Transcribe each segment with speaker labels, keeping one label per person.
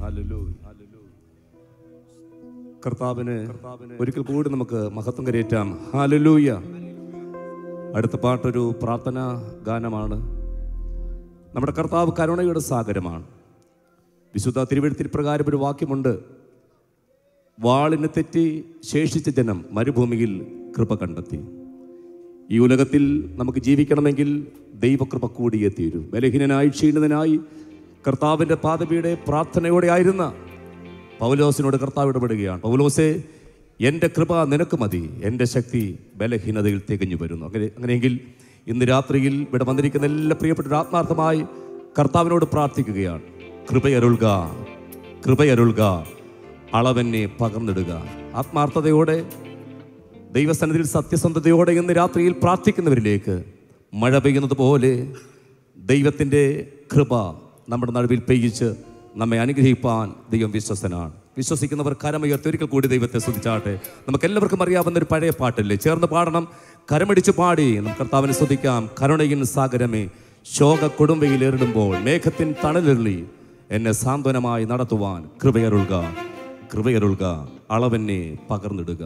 Speaker 1: കർത്താവിന് ഒരിക്കൽ കൂടി നമുക്ക് മഹത്വം കരയേറ്റാം ഹാലലൂയ അടുത്ത പാട്ടൊരു പ്രാർത്ഥനാ ഗാനമാണ് നമ്മുടെ കർത്താവ് കരുണയുടെ സാഗരമാണ് വിശുദ്ധ തിരുവഴുത്തിൽ പ്രകാരം ഒരു വാക്യമുണ്ട് വാളിന് തെറ്റി ശേഷിച്ച ജനം മരുഭൂമിയിൽ കൃപ കണ്ടെത്തി ഈ ഉലകത്തിൽ നമുക്ക് ജീവിക്കണമെങ്കിൽ ദൈവകൃപ കൂടിയേ തീരൂ ബലഹീനനായി ക്ഷീണിതനായി കർത്താവിൻ്റെ പാതപിയുടെ പ്രാർത്ഥനയോടെ ആയിരുന്ന പൗലോസിനോട് കർത്താവ് ഇടപെടുകയാണ് പൗലോസെ എൻ്റെ കൃപ നിനക്ക് മതി എൻ്റെ ശക്തി ബലഹീനതയിൽ തികഞ്ഞു വരുന്നു അങ്ങനെ അങ്ങനെയെങ്കിൽ ഇന്ന് രാത്രിയിൽ ഇവിടെ വന്നിരിക്കുന്ന എല്ലാ പ്രിയപ്പെട്ട ആത്മാർത്ഥമായി കർത്താവിനോട് പ്രാർത്ഥിക്കുകയാണ് കൃപയരുൾക കൃപയരുൾക അളവെന്നെ പകർന്നിടുക ആത്മാർത്ഥതയോടെ ദൈവസന്നിധിയിൽ സത്യസന്ധതയോടെ ഇന്ന് രാത്രിയിൽ പ്രാർത്ഥിക്കുന്നവരിലേക്ക് മഴ പെയ്യുന്നത് പോലെ ദൈവത്തിൻ്റെ കൃപ നമ്മുടെ നടുവിൽ പെയ്യിച്ച് നമ്മെ അനുഗ്രഹിപ്പാൻ ദൈവം വിശ്വസനാണ് വിശ്വസിക്കുന്നവർ കരമുയർത്തി ഒരിക്കൽ കൂടി ദൈവത്തെ സ്തുതിച്ചാട്ടെ നമുക്ക് എല്ലാവർക്കും അറിയാവുന്ന ഒരു പഴയ പാട്ടല്ലേ ചേർന്ന് പാടണം കരമടിച്ച് പാടി നമുക്ക് കർത്താവിനെ സ്തുതിക്കാം കരുണയിൻ സാഗരമേ ശോക കൊടുമ്പയിൽ ഏറിടുമ്പോൾ മേഘത്തിൻ തണലിരളി എന്നെ സാന്ത്വനമായി നടത്തുവാൻ കൃപയരുൾക കൃപയരുൾക അളവെന്നെ പകർന്നിടുക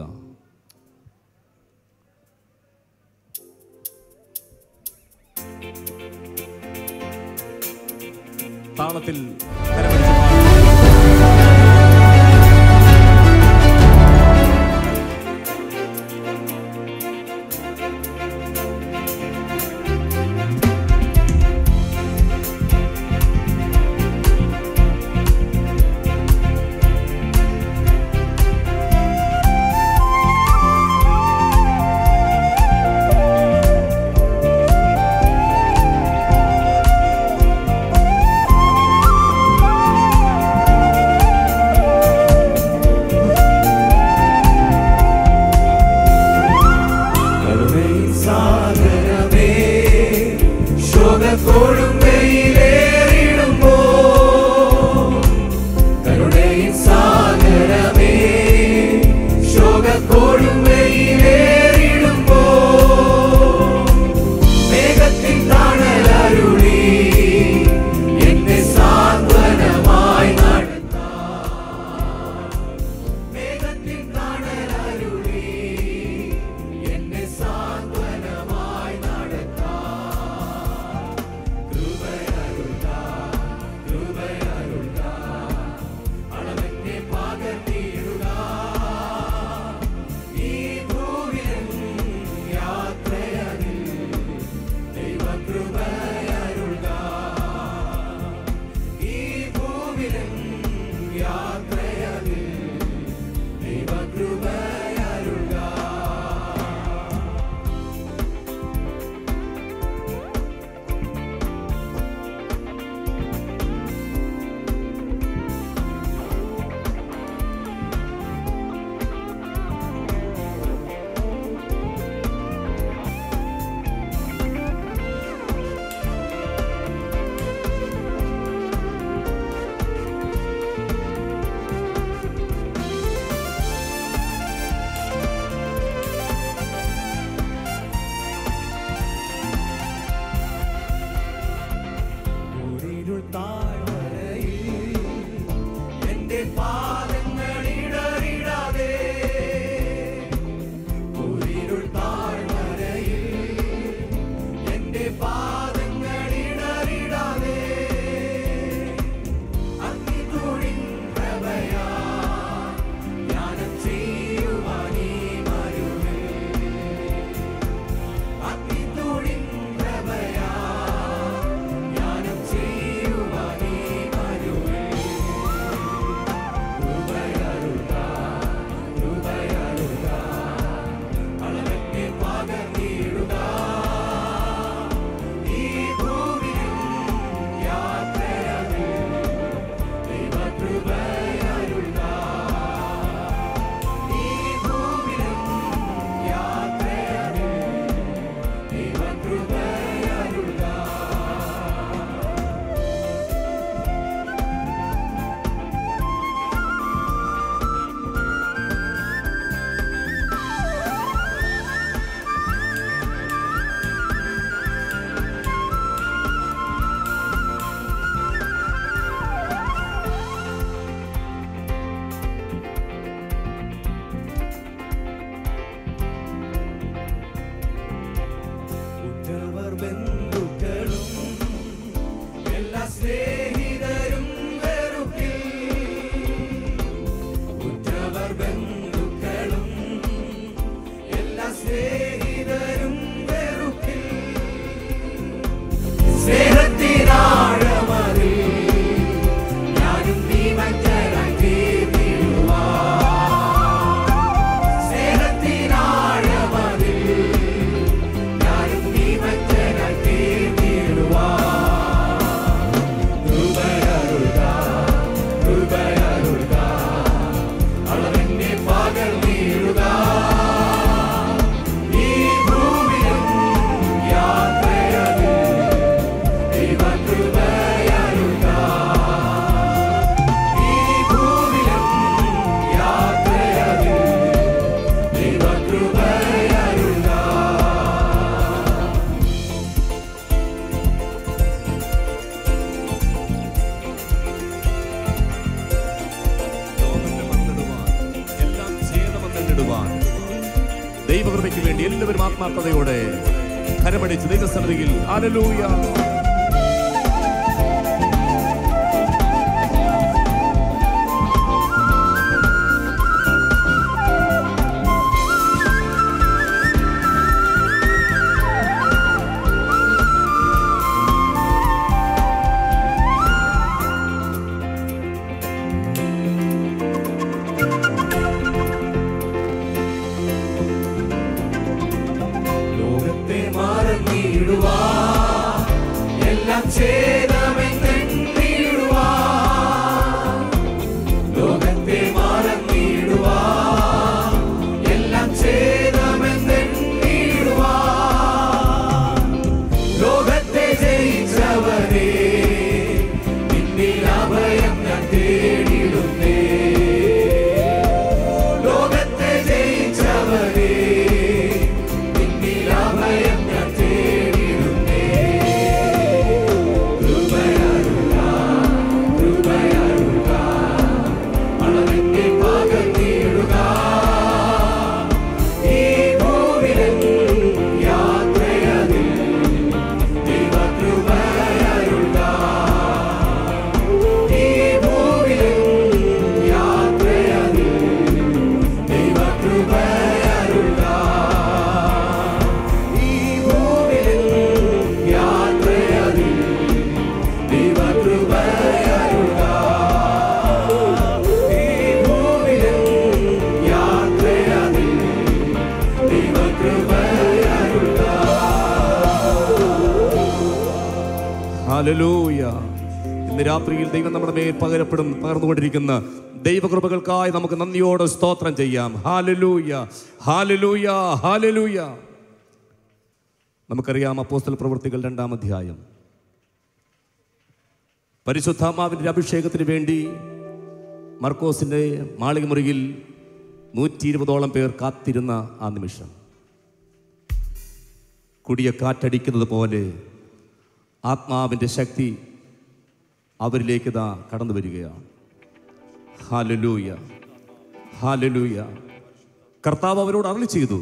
Speaker 1: താളത്തിൽ കരമടിച്ച് പാടി.
Speaker 2: സാഗരമേ ശോകക്കൊടുമ്പയിലേറിടുമ്പോ കരുണയിൻ സാഗരമേ ശോകക്കൊടുമ്പയിലേറിടുമ്പോ മേഘത്തിൻ തണലരുളി എന്നെ സാന്ത്വനമായി നടത്താം മേഘത്തിൻ തണലരുളി എന്നെ സാന്ത്വനമായി നടത്താം കൃപയരുൾക കൃപയരുൾക അളവെന്നെ പകർത്തിയിടുക ഈ ഭൂവിലും യാത്രയതിൽ ദൈവകൃപയരുൾക ഈ ഭൂവിലും യാത്രയതിൽ ദൈവകൃപയരുൾക ഒരിരുൾ താഴ്വരയിൽ എന്റെ പാദങ്ങളിടറിടാതെ ഒരിരുൾ താഴ്വരയിൽ എന്റെ പാദങ്ങളിടറിടാതെ അഗ്നിതൂണിൻ പ്രഭയാ ധ്യാനം ചെയ്യുവാനീ മരുവിൽ അഗ്നിതൂണിൻ പ്രഭയാ ജ്ഞാനം ചെയ്യുവാനീ വരുവേ
Speaker 1: ദൈവകൃപയ്ക്ക് വേണ്ടി എല്ലാവരും ആത്മാർത്ഥതയോടെ കരമടിച്ച് ദൈവസന്നിധിയിൽ ഹല്ലേലൂയ
Speaker 2: ലോകത്തെ മറന്നിടുവാ എല്ലാം ചെയ്തമെന്നിടുവാ ലോകത്തെ മറന്നിടുവാ എല്ലാം ചെയ്തമെന്നിടുവാ ലോകത്തെ ജയിച്ചവരെ നിന്നിൽ അഭയം ഞാൻ തേടിടുന്നേ ലോകത്തെ ജയിച്ചവരെ നിന്നിൽ അഭയം ഞാൻ തേടിടുന്നേ കൃപയരുക കൃപയരുക അളവിന്റെ പകർന്നിടുക ഈ ഭൂവിലൻ യാത്രയതിൽ ദൈവകൃപയരുക ഈ ഭൂവിലൻ യാത്രയതിൽ ദൈവകൃപയരുക ഈ ഭൂവിലൻ യാത്രയതിൽ ദൈവകൃപയരുക ഈ ഭൂവിലൻ യാത്രയതിൽ ദൈവകൃപയരുക
Speaker 1: ഹല്ലേലൂയ ഇന്ന് രാത്രിയിൽ ദൈവം നമ്മുടെ മേൽ പകരപ്പെടും പകർന്നുകൊണ്ടിരിക്കുന്ന ദൈവകൃപകൾക്കായി നമുക്ക് നന്ദിയോടെ സ്തോത്രം ചെയ്യാം ഹാലലൂയ ഹാലലൂയ ഹാലലൂയ നമുക്കറിയാം അപ്പോസ്തല പ്രവൃത്തികൾ രണ്ടാം അധ്യായം പരിശുദ്ധാത്മാവിൻ്റെ അഭിഷേകത്തിന് വേണ്ടി മർക്കോസിൻ്റെ മാളിക മുറിയിൽ നൂറ്റി ഇരുപതോളം പേർ കാത്തിരുന്ന ആ നിമിഷം കുടിയ കാറ്റടിക്കുന്നത് പോലെ ആത്മാവിൻ്റെ ശക്തി അവരിലേക്ക് ഇതാ കടന്നു വരികയാണ് ഹാലലൂയ ഹാലലൂയ കർത്താവ് അവരോട് അരളി ചെയ്തു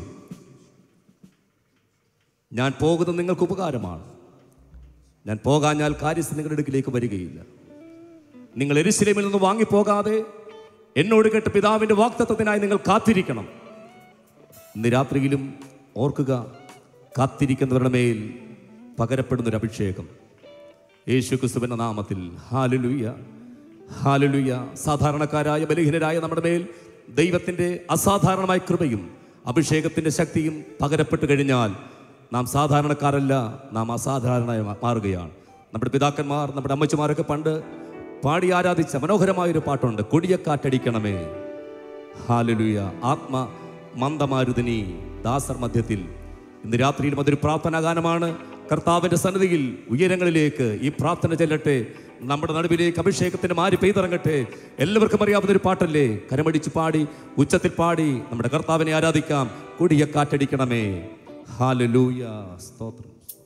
Speaker 1: ഞാൻ പോകുന്നത് നിങ്ങൾക്ക് ഉപകാരമാണ് ഞാൻ പോകാഞ്ഞാൽ കാര്യസ്ഥ നിങ്ങളുടെ അടുക്കിലേക്ക് വരികയില്ല നിങ്ങൾ എരിശിലേമിൽ നിന്ന് വാങ്ങിപ്പോകാതെ എന്നോട് കേട്ട പിതാവിൻ്റെ വാക്തത്വത്തിനായി നിങ്ങൾ കാത്തിരിക്കണം ഇന്ന് രാത്രിയിലും ഓർക്കുക കാത്തിരിക്കുന്നവരുടെ മേൽ പകരപ്പെടുന്നൊരു അഭിഷേകം യേശു ക്രിസ്തുവിൻ്റെ നാമത്തിൽ ഹാലലുയ ഹാലലുയ സാധാരണക്കാരായ ബലഹീനരായ നമ്മുടെ മേൽ ദൈവത്തിൻ്റെ അസാധാരണമായ കൃപയും അഭിഷേകത്തിൻ്റെ ശക്തിയും പകരപ്പെട്ട് കഴിഞ്ഞാൽ നാം സാധാരണക്കാരല്ല നാം അസാധാരണമായി മാറുകയാണ് നമ്മുടെ പിതാക്കന്മാർ നമ്മുടെ അമ്മച്ചിമാരൊക്കെ പണ്ട് പാടി ആരാധിച്ച മനോഹരമായൊരു പാട്ടുണ്ട് കൊടിയക്കാറ്റടിക്കണമേ ഹാലലുയ ആത്മ മന്ദമാരുതിനി ദാസർ മധ്യത്തിൽ ഇന്ന് രാത്രിയിലും അതൊരു പ്രാർത്ഥനാ ഗാനമാണ് കർത്താവിൻ്റെ സന്നിധിയിൽ ഉയരങ്ങളിലേക്ക് ഈ പ്രാർത്ഥന ചെല്ലട്ടെ നമ്മുടെ നടുവിലേക്ക് അഭിഷേകത്തിന് മാറി പെയ്തിറങ്ങട്ടെ എല്ലാവർക്കും അറിയാവുന്ന ഒരു പാട്ടല്ലേ കരമടിച്ച് പാടി ഉച്ചത്തിൽ പാടി നമ്മുടെ കർത്താവിനെ ആരാധിക്കാം കൊടിയ കാറ്റടിക്കണമേ ഹാലലൂയ സ്തോത്രം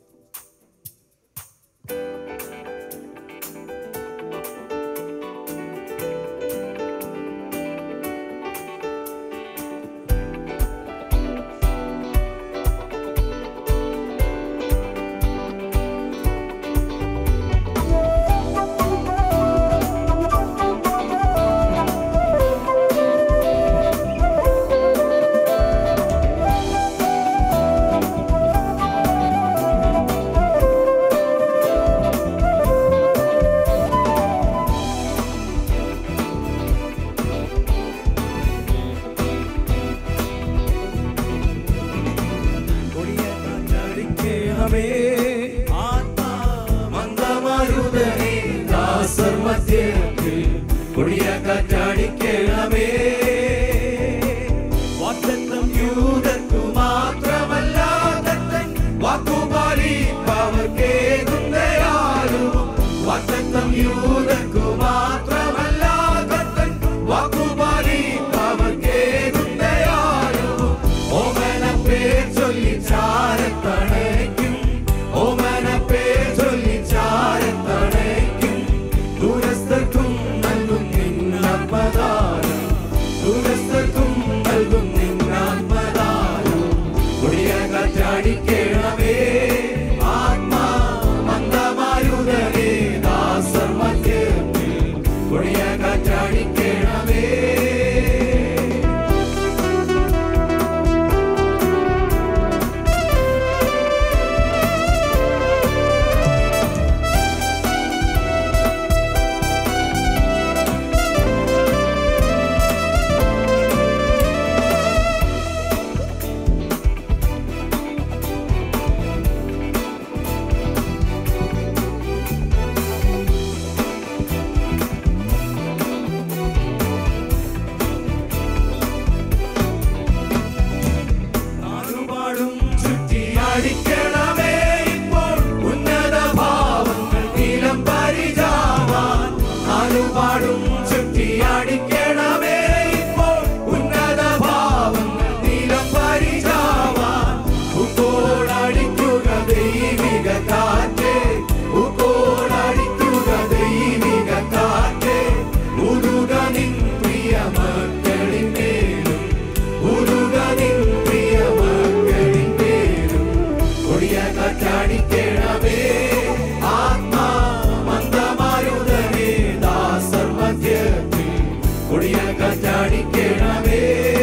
Speaker 2: കൊടിയക്കാറ്റടിക്കണമേ, മന്ദമാരുതനേ, ദാസർ മധ്യത്തിൽ കൊടിയക്കാറ്റടിക്കണമേ. വാഗ്ദത്തം യൂദർക്കു മാത്രമല്ല ദത്തൻ വാക്കുപാലിപ്പവർക്കേകുന്നയാലും വാഗ്ദത്തം യൂദർക്കു മാത്രമല്ല ദത്തൻ വാക്കുപാലിപ്പവർക്കേകുന്നയാലും ഓമന പേർ ചൊല്ലി ചാരത്തണയ്ക്കും ഓമന പേർ ചൊല്ലി ചാരത്തണയ്ക്കും ദൂരസ്ഥർക്കും നൽകും നിന്നാത്മദാനം ദൂരസ്ഥർക്കും നൽകും നിന്നാത്മദാനം കൊടിയ കാറ്റാടിക്കണമേ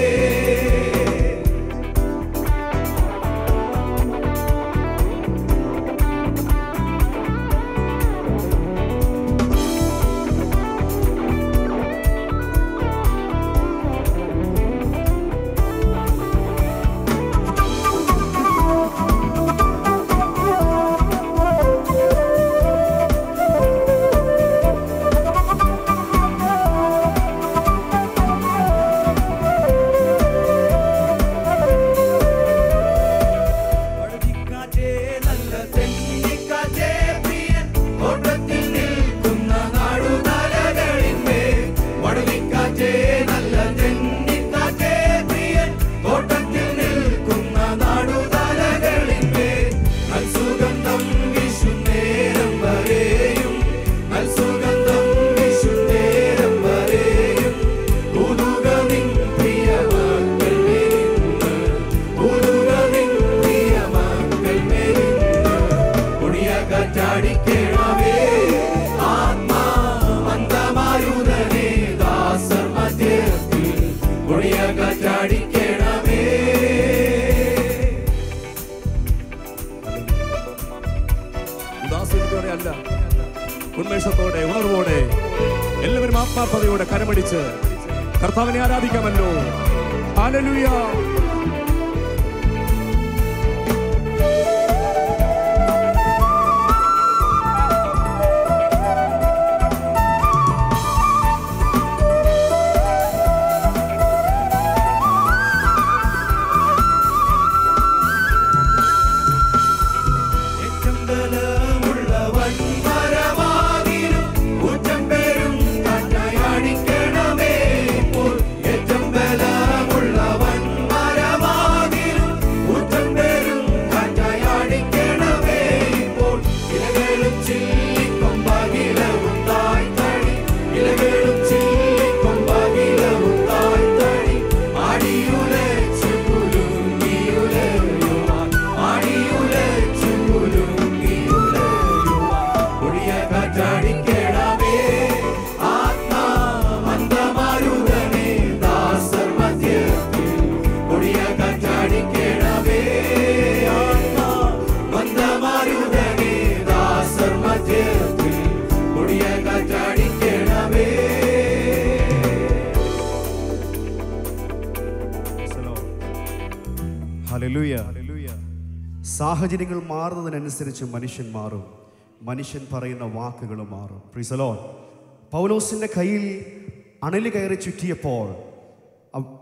Speaker 2: വഴുതിക്കാറ്റേ നല്ല തെന്നിക്കാറ്റേ പ്രിയൻ ഓട്ടത്തിൽ നിൽക്കുന്ന നാടുതലകളിന്മേൽ വഴുതിക്കാറ്റേ നല്ല തെന്നിക്കാറ്റേ പ്രിയൻ ഓട്ടത്തിൽ നിൽക്കുന്ന നാടുതലകളിന്മേൽ നൽസുഗന്ധം വിഷുന്നേരം വരെയും നൽസുഗന്ധം വിഷുന്നേരം വരെയും ഉതുകവിൻ പ്രിയമക്കൾ മെലിന്ന് ഉതുകവിൻ പ്രിയമക്കൾ മെലിന്ന് കൊടിയ കാറ്റാടിക്കണമേ ആത്മാ മന്ദമാരുതനെ ദാസർ മധ്യത്തിൽ കൊടിയ കാറ്റാടിക്കണമേ
Speaker 1: ഉദാസീനത്തോടെ അല്ല ഉന്മേഷത്തോടെ ഉണർവോടെ എല്ലാവരും ആത്മാർത്ഥതയോടെ കരമടിച്ച് കർത്താവിനെ ആരാധിക്കാമല്ലോ ഹല്ലേലൂയ
Speaker 2: ഏറ്റം ബലമുള്ളവൻ മരമാകിലും ഊറ്റം പേരും കാറ്റാടിക്കണമേ ഇപ്പോൾ ഏറ്റം ബലമുള്ളവൻ മരമാകിലും ഊറ്റം പേരും കാറ്റാടിക്കണമേ ഇപ്പോൾ ഇലകളും ചില്ലിക്കൊമ്പകിലവും താഴ്ത്തടി ഇലകളും ചില്ലിക്കൊമ്പകിലവും താഴ്ത്തടി ആടിയുലച്ചു കുലുങ്ങിയുലയുവാൻ ആടിയുലച്ചു കുലുങ്ങിയുലയുവാൻ കൊടിയ കാറ്റാടിക്കണമേ ആത്മാ മന്ദമാരുതനെ ദാസർ മധ്യത്തിൽ കൊടിയ കാറ്റാടിക്കണമേ ആത്മാ മന്ദമാരുതനെ ദാസർ മധ്യത്തിൽ കൊടിയ കാറ്റാടിക്കണമേ
Speaker 3: ഹല്ലേലൂയ സാഹചര്യങ്ങൾ മാറുന്നതിനനുസരിച്ച് മനുഷ്യൻ മാറും മനുഷ്യൻ പറയുന്ന വാക്കുകൾ മാറും പ്രിസലോ പൗലോസിന്റെ കയ്യിൽ അണല് കയറി ചുറ്റിയപ്പോൾ അവ-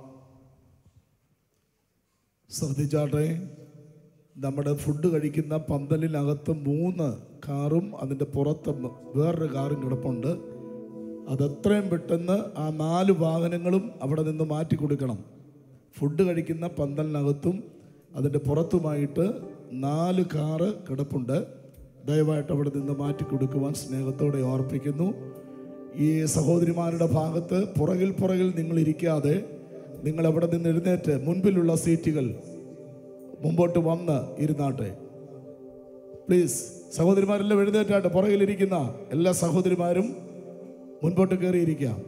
Speaker 4: ശ്രദ്ധിച്ചാട്ടെ നമ്മുടെ ഫുഡ് കഴിക്കുന്ന പന്തലിനകത്ത് മൂന്ന് കാറും അതിൻ്റെ പുറത്ത് മ- വേറൊരു കാറും കിടപ്പുണ്ട് അതെത്രയും പെട്ടെന്ന് ആ നാല് വാഹനങ്ങളും അവിടെ നിന്ന് മാറ്റി കൊടുക്കണം ഫുഡ് കഴിക്കുന്ന പന്തലിനകത്തും അതിൻ്റെ പുറത്തുമായിട്ട് നാല് കാറ് കിടപ്പുണ്ട് ദയവായിട്ട് അവിടെ നിന്ന് മാറ്റി കൊടുക്കുവാൻ സ്നേഹത്തോടെ ഓർപ്പിക്കുന്നു ഈ സഹോദരിമാരുടെ ഭാഗത്ത് പുറകിൽ പുറകിൽ നിങ്ങൾ ഇരിക്കാതെ നിങ്ങൾ അവിടെ നിന്ന് എഴുന്നേറ്റ് മുൻപിലുള്ള സീറ്റുകൾ മുമ്പോട്ട് വന്ന് ഇരുന്നാട്ടെ പ്ലീസ് സഹോദരിമാരെല്ലാം എഴുന്നേറ്റാട്ടെ പുറകിലിരിക്കുന്ന എല്ലാ സഹോദരിമാരും മുൻപോട്ട് കയറിയിരിക്കാം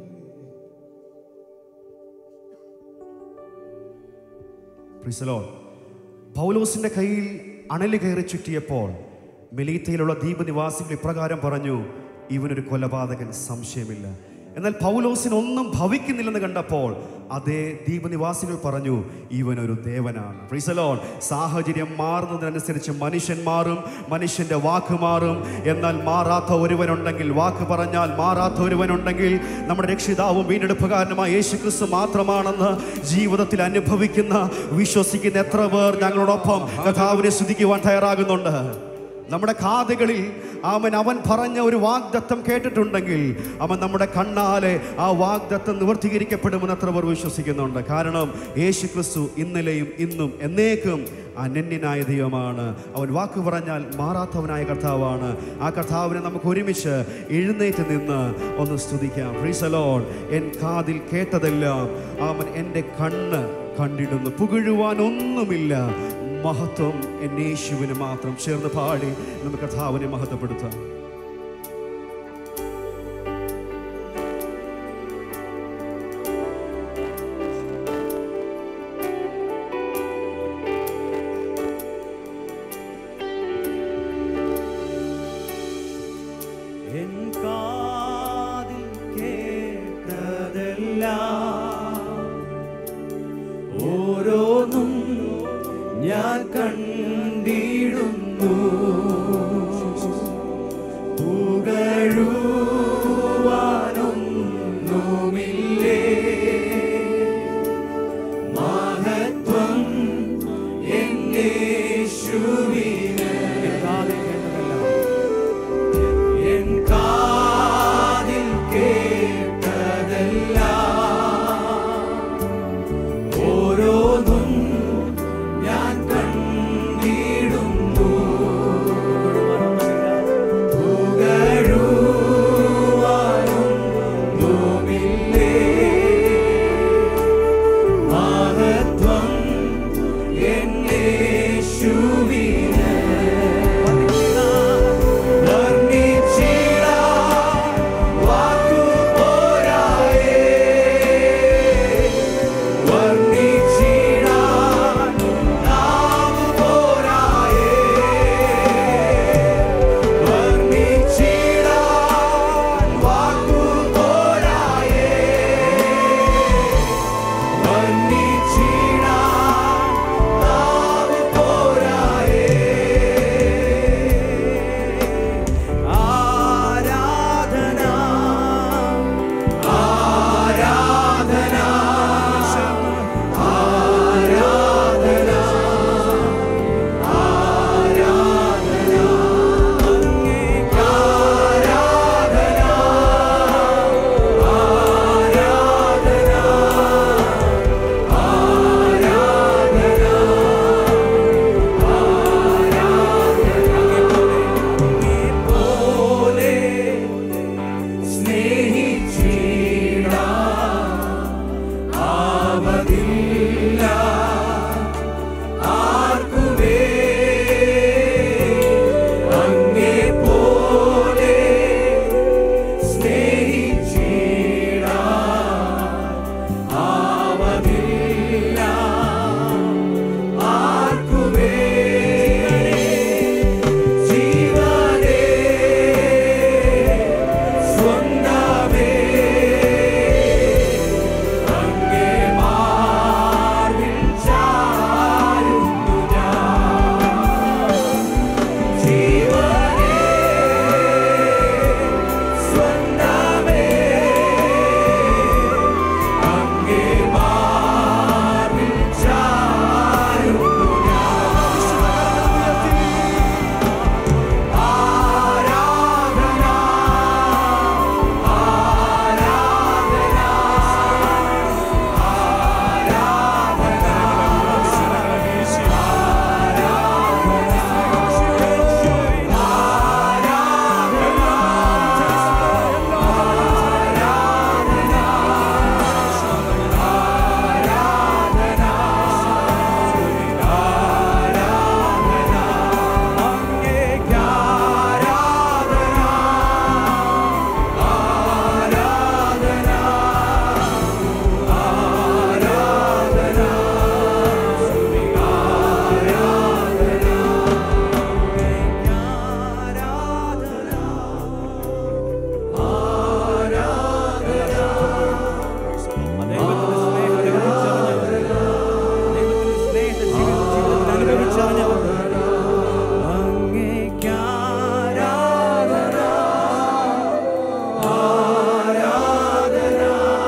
Speaker 3: പ്രിസലോ പൗലോസിന്റെ കയ്യിൽ അണല് കയറി ചുറ്റിയപ്പോൾ മെലീത്തയിലുള്ള ദ്വീപനിവാസികൾ ഇപ്രകാരം പറഞ്ഞു ഇവനൊരു കൊലപാതകൻ സംശയമില്ല എന്നാൽ പൗലോസിന് ഒന്നും ഭവിക്കുന്നില്ലെന്ന് കണ്ടപ്പോൾ അതേ ദ്വീപനിവാസികൾ പറഞ്ഞു ഇവനൊരു ദേവനാണ് പ്രിസലോൺ സാഹചര്യം മാറുന്നതിനനുസരിച്ച് മനുഷ്യൻ മാറും മനുഷ്യന്റെ വാക്ക് മാറും എന്നാൽ മാറാത്ത ഒരുവനുണ്ടെങ്കിൽ വാക്ക് പറഞ്ഞാൽ മാറാത്ത ഒരുവനുണ്ടെങ്കിൽ നമ്മുടെ രക്ഷിതാവും വീണ്ടെടുപ്പുകാരനുമായ യേശു ക്രിസ്തു മാത്രമാണെന്ന് ജീവിതത്തിൽ അനുഭവിക്കുന്ന വിശ്വസിക്കുന്ന എത്ര പേർ ഞങ്ങളോടൊപ്പം കഥാവിനെ സ്തുതിക്കുവാൻ തയ്യാറാകുന്നുണ്ട് നമ്മുടെ കാതുകളിൽ അവൻ അവൻ പറഞ്ഞ ഒരു വാഗ്ദത്തം കേട്ടിട്ടുണ്ടെങ്കിൽ അവൻ നമ്മുടെ കണ്ണാലെ ആ വാഗ്ദത്തം നിവർത്തീകരിക്കപ്പെടുമെന്ന് എത്ര പേർ വിശ്വസിക്കുന്നുണ്ട് കാരണം യേശു ക്രിസ്തു ഇന്നലെയും ഇന്നും എന്നേക്കും അനന്യനായ ദൈവമാണ് അവൻ വാക്ക് പറഞ്ഞാൽ മാറാത്തവനായ കർത്താവാണ് ആ കർത്താവിനെ നമുക്ക് ഒരുമിച്ച് എഴുന്നേറ്റ് നിന്ന് ഒന്ന് സ്തുതിക്കാം ഫ്രീസലോൺ എൻ കാതിൽ കേട്ടതെല്ലാം അവൻ എൻ്റെ കണ്ണ് കണ്ടിടുന്നു പുകഴുവാൻ ഒന്നുമില്ല മഹത്വം എന്നെ യേശുവിന് മാത്രം ചേർന്ന് പാടി നമുക്ക് കർത്താവിനെ
Speaker 2: ഞാൻ കണ്ടിടുന്നു പുകഴുവാനൊന്നുമില്ലേ മഹത്വം എന്നേശുവിന് എൻ കാതിൽ കേട്ടതല്ല ഓരോന്നും ഞാൻ കണ്ടിടുന്നു പുകഴുവാനൊന്നുമില്ലേ മഹത്വം എന്നേശുവിന് വർണ്ണിച്ചിടാൻ വാക്കുപോരായേ. വർണ്ണിച്ചിടാൻ നാവുപോരായേ. വർണ്ണിച്ചിടാൻ വാക്കുപോരായേ. വർണ്ണിച്ചിടാൻ നാവുപോരായേ. ആരാധന ആരാധന ആരാധന ആരാധന അങ്ങേക്ക് ആരാധന ആരാധന പോലെ സ്നേഹിച്ചിട ആവതില്ല ആർക്കുമേ അങ്ങേ പോലെ സ്നേഹിച്ചിട ആവതില്ല ആർക്കുമേ ജീവനേ സ്വന്തമേ അങ്ങേ മാർവിൽ ചാരുന്നു ഞാൻ ജീവനേ സ്വന്തമേ അങ്ങേ മാർവിൽ ചാരുന്നു ആരാധന അങ്ങേക്ക് ആരാധന ആരാധന ആരാധന ആരാധന അങ്ങേക്ക് ആരാധന അങ്ങേക്ക് ആരാധന ആരാധന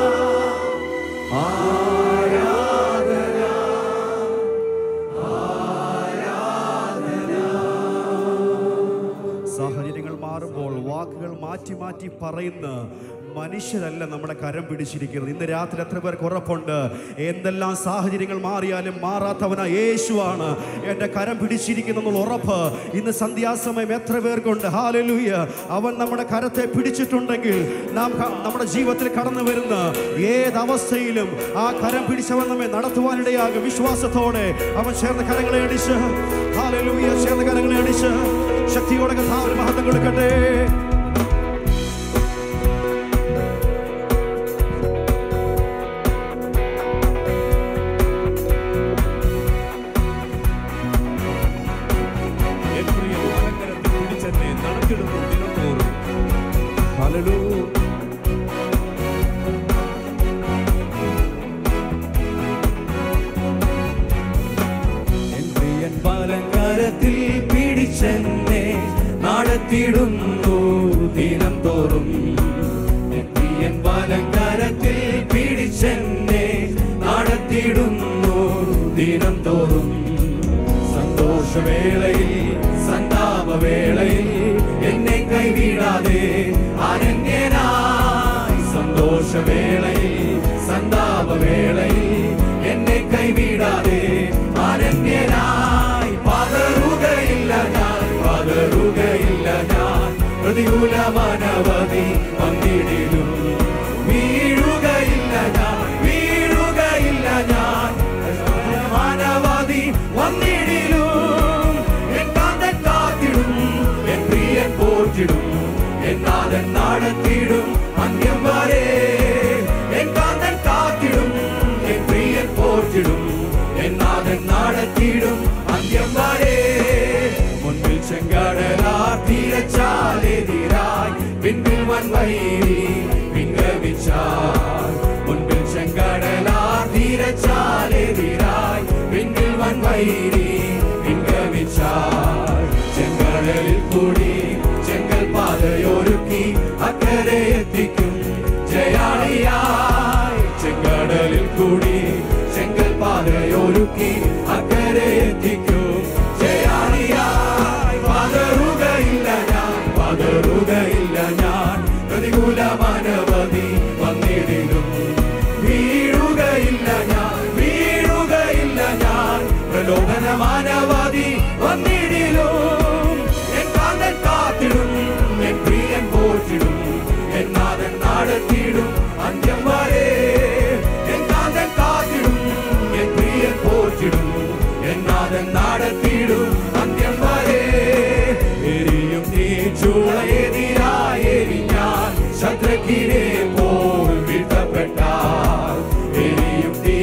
Speaker 3: സാഹചര്യങ്ങൾ മാറുമ്പോൾ വാക്കുകൾ മാറ്റി മാറ്റി പറയുന്ന മനുഷ്യരല്ല നമ്മുടെ കരം പിടിച്ചിരിക്കുന്നത് ഇന്ന് രാത്രി എത്ര പേർക്ക് ഉറപ്പുണ്ട് എന്തെല്ലാം സാഹചര്യങ്ങൾ മാറിയാലും മാറാത്തവന യേശുവാണ് എൻ്റെ കരം പിടിച്ചിരിക്കുന്നുള്ള ഉറപ്പ് ഇന്ന് സന്ധ്യാസമയം എത്ര പേർക്കുണ്ട് ഹാലലൂയ അവൻ നമ്മുടെ കരത്തെ പിടിച്ചിട്ടുണ്ടെങ്കിൽ നാം ക- നമ്മുടെ ജീവിതത്തിൽ കടന്നു വരുന്ന ഏതവസ്ഥയിലും ആ കരം പിടിച്ചവൻ നമ്മെ നടത്തുവാനിടയാകും വിശ്വാസത്തോടെ അവൻ ചേർന്ന കരങ്ങളെ അടിച്ച് ഹാലലൂയ ചേർന്ന കരങ്ങളെ അടിച്ച് ശക്തിയോടെ കഥാവിന് മഹത്വം കൊടുക്കട്ടെ
Speaker 1: എൻ പ്രിയ വലങ്കരത്തിൽ പിടിച്ചെന്നെ നടത്തിടുന്നു ദിനംതോറും ഹല്ലേലൂയ
Speaker 2: എൻ പ്രിയ നടത്തിടുന്നു ദിനം തോറും എത്തിയൻ വലങ്കരത്തിൽ പിടിച്ചെന്നെ നടത്തിടുന്നു ദിനം തോറും സന്തോഷവേളയിൽ സന്താപവേളയിൽ എന്നെ കൈവിടാതെ അനന്യനായി സന്തോഷവേളയിൽ സന്താപവേളയിൽ എന്നെ കൈവിടാതെ അനന്യനായി പതറുകയില്ല ഞാൻ പതറുകയില്ല ഞാൻ പ്രതികൂലമനവധി വന്നിടിലും വീഴുകയില്ല ഞാൻ വീഴുകയില്ല ഞാൻ മാനവാദി വന്നിടിലും എൻ കാന്തൻ കാത്തിടും എൻ പ്രിയൻ പോറ്റിടും എന്നാഥൻ നടത്തിടും അന്ത്യം വരെ എൻ കാന്തൻ കാത്തിടും എൻ പ്രിയൻ പോറ്റിടും എന്നാഥൻ നടത്തിടും അന്ത്യം വരെ മുൻപിൽ ചെങ്കടലാർ തീരച്ചാലെതിരായി പിൻപിൽ വൻവൈരി വിംഗമിച്ചാൽ മുൻപിൽ ചെങ്കടലാർ തീരച്ചാലെതിരായി പിൻപിൽ വൻവൈരി വിംഗമിച്ചാൽ ചെങ്കടലിൽ കൂടി ചെങ്കൽ പാതയൊരുക്കി അക്കരെ എത്തിക്കും ജയാളിയായി ചെങ്കടലിൽ കൂടി ചെങ്കൽ പാതയൊരുക്കി അക്കരെ എത്തിക്കും ജയാളിയായി പതറുകയില്ല ഞാൻ പതറുകയില്ല ഞാൻ പ്രതികൂലമാനവധി വന്നിടിലും വീഴുകയില്ല ഞാൻ വീഴുകയില്ല ഞാൻ പ്രലോഭനമാനവധി വന്നിടിലും എൻ കാന്തൻ കാത്തിടും എൻ പ്രിയൻ പോറ്റിടും എന്നാഥൻ നടത്തിയിടും അന്ത്യം വരെ എൻ കാന്തൻ കാത്തിടും എൻ പ്രിയൻ പോറ്റിടും എന്നാഥൻ നടത്തിയിടും അന്ത്യം വരെ എരിയും നീ ചൂളയെതിരായെരിഞ്ഞാൽ ശത്രുക്കിനെ പോൽ വീഴ്ത്തപ്പെട്ടാൽ എരിയും തീ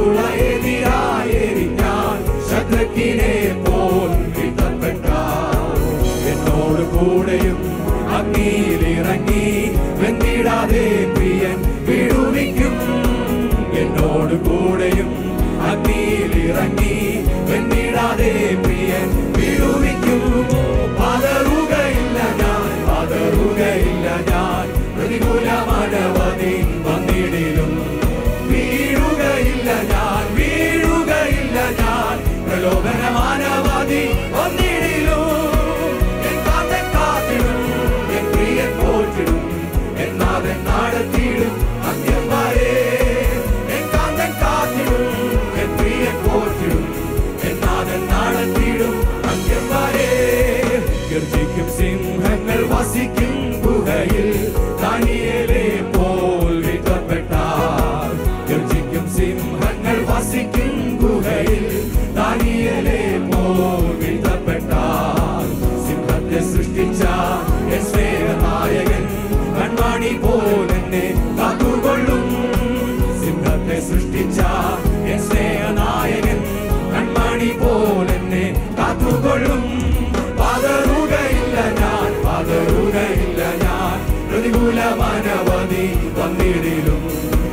Speaker 2: ചൂളയെതിരായെരിഞ്ഞാൽ ശത്രുക്കിനെ പോൽ വീഴ്ത്തപ്പെട്ടാൽ എന്നോട് കൂടെയും അഗ്നിയിലിറങ്ങി വെന്തിടാതെ പ്രിയൻ വിടുവിക്കും എന്നോട് കൂടെയും അഗ്നിയിലിറങ്ങി വെന്തിടാതെ പ്രിയൻ വിടുവിക്കും പതറുകയില്ല ഞാൻ പതറുകയില്ല ഞാൻ പ്രതികൂലമാനവധി വന്നിടിലും വീഴുകയില്ല ഞാൻ വീഴുകയില്ല ഞാൻ പ്രലോഭനമാനവധി വന്നിടിലും എൻ കാന്തൻ കാത്തിടും എൻ പ്രിയൻ പോറ്റിടും എന്നാഥൻ നടത്തിയിടും അന്ത്യം വരെ എൻ കാന്തൻ കാത്തിടും എൻ പ്രിയൻ പോറ്റിടും എന്നാഥൻ നടത്തിയിടും അന്ത്യം വരെ ഗർജിക്കും സിംഹങ്ങൾ വസിക്കും ഗുഹയിൽ ദാനിയേലെ പോൽ വിധപ്പെട്ടാൽ ഗർജിക്കും സിംഹങ്ങൾ വസിക്കും ഗുഹയിൽ ദാനിയേലെ പോൽ വിധപ്പെട്ടാൽ സിംഹത്തെ സൃഷ്ടിച്ച എൻ സ്നേഹനായകൻ കൺമാണി പോലെന്നെ കാത്തുകൊള്ളും സിംഹത്തെ സൃഷ്ടിച്ച എൻ സ്നേഹനായകൻ കൺമണി പോലെന്നെ കാത്തുകൊള്ളും പതറുകയില്ല ഞാൻ പതറുകയില്ല ഞാൻ പ്രതികൂലമാനവധി വന്നിടിലും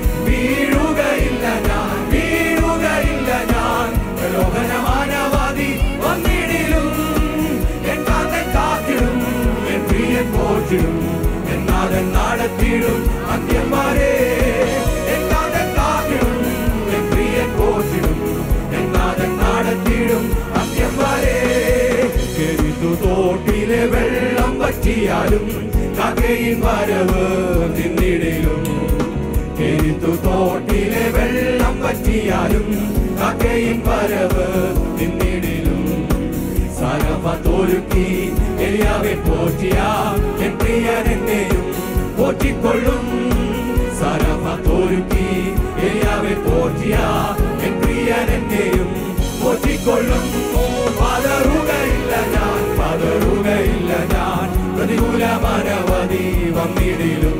Speaker 2: വീഴുകയില്ല ഞാൻ വീഴുകയില്ല ഞാൻ പ്രലോഭനമാനവധി വന്നിടിലും എൻ കാന്തൻ കാത്തിടും എൻ പ്രിയൻ പോറ്റിടും എന്നാഥൻ നടത്തിയിടും അന്ത്യം വരെ എൻ കാന്തൻ കാത്തിടും എൻ പ്രിയൻ പോറ്റിടും എന്നാഥൻ നടത്തിയിടും അന്ത്യം വരെ കെരുതു തോട്ടിലെ വെള്ളം പറ്റിയാലും കകയിൻ വരവ് നിന്നിടിലും കെരുത്തു തോട്ടിലെ വെള്ളം പറ്റിയാലും കകയിൻ വരവ് നിന്നിടിലും സരവത്തൊരുക്കി എലിയാവെ പോറ്റിയ എൻ പ്രിയൻ എന്നെയും പോറ്റിക്കൊള്ളും സരവത്തൊരുക്കി എലിയാവെ പോറ്റിയ എൻ പ്രിയൻ എന്നെയും പോറ്റിക്കൊള്ളും പതറുകയില്ല ഞാൻ പതറുകയില്ല ഞാൻ പ്രതികൂലമാനവധി വന്നിടിലും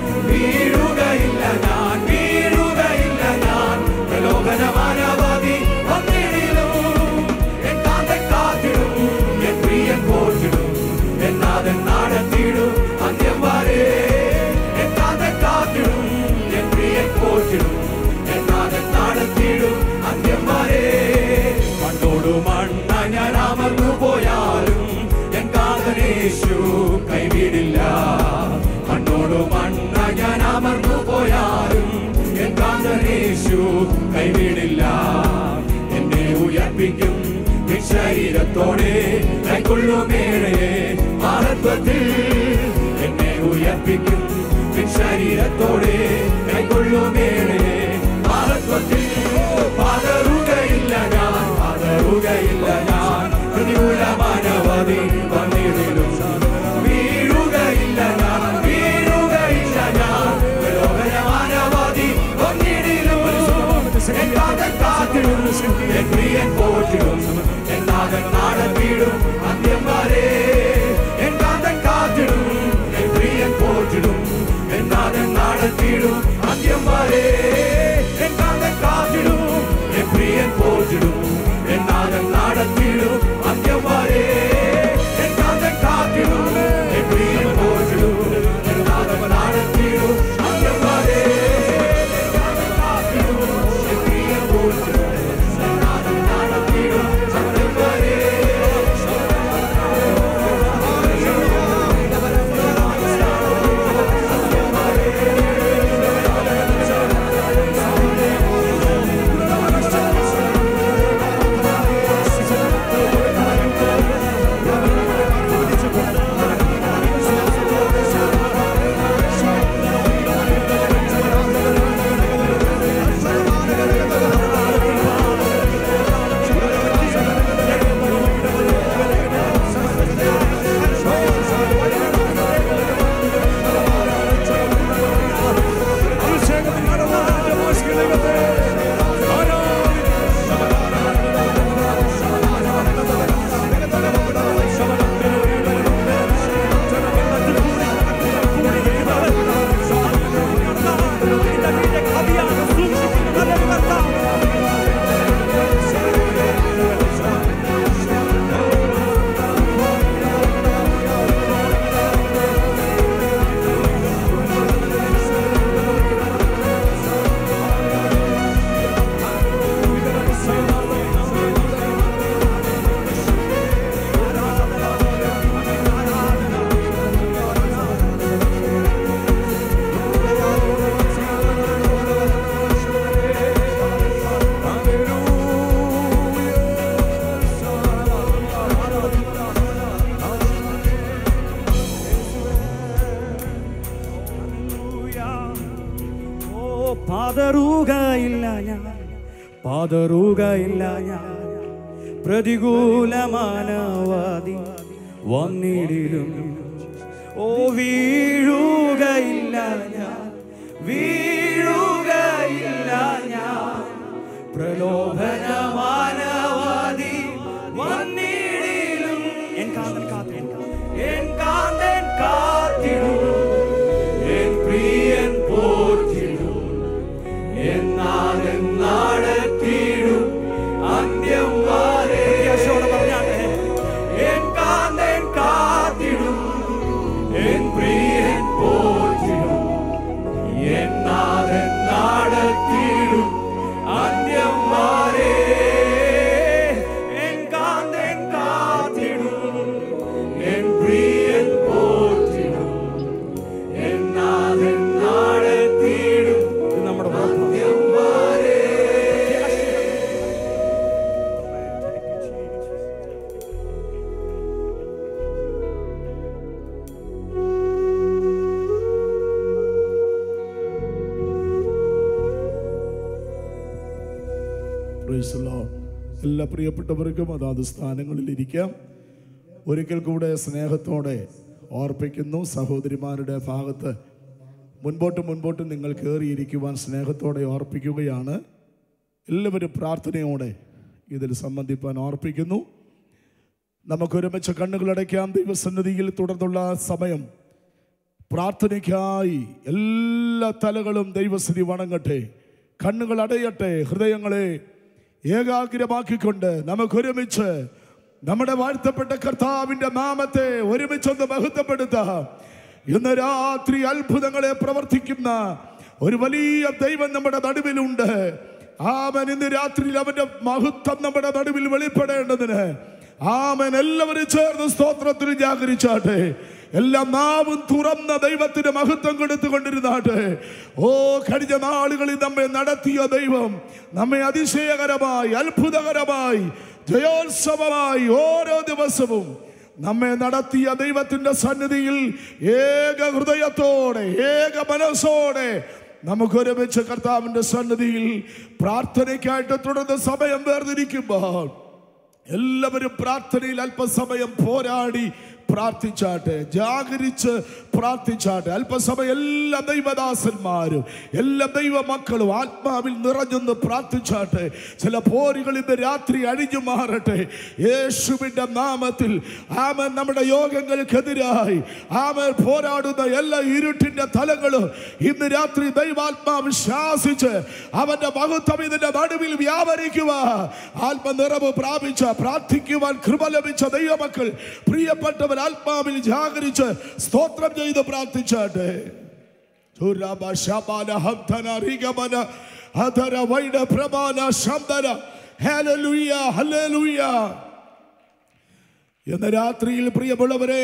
Speaker 2: വീഴുകയില്ല ഞാൻ വീഴുകയില്ല ഞാൻ പ്രലോഭനമാനവധി വന്നിടിലും എൻ കാന്തൻ കാത്തിടും എൻ പ്രിയൻ പോറ്റിടും എന്നാഥൻ നടത്തിയിടും അന്ത്യം വരെ എൻ കാന്തൻ കാത്തിടും എൻ പ്രിയൻ കൈവിടില്ല എന്നെ ഉയർപ്പിക്കും നിൻ ശരീരത്തോടെ കൈക്കൊള്ളുമേഴയെ മഹത്വത്തിൽ എന്നെ ഉയർപ്പിക്കും നിൻ ശരീരത്തോടെ കൈക്കൊള്ളുമേഴയെ മഹത്വത്തിൽ പതറുകയില്ല ഞാൻ പതറുകയില്ല ഞാൻ പ്രതികൂലമാനവധി വന്നിടിലും വീഴുകയില്ല ഞാൻ വീഴുകയില്ല ഞാൻ പ്രലോഭനമാനവധി വന്നിടിലും എന്നാകൻ കാത്തിടും എൻ പ്രിയൻ പോറ്റിടും എന്നാകൻ നാടത്തിടും അന്ത്യം വരെ എന്നാകൻ കാത്തിടും എൻ പ്രിയൻ പോറ്റിടും എന്നാകൻ നാടത്തിടും അന്ത്യം വരെ എന്നാകൻ കാത്തിടും എൻ പ്രിയൻ പോറ്റിടും എന്നാകൻ നാടത്തിടും അന്ത്യം വരെ എന്നാകൻ കാത്തിടും എൻ പ്രിയൻ പോറ്റിടും എന്നാകൻ നാടത്തിടും അന്ത്യം വരെ എന്നാകൻ കാത്തിടും എൻ പ്രിയൻ പോറ്റിടും എന്നാകൻ നാടത്തിടും അന്ത്യം വരെ
Speaker 5: ഓ പതറുകയില്ല ഞാൻ പതറുകയില്ല ഞാൻ പ്രതികൂലമാനവാദി വന്നിടിലും ഓ വീഴുകയില്ല ഞാൻ വീഴുകയില്ല ഞാൻ പ്രലോഭനമാനവാദി വന്നിടിലും എൻ കാന്തൻ കാത്ത് എൻ കാന്തൻ കാത്തിടും
Speaker 2: എൻ പ്രിയൻ പോറ്റിടും എന്നാലും നാടത്തിടും അന്ത്യം വരെ
Speaker 5: യേശുവോട് പറഞ്ഞാട്ടെ
Speaker 2: എൻ കാന്തൻ കാത്തിടും എൻ പ്രിയൻ പോറ്റിടും എന്നാലും നാടത്തിടും അന്ത്യം വരെ എൻ കാന്തൻ കാത്തിടും എൻ പ്രിയൻ പോറ്റിടും എന്നാലും നാടത്തിടും
Speaker 5: ഇത് നമ്മുടെ ഉറപ്പാണ്.
Speaker 2: അന്ത്യം വരെ
Speaker 4: Praise the Lord. എല്ലാ പ്രിയപ്പെട്ടവർക്കും അതാത് സ്ഥാനങ്ങളിൽ ഇരിക്കാം ഒരിക്കൽ കൂടെ സ്നേഹത്തോടെ ഓർപ്പിക്കുന്നു സഹോദരിമാരുടെ ഭാഗത്ത് മുൻപോട്ട് മുൻപോട്ട് നിങ്ങൾ കയറിയിരിക്കുവാൻ സ്നേഹത്തോടെ ഓർപ്പിക്കുകയാണ് എല്ലാവരും പ്രാർത്ഥനയോടെ ഇതിൽ സംബന്ധിപ്പാൻ ഓർപ്പിക്കുന്നു നമുക്കൊരുമിച്ച് കണ്ണുകളടയ്ക്കാം ദൈവസന്നിധിയിൽ തുടർന്നുള്ള സമയം പ്രാർത്ഥനയ്ക്കായി എല്ലാ തലകളും ദൈവസ്ഥിതി വണങ്ങട്ടെ കണ്ണുകൾ അടയട്ടെ ഹൃദയങ്ങളെ ഏകാഗ്രമാക്കിക്കൊണ്ട് നമുക്കൊരുമിച്ച് നമ്മുടെ വാഴ്ത്തപ്പെട്ട കർത്താവിന്റെ നാമത്തെ ഒരുമിച്ചൊന്ന് മഹത്വപ്പെടുത്താം ഇന്ന് രാത്രി അത്ഭുതങ്ങളെ പ്രവർത്തിക്കുന്ന ഒരു വലിയ ദൈവം നമ്മുടെ നടുവിലുണ്ട് ആമൻ ഇന്ന് രാത്രിയിൽ അവന്റെ മഹത്വം നമ്മുടെ നടുവിൽ വെളിപ്പെടേണ്ടതിന് ആമൻ എല്ലാവരും ചേർന്ന് സ്തോത്രത്തിന് ജാഗരിച്ചാട്ടെ എല്ലാ നാവും തുറന്ന ദൈവത്തിന് മഹത്വം കൊടുത്തുകൊണ്ടിരുന്നാട്ടെ ഓ കഴിഞ്ഞ നാളുകളിൽ നമ്മെ നടത്തിയ ദൈവം നമ്മെ അതിശയകരമായി അത്ഭുതകരമായി ജയോത്സവമായി ഓരോ ദിവസവും നമ്മെ നടത്തിയ ദൈവത്തിന്റെ സന്നിധിയിൽ ഏക ഹൃദയത്തോടെ ഏക മനസ്സോടെ നമുക്ക് ഒരുമിച്ച് കർത്താവിന്റെ സന്നിധിയിൽ പ്രാർത്ഥനയ്ക്കായിട്ട് തുടർന്ന് സമയം വേർതിരിക്കുമ്പോൾ എല്ലാവരും പ്രാർത്ഥനയിൽ അല്പസമയം പോരാടി പ്രാർത്ഥിച്ചാട്ടെ ജാഗരിച്ച് പ്രാർത്ഥിച്ചാട്ടെ അല്പസമയം എല്ലാ ദൈവദാസന്മാരും എല്ലാ ദൈവമക്കളും ആത്മാവിൽ നിറഞ്ഞൊന്ന് പ്രാർത്ഥിച്ചാട്ടെ ചില പോരുകൾ ഇന്ന് രാത്രി അഴിഞ്ഞു മാറട്ടെ യേശുവിൻ്റെ നാമത്തിൽ ആമൻ നമ്മുടെ യോഗങ്ങൾക്കെതിരായി ആമൻ പോരാടുന്ന എല്ലാ ഇരുട്ടിൻ്റെ തലങ്ങളും ഇന്ന് രാത്രി ദൈവാത്മാവ് ശാസിച്ച് അവന്റെ മഹത്വം ഇതിന്റെ നടുവിൽ വ്യാപരിക്കുക ആത്മനിറവ് പ്രാപിച്ച പ്രാർത്ഥിക്കുവാൻ കൃപ ലഭിച്ച ദൈവമക്കൾ പ്രിയപ്പെട്ടവർ ആത്മാവിൽ ജാഗരിച്ച് സ്തോത്രം ചെയ്ത് പ്രാർത്ഥിച്ചാട്ടെ ചുരബ ശബന ഹബ്ധന റിഗമന ഹധര വൈഡ പ്രമാന ശബ്ദന ഹല്ലേലൂയ ഹല്ലേലൂയ എന്ന രാത്രിയിൽ പ്രിയമുള്ളവരെ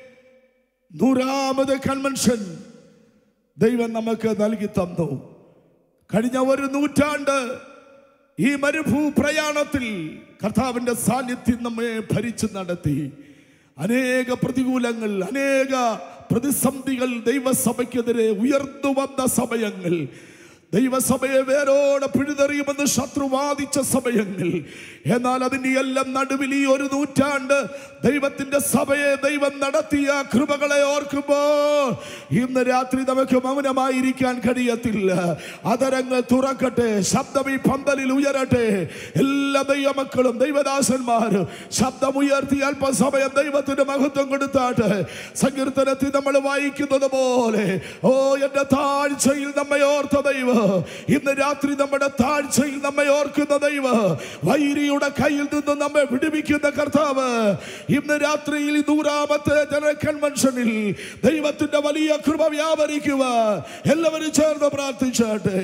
Speaker 4: നൂറാമത് കൺവെൻഷൻ ദൈവം നമുക്ക് നൽകി തന്നു കഴിഞ്ഞ ഒരു നൂറ്റാണ്ട് ഈ മരുഭൂ പ്രയാണത്തിൽ കർത്താവിന്റെ സാന്നിധ്യം നമ്മെ ഭരിച്ചു നടത്തി അനേക പ്രതികൂലങ്ങൾ അനേക പ്രതിസന്ധികൾ ദൈവസഭയ്ക്കെതിരെ ഉയർന്നു വന്ന സമയങ്ങൾ ദൈവസഭയെ വേരോടെ പിഴുതെറിയുമെന്ന് ശത്രു വാദിച്ച സമയങ്ങൾ എന്നാൽ അതിൻ്റെ എല്ലാം നടുവിൽ ഈ ഒരു നൂറ്റാണ്ട് ദൈവത്തിന്റെ സഭയെ ദൈവം നടത്തിയ കൃപകളെ ഓർക്കുമ്പോൾ ഇന്ന് രാത്രി നമുക്ക് മൗനമായിരിക്കാൻ കഴിയത്തില്ല അതരങ്ങൾ തുറക്കട്ടെ ശബ്ദം ഈ പന്തലിൽ ഉയരട്ടെ എല്ലാ ദൈവമക്കളും ദൈവദാസന്മാരും ശബ്ദമുയർത്തി അല്പസമയം ദൈവത്തിന് മഹത്വം കൊടുത്താട്ട് സങ്കീർത്തനത്തിൽ നമ്മൾ വായിക്കുന്നത് പോലെ ഓ എന്റെ താഴ്ചയിൽ നമ്മെ ഓർത്ത ദൈവം ഇന്ന് രാത്രി നമ്മുടെ താഴ്ചയിൽ നമ്മെ ഓർക്കുന്ന ദൈവം വൈരിയുടെ കയ്യിൽ നിന്ന് നമ്മെ വിടുവിക്കുന്ന കർത്താവ് ഇന്ന് രാത്രിയിൽ ഈ നൂറാമത്തെ ജനറൽ കൺവെൻഷനിൽ ദൈവത്തിന്റെ വലിയ കൃപ വ്യാപരിക്കുക എല്ലാവരും ചേർന്ന് പ്രാർത്ഥിച്ചാട്ടെ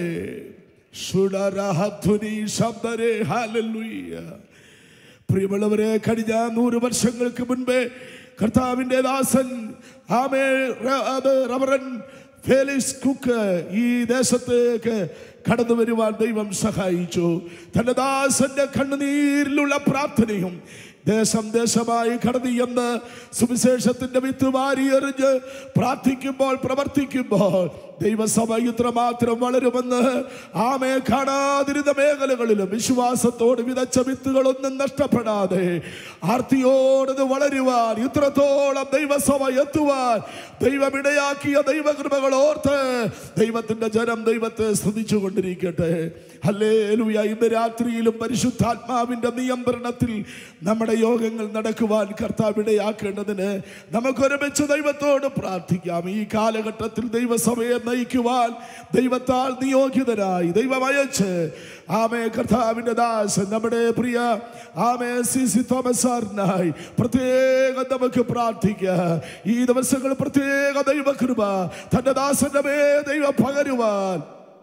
Speaker 4: സുഡരഹധ്വനി ശബ്ദരേ ഹാലലുയ്യ പ്രിയമുള്ളവരെ കഴിഞ്ഞ നൂറ് വർഷങ്ങൾക്ക് മുൻപേ കർത്താവിന്റെ ദാസൻ ആമേ റ- അത് റവറൻ ഫേലിക്സ് കുക്ക് ഈ ദേശത്തേക്ക് കടന്നു വരുവാൻ ദൈവം സഹായിച്ചു തന്റെ ദാസന്റെ കണ്ണുനീരിലുള്ള പ്രാർത്ഥനയും ദേശം ദേശമായി കടന്നു എന്ന് സുവിശേഷത്തിന്റെ വിത്ത് വാരിയെറിഞ്ഞ് പ്രാർത്ഥിക്കുമ്പോൾ പ്രവർത്തിക്കുമ്പോൾ ദൈവസഭ ഇത്രമാത്രം വളരുമെന്ന് ആമെ കാണാതിരുന്ന മേഖലകളിലും വിശ്വാസത്തോട് വിതച്ച വിത്തുകളൊന്നും നഷ്ടപ്പെടാതെ ആർത്തിയോടത് വളരുവാൻ ഇത്രത്തോളം ദൈവസഭ എത്തുവാൻ ദൈവമിടയാക്കിയ ദൈവകൃപകൾ ഓർത്ത് ദൈവത്തിന്റെ ജനം ദൈവത്തെ സ്തുതിച്ചു കൊണ്ടിരിക്കട്ടെ അല്ലേ ഇന്ന് രാത്രിയിലും പരിശുദ്ധാത്മാവിന്റെ നിയന്ത്രണത്തിൽ നമ്മുടെ യോഗങ്ങൾ നടക്കുവാൻ കർത്താവിടയാക്കേണ്ടതിന് നമുക്കൊരുമിച്ച് ദൈവത്തോട് പ്രാർത്ഥിക്കാം ഈ കാലഘട്ടത്തിൽ ദൈവസഭയെ നയിക്കുവാൻ ദൈവത്താൽ നിയോഗിതരായി ദൈവം അയച്ച് ആമേ കർത്താവിന്റെ ദാസൻ നമ്മുടെ പ്രിയ ആമേ സി സി തോമസ് സാറിനായി പ്രത്യേകം നമുക്ക് പ്രാർത്ഥിക്കാം ഈ ദിവസങ്ങൾ പ്രത്യേക ദൈവകൃപ തന്റെ ദാസന്റെ മേ ദൈവം പകരുവാൻ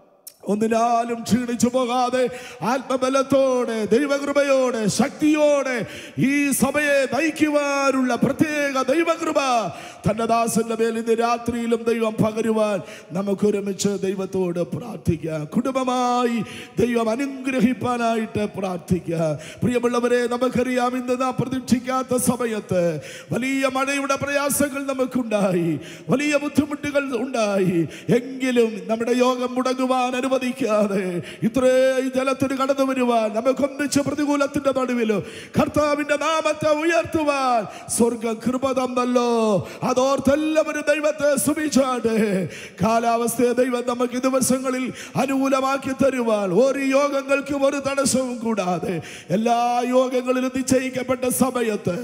Speaker 4: ഒന്നിനാലും ക്ഷീണിച്ചു പോകാതെ ആത്മബലത്തോടെ ദൈവകൃപയോടെ ശക്തിയോടെ ഈ സഭയെ നയിക്കുവാനുള്ള പ്രത്യേക ദൈവകൃപ തന്റെ ദാസന്റെ മേൽ ഇന്ന് രാത്രിയിലും ദൈവം പകരുവാൻ നമുക്കൊരുമിച്ച് ദൈവത്തോട് പ്രാർത്ഥിക്കാം കുടുംബമായി ദൈവം അനുഗ്രഹിപ്പാനായിട്ട് പ്രാർത്ഥിക്കാം പ്രിയമുള്ളവരെ നമുക്കറിയാം ഇന്ന് നാം പ്രതീക്ഷിക്കാത്ത സമയത്ത് വലിയ മഴയുടെ പ്രയാസങ്ങൾ നമുക്കുണ്ടായി വലിയ ബുദ്ധിമുട്ടുകൾ ഉണ്ടായി എങ്കിലും നമ്മുടെ യോഗം മുടങ്ങുവാൻ അനുവദിക്കാതെ ഇത്രയും ജലത്തിന് കടന്നു വരുവാൻ നമുക്കൊന്നിച്ച് പ്രതികൂലത്തിന്റെ നടുവിലും കർത്താവിന്റെ നാമത്തെ ഉയർത്തുവാൻ സ്വർഗം കൃപ തന്നല്ലോ അതോർത്ത് എല്ലാവരും ദൈവത്തെ സുഭിച്ചാട്ടെ കാലാവസ്ഥയെ ദൈവം നമുക്ക് ഈ ദിവസങ്ങളിൽ അനുകൂലമാക്കി തരുവാൻ ഒരു യോഗങ്ങൾക്കും ഒരു തടസ്സവും കൂടാതെ എല്ലാ യോഗങ്ങളിലും നിശ്ചയിക്കപ്പെട്ട സമയത്ത്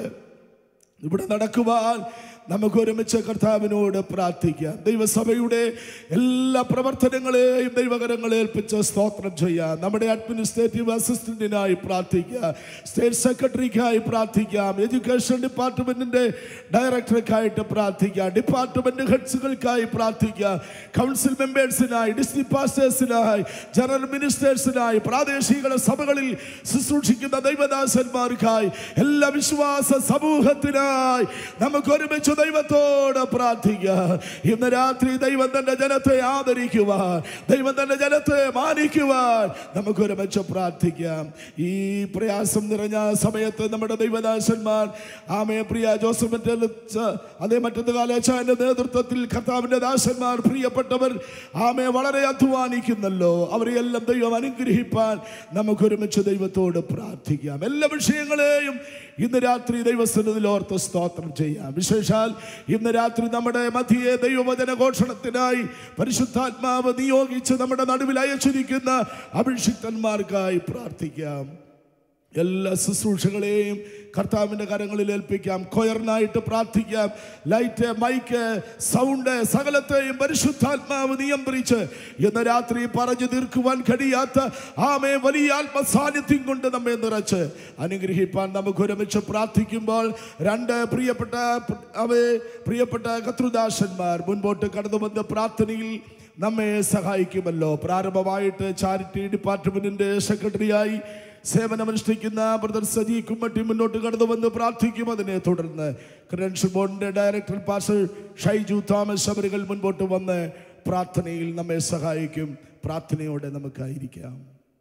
Speaker 4: ഇവിടെ നടക്കുവാൻ നമുക്ക് ഒരുമിച്ച് കർത്താവിനോട് പ്രാർത്ഥിക്കാം ദൈവസഭയുടെ എല്ലാ പ്രവർത്തനങ്ങളെയും ദൈവകരങ്ങളെ ഏൽപ്പിച്ച് സ്തോത്രം ചെയ്യാം നമ്മുടെ അഡ്മിനിസ്ട്രേറ്റീവ് അസിസ്റ്റന്റിനായി പ്രാർത്ഥിക്കാം സ്റ്റേറ്റ് സെക്രട്ടറിക്കായി പ്രാർത്ഥിക്കാം എഡ്യൂക്കേഷൻ ഡിപ്പാർട്ട്മെന്റിന്റെ ഡയറക്ടർക്കായിട്ട് പ്രാർത്ഥിക്കാം ഡിപ്പാർട്ട്മെന്റ് ഹെഡ്സുകൾക്കായി പ്രാർത്ഥിക്കാം കൗൺസിൽ മെമ്പേഴ്സിനായി ഡിസ്ട്രിക്ട് പാസ്റ്റേഴ്സിനായി ജനറൽ മിനിസ്റ്റേഴ്സിനായി പ്രാദേശിക സഭകളിൽ ശുശ്രൂഷിക്കുന്ന ദൈവദാസന്മാർക്കായി എല്ലാ വിശ്വാസ സമൂഹത്തിനായി നമുക്ക് ഒരുമിച്ച് ദൈവത്തോട് പ്രാർത്ഥിക്കുക ഇന്ന് രാത്രി ദൈവം തന്റെ ജനത്തെ ആദരിക്കുവാൻ ദൈവം തന്റെ ജനത്തെ മാനിക്കുവാൻ നമുക്ക് ഒരുമിച്ച് പ്രാർത്ഥിക്കാം ഈ പ്രയാസം നിറഞ്ഞ സമയത്ത് നമ്മുടെ ദൈവദാസന്മാർ ആമേ പ്രിയ ജോസഫിന്റെ അതേ മറ്റൊന്ന് കാലേച്ചാന്റെ നേതൃത്വത്തിൽ കർത്താവിന്റെ ദാസന്മാർ പ്രിയപ്പെട്ടവർ ആമേ വളരെ അധ്വാനിക്കുന്നല്ലോ അവരെയെല്ലാം ദൈവം അനുഗ്രഹിപ്പാൻ നമുക്ക് ഒരുമിച്ച് ദൈവത്തോട് പ്രാർത്ഥിക്കാം എല്ലാ വിഷയങ്ങളെയും ഇന്ന് രാത്രി ദൈവസ്ഥിതിയിൽ ഓർത്ത് സ്തോത്രം ചെയ്യാം വിശേഷാൽ ഇന്ന് രാത്രി നമ്മുടെ മധ്യയെ ദൈവവചന ഘോഷണത്തിനായി പരിശുദ്ധാത്മാവ് നിയോഗിച്ച് നമ്മുടെ നടുവിൽ അയച്ചിരിക്കുന്ന അഭിഷിക്തന്മാർക്കായി പ്രാർത്ഥിക്കാം എല്ലാ ശുശ്രൂഷകളെയും കർത്താവിൻ്റെ കരങ്ങളിൽ ഏൽപ്പിക്കാം കൊയറിനായിട്ട് പ്രാർത്ഥിക്കാം ലൈറ്റ് മൈക്ക് സൗണ്ട് സകലത്തെയും പരിശുദ്ധാത്മാവ് നിയന്ത്രിച്ച് ഇന്ന് രാത്രി പറഞ്ഞു തീർക്കുവാൻ കഴിയാത്ത ആമേ വലിയ ആത്മസാന്നിധ്യം കൊണ്ട് നമ്മെ നിറച്ച് അനുഗ്രഹിപ്പാൻ നമുക്ക് ഒരുമിച്ച് പ്രാർത്ഥിക്കുമ്പോൾ രണ്ട് പ്രിയപ്പെട്ട അവയെ പ്രിയപ്പെട്ട കത്രുദാസന്മാർ മുൻപോട്ട് കടന്നു വന്ന പ്രാർത്ഥനയിൽ നമ്മെ സഹായിക്കുമല്ലോ പ്രാരംഭമായിട്ട് ചാരിറ്റി ഡിപ്പാർട്ട്മെന്റിന്റെ സെക്രട്ടറിയായി സേവനമനുഷ്ഠിക്കുന്ന ബ്രദർ സജി കുമ്മട്ടി മുന്നോട്ട് കടന്നു വന്ന് പ്രാർത്ഥിക്കും അതിനെ തുടർന്ന് ക്രെഡൻഷ്യൽ ബോർഡിന്റെ ഡയറക്ടർ പാസ്റ്റർ ഷൈജു തോമസ് അവരുകൾ മുൻപോട്ട് വന്ന് പ്രാർത്ഥനയിൽ നമ്മെ സഹായിക്കും പ്രാർത്ഥനയോടെ നമുക്കായിരിക്കാം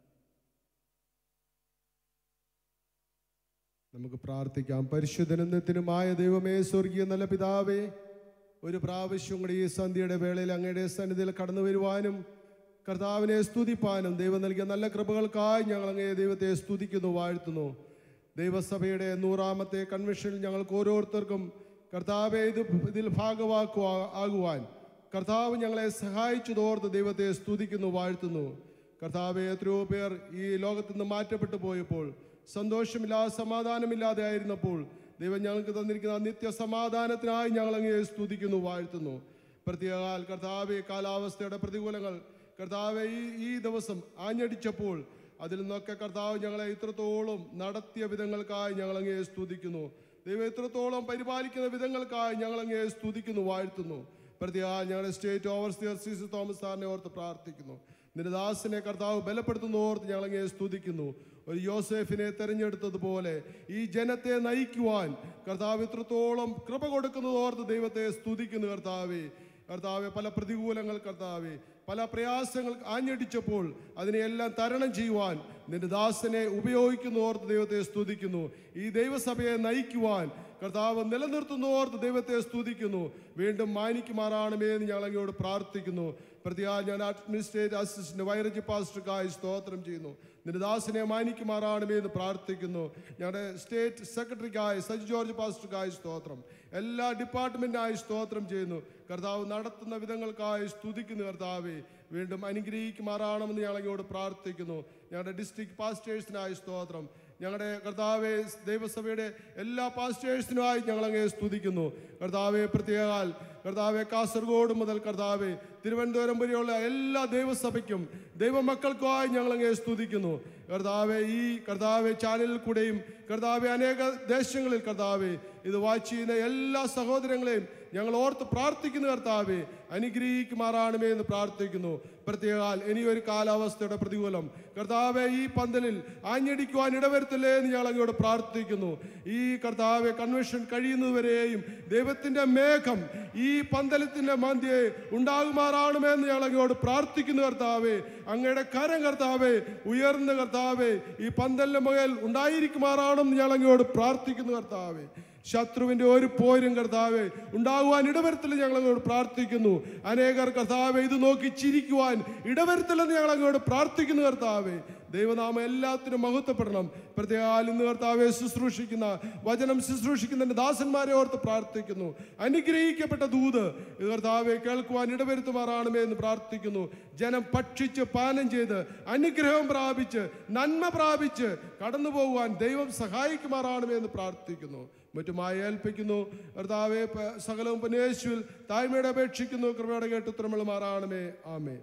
Speaker 6: നമുക്ക് പ്രാർത്ഥിക്കാം പരിശുദ്ധനത്തിനുമായ ദൈവമേ സ്വർഗീയ നല്ല പിതാവേ ഒരു പ്രാവശ്യം കൂടി ഈ സന്ധ്യയുടെ വേളയിൽ അങ്ങയുടെ സന്നിധിയിൽ കടന്നു വരുവാനും കർത്താവിനെ സ്തുതിപ്പാനും ദൈവം നൽകിയ നല്ല കൃപകൾക്കായി ഞങ്ങൾ അങ്ങേ ദൈവത്തെ സ്തുതിക്കുന്നു വാഴ്ത്തുന്നു ദൈവസഭയുടെ നൂറാമത്തെ കൺവെൻഷനിൽ ഞങ്ങൾക്ക് ഓരോരുത്തർക്കും കർത്താവെ ഇത് ഇതിൽ ഭാഗവാക്കുവാ ആകുവാൻ കർത്താവ് ഞങ്ങളെ സഹായിച്ചതോർത്ത് ദൈവത്തെ സ്തുതിക്കുന്നു വാഴ്ത്തുന്നു കർത്താവെ എത്രയോ പേർ ഈ ലോകത്ത് നിന്ന് മാറ്റപ്പെട്ടു പോയപ്പോൾ സന്തോഷമില്ലാതെ സമാധാനമില്ലാതെ ആയിരുന്നപ്പോൾ ദൈവം ഞങ്ങൾക്ക് തന്നിരിക്കുന്ന നിത്യ സമാധാനത്തിനായി ഞങ്ങൾ അങ്ങേ സ്തുതിക്കുന്നു വാഴ്ത്തുന്നു പ്രത്യേകാൽ കർത്താവെ കാലാവസ്ഥയുടെ പ്രതികൂലങ്ങൾ കർത്താവെ ഈ ഈ ദിവസം ആഞ്ഞടിച്ചപ്പോൾ അതിൽ നിന്നൊക്കെ കർത്താവ് ഞങ്ങളെ ഇത്രത്തോളം നടത്തിയ വിധങ്ങൾക്കായി ഞങ്ങൾ അങ്ങേ സ്തുതിക്കുന്നു ദൈവം ഇത്രത്തോളം പരിപാലിക്കുന്ന വിധങ്ങൾക്കായി ഞങ്ങൾ അങ്ങേ സ്തുതിക്കുന്നു വാഴ്ത്തുന്നു പ്രത്യേകം ഞങ്ങളുടെ state overseer C C Thomas സാറിനെ ഓർത്ത് പ്രാർത്ഥിക്കുന്നു നിന്റെ ദാസിനെ കർത്താവ് ബലപ്പെടുത്തുന്ന ഓർത്ത് ഞങ്ങൾ അങ്ങേ സ്തുതിക്കുന്നു ഒരു യോസേഫിനെ തെരഞ്ഞെടുത്തതുപോലെ ഈ ജനത്തെ നയിക്കുവാൻ കർത്താവ് ഇത്രത്തോളം കൃപ കൊടുക്കുന്നത് ഓർത്ത് ദൈവത്തെ സ്തുതിക്കുന്നു കർത്താവേ കർത്താവെ പല പ്രതികൂലങ്ങൾ കർത്താവെ പല പ്രയാസങ്ങൾ ആഞ്ഞടിച്ചപ്പോൾ അതിനെയെല്ലാം തരണം ചെയ്യുവാൻ നിന്റെ ദാസനെ ഉപയോഗിക്കുന്ന ഓർത്ത് ദൈവത്തെ സ്തുതിക്കുന്നു ഈ ദൈവസഭയെ നയിക്കുവാൻ കർത്താവ് നിലനിർത്തുന്ന ഓർത്ത് ദൈവത്തെ സ്തുതിക്കുന്നു വീണ്ടും മാനിക്കുമാറാണമേ എന്ന് ഞങ്ങൾ അങ്ങയോട് പ്രാർത്ഥിക്കുന്നു പ്രതിയാ ഞാൻ അഡ്മിനിസ്ട്രേറ്റീവ് അസിസ്റ്റന്റ് വൈറജി പാസ്റ്റർക്കായി സ്തോത്രം ചെയ്യുന്നു നിന്റെ ദാസനെ മാനിക്കുമാറാണമേ എന്ന് പ്രാർത്ഥിക്കുന്നു ഞങ്ങളുടെ സ്റ്റേറ്റ് സെക്രട്ടറിക്കായി സജി ജോർജ് പാസ്റ്റർക്കായി സ്തോത്രം എല്ലാ ഡിപ്പാർട്ട്മെന്റിനായി സ്തോത്രം ചെയ്യുന്നു കർത്താവ് നടത്തുന്ന വിധങ്ങൾക്കായി സ്തുതിക്കുന്നു കർത്താവെ വീണ്ടും അനുഗ്രഹിക്കുമാറാണമെന്ന് ഞങ്ങൾ അങ്ങയോട് പ്രാർത്ഥിക്കുന്നു ഞങ്ങളുടെ ഡിസ്ട്രിക്ട് പാസ്റ്റേഴ്സിനായി സ്തോത്രം ഞങ്ങളുടെ കർത്താവെ ദൈവസഭയുടെ എല്ലാ പാസ്റ്റേഴ്സിനുമായി ഞങ്ങൾ അങ്ങേ സ്തുതിക്കുന്നു കർത്താവെ പ്രത്യേകാൽ കർത്താവെ കാസർഗോഡ് മുതൽ കർത്താവെ തിരുവനന്തപുരം വരെയുള്ള എല്ലാ ദൈവസഭയ്ക്കും ദൈവമക്കൾക്കുമായി ഞങ്ങൾ അങ്ങേ സ്തുതിക്കുന്നു കർത്താവെ ഈ കർത്താവെ ചാനലിൽ കൂടെയും കർത്താവെ അനേക ദേശങ്ങളിൽ കർത്താവെ ഇത് വാച്ച് ചെയ്യുന്ന എല്ലാ സഹോദരങ്ങളെയും ഞങ്ങൾ ഓർത്ത് പ്രാർത്ഥിക്കുന്നു കർത്താവെ അനുഗ്രഹിക്കുമാറാണമേ എന്ന് പ്രാർത്ഥിക്കുന്നു പ്രത്യേകാൽ ഇനിയൊരു കാലാവസ്ഥയുടെ പ്രതികൂലം കർത്താവെ ഈ പന്തലിൽ ആഞ്ഞടിക്കുവാൻ ഇടവരുത്തില്ലേ എന്ന് ഞങ്ങൾ അങ്ങോട്ട് പ്രാർത്ഥിക്കുന്നു ഈ കർത്താവെ കൺവെൻഷൻ കഴിയുന്നതുവരെയും ദൈവത്തിന്റെ മേഘം ഈ പന്തലത്തിന്റെ മധ്യേ ഉണ്ടാകുമാറാണമേ എന്ന് ഞങ്ങൾ അങ്ങോട്ട് പ്രാർത്ഥിക്കുന്നു കർത്താവെ അങ്ങയുടെ കരം കർത്താവെ ഉയർന്ന കർത്താവെ ഈ പന്തലിന്റെ മുകളിൽ ഉണ്ടായിരിക്കുമാറാണെന്ന് ഞങ്ങൾ അങ്ങോട്ട് പ്രാർത്ഥിക്കുന്നു കർത്താവെ ശത്രുവിന്റെ ഒരു പോരും കർത്താവെ ഉണ്ടാകുവാൻ ഇടവരുത്തില്ല ഞങ്ങൾ അങ്ങോട്ട് പ്രാർത്ഥിക്കുന്നു അനേകർ കർത്താവെ ഇത് നോക്കി ചിരിക്കുവാൻ ഇടവരുത്തില്ലെന്ന് ഞങ്ങൾ അങ്ങോട്ട് പ്രാർത്ഥിക്കുന്നു കർത്താവെ ദൈവനാമം എല്ലാത്തിനും മഹത്വപ്പെടണം പ്രത്യേകം ഇന്ന് കർത്താവെ ശുശ്രൂഷിക്കുന്ന വചനം ശുശ്രൂഷിക്കുന്ന എൻ്റെ ദാസന്മാരെ ഓർത്ത് പ്രാർത്ഥിക്കുന്നു അനുഗ്രഹിക്കപ്പെട്ട ദൂത് ഇത് കർത്താവെ കേൾക്കുവാൻ ഇടവരുത്തുമാറാണമേ എന്ന് പ്രാർത്ഥിക്കുന്നു ജനം ഭക്ഷിച്ച് പാനം ചെയ്ത് അനുഗ്രഹം പ്രാപിച്ച് നന്മ പ്രാപിച്ച് കടന്നു പോകുവാൻ ദൈവം സഹായിക്കുമാറാണമേ എന്ന് പ്രാർത്ഥിക്കുന്നു മറ്റുമായി ഏൽപ്പിക്കുന്നു കർത്താവെ പ- സകലവും പനേശുവിൽ താഴ്മയുടെ അപേക്ഷിക്കുന്നു കൃപയുടെ കേട്ട് ഉത്തരമുള്ളമാറാണമേ ആമേ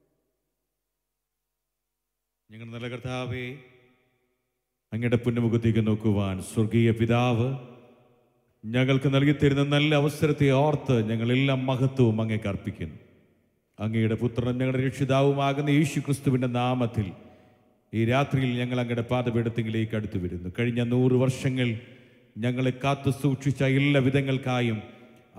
Speaker 7: ഞങ്ങളുടെ നല്ല കർത്താവേ അങ്ങയുടെ പുണ്യമുഖത്തേക്ക് നോക്കുവാൻ സ്വർഗീയ പിതാവ് ഞങ്ങൾക്ക് നൽകിത്തരുന്ന നല്ല അവസരത്തെ ഓർത്ത് ഞങ്ങളെല്ലാം മഹത്വവും അങ്ങേക്ക് അർപ്പിക്കുന്നു അങ്ങയുടെ പുത്രൻ ഞങ്ങളുടെ രക്ഷിതാവുമാകുന്ന യേശു ക്രിസ്തുവിൻ്റെ നാമത്തിൽ ഈ രാത്രിയിൽ ഞങ്ങൾ അങ്ങയുടെ പാതപീഠത്തിലേക്ക് അടുത്തു വരുന്നു കഴിഞ്ഞ നൂറ് വർഷങ്ങൾ ഞങ്ങളെ കാത്തു സൂക്ഷിച്ച എല്ലാ വിധങ്ങൾക്കായും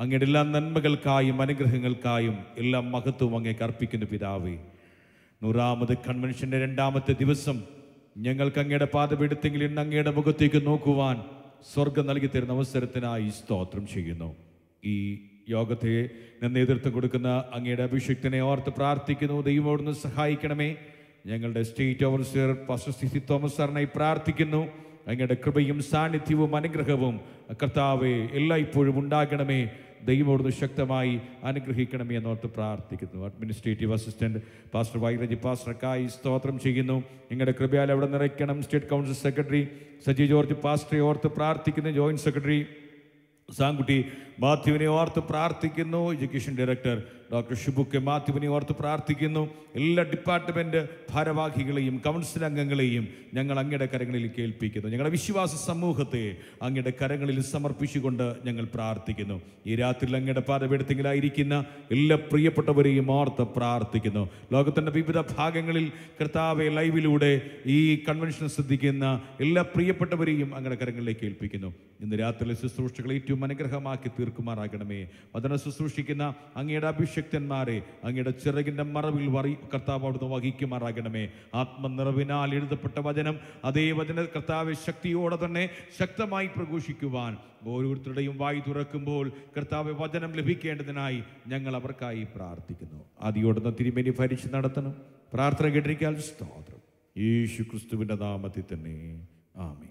Speaker 7: അങ്ങയുടെ എല്ലാ നന്മകൾക്കായും അനുഗ്രഹങ്ങൾക്കായും എല്ലാ മഹത്വവും അങ്ങേക്ക് അർപ്പിക്കുന്നു പിതാവേ നൂറാമത് കൺവെൻഷന്റെ രണ്ടാമത്തെ ദിവസം ഞങ്ങൾക്ക് അങ്ങയുടെ പാതപീഠത്തെങ്കിൽ ഇന്ന് അങ്ങയുടെ മുഖത്തേക്ക് നോക്കുവാൻ സ്വർഗം നൽകി തരുന്ന അവസരത്തിനായി സ്തോത്രം ചെയ്യുന്നു ഈ യോഗത്തെ നേതൃത്വം കൊടുക്കുന്ന അങ്ങയുടെ അഭിഷിക്തനെ ഓർത്ത് പ്രാർത്ഥിക്കുന്നു ദൈവമോടൊന്ന് സഹായിക്കണമേ ഞങ്ങളുടെ state overseer pastor C C Thomas സാറിനായി പ്രാർത്ഥിക്കുന്നു അങ്ങയുടെ കൃപയും സാന്നിധ്യവും അനുഗ്രഹവും കർത്താവെ എല്ലായ്പ്പോഴും ഉണ്ടാകണമേ ദൈവമോടൊന്ന് ശക്തമായി അനുഗ്രഹിക്കണമേ എന്നോർത്ത് പ്രാർത്ഥിക്കുന്നു അഡ്മിനിസ്ട്രേറ്റീവ് അസിസ്റ്റന്റ് പാസ്റ്റർ വൈരജി പാസ്റ്റർക്കായി സ്തോത്രം ചെയ്യുന്നു നിങ്ങളുടെ കൃപയാൽ അവിടെ നിറയ്ക്കണം state council secretary Saji George പാസ്റ്ററെ ഓർത്ത് പ്രാർത്ഥിക്കുന്നു ജോയിന്റ് സെക്രട്ടറി സാങ്കുട്ടി മാത്യുവിനെ ഓർത്ത് പ്രാർത്ഥിക്കുന്നു education director doctor Shibu K മാത്യുവിനെ ഓർത്ത് പ്രാർത്ഥിക്കുന്നു എല്ലാ ഡിപ്പാർട്ട്മെന്റ് ഭാരവാഹികളെയും കൗൺസിൽ അംഗങ്ങളെയും ഞങ്ങൾ അങ്ങയുടെ കരങ്ങളിൽ കേൾപ്പിക്കുന്നു ഞങ്ങളുടെ വിശ്വാസ സമൂഹത്തെ അങ്ങയുടെ കരങ്ങളിൽ സമർപ്പിച്ചുകൊണ്ട് ഞങ്ങൾ പ്രാർത്ഥിക്കുന്നു ഈ രാത്രിയിൽ അങ്ങയുടെ പാതപീഠത്തിലായിരിക്കുന്ന എല്ലാ പ്രിയപ്പെട്ടവരെയും ഓർത്ത് പ്രാർത്ഥിക്കുന്നു ലോകത്തിന്റെ വിവിധ ഭാഗങ്ങളിൽ കർത്താവെ ലൈവിലൂടെ ഈ കൺവെൻഷൻ ശ്രദ്ധിക്കുന്ന എല്ലാ പ്രിയപ്പെട്ടവരെയും അങ്ങയുടെ കരങ്ങളിലേക്ക് ഏൽപ്പിക്കുന്നു ഇന്ന് രാത്രിയിലെ ശുശ്രൂഷകൾ ഏറ്റവും അനുഗ്രഹമാക്കി തീർക്കുമാറാകണമേ വചന ശുശ്രൂഷിക്കുന്ന അങ്ങയുടെ അഭിഷക്തന്മാരെ അങ്ങയുടെ ചിറകിന്റെ മറവിൽ വറി കർത്താവ് അവിടുന്ന് വഹിക്കുമാറാകണമേ ആത്മനിറവിനാൽ എഴുതപ്പെട്ട വചനം അതേ വചന കർത്താവ് ശക്തിയോടെ തന്നെ ശക്തമായി പ്രഘോഷിക്കുവാൻ ഓരോരുത്തരുടെയും വായി തുറക്കുമ്പോൾ കർത്താവ് വചനം ലഭിക്കേണ്ടതിനായി ഞങ്ങൾ അവർക്കായി പ്രാർത്ഥിക്കുന്നു ആദ്യോടുന്ന തിരുമേനി ഭരിച്ച് നടത്തണം പ്രാർത്ഥന കേട്ടിരിക്കാൻ സ്തോത്രം യേശു ക്രിസ്തുവിന്റെ നാമത്തിൽ തന്നെ ആമേ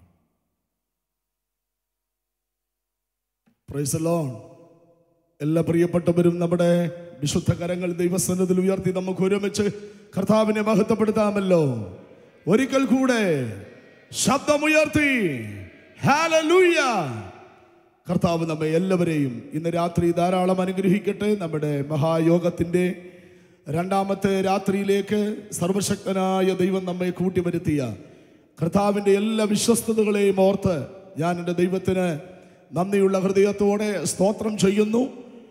Speaker 4: പ്രൈസ് ലോൺ എല്ലാ പ്രിയപ്പെട്ടവരും നമ്മുടെ വിശുദ്ധ കരങ്ങൾ ദൈവസന്നതിൽ ഉയർത്തി നമുക്ക് ഒരുമിച്ച് കർത്താവിനെ മഹത്വപ്പെടുത്താമല്ലോ ഒരിക്കൽ കൂടെ ശബ്ദമുയർത്തി ഹാലലൂയ കർത്താവ് നമ്മെ എല്ലാവരെയും ഇന്ന് രാത്രി ധാരാളം അനുഗ്രഹിക്കട്ടെ നമ്മുടെ മഹായോഗത്തിൻ്റെ രണ്ടാമത്തെ രാത്രിയിലേക്ക് സർവശക്തനായ ദൈവം നമ്മെ കൂട്ടിവരുത്തിയ കർത്താവിൻ്റെ എല്ലാ വിശ്വസ്തതകളെയും ഓർത്ത് ഞാൻ എൻ്റെ ദൈവത്തിന് നന്ദിയുള്ള ഹൃദയത്തോടെ സ്തോത്രം ചെയ്യുന്നു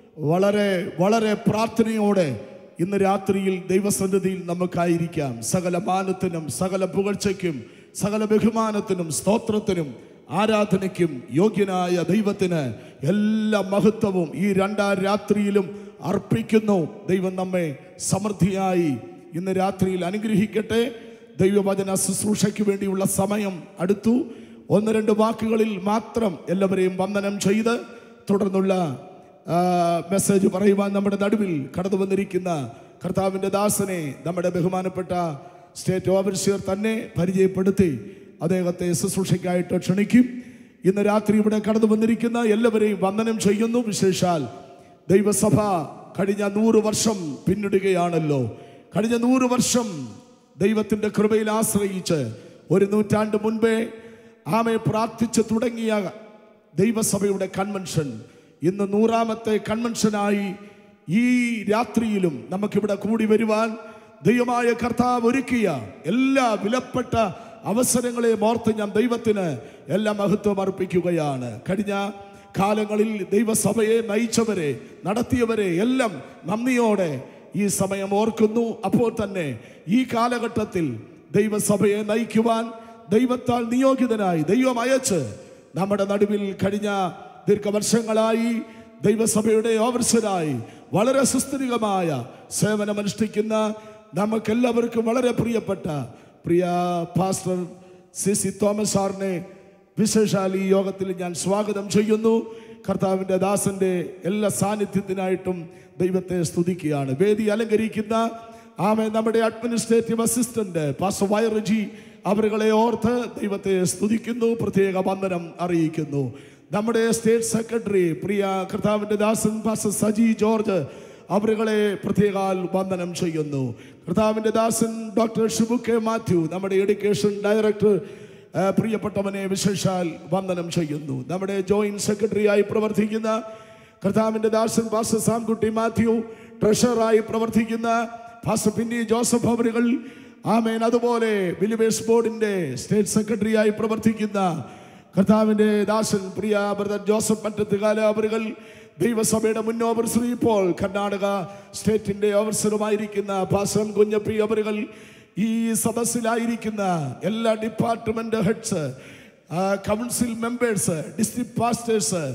Speaker 4: വളരെ വളരെ പ്രാർത്ഥനയോടെ ഇന്ന് രാത്രിയിൽ ദൈവസന്നിധിയിൽ നമുക്കായിരിക്കാം സകല മാനത്തിനും സകല പുകഴ്ചയ്ക്കും സകല ബഹുമാനത്തിനും സ്തോത്രത്തിനും ആരാധനയ്ക്കും യോഗ്യനായ ദൈവത്തിന് എല്ലാ മഹത്വവും ഈ രണ്ടാം രാത്രിയിലും അർപ്പിക്കുന്നു ദൈവം നമ്മെ സമൃദ്ധിയായി ഇന്ന് രാത്രിയിൽ അനുഗ്രഹിക്കട്ടെ ദൈവവചന ശുശ്രൂഷയ്ക്ക് വേണ്ടിയുള്ള സമയം അടുത്തു ഒന്ന് രണ്ട് വാക്കുകളിൽ മാത്രം എല്ലാവരെയും വന്ദനം ചെയ്ത് തുടർന്നുള്ള ആ, മെസ്സേജ് പറയുവാൻ നമ്മുടെ നടുവിൽ കടന്നു വന്നിരിക്കുന്ന കർത്താവിൻ്റെ ദാസനെ നമ്മുടെ ബഹുമാനപ്പെട്ട സ്റ്റേറ്റ് ഓവർസിയർ തന്നെ പരിചയപ്പെടുത്തി അദ്ദേഹത്തെ ശുശ്രൂഷയ്ക്കായിട്ട് ക്ഷണിക്കും ഇന്ന് രാത്രി ഇവിടെ കടന്നു വന്നിരിക്കുന്ന എല്ലാവരെയും വന്ദനം ചെയ്യുന്നു വിശേഷാൽ ദൈവസഭ കഴിഞ്ഞ നൂറ് വർഷം പിന്നിടുകയാണല്ലോ കഴിഞ്ഞ നൂറ് വർഷം ദൈവത്തിൻ്റെ കൃപയിൽ ആശ്രയിച്ച് ഒരു നൂറ്റാണ്ട് മുൻപേ ആമെ പ്രാർത്ഥിച്ച് തുടങ്ങിയ ദൈവസഭയുടെ കൺവെൻഷൻ ഇന്ന് നൂറാമത്തെ കൺവെൻഷനായി ഈ രാത്രിയിലും നമുക്കിവിടെ കൂടി വരുവാൻ ദൈവമായ കർത്താവ് ഒരുക്കിയ എല്ലാ വിലപ്പെട്ട അവസരങ്ങളെ ഓർത്ത് ഞാൻ ദൈവത്തിന് എല്ലാ മഹത്വം അർപ്പിക്കുകയാണ് കഴിഞ്ഞ കാലങ്ങളിൽ ദൈവസഭയെ നയിച്ചവരെ നടത്തിയവരെ എല്ലാം നന്ദിയോടെ ഈ സമയം ഓർക്കുന്നു അപ്പോൾ തന്നെ ഈ കാലഘട്ടത്തിൽ ദൈവസഭയെ നയിക്കുവാൻ ദൈവത്താൽ നിയോഗിതനായി ദൈവം അയച്ച് നമ്മുടെ നടുവിൽ കഴിഞ്ഞ ദീർഘവർഷങ്ങളായി ദൈവസഭയുടെ ഓവർസരായി വളരെ സുസ്ഥിരമായ സേവനമനുഷ്ഠിക്കുന്ന നമുക്കെല്ലാവർക്കും വളരെ പ്രിയപ്പെട്ട പ്രിയ പാസ്റ്റർ സി സി തോമസ് സാറിനെ വിശേഷാൽ ഈ യോഗത്തിൽ ഞാൻ സ്വാഗതം ചെയ്യുന്നു കർത്താവിൻ്റെ ദാസന്റെ എല്ലാ സാന്നിധ്യത്തിനായിട്ടും ദൈവത്തെ സ്തുതിക്കുകയാണ് വേദി അലങ്കരിക്കുന്ന ആമെ നമ്മുടെ അഡ്മിനിസ്ട്രേറ്റീവ് അസിസ്റ്റന്റ് പാസ്റ്റർ വൈറജി അവരുകളെ ഓർത്ത് ദൈവത്തെ സ്തുതിക്കുന്നു പ്രത്യേക വന്ദനം അറിയിക്കുന്നു നമ്മുടെ സ്റ്റേറ്റ് സെക്രട്ടറി പ്രിയ കർത്താവിൻ്റെ ദാസൻ പാസ്റ്റർ സജി ജോർജ് അവരുകളെ പ്രത്യേകാൽ വന്ദനം ചെയ്യുന്നു കർത്താവിൻ്റെ ദാസൻ ഡോക്ടർ ഷിബു കെ മാത്യു നമ്മുടെ എഡ്യൂക്കേഷൻ ഡയറക്ടർ ആ, പ്രിയപ്പെട്ടവനെ വിശേഷാൽ വന്ദനം ചെയ്യുന്നു നമ്മുടെ ജോയിന്റ് സെക്രട്ടറിയായി പ്രവർത്തിക്കുന്ന കർത്താവിൻ്റെ ദാസൻ പാസ്റ്റർ സാംകുട്ടി മാത്യു ട്രഷറായി പ്രവർത്തിക്കുന്ന പാസ്റ്റർ പിന്നി ജോസഫ് അവരുകൾ ആമേൻ അതുപോലെ ബിലിവേഴ്സ് ബോർഡിന്റെ സ്റ്റേറ്റ് സെക്രട്ടറിയായി പ്രവർത്തിക്കുന്ന കർത്താവിൻ്റെ ദാസൻ പ്രിയ ബ്രദർ ജോസഫ് മറ്റത്തുകാല അവരുകൾ ദൈവസഭയുടെ മുൻ ഓവർസർ ഇപ്പോൾ കർണാടക സ്റ്റേറ്റിന്റെ ഓവർസറുമായിരിക്കുന്ന പാസം കുഞ്ഞപ്പി അവരുകൾ ഈ സദസ്സിലായിരിക്കുന്ന എല്ലാ department heads council members district pastors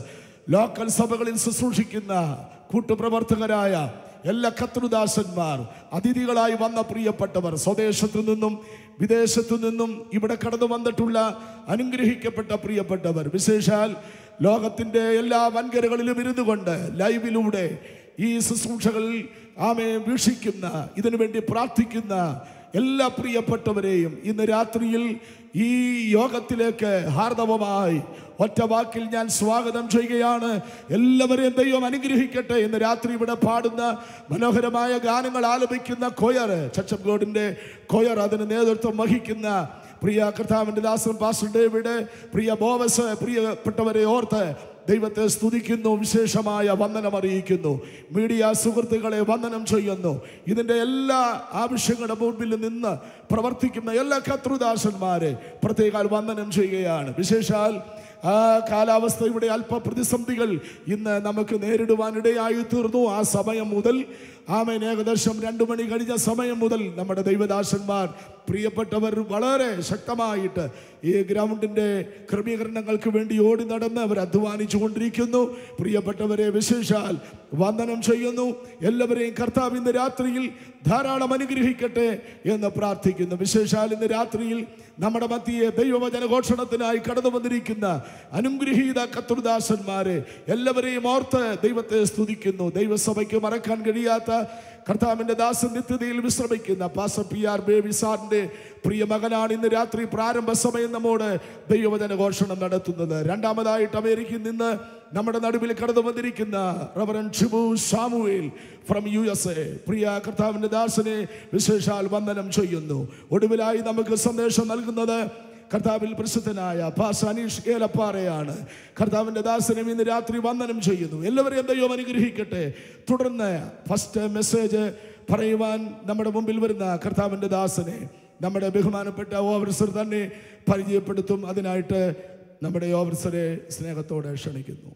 Speaker 4: local സഭകളിൽ ശുശ്രൂഷിക്കുന്ന കൂട്ടുപ്രവർത്തകരായ എല്ലാ കത്രുദാസന്മാർ അതിഥികളായി വന്ന പ്രിയപ്പെട്ടവർ സ്വദേശത്തു നിന്നും വിദേശത്തു നിന്നും ഇവിടെ കടന്നു വന്നിട്ടുള്ള അനുഗ്രഹിക്കപ്പെട്ട പ്രിയപ്പെട്ടവർ വിശേഷാൽ ലോകത്തിന്റെ എല്ലാ വൻകരകളിലും ഇരുന്നു കൊണ്ട് ലൈവിലൂടെ ഈ ശുശ്രൂഷകളിൽ ആമെ വീക്ഷിക്കുന്ന ഇതിനു വേണ്ടി പ്രാർത്ഥിക്കുന്ന എല്ലാ പ്രിയപ്പെട്ടവരെയും ഇന്ന് രാത്രിയിൽ ഈ യോഗത്തിലേക്ക് ഹാർദവമായി ഒറ്റ വാക്കിൽ ഞാൻ സ്വാഗതം ചെയ്യുകയാണ് എല്ലാവരെയും ദൈവം അനുഗ്രഹിക്കട്ടെ ഇന്ന് രാത്രി ഇവിടെ പാടുന്ന മനോഹരമായ ഗാനങ്ങൾ ആലപിക്കുന്ന കൊയർ ചച്ചംഗോഡിന്റെ കൊയർ അതിന് നേതൃത്വം വഹിക്കുന്ന പ്രിയ കർത്താവിൻ്റെ ദാസൻ പാസ്റ്റർ ഡേവിഡ് പ്രിയ ബോവസ് പ്രിയപ്പെട്ടവരെ ഓർത്ത് ദൈവത്തെ സ്തുതിക്കുന്നു വിശേഷമായ വന്ദനം അറിയിക്കുന്നു മീഡിയ സുഹൃത്തുക്കളെ വന്ദനം ചെയ്യുന്നു ഇതിൻ്റെ എല്ലാ ആവശ്യങ്ങളുടെ മുമ്പിൽ നിന്ന് പ്രവർത്തിക്കുന്ന എല്ലാ കത്രുദാസന്മാരെ പ്രത്യേക വന്ദനം ചെയ്യുകയാണ് വിശേഷാൽ ആ കാലാവസ്ഥയുടെ അല്പ പ്രതിസന്ധികൾ ഇന്ന് നമുക്ക് നേരിടുവാനിടയായി തീർന്നു ആ സമയം മുതൽ ആമേൻ ഏകദേശം രണ്ടു മണി കഴിഞ്ഞ സമയം മുതൽ നമ്മുടെ ദൈവദാസന്മാർ പ്രിയപ്പെട്ടവർ വളരെ ശക്തമായിട്ട് ഈ ഗ്രൗണ്ടിൻ്റെ ക്രമീകരണങ്ങൾക്ക് വേണ്ടി ഓടി നടന്ന് അവർ അധ്വാനിച്ചു കൊണ്ടിരിക്കുന്നു പ്രിയപ്പെട്ടവരെ വിശേഷാൽ വന്ദനം ചെയ്യുന്നു എല്ലാവരെയും കർത്താവ് ഇന്ന് രാത്രിയിൽ ധാരാളം അനുഗ്രഹിക്കട്ടെ എന്ന് പ്രാർത്ഥിക്കുന്നു വിശേഷാൽ ഇന്ന് രാത്രിയിൽ നമ്മുടെ മധ്യയെ ദൈവവചന ഘോഷണത്തിനായി കടന്നു വന്നിരിക്കുന്ന അനുഗ്രഹീത കത്തുർദാസന്മാരെ എല്ലാവരെയും ഓർത്ത് ദൈവത്തെ സ്തുതിക്കുന്നു ദൈവസഭയ്ക്ക് മറക്കാൻ കഴിയാത്ത കർത്താവിന്റെ ദാസൻ നിത്യതയിൽ വിശ്രമിക്കുന്ന പാസ പി ആർ ബേബി സാറിന്റെ പ്രിയ മകനാണ് ഇന്ന് രാത്രി പ്രാരംഭ സമയം നമ്മോട് ദൈവവചന ഘോഷണം നടത്തുന്നത് രണ്ടാമതായിട്ട് അമേരിക്കയിൽ നിന്ന് നമ്മുടെ നടുവിൽ കടന്നു വന്നിരിക്കുന്ന reverend Shibu Samuel from U S A പ്രിയ കർത്താവിന്റെ ദാസനെ വിശേഷാൽ വന്ദനം ചെയ്യുന്നു ഒടുവിലായി നമുക്ക് സന്ദേശം നൽകുന്നത് കർത്താവിൽ പ്രസിദ്ധനായ പാസ് അനീഷ് ഏലപ്പാറയാണ് കർത്താവിൻ്റെ ദാസനം ഇന്ന് രാത്രി വന്ദനം ചെയ്യുന്നു എല്ലാവരെയും ദൈവം അനുഗ്രഹിക്കട്ടെ തുടർന്ന് ഫസ്റ്റ് മെസ്സേജ് പറയുവാൻ നമ്മുടെ മുമ്പിൽ വരുന്ന കർത്താവിൻ്റെ ദാസനെ നമ്മുടെ ബഹുമാനപ്പെട്ട ഓഫീസർ തന്നെ പരിചയപ്പെടുത്തും അതിനായിട്ട് നമ്മുടെ ഓഫീസറെ സ്നേഹത്തോടെ ക്ഷണിക്കുന്നു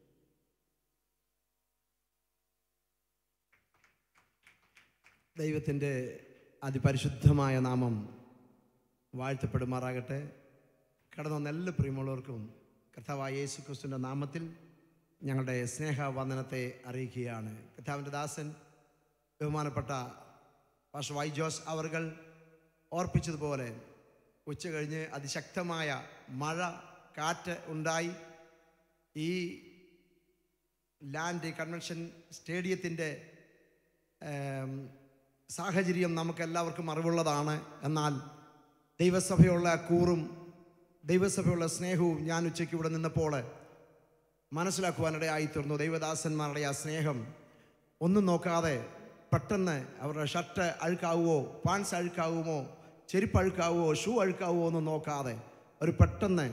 Speaker 8: ദൈവത്തിൻ്റെ അതിപരിശുദ്ധമായ നാമം വാഴ്ത്തപ്പെടുമാറാകട്ടെ കടന്നു വന്ന എല്ലാ പ്രിയമുള്ളവർക്കും കർത്താവായ യേശു ക്രിസ്തുവിൻ്റെ നാമത്തിൽ ഞങ്ങളുടെ സ്നേഹവന്ദനത്തെ അറിയിക്കുകയാണ് കർത്താവിൻ്റെ ദാസൻ ബഹുമാനപ്പെട്ട പാഷ വൈ ജോസ് അവർകൾ ഓർപ്പിച്ചതുപോലെ ഉച്ച കഴിഞ്ഞ് അതിശക്തമായ മഴ കാറ്റ് ഉണ്ടായി ഈ ലാൻഡ് കൺവെൻഷൻ സ്റ്റേഡിയത്തിൻ്റെ ഏം, സാഹചര്യം നമുക്കെല്ലാവർക്കും അറിവുള്ളതാണ് എന്നാൽ ദൈവസഭയുള്ള കൂറും ദൈവസഭയുള്ള സ്നേഹവും ഞാൻ ഉച്ചയ്ക്ക് ഇവിടെ നിന്നപ്പോൾ മനസ്സിലാക്കുവാനിടയായി തീർന്നു ദൈവദാസന്മാരുടെ ആ സ്നേഹം ഒന്നും നോക്കാതെ പെട്ടെന്ന് അവരുടെ ഷർട്ട് അഴുക്കാവുമോ പാൻസ് അഴുക്കാവുമോ ചെരുപ്പ് അഴുക്കാവുമോ ഷൂ അഴുക്കാവുമോ ഒന്നും നോക്കാതെ ഒരു പെട്ടെന്ന്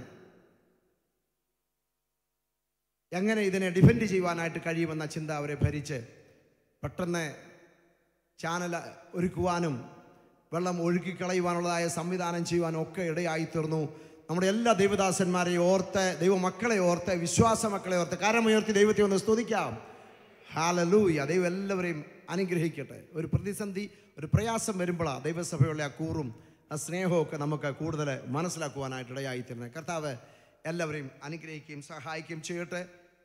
Speaker 8: എങ്ങനെ ഇതിനെ ഡിഫെൻഡ് ചെയ്യുവാനായിട്ട് കഴിയുമെന്ന ചിന്ത അവരെ ഭരിച്ച് പെട്ടെന്ന് ചാനൽ ഒരുക്കുവാനും വെള്ളം ഒഴുക്കിക്കളയുവാനുള്ളതായ സംവിധാനം ചെയ്യുവാനും ഒക്കെ ഇടയായി തീർന്നു നമ്മുടെ എല്ലാ ദൈവദാസന്മാരെയും ഓർത്ത് ദൈവമക്കളെ ഓർത്ത് വിശ്വാസ മക്കളെ ഓർത്ത് കരമുയർത്തി ദൈവത്തെ ഒന്ന് സ്തുതിക്കാം ഹാലലൂയ ദൈവം എല്ലാവരെയും അനുഗ്രഹിക്കട്ടെ ഒരു പ്രതിസന്ധി ഒരു പ്രയാസം വരുമ്പോഴാണ് ദൈവസഭയുള്ള ആ കൂറും ആ സ്നേഹവും ഒക്കെ നമുക്ക് കൂടുതൽ മനസ്സിലാക്കുവാനായിട്ട് ഇടയായി തീർന്നത് കർത്താവ് എല്ലാവരെയും അനുഗ്രഹിക്കുകയും സഹായിക്കുകയും ചെയ്യട്ടെ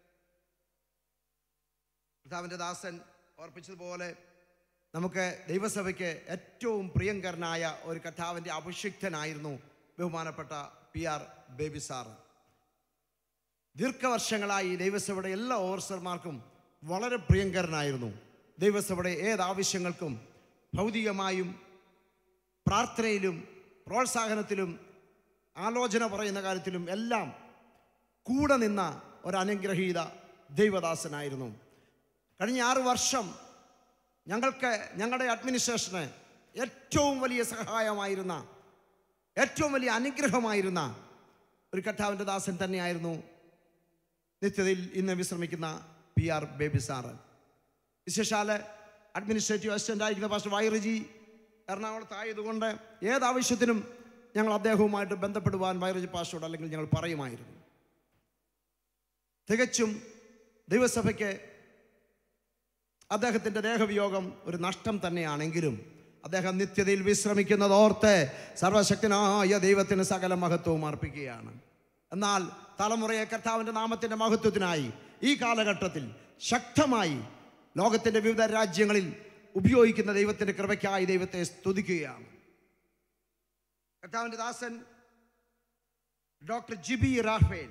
Speaker 8: കർത്താവിൻ്റെ ദാസൻ ഓർപ്പിച്ചതുപോലെ നമുക്ക് ദൈവസഭയ്ക്ക് ഏറ്റവും പ്രിയങ്കരനായ ഒരു കർത്താവിൻ്റെ അഭിഷിക്തനായിരുന്നു ബഹുമാനപ്പെട്ട പി ആർ ബേബി സാറ് ദീർഘവർഷങ്ങളായി ദൈവസഭയുടെ എല്ലാ ഓഫീസർമാർക്കും വളരെ പ്രിയങ്കരനായിരുന്നു ദൈവസഭയുടെ ഏത് ആവശ്യങ്ങൾക്കും ഭൗതികമായും പ്രാർത്ഥനയിലും പ്രോത്സാഹനത്തിലും ആലോചന പറയുന്ന കാര്യത്തിലും എല്ലാം കൂടെ നിന്ന ഒരു അനുഗ്രഹീത ദൈവദാസനായിരുന്നു കഴിഞ്ഞ ആറ് വർഷം ഞങ്ങൾക്ക് ഞങ്ങളുടെ അഡ്മിനിസ്ട്രേഷന് ഏറ്റവും വലിയ സഹായമായിരുന്ന ഏറ്റവും വലിയ അനുഗ്രഹമായിരുന്ന ഒരു കർത്താവിൻ്റെ ദാസൻ തന്നെയായിരുന്നു നിത്യതയിൽ ഇന്ന് വിശ്രമിക്കുന്ന പി ആർ ബേബി സാറ് വിശേഷാല് അഡ്മിനിസ്ട്രേറ്റീവ് അസിസ്റ്റൻ്റ് ആയിരിക്കുന്ന പാസ്റ്റർ വൈറജി എറണാകുളത്തായതുകൊണ്ട് ഏതാവശ്യത്തിനും ഞങ്ങൾ അദ്ദേഹവുമായിട്ട് ബന്ധപ്പെടുവാൻ വൈറജി പാസ്റ്റോട് അല്ലെങ്കിൽ ഞങ്ങൾ പറയുമായിരുന്നു തികച്ചും ദൈവസഭയ്ക്ക് അദ്ദേഹത്തിൻ്റെ ദേഹവിയോഗം ഒരു നഷ്ടം തന്നെയാണെങ്കിലും അദ്ദേഹം നിത്യതയിൽ വിശ്രമിക്കുന്നത് ഓർത്ത് സർവശക്തനായ ദൈവത്തിന് സകല മഹത്വവും അർപ്പിക്കുകയാണ് എന്നാൽ തലമുറയെ കർത്താവിൻ്റെ നാമത്തിൻ്റെ മഹത്വത്തിനായി ഈ കാലഘട്ടത്തിൽ ശക്തമായി ലോകത്തിൻ്റെ വിവിധ രാജ്യങ്ങളിൽ ഉപയോഗിക്കുന്ന ദൈവത്തിൻ്റെ കൃപയ്ക്കായി ദൈവത്തെ സ്തുതിക്കുകയാണ് കർത്താവിൻ്റെ ദാസൻ ഡോക്ടർ ജിബി റാഫേൽ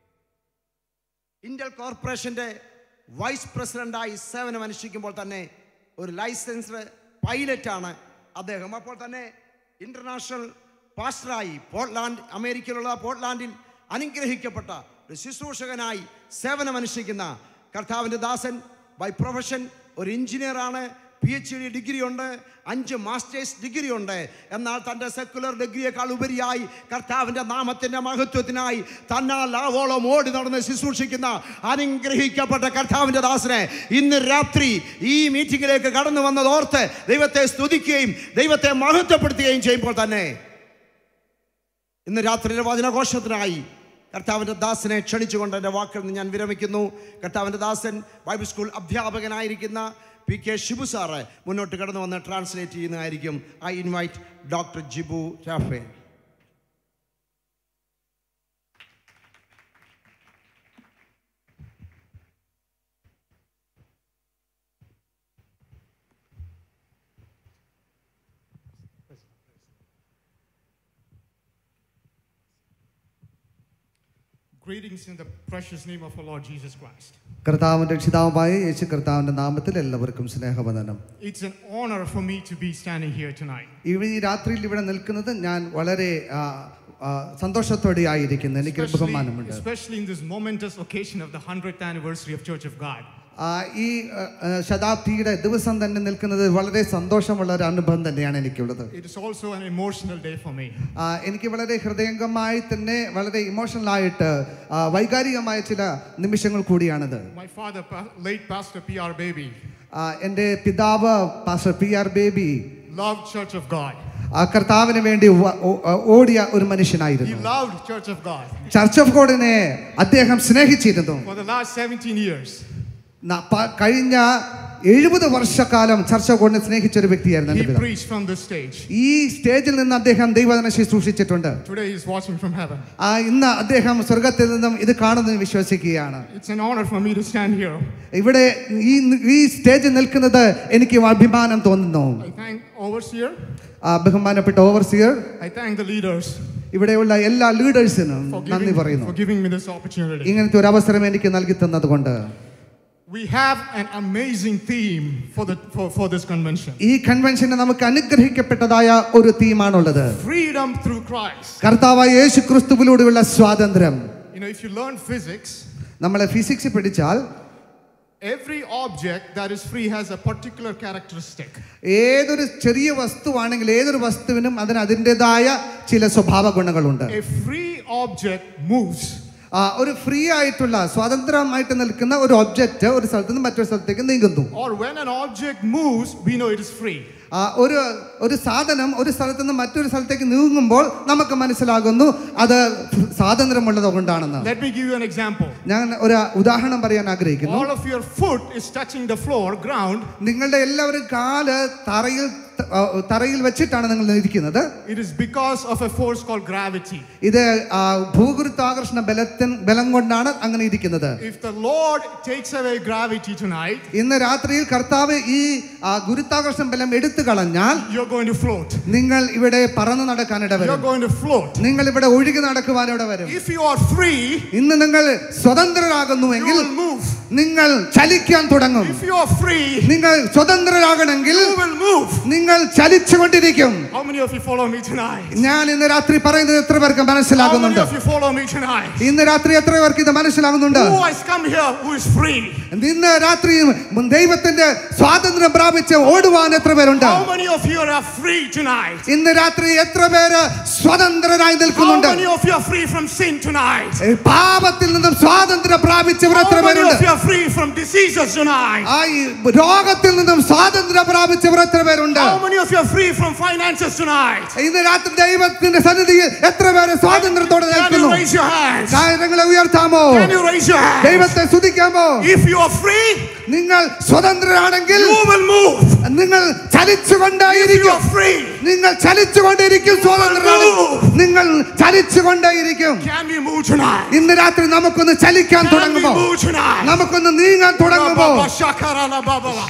Speaker 8: ഇന്റൽ കോർപ്പറേഷന്റെ വൈസ് പ്രസിഡന്റായി സേവനം അനുഷ്ഠിക്കുമ്പോൾ തന്നെ ഒരു ലൈസൻസ്ഡ് പൈലറ്റാണ് അദ്ദേഹം അപ്പോൾ തന്നെ ഇന്റർനാഷണൽ പാസ്റ്ററായി പോർട്ട്ലാൻഡ് അമേരിക്കയിലുള്ള പോർട്ട്ലാൻഡിൽ അനുഗ്രഹിക്കപ്പെട്ട ഒരു ശുശ്രൂഷകനായി സേവനം അനുഷ്ഠിക്കുന്ന കർത്താവിൻ്റെ ദാസൻ ബൈ പ്രൊഫഷൻ ഒരു എഞ്ചിനീയറാണ് പി എച്ച് ഡി ഡിഗ്രി ഉണ്ട് അഞ്ച് മാസ്റ്റേഴ്സ് ഡിഗ്രി ഉണ്ട് എന്നാൽ തൻ്റെ സെക്കുലർ ഡിഗ്രിയേക്കാൾ ഉപരിയായി കർത്താവിൻ്റെ നാമത്തിൻ്റെ മഹത്വത്തിനായി തന്നാൽ ആവോളം ഓടി നടന്ന് ശുശ്രൂഷിക്കുന്ന അനുഗ്രഹിക്കപ്പെട്ട കർത്താവിൻ്റെ ദാസനെ ഇന്ന് രാത്രി ഈ മീറ്റിംഗിലേക്ക് കടന്നു വന്നത് ഓർത്ത് ദൈവത്തെ സ്തുതിക്കുകയും ദൈവത്തെ മഹത്വപ്പെടുത്തുകയും ചെയ്യുമ്പോൾ തന്നെ ഇന്ന് രാത്രിയിലെ വചനഘോഷത്തിനായി കർത്താവിൻ്റെ ദാസനെ ക്ഷണിച്ചുകൊണ്ട് എൻ്റെ വാക്കിൽ നിന്ന് ഞാൻ വിരമിക്കുന്നു കർത്താവിൻ്റെ ദാസൻ ബൈബിൾ സ്കൂൾ അധ്യാപകനായിരിക്കുന്ന പി കെ ഷിബു സാറ് മുന്നോട്ട് കടന്നു വന്ന് ട്രാൻസ്ലേറ്റ് ചെയ്യുന്നതായിരിക്കും I invite doctor Jibu Raphael
Speaker 9: Greetings in the precious name of our Lord Jesus Christ.
Speaker 10: കർത്താവിൻ്റെ രക്ഷിതാവായ യേശു കർത്താവിൻ്റെ നാമത്തിൽ എല്ലാവർക്കും സ്നേഹവന്ദനം
Speaker 9: It's an honor for me to be standing here tonight.
Speaker 10: ഈ രാത്രിയിൽ ഇവിടെ നിൽക്കുന്നത് ഞാൻ വളരെ ആ, ആ, സന്തോഷത്തോടെ ആയിരിക്കുന്നു എനിക്ക്
Speaker 9: Especially,
Speaker 10: ബഹുമാനമുണ്ട്
Speaker 9: especially in this momentous occasion of the 100th anniversary of Church of God.
Speaker 10: ആ, ഈ ആ, ആ, ശതാബ്ദിയുടെ ദിവസം തന്നെ നിൽക്കുന്നത് വളരെ സന്തോഷമുള്ള ഒരു അനുഭവം തന്നെയാണ് എനിക്കുള്ളത്
Speaker 9: It is also an emotional day for me.
Speaker 10: ആ, എനിക്ക് വളരെ ഹൃദയംഗമായി തന്നെ വളരെ ഇമോഷണൽ ആയിട്ട് ആ, വൈകാരികമായ ചില നിമിഷങ്ങൾ കൂടിയാണിത്
Speaker 9: My father, pa- late Pastor P.R. Baby,
Speaker 10: ആ, എൻ്റെ പിതാവ് pastor P R Baby
Speaker 9: loved Church of God.
Speaker 10: ആ കർത്താവിന് വേണ്ടി വ- ഓ- ഓടിയ ഒരു
Speaker 9: He
Speaker 10: മനുഷ്യനായിരുന്നു
Speaker 9: loved Church of God.
Speaker 10: Church of ഗോഡിനെ അദ്ദേഹം സ്നേഹിച്ചിരുന്നു
Speaker 9: For the last 17 years,
Speaker 10: ന- പ- കഴിഞ്ഞ എഴുപത് വർഷക്കാലം ചർച്ച് ഓഫ് ഗോഡിനെ സ്നേഹിച്ച ഒരു വ്യക്തിയായിരുന്നു
Speaker 9: he
Speaker 10: എൻ്റെ പിതാവ്
Speaker 9: preached from this stage.
Speaker 10: ഈ സ്റ്റേജിൽ നിന്ന് അദ്ദേഹം ദൈവജന ശുശ്രൂഷിച്ചിട്ടുണ്ട്
Speaker 9: Today he is watching from heaven.
Speaker 10: ആ ഇന്ന് അദ്ദേഹം സ്വർഗത്തിൽ നിന്നും ഇത് കാണുന്നതിന് വിശ്വസിക്കുകയാണ്
Speaker 9: It's an honor for me to stand here.
Speaker 10: ഇവിടെ ഈ ഈ സ്റ്റേജിൽ നിൽക്കുന്നത് എനിക്ക് അഭിമാനം തോന്നുന്നു
Speaker 9: I thank overseer.
Speaker 10: ആ, ബഹുമാനപ്പെട്ട overseer
Speaker 9: I thank the leaders
Speaker 10: ഇവിടെയുള്ള എല്ലാ ലീഡേഴ്സിനും
Speaker 9: for
Speaker 10: നന്ദി
Speaker 9: giving,
Speaker 10: പറയുന്നു
Speaker 9: for giving me this opportunity.
Speaker 10: ഇങ്ങനത്തെ ഒരു അവസരം എനിക്ക് നൽകി തന്നത് കൊണ്ട്
Speaker 9: We have an amazing theme for, the, for, for this convention
Speaker 10: ഈ കൺവെൻഷന് നമുക്ക് അനുഗ്രഹിക്കപ്പെട്ടതായ ഒരു തീമാണുള്ളത്
Speaker 9: freedom through Christ.
Speaker 10: കർത്താവായ യേശു ക്രിസ്തുവിലൂടെയുള്ള സ്വാതന്ത്ര്യം
Speaker 9: You know, if you learn physics,
Speaker 10: നമ്മളെ ഫിസിക്സ് പഠിച്ചാൽ
Speaker 9: every object that is free has a particular characteristic.
Speaker 10: ഏതൊരു ചെറിയ വസ്തുവാണെങ്കിൽ ഏതൊരു വസ്തുവിനും അതിന് അതിൻ്റെതായ ചില സ്വഭാവ ഗുണങ്ങളുണ്ട്
Speaker 9: A free object moves.
Speaker 10: ആ, ഒരു ഫ്രീ ആയിട്ടുള്ള സ്വതന്ത്രമായിട്ട് നിൽക്കുന്ന ഒരു ഒബ്ജക്റ്റ് ഒരു സ്ഥലത്ത് നിന്ന് മറ്റൊരു സ്ഥലത്തേക്ക് നീങ്ങുന്നു
Speaker 9: Or when an object moves, we know it is free.
Speaker 10: ആ, ഒരു ഒരു സാധനം ഒരു സ്ഥലത്ത് നിന്ന് മറ്റൊരു സ്ഥലത്തേക്ക് നീങ്ങുമ്പോൾ നമുക്ക് മനസ്സിലാകുന്നു അത് സ്വാതന്ത്ര്യമുള്ളത് കൊണ്ടാണെന്ന്
Speaker 9: Let me give you an example.
Speaker 10: ഞാൻ ഒരു ഉദാഹരണം പറയാൻ ആഗ്രഹിക്കുന്നു
Speaker 9: All of your foot is touching the floor, ground.
Speaker 10: നിങ്ങളുടെ എല്ലാവരും കാല് തറയിൽ ആ, തറയിൽ വെച്ചിട്ടാണ് നിങ്ങൾ ഇരിക്കുന്നത്
Speaker 9: It is because of a force called gravity.
Speaker 10: ഇത് ആ, ഭൂഗുരുത്വാകർഷണ ബലത്തിൻ ബലം കൊണ്ടാണ് അങ്ങനെ ഇരിക്കുന്നത്
Speaker 9: If the Lord takes away gravity tonight,
Speaker 10: ഇന്ന് രാത്രിയിൽ കർത്താവ് ഈ ആ, ഗുരുത്വാകർഷണ ബലം എടുത്തു കളഞ്ഞാൽ
Speaker 9: you're going to float.
Speaker 10: നിങ്ങൾ ഇവിടെ പറന്നു നടക്കാനിട
Speaker 9: You're
Speaker 10: വരും
Speaker 9: going to float.
Speaker 10: നിങ്ങൾ ഇവിടെ ഒഴുകി നടക്കുവാനിട വരും
Speaker 9: If you are free,
Speaker 10: ഇന്ന് നിങ്ങൾ സ്വതന്ത്രരാകുന്നുവെങ്കിൽ
Speaker 9: you will move.
Speaker 10: നിങ്ങൾ ചലിക്കാൻ തുടങ്ങും
Speaker 9: If you are free,
Speaker 10: നിങ്ങൾ സ്വതന്ത്രരാകണമെങ്കിൽ
Speaker 9: you will move.
Speaker 10: നിങ്ങൾ ചലിച്ചുകൊണ്ടിരിക്കും
Speaker 9: How many of you follow me tonight?
Speaker 10: ഞാൻ ഇന്ന് രാത്രി പറയുന്നത് എത്ര പേർക്ക്
Speaker 9: How many
Speaker 10: മനസ്സിലാകുന്നുണ്ട്
Speaker 9: of you follow me tonight?
Speaker 10: ഇന്ന് രാത്രി എത്ര പേർക്ക് ഇത് മനസ്സിലാകുന്നുണ്ട്
Speaker 9: Who has come here who is free?
Speaker 10: ഇന്ന് രാത്രി ദൈവത്തിന്റെ സ്വാതന്ത്ര്യം പ്രാപിച്ച് ഓടുവാൻ എത്ര പേരുണ്ട്
Speaker 9: How many of you are free tonight?
Speaker 10: ഇന്ന് രാത്രി എത്ര പേര് സ്വതന്ത്രരായി
Speaker 9: How
Speaker 10: നിൽക്കുന്നുണ്ട്
Speaker 9: many of you are free from sin tonight?
Speaker 10: ഏ, പാപത്തിൽ നിന്നും സ്വാതന്ത്ര്യം പ്രാപിച്ചവർ എത്ര
Speaker 9: How many
Speaker 10: പേരുണ്ട്
Speaker 9: of you are free from diseases tonight?
Speaker 10: ആ ഈ രോഗത്തിൽ നിന്നും സ്വാതന്ത്ര്യം പ്രാപിച്ചവർ എത്ര പേരുണ്ട്
Speaker 9: How many of you are free from finances tonight?
Speaker 10: ഇന്ന് രാത്രി ദൈവത്തിന്റെ സന്നിധിയിൽ എത്ര പേര് സ്വാതന്ത്ര്യത്തോടെ
Speaker 9: Can you
Speaker 10: നിൽക്കുന്നു
Speaker 9: raise your hands?
Speaker 10: കാര്യങ്ങളെ ഉയർത്താമോ
Speaker 9: Can you raise your hands?
Speaker 10: ദൈവത്തെ സ്തുതിക്കാമോ
Speaker 9: If you are free,
Speaker 10: നിങ്ങൾ സ്വതന്ത്രരാണെങ്കിൽ
Speaker 9: you will move.
Speaker 10: നിങ്ങൾ
Speaker 9: If you
Speaker 10: ചലിച്ചുകൊണ്ടേയിരിക്കും
Speaker 9: are free,
Speaker 10: നിങ്ങൾ ചലിച്ചുകൊണ്ടേയിരിക്കും സ്വതന്ത്രരാണ് നിങ്ങൾ ചലിച്ചുകൊണ്ടേയിരിക്കും
Speaker 9: can we move tonight?
Speaker 10: ഇന്ന് രാത്രി നമുക്കൊന്ന് ചലിക്കാൻ
Speaker 9: Can we
Speaker 10: തുടങ്ങുമ്പോ
Speaker 9: move tonight?
Speaker 10: നമുക്കൊന്ന് നീങ്ങാൻ തുടങ്ങുമ്പോ
Speaker 9: Rababa shakarala bababa.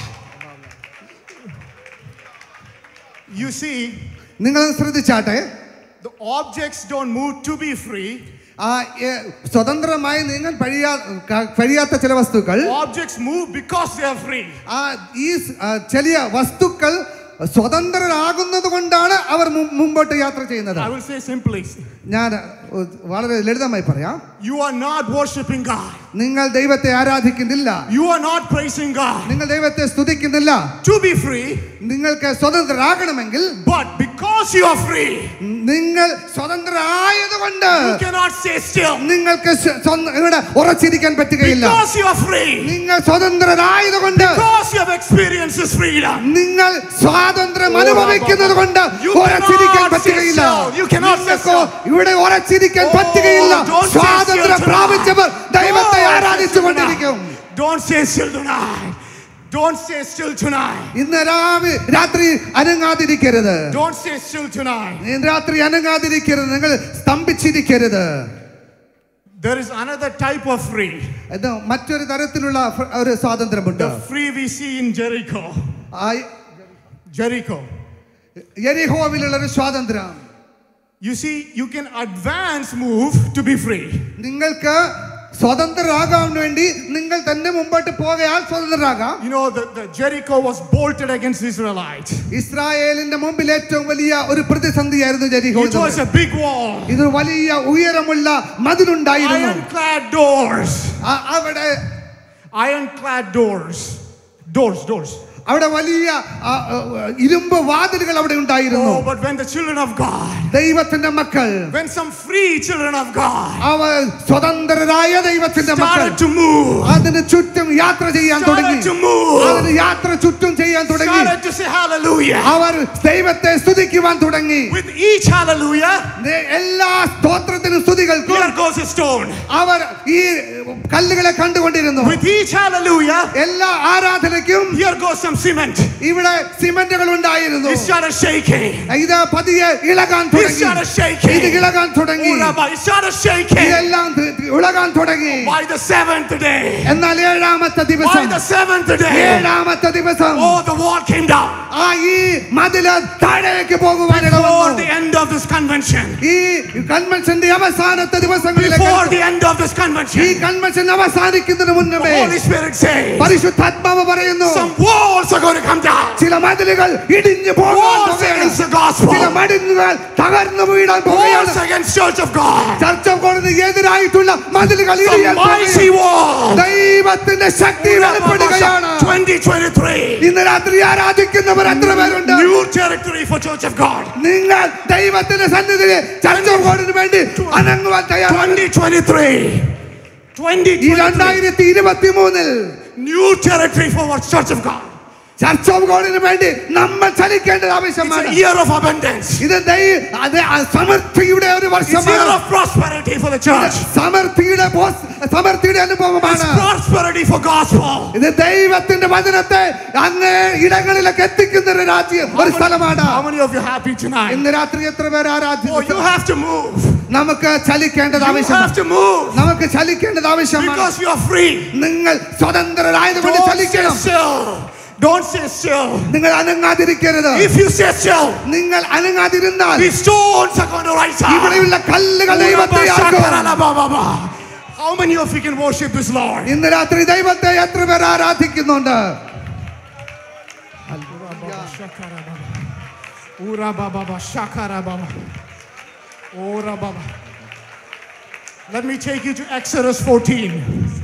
Speaker 9: You see,
Speaker 10: നിങ്ങൾ ശ്രദ്ധിച്ചാട്ടെ
Speaker 9: the objects don't move to be free.
Speaker 10: ആ ഏ, സ്വതന്ത്രമായി നീങ്ങാൻ കഴിയാ ക- കഴിയാത്ത ചില വസ്തുക്കൾ
Speaker 9: Objects move because they are free.
Speaker 10: ആ ഈ സ്- ആ, ചെറിയ വസ്തുക്കൾ സ്വതന്ത്രരാകുന്നത് കൊണ്ടാണ് അവർ മു- മുമ്പോട്ട് യാത്ര ചെയ്യുന്നത്
Speaker 9: I will say simply,
Speaker 10: ഞാൻ ഉ, വളരെ ലളിതമായി പറയാം
Speaker 9: you are not worshiping God.
Speaker 10: നിങ്ങൾ ദൈവത്തെ ആരാധിക്കുന്നില്ല
Speaker 9: You are not praising God.
Speaker 10: നിങ്ങൾ ദൈവത്തെ സ്തുതിക്കുന്നില്ല
Speaker 9: To be free,
Speaker 10: നിങ്ങൾക്ക് സ്വതന്ത്രരാകണമെങ്കിൽ
Speaker 9: but because you are free,
Speaker 10: നിങ്ങൾ സ്വതന്ത്രരായതുകൊണ്ട്
Speaker 9: you cannot stay still.
Speaker 10: നിങ്ങൾക്ക് സ്വ- സ്വന്ത- ഇവിടെ ഉറച്ചിരിക്കാൻ പറ്റുകയില്ല
Speaker 9: Because you are free,
Speaker 10: നിങ്ങൾ സ്വതന്ത്രരായതുകൊണ്ട്
Speaker 9: because you have experienced this freedom.
Speaker 10: നിങ്ങൾ സ്വാതന്ത്ര്യം അനുഭവിക്കുന്നത് കൊണ്ട്
Speaker 9: You
Speaker 10: ഉറച്ചിരിക്കാൻ
Speaker 9: cannot
Speaker 10: പറ്റുകയില്ല
Speaker 9: sit still. You cannot sit
Speaker 10: നിങ്ങൾക്കോ
Speaker 9: still.
Speaker 10: ഇവിടെ ഉറച്ചിരിക്കാൻ
Speaker 9: Oh,
Speaker 10: പറ്റുകയില്ല
Speaker 9: don't sit
Speaker 10: സ്വാതന്ത്ര്യം
Speaker 9: still
Speaker 10: പ്രാപിച്ചവർ
Speaker 9: tonight.
Speaker 10: ദൈവത്തെ
Speaker 9: Don't sit
Speaker 10: ആരാധിച്ചു
Speaker 9: still
Speaker 10: കൊണ്ടിരിക്കും
Speaker 9: tonight. Don't stay still tonight. Don't stay still tonight.
Speaker 10: ഇന്ന് രാവി രാത്രി അനങ്ങാതിരിക്കരുത്
Speaker 9: Don't stay still tonight.
Speaker 10: ഇന്ന് രാത്രി അനങ്ങാതിരിക്കരുത് നിങ്ങൾ സ്തംഭിച്ചിരിക്കരുത്
Speaker 9: There is another type of free.
Speaker 10: ഇത് മറ്റൊരു തരത്തിലുള്ള ഫ- ഒരു സ്വാതന്ത്ര്യമുണ്ട്
Speaker 9: The free we see in Jericho.
Speaker 10: ആ
Speaker 9: Jericho.
Speaker 10: യെരിഹോവിലുള്ള ഒരു സ്വാതന്ത്ര്യം
Speaker 9: You see, you can advance move to be free.
Speaker 10: നിങ്ങൾക്ക് സ്വതന്ത്രരാകാൻ വേണ്ടി നിങ്ങൾ തന്നെ മുമ്പോട്ട് പോകയാൽ സ്വതന്ത്രരാകാം
Speaker 9: You know, the, the Jericho was bolted against the Israelites.
Speaker 10: ഇസ്രായേലിന്റെ മുമ്പിൽ ഏറ്റവും വലിയ ഒരു പ്രതിസന്ധിയായിരുന്നു ജെരിഹോ
Speaker 9: It was a big wall.
Speaker 10: ഇത് വലിയ ഉയരമുള്ള മതിലുണ്ടായിരുന്നു
Speaker 9: Ironclad doors.
Speaker 10: ആ- അവിടെ
Speaker 9: Ironclad doors. Doors, doors.
Speaker 10: അവിടെ വലിയ ആ, ആ, ഇരുമ്പ് വാതിലുകൾ അവിടെ ഉണ്ടായിരുന്നു
Speaker 9: Oh, but when the children of God,
Speaker 10: ദൈവത്തിന്റെ മക്കൾ
Speaker 9: when some free children of God
Speaker 10: അവർ സ്വതന്ത്രരായ ദൈവത്തിന്റെ മക്കൾ
Speaker 9: started to move,
Speaker 10: അതിന് ചുറ്റും യാത്ര ചെയ്യാൻ തുടങ്ങി
Speaker 9: started to move,
Speaker 10: അതിന് യാത്ര ചുറ്റും ചെയ്യാൻ തുടങ്ങി
Speaker 9: started to say hallelujah.
Speaker 10: അവർ ദൈവത്തെ സ്തുതിക്കുവാൻ തുടങ്ങി
Speaker 9: With each hallelujah,
Speaker 10: ദേ- എല്ലാ സ്തോത്രത്തിനും സ്തുതികൾക്കും
Speaker 9: here goes a stone.
Speaker 10: അവർ ഈ കല്ലുകളെ കണ്ടുകൊണ്ടിരുന്നു
Speaker 9: With each hallelujah,
Speaker 10: എല്ലാ ആരാധനയ്ക്കും
Speaker 9: here goes some cement.
Speaker 10: ഇവിടെ സിമന്റുകൾ ഉണ്ടായിരുന്നു
Speaker 9: It started shaking.
Speaker 10: ഇത് പതിയെ ഇളകാൻ
Speaker 9: It
Speaker 10: തുടങ്ങി
Speaker 9: started shaking.
Speaker 10: ഇത് ഇളകാൻ തുടങ്ങി
Speaker 9: Oh, Rabbi, It started shaking.
Speaker 10: ഇതെല്ലാം തി- തി- ഇളകാൻ തുടങ്ങി
Speaker 9: By the seventh day,
Speaker 10: എന്നാൽ ഏഴാമത്തെ
Speaker 9: by
Speaker 10: ദിവസം
Speaker 9: the seventh day,
Speaker 10: ഏഴാമത്തെ ദിവസം
Speaker 9: oh, the wall came down.
Speaker 10: ആ ഈ മതില് താഴേക്ക് പോകുവാൻ
Speaker 9: Before
Speaker 10: ഇടവന്നു
Speaker 9: the end of this convention,
Speaker 10: ഈ കൺവെൻഷന്റെ അവസാനത്തെ
Speaker 9: before
Speaker 10: ദിവസങ്ങളിലേക്ക്
Speaker 9: the end of this
Speaker 10: ഈ
Speaker 9: convention,
Speaker 10: കൺവെൻഷൻ അവസാനിക്കുന്നതിന്
Speaker 9: the
Speaker 10: മുന്നമേ
Speaker 9: Holy Spirit says,
Speaker 10: പരിശുദ്ധാത്മാവ് പറയുന്നു
Speaker 9: some walls are going to come down.
Speaker 10: ചില മതിലുകൾ ഇടിഞ്ഞു പോകാൻ
Speaker 9: Walls
Speaker 10: പോകുകയാണ്
Speaker 9: against the gospel.
Speaker 10: ചില മതിലുകൾ തകർന്നു വീഴാൻ പോകുകയാണ്
Speaker 9: Walls against Church of God.
Speaker 10: ചർച്ച കോടതി എതിരായിട്ടുള്ള മതിലുകൾ
Speaker 9: Some
Speaker 10: ഇടിയാൻ
Speaker 9: mighty
Speaker 10: പോകുകയാണ്.
Speaker 9: wall.
Speaker 10: ദൈവത്തിന്റെ ശക്തി വെളിപ്പെടുകയാണ്
Speaker 9: 2023.
Speaker 10: ഇന്ന് രാത്രി ആരാധിക്കുന്നവർ എത്ര പേരുണ്ട്
Speaker 9: New territory for Church of God.
Speaker 10: നിങ്ങൾ ദൈവത്തിന്റെ സന്നിധിയിൽ ചർച്ച കോടതിന് വേണ്ടി അനങ്ങുവാൻ തയ്യാറാണ്
Speaker 9: 2023.
Speaker 10: ഈ
Speaker 9: 2023.
Speaker 10: രണ്ടായിരത്തി ഇരുപത്തി മൂന്നിൽ
Speaker 9: New territory for our Church of God.
Speaker 10: Church of ഗോഡിന് വേണ്ടി നമ്മൾ ചലിക്കേണ്ടത്
Speaker 9: It's
Speaker 10: ആവശ്യമാണ്
Speaker 9: a year of abundance.
Speaker 10: ഇത് ദൈ- അത് ആ സമൃദ്ധിയുടെ ഒരു
Speaker 9: It's a year
Speaker 10: വർഷമാണ്
Speaker 9: of prosperity for the church.
Speaker 10: സമൃദ്ധിയുടെ ബോസ്- സമൃദ്ധിയുടെ
Speaker 9: It's
Speaker 10: അനുഭവമാണ്
Speaker 9: prosperity for gospel.
Speaker 10: ഇത് ദൈവത്തിന്റെ വചനത്തെ അങ്ങേ ഇടങ്ങളിലേക്ക് എത്തിക്കുന്ന ഒരു രാജ്യം ഒരു സ്ഥലമാണ്
Speaker 9: How many of you happy tonight?
Speaker 10: ഇന്ന് രാത്രി എത്ര പേര്
Speaker 9: Oh, you
Speaker 10: ആരാധിക്കും
Speaker 9: have to move.
Speaker 10: നമുക്ക് ചലിക്കേണ്ടത്
Speaker 9: You have
Speaker 10: ആവശ്യമാണ്
Speaker 9: to move
Speaker 10: നമുക്ക് ചലിക്കേണ്ടത് ആവശ്യമാണ്
Speaker 9: because you are free.
Speaker 10: നിങ്ങൾ സ്വതന്ത്രരായതുകൊണ്ട്
Speaker 9: Don't stay
Speaker 10: ചലിക്കണം
Speaker 9: still. Don't stay still.
Speaker 10: നിങ്ങൾ അനങ്ങാതിരിക്കരുത്
Speaker 9: If you stay still,
Speaker 10: നിങ്ങൾ അനങ്ങാതിരുന്നാൽ
Speaker 9: these stones are going to rise up.
Speaker 10: ഇവിടെയുള്ള കല്ലുകൾ ദൈവത്തെ ആക്കും.
Speaker 9: How many of you can worship this Lord?
Speaker 10: ഇന്ന് രാത്രി ദൈവത്തെ എത്ര പേർ ആരാധിക്കുന്നുണ്ട്
Speaker 9: Ura baba ba shakara baba. Ora baba. Let me take you to Exodus 14.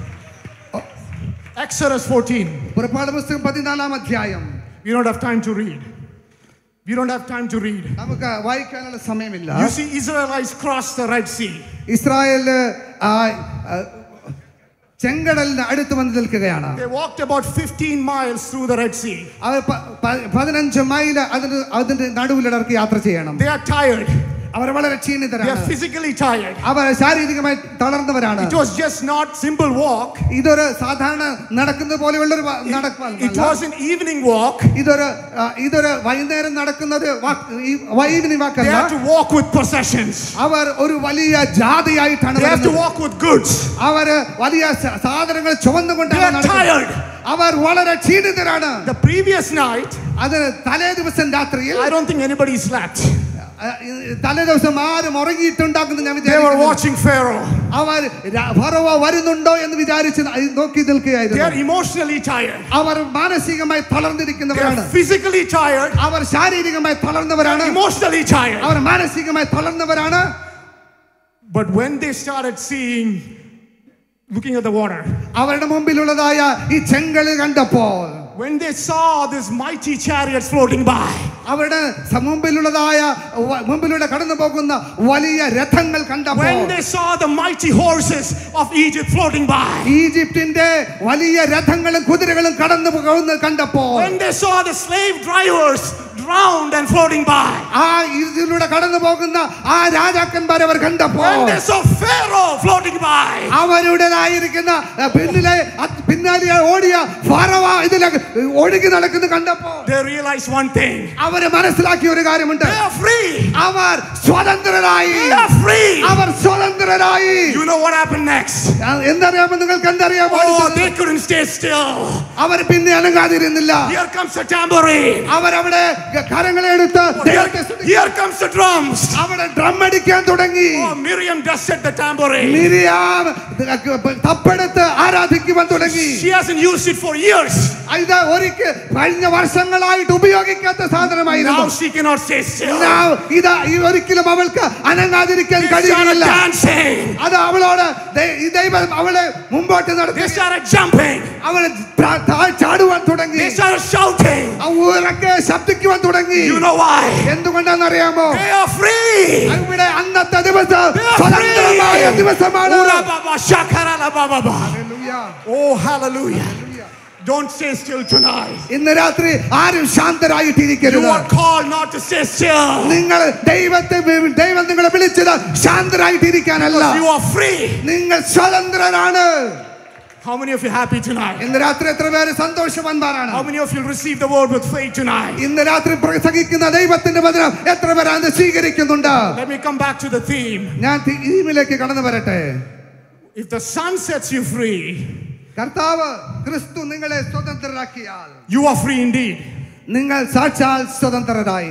Speaker 9: Exodus 14.
Speaker 10: പുറപ്പാട് പുസ്തകം പതിനാലാം അധ്യായം
Speaker 9: We don't have time to read. We don't have time to read.
Speaker 10: നമുക്ക് വായിക്കാനുള്ള സമയമില്ല
Speaker 9: You see, Israelites crossed the Red Sea.
Speaker 10: Israel ആ, ആ, ചെങ്കടലിന് അടുത്ത് വന്ന് നിൽക്കുകയാണ്
Speaker 9: They walked about 15 miles through the Red Sea.
Speaker 10: അവർ പ- പ- പതിനഞ്ച് മൈൽ അതിന് അതിന്റെ നടുവിലിടർക്ക് യാത്ര ചെയ്യണം
Speaker 9: They are tired.
Speaker 10: അവർ വളരെ
Speaker 9: They are
Speaker 10: ക്ഷീണിതരാണ്
Speaker 9: physically tired.
Speaker 10: അവർ ശാരീരികമായി തളർന്നവരാണ്
Speaker 9: It was just not simple walk.
Speaker 10: ഇതൊരു സാധാരണ നടക്കുന്നത് പോലെയുള്ള ഒരു നടക്കല്ല
Speaker 9: It was an evening walk.
Speaker 10: ഇതൊരു ആ, ഇതൊരു വൈകുന്നേരം നടക്കുന്ന ഒരു ഈവനിങ്
Speaker 9: They
Speaker 10: വാക്കല്ല
Speaker 9: had to walk with processions.
Speaker 10: അവർ ഒരു വലിയ ജാതിയായിട്ടാണ്
Speaker 9: They have to
Speaker 10: വരുന്നത്.
Speaker 9: walk with goods.
Speaker 10: അവര് വലിയ സ- സാധനങ്ങൾ
Speaker 9: They
Speaker 10: ചുമന്നുകൊണ്ടാണ്
Speaker 9: are
Speaker 10: നടക്കുന്നത്.
Speaker 9: tired.
Speaker 10: അവർ വളരെ ക്ഷീണിതരാണ്
Speaker 9: The previous night,
Speaker 10: അത് തലേ ദിവസം രാത്രിയിൽ
Speaker 9: I don't think anybody slept.
Speaker 10: ആ, ഈ തലേ ദിവസം ആരും ഉറങ്ങിയിട്ടുണ്ടാക്കുന്നു ഞാൻ
Speaker 9: They were
Speaker 10: വിചാരിക്കുന്നു
Speaker 9: watching Pharaoh.
Speaker 10: അവർ ര- ഫറവ വരുന്നുണ്ടോ എന്ന് വിചാരിച്ച് നോക്കി
Speaker 9: They
Speaker 10: നിൽക്കുകയായിരുന്നു
Speaker 9: are emotionally tired.
Speaker 10: അവർ മാനസികമായി
Speaker 9: They
Speaker 10: തളർന്നിരിക്കുന്നവരാണ്
Speaker 9: are physically tired.
Speaker 10: അവർ ശാരീരികമായി തളർന്നവരാണ്
Speaker 9: Emotionally tired.
Speaker 10: അവർ മാനസികമായി തളർന്നവരാണ്
Speaker 9: But when they started seeing, looking at the water,
Speaker 10: അവരുടെ മുമ്പിലുള്ളതായ ഈ ചെങ്കല് കണ്ടപ്പോൾ
Speaker 9: when they saw these mighty chariots floating by,
Speaker 10: അവരുടെ സ- മുമ്പിലുള്ളതായ വ- മുമ്പിലൂടെ കടന്നു പോകുന്ന വലിയ രഥങ്ങൾ കണ്ടപ്പോൾ
Speaker 9: when they saw the mighty horses of Egypt floating by,
Speaker 10: ഈജിപ്തിന്റെ വലിയ രഥങ്ങളും കുതിരകളും കടന്നു പോകുന്നത് കണ്ടപ്പോൾ
Speaker 9: when they saw the slave drivers drowned and floating by,
Speaker 10: ആ ഇതിലൂടെ കടന്നു പോകുന്ന ആ രാജാക്കന്മാരെ അവർ കണ്ടപ്പോൾ
Speaker 9: when they saw Pharaoh floating by,
Speaker 10: അവരുടേതായിരിക്കുന്ന അഹ്, പിന്നിലെ അത് പിന്നാലെ ഓടിയ ഫറവ ഇതിലെ ഒഴുകി നടക്കുന്നത് കണ്ടപ്പോൾ
Speaker 9: they realized one thing
Speaker 10: അവര് മനസ്സിലാക്കിയ ഒരു കാര്യമുണ്ട്
Speaker 9: they are free.
Speaker 10: Our സ്വതന്ത്രരായി
Speaker 9: They are free.
Speaker 10: Our സ്വതന്ത്രരായി
Speaker 9: You know what happened next?
Speaker 10: ആ, എന്തറിയാമോ നിങ്ങൾക്ക് എന്തറിയാമോ
Speaker 9: Oh, they couldn't stay still.
Speaker 10: അവർ പിന്നെ അനങ്ങാതിരുന്നില്ല
Speaker 9: Here comes a tambourine.
Speaker 10: അവരവിടെ കരങ്ങളെ എടുത്ത്
Speaker 9: Here,
Speaker 10: ദൈവത്തെ സ്തുതി-
Speaker 9: here comes the drums.
Speaker 10: അവിടെ ഡ്രം അടിക്കാൻ തുടങ്ങി
Speaker 9: Oh, Miriam dusted the tambourine.
Speaker 10: Miriam തപ്പെടുത്ത് ആരാധിക്കുവാൻ തുടങ്ങി
Speaker 9: She hasn't used it for years.
Speaker 10: ഇത് ഒരിക്കൽ കഴിഞ്ഞ വർഷങ്ങളായിട്ട് ഉപയോഗിക്കാത്ത സാധനമായിരുന്നു
Speaker 9: Now she cannot stay still.
Speaker 10: Now, ഇത് ഈ ഒരിക്കലും അവൾക്ക് അനങ്ങാതിരിക്കാൻ
Speaker 9: They started
Speaker 10: കഴിയുന്നില്ല
Speaker 9: dancing.
Speaker 10: അത് അവളോട് ദൈ- ഈ ദൈവം അവളെ മുമ്പോട്ട് നടത്തി
Speaker 9: They started jumping.
Speaker 10: അവളെ പ്ര- താ- ചാടുവാൻ തുടങ്ങി
Speaker 9: They started shouting.
Speaker 10: ഉറക്കെ ശബ്ദിക്കുവാൻ തുടങ്ങി
Speaker 9: You know why?
Speaker 10: എന്തുകൊണ്ടാണെന്നറിയാമോ
Speaker 9: They are free.
Speaker 10: ഇവിടെ അന്നത്തെ ദിവസം
Speaker 9: They are
Speaker 10: സ്വതന്ത്രമായ
Speaker 9: free.
Speaker 10: ദിവസമാണ്
Speaker 9: Ura baba, shakara la baba ba.
Speaker 10: Hallelujah.
Speaker 9: Oh, hallelujah. Don't stay still tonight.
Speaker 10: ഇന്ന് രാത്രി ആരും
Speaker 9: You
Speaker 10: ശാന്തരായിട്ടിരിക്കരുത്
Speaker 9: are called not to stay still.
Speaker 10: നിങ്ങൾ ദൈവത്തെ വി- ദൈവം നിങ്ങളെ വിളിച്ചത് ശാന്തരായിട്ടിരിക്കാനല്ല
Speaker 9: You are free.
Speaker 10: നിങ്ങൾ സ്വതന്ത്രരാണ്
Speaker 9: How many of you happy tonight?
Speaker 10: ഇന്ന് രാത്രി എത്ര പേര് സന്തോഷവാന്മാരാണ്
Speaker 9: How many of you will receive the word with faith tonight?
Speaker 10: ഇന്ന് രാത്രി പ്രസംഗിക്കുന്ന ദൈവത്തിന്റെ വചനം എത്ര പേര് അത് സ്വീകരിക്കുന്നുണ്ട്
Speaker 9: Let me come back to the theme.
Speaker 10: ഞാൻ തീമിലേക്ക് കടന്നു വരട്ടെ
Speaker 9: If the Son sets you free,
Speaker 10: കർത്താവ് ക്രിസ്തു നിങ്ങളെ സ്വതന്ത്രരാക്കിയാൽ
Speaker 9: you are free indeed.
Speaker 10: നിങ്ങൾ സാക്ഷാൽ സ്വതന്ത്രരായി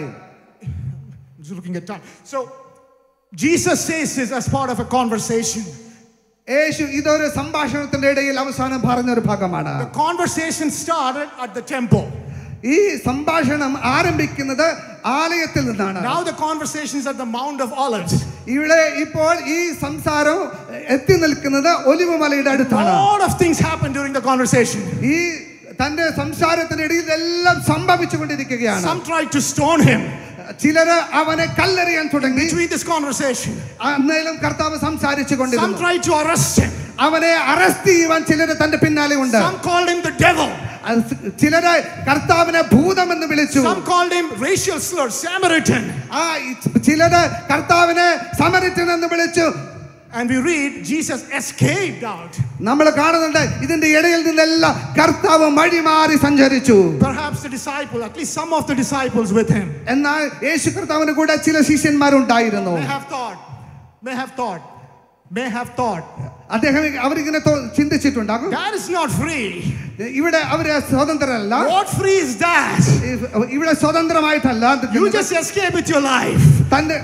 Speaker 9: I'm just looking at time. So, Jesus says this as part of a conversation.
Speaker 10: യേശു ഇതൊരു സംഭാഷണത്തിന്റെ ഇടയിൽ അവസാനം പറഞ്ഞ ഒരു ഭാഗമാണ്
Speaker 9: The conversation started at the temple.
Speaker 10: ഈ സംഭാഷണം ആരംഭിക്കുന്നത് ആലയത്തിൽ നിന്നാണ്
Speaker 9: Now the conversation is at the Mount of Olives.
Speaker 10: ഇവിടെ ഇപ്പോൾ ഈ സംസാരം എത്തി നിൽക്കുന്നത് ഒലിവ് മലയുടെ
Speaker 9: A
Speaker 10: അടുത്താണ്
Speaker 9: lot of things happened during the conversation.
Speaker 10: ഈ തന്റെ സംസാരത്തിനിടയിൽ എല്ലാം സംഭവിച്ചു കൊണ്ടിരിക്കുകയാണ്
Speaker 9: Some tried to stone him
Speaker 10: ചിലര് അവനെ കല്ലെറിയാൻ തുടങ്ങി
Speaker 9: between this conversation.
Speaker 10: അന്നേരം കർത്താവ് സംസാരിച്ചു
Speaker 9: Some
Speaker 10: കൊണ്ടിരുന്നു
Speaker 9: tried to arrest him.
Speaker 10: അവനെ അറസ്റ്റ് ചെയ്യുവാൻ ചിലര് തന്റെ പിന്നാലെ ഉണ്ട്
Speaker 9: Some called him the devil.
Speaker 10: അത് ചിലര് കർത്താവിനെ ഭൂതമെന്ന് വിളിച്ചു
Speaker 9: Some called him racial slur, Samaritan.
Speaker 10: ആ ചിലര് കർത്താവിനെ സമരറ്റൻ എന്ന് വിളിച്ചു
Speaker 9: And we read Jesus escaped out.
Speaker 10: നമ്മൾ കാണുന്നുണ്ട് ഇതിന്റെ ഇടയിൽ നിന്നെല്ലാം കർത്താവ് വഴി മാറി സഞ്ചരിച്ചു
Speaker 9: Perhaps the disciple, at least some of the disciples with him,
Speaker 10: എന്നാൽ യേശു കർത്താവിന് കൂടെ ചില ശിഷ്യന്മാരുണ്ടായിരുന്നു
Speaker 9: may have thought, may have thought, may have thought,
Speaker 10: അദ്ദേഹം അവരിങ്ങനെ തോ- ചിന്തിച്ചിട്ടുണ്ടാകും
Speaker 9: that is not free.
Speaker 10: ഇവിടെ അവര് സ്വതന്ത്രരല്ല
Speaker 9: What free is that?
Speaker 10: ഇവിടെ സ്വതന്ത്രമായിട്ടല്ല
Speaker 9: You just escape with your life.
Speaker 10: തന്റെ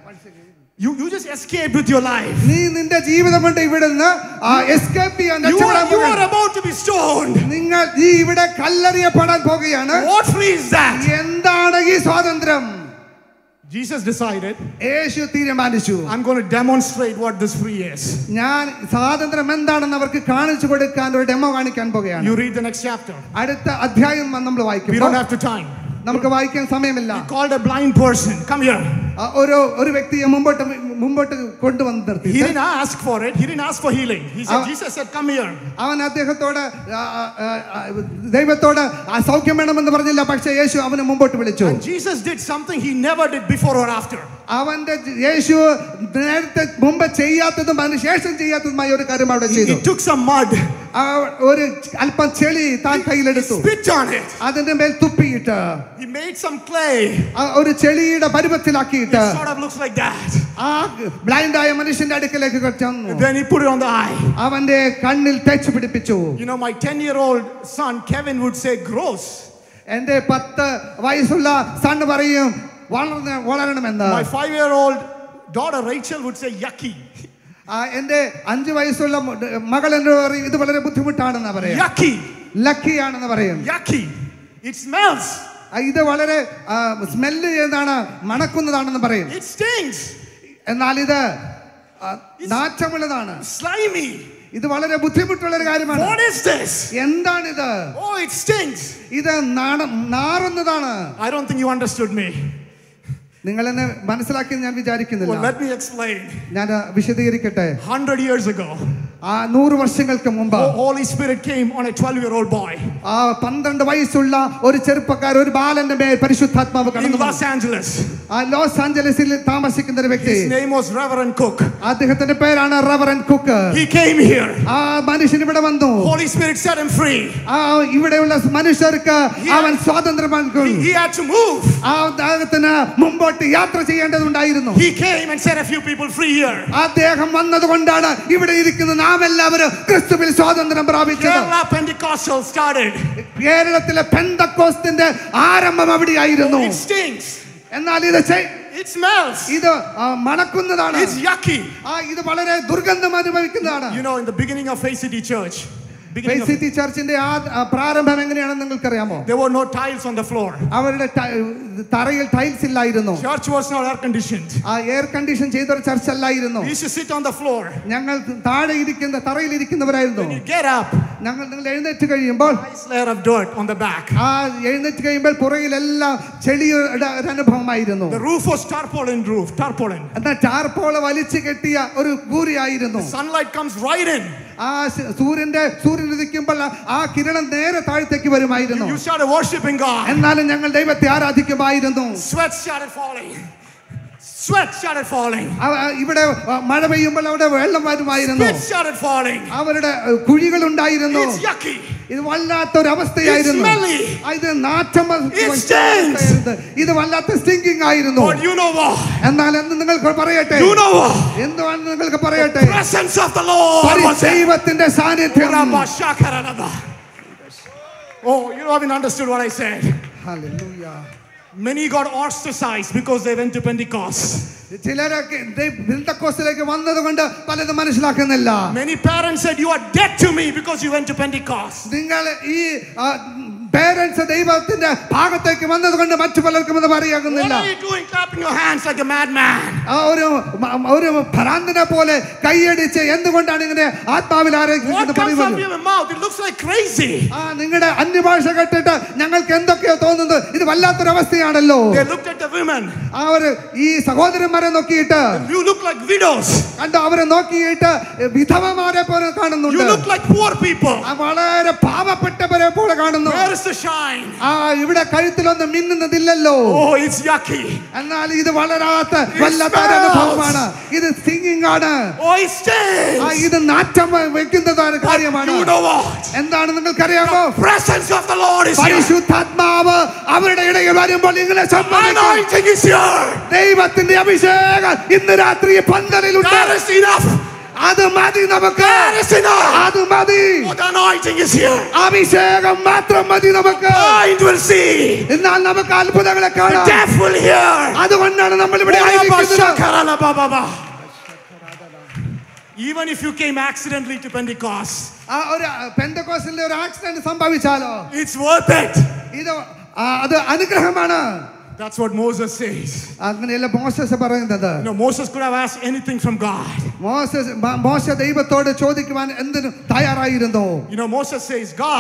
Speaker 9: You, you just escape with your life.
Speaker 10: നീ നിന്റെ ജീവിതം കൊണ്ട് ഇവിടുന്ന് എസ്കേപ്പ് ചെയ്യാൻ
Speaker 9: You
Speaker 10: രക്ഷപ്പെടാൻ
Speaker 9: are, you are
Speaker 10: പോകുകയാണ്.
Speaker 9: about to be stoned.
Speaker 10: നിങ്ങൾ നീ ഇവിടെ കല്ലെറിയപ്പെടാൻ പോകുകയാണ്
Speaker 9: What free is that?
Speaker 10: എന്താണ് ഈ സ്വാതന്ത്ര്യം
Speaker 9: Jesus decided,
Speaker 10: യേശു തീരുമാനിച്ചു
Speaker 9: I'm going to demonstrate what this free is.
Speaker 10: ഞാൻ സ്വാതന്ത്ര്യം എന്താണെന്ന് അവർക്ക് കാണിച്ചു കൊടുക്കാൻ ഒരു ഡെമോ കാണിക്കാൻ പോകുകയാണ്
Speaker 9: You read the next chapter.
Speaker 10: അടുത്ത അധ്യായം നമ്മൾ
Speaker 9: We don't
Speaker 10: വായിക്കും
Speaker 9: have to time.
Speaker 10: നമുക്ക് വായിക്കാൻ സമയമില്ല
Speaker 9: He called a blind person. Come here.
Speaker 10: ആ, ഒരു ഒരു വ്യക്തിയെ മുമ്പോട്ട് മുമ്പോട്ട് കൊണ്ടുവന്ന് നിർത്തി
Speaker 9: He didn't ask for it. He didn't ask for healing. He said,
Speaker 10: Ah.
Speaker 9: Jesus said, come here.
Speaker 10: അവൻ അദ്ദേഹത്തോട് ആ, ആ, ആ, ദൈവത്തോട് ആ സൗഖ്യം വേണമെന്ന് പറഞ്ഞില്ല പക്ഷേ യേശു അവനെ മുമ്പോട്ട് വിളിച്ചു
Speaker 9: And Jesus did something he never did before or after.
Speaker 10: അവന്റെ യേശു നേരത്തെ മുമ്പ് ചെയ്യാത്തതും അതിനുശേഷം ചെയ്യാത്തതുമായ ഒരു കാര്യം അവിടെ
Speaker 9: He,
Speaker 10: ചെയ്തു
Speaker 9: he took some mud,
Speaker 10: ആ ഒരു അല്പം ചെളി താൻ കയ്യിലെടുത്തു
Speaker 9: spit on it.
Speaker 10: അതിന്റെ മേൽ തുപ്പിയിട്ട്
Speaker 9: He made some clay.
Speaker 10: ആ ഒരു ചെളിയുടെ പരുവത്തിലാക്കിയിട്ട്
Speaker 9: It sort of looks like that.
Speaker 10: ആ ബ്ലൈൻഡായ മനുഷ്യന്റെ അടുക്കലേക്ക് ചെന്നു
Speaker 9: Then he put it on the eye.
Speaker 10: അവന്റെ കണ്ണിൽ തേച്ച് പിടിപ്പിച്ചു
Speaker 9: You know, my 10 year old son Kevin would say, gross.
Speaker 10: എന്റെ പത്ത് വയസ്സുള്ള സൺ പറയും വളർന്ന് വളരണമെന്ന്
Speaker 9: My five year old daughter Rachel would say, yucky.
Speaker 10: ആ, എന്റെ അഞ്ചു വയസ്സുള്ള മ- മകൾ എന്ന് പറയും ഇത് വളരെ ബുദ്ധിമുട്ടാണെന്ന് പറയാം
Speaker 9: Yucky.
Speaker 10: ലക്കി ആണെന്ന് പറയും
Speaker 9: Yucky. It smells.
Speaker 10: ആ, ഇത് വളരെ സ്മെല്ല് ചെയ്യുന്നതാണ് മണക്കുന്നതാണെന്ന് പറയും
Speaker 9: It stings.
Speaker 10: എന്നാൽ ഇത് ആ, നാറ്റമുള്ളതാണ്
Speaker 9: Slimy.
Speaker 10: ഇത് വളരെ ബുദ്ധിമുട്ടുള്ള ഒരു കാര്യമാണ്
Speaker 9: What is this?
Speaker 10: എന്താണിത്
Speaker 9: Oh, it stings.
Speaker 10: ഇത് നാണം നാറുന്നതാണ്
Speaker 9: I don't think you understood me.
Speaker 10: നിങ്ങൾ എന്നെ മനസ്സിലാക്കി ഞാൻ
Speaker 9: Well,
Speaker 10: വിചാരിക്കുന്നില്ല
Speaker 9: let me explain.
Speaker 10: ഞാൻ വിശദീകരിക്കട്ടെ
Speaker 9: Hundred years ago,
Speaker 10: ആ നൂറ് വർഷങ്ങൾക്ക് മുമ്പ്
Speaker 9: the Holy Spirit came on a 12 year old boy
Speaker 10: ആ പന്ത്രണ്ട് വയസ്സുള്ള ഒരു ചെറുപ്പക്കാർ ഒരു ബാലന്റെ മേൽ പരിശുദ്ധാത്മാവ്
Speaker 9: in
Speaker 10: കടന്നു വന്നു.
Speaker 9: Los Angeles.
Speaker 10: ആ ലോസ് ആഞ്ചലസിൽ താമസിക്കുന്ന ഒരു വ്യക്തി
Speaker 9: His name was Reverend Cook.
Speaker 10: അദ്ദേഹത്തിന്റെ പേരാണ് reverend cook
Speaker 9: He came here.
Speaker 10: ആ മനുഷ്യൻ ഇവിടെ വന്നു
Speaker 9: Holy Spirit set him free.
Speaker 10: ആ ഇവിടെയുള്ള മനുഷ്യർക്ക് അവൻ സ്വാതന്ത്ര്യം നൽകും.
Speaker 9: He, he had to move.
Speaker 10: ആ അദ്ദേഹത്തിന് മുമ്പോട്ട് യാത്ര ചെയ്യേണ്ടതുണ്ടായിരുന്നു
Speaker 9: He came and set a few people free here.
Speaker 10: അദ്ദേഹം വന്നതുകൊണ്ടാണ് ഇവിടെ ഇരിക്കുന്ന നാം എല്ലാവരും ക്രിസ്തുവിൽ സ്വാതന്ത്ര്യം പ്രാപിച്ചത്
Speaker 9: Kerala Pentecostal started.
Speaker 10: കേരളത്തിലെ പെന്തക്കോസ്തിന്റെ ആരംഭം അവിടെയായിരുന്നു
Speaker 9: It stinks.
Speaker 10: എന്നാൽ ഇത് ചെയ്-
Speaker 9: It smells.
Speaker 10: ഇത് ആ, മണക്കുന്നതാണ്
Speaker 9: It's yucky.
Speaker 10: ആ ഇത് വളരെ ദുർഗന്ധം അനുഭവിക്കുന്നതാണ്
Speaker 9: You know, in the beginning of Faith City Church, beginning of,
Speaker 10: city ചർച്ചിന്റെ ആ ആ പ്രാരംഭം എങ്ങനെയാണെന്ന് നിങ്ങൾക്കറിയാമോ
Speaker 9: there were no tiles on the floor.
Speaker 10: അവരുടെ ട- തറയിൽ ടൈൽസ് ഇല്ലായിരുന്നു
Speaker 9: Church was not air conditioned.
Speaker 10: ആ എയർ കണ്ടീഷൻ ചെയ്തൊരു ചർച്ച് അല്ലായിരുന്നു
Speaker 9: We used to sit on the floor.
Speaker 10: ഞങ്ങൾ താഴെ ഇരിക്കുന്ന തറയിൽ ഇരിക്കുന്നവരായിരുന്നു
Speaker 9: When you get up,
Speaker 10: ഞങ്ങൾ നിങ്ങൾ എഴുന്നേറ്റ് കഴിയുമ്പോൾ
Speaker 9: nice layer of dirt on the back.
Speaker 10: ആ എഴുന്നേറ്റ് കഴിയുമ്പോൾ പുറകിലെല്ലാം ചെളിയുടെ ഒരു അനുഭവമായിരുന്നു
Speaker 9: The roof was tarpaulin roof, tarpaulin.
Speaker 10: എന്നാൽ ടാർപ്പോള വലിച്ചു കെട്ടിയ ഒരു കൂരിയായിരുന്നു
Speaker 9: Sunlight comes right in.
Speaker 10: ആ സ- സൂര്യന്റെ സൂര്യൻ ഉദിക്കുമ്പോൾ ആ- ആ കിരണം നേരെ താഴത്തേക്ക് വരുമായിരുന്നു
Speaker 9: You started worshiping God.
Speaker 10: എന്നാലും ഞങ്ങൾ ദൈവത്തെ ആരാധിക്കുമായിരുന്നു
Speaker 9: Sweat started falling. Sweat started falling.
Speaker 10: അവ- ഇവിടെ ആ, മഴ പെയ്യുമ്പോൾ അവിടെ വെള്ളം വരുമായിരുന്നു
Speaker 9: Spit started falling.
Speaker 10: അവരുടെ ഏ, കുഴികൾ ഉണ്ടായിരുന്നു
Speaker 9: It's yucky.
Speaker 10: ഇത് വല്ലാത്തൊരു അവസ്ഥയായിരുന്നു
Speaker 9: It's smelly.
Speaker 10: ആ, ഇത് നാറ്റം വ-
Speaker 9: It stinks.
Speaker 10: അവസ്ഥയായിരുന്നു. ഇത് വല്ലാത്ത സ്റ്റിങ്കിങ് ആയിരുന്നു
Speaker 9: But you know what?
Speaker 10: എന്നാൽ എന്ന് നിങ്ങൾക്ക് പറയട്ടെ
Speaker 9: You know what?
Speaker 10: എന്തുവാണെന്ന് നിങ്ങൾക്ക് പറയട്ടെ
Speaker 9: Presence of the Lord was there.
Speaker 10: ദൈവത്തിന്റെ സാന്നിധ്യം
Speaker 9: Urabashakaranaba. Oh, you haven't understood what I said.
Speaker 10: Hallelujah.
Speaker 9: Many got ostracized because they went to Pentecost.
Speaker 10: ചിലരൊക്കെ ബിന്തക്കോസിലേക്ക് വന്നത് കൊണ്ട് പലതും മനസ്സിലാക്കുന്നില്ല
Speaker 9: Many parents said, You are dead to me because you went to Pentecost.
Speaker 10: നിങ്ങൾ ഈ parents ദൈവത്തിന്റെ ഭാഗത്തേക്ക് വന്നത് കൊണ്ട് മറ്റു പലർക്കും അത്
Speaker 9: What
Speaker 10: പറയാകുന്നില്ല
Speaker 9: are you doing clapping your hands like a madman?
Speaker 10: ആ ഒരു മ- ഒരു ഭ്രാന്തനെ പോലെ കൈയടിച്ച് എന്തുകൊണ്ടാണ് ഇങ്ങനെ ആത്മാവിൽ
Speaker 9: What
Speaker 10: ആരോഗ്യം
Speaker 9: comes out of
Speaker 10: പറയുന്നത്
Speaker 9: your mouth? It looks like crazy.
Speaker 10: ആ നിങ്ങളുടെ അന്യഭാഷ കേട്ടിട്ട് ഞങ്ങൾക്ക് എന്തൊക്കെയോ തോന്നുന്നത് ഇത് വല്ലാത്തൊരു അവസ്ഥയാണല്ലോ
Speaker 9: They looked at the women.
Speaker 10: ആ ഒരു ഈ സഹോദരന്മാരെ നോക്കിയിട്ട്
Speaker 9: You look like widows.
Speaker 10: കണ്ടോ അവരെ നോക്കിയിട്ട് വിധവമാരെ പോലെ
Speaker 9: You
Speaker 10: കാണുന്നുണ്ട്
Speaker 9: look like poor people.
Speaker 10: ആ വളരെ പാവപ്പെട്ടവരെ പോലെ കാണുന്നു
Speaker 9: Where is the shine?
Speaker 10: ആ ഇവിടെ കഴുത്തിലൊന്നും മിന്നുന്നതില്ലല്ലോ
Speaker 9: Oh, it's yucky.
Speaker 10: എന്നാൽ ഇത് വളരാത്ത വല്ലാത്ത ഒരു അനുഭവമാണ് ഇത് സിംഗിങ് ആണ്
Speaker 9: Oh, it
Speaker 10: ആ
Speaker 9: stinks.
Speaker 10: ഇത് നാറ്റം വെക്കുന്നതാണ്
Speaker 9: But
Speaker 10: കാര്യമാണ്
Speaker 9: you know what?
Speaker 10: എന്താണ് നിങ്ങൾക്കറിയാമോ
Speaker 9: Presence of the Lord is here.
Speaker 10: പരിശുദ്ധാത്മാവ് അവരുടെ ഇടയിൽ വരുമ്പോൾ ഇങ്ങനെ സംഭവിക്കും
Speaker 9: Anointing is here.
Speaker 10: ദൈവത്തിന്റെ അഭിഷേകം ഇന്ന് രാത്രി ഈ പന്തലിലുണ്ട്
Speaker 9: That is enough.
Speaker 10: അത് മതി നമുക്ക്
Speaker 9: That is enough.
Speaker 10: അത് മതി
Speaker 9: Oh, the anointing is here.
Speaker 10: അഭിഷേകം മാത്രം മതി നമുക്ക്
Speaker 9: Blind will see.
Speaker 10: എന്നാൽ നമുക്ക് അത്ഭുതങ്ങളെ
Speaker 9: The
Speaker 10: കാണാം
Speaker 9: deaf will hear.
Speaker 10: അതുകൊണ്ടാണ് നമ്മൾ ഇവിടെ ആയിരിക്കുന്നത്
Speaker 9: Urabashakaralabababa. Even if you came accidentally to Pentecost,
Speaker 10: ആ ഒരു പെന്തക്കോസിലെ ഒരു ആക്സിഡന്റ് സംഭവിച്ചാലോ
Speaker 9: it's worth it.
Speaker 10: ഇത് ആ, അത് അനുഗ്രഹമാണ്
Speaker 9: That's what Moses says.
Speaker 10: അങ്ങനെയല്ല മോശസ് പറയുന്നത്
Speaker 9: You know, Moses could have asked anything from God.
Speaker 10: മോശസ് മ- മോശ ദൈവത്തോട് ചോദിക്കുവാൻ എന്തിനും തയ്യാറായിരുന്നു
Speaker 9: You know, Moses says, God,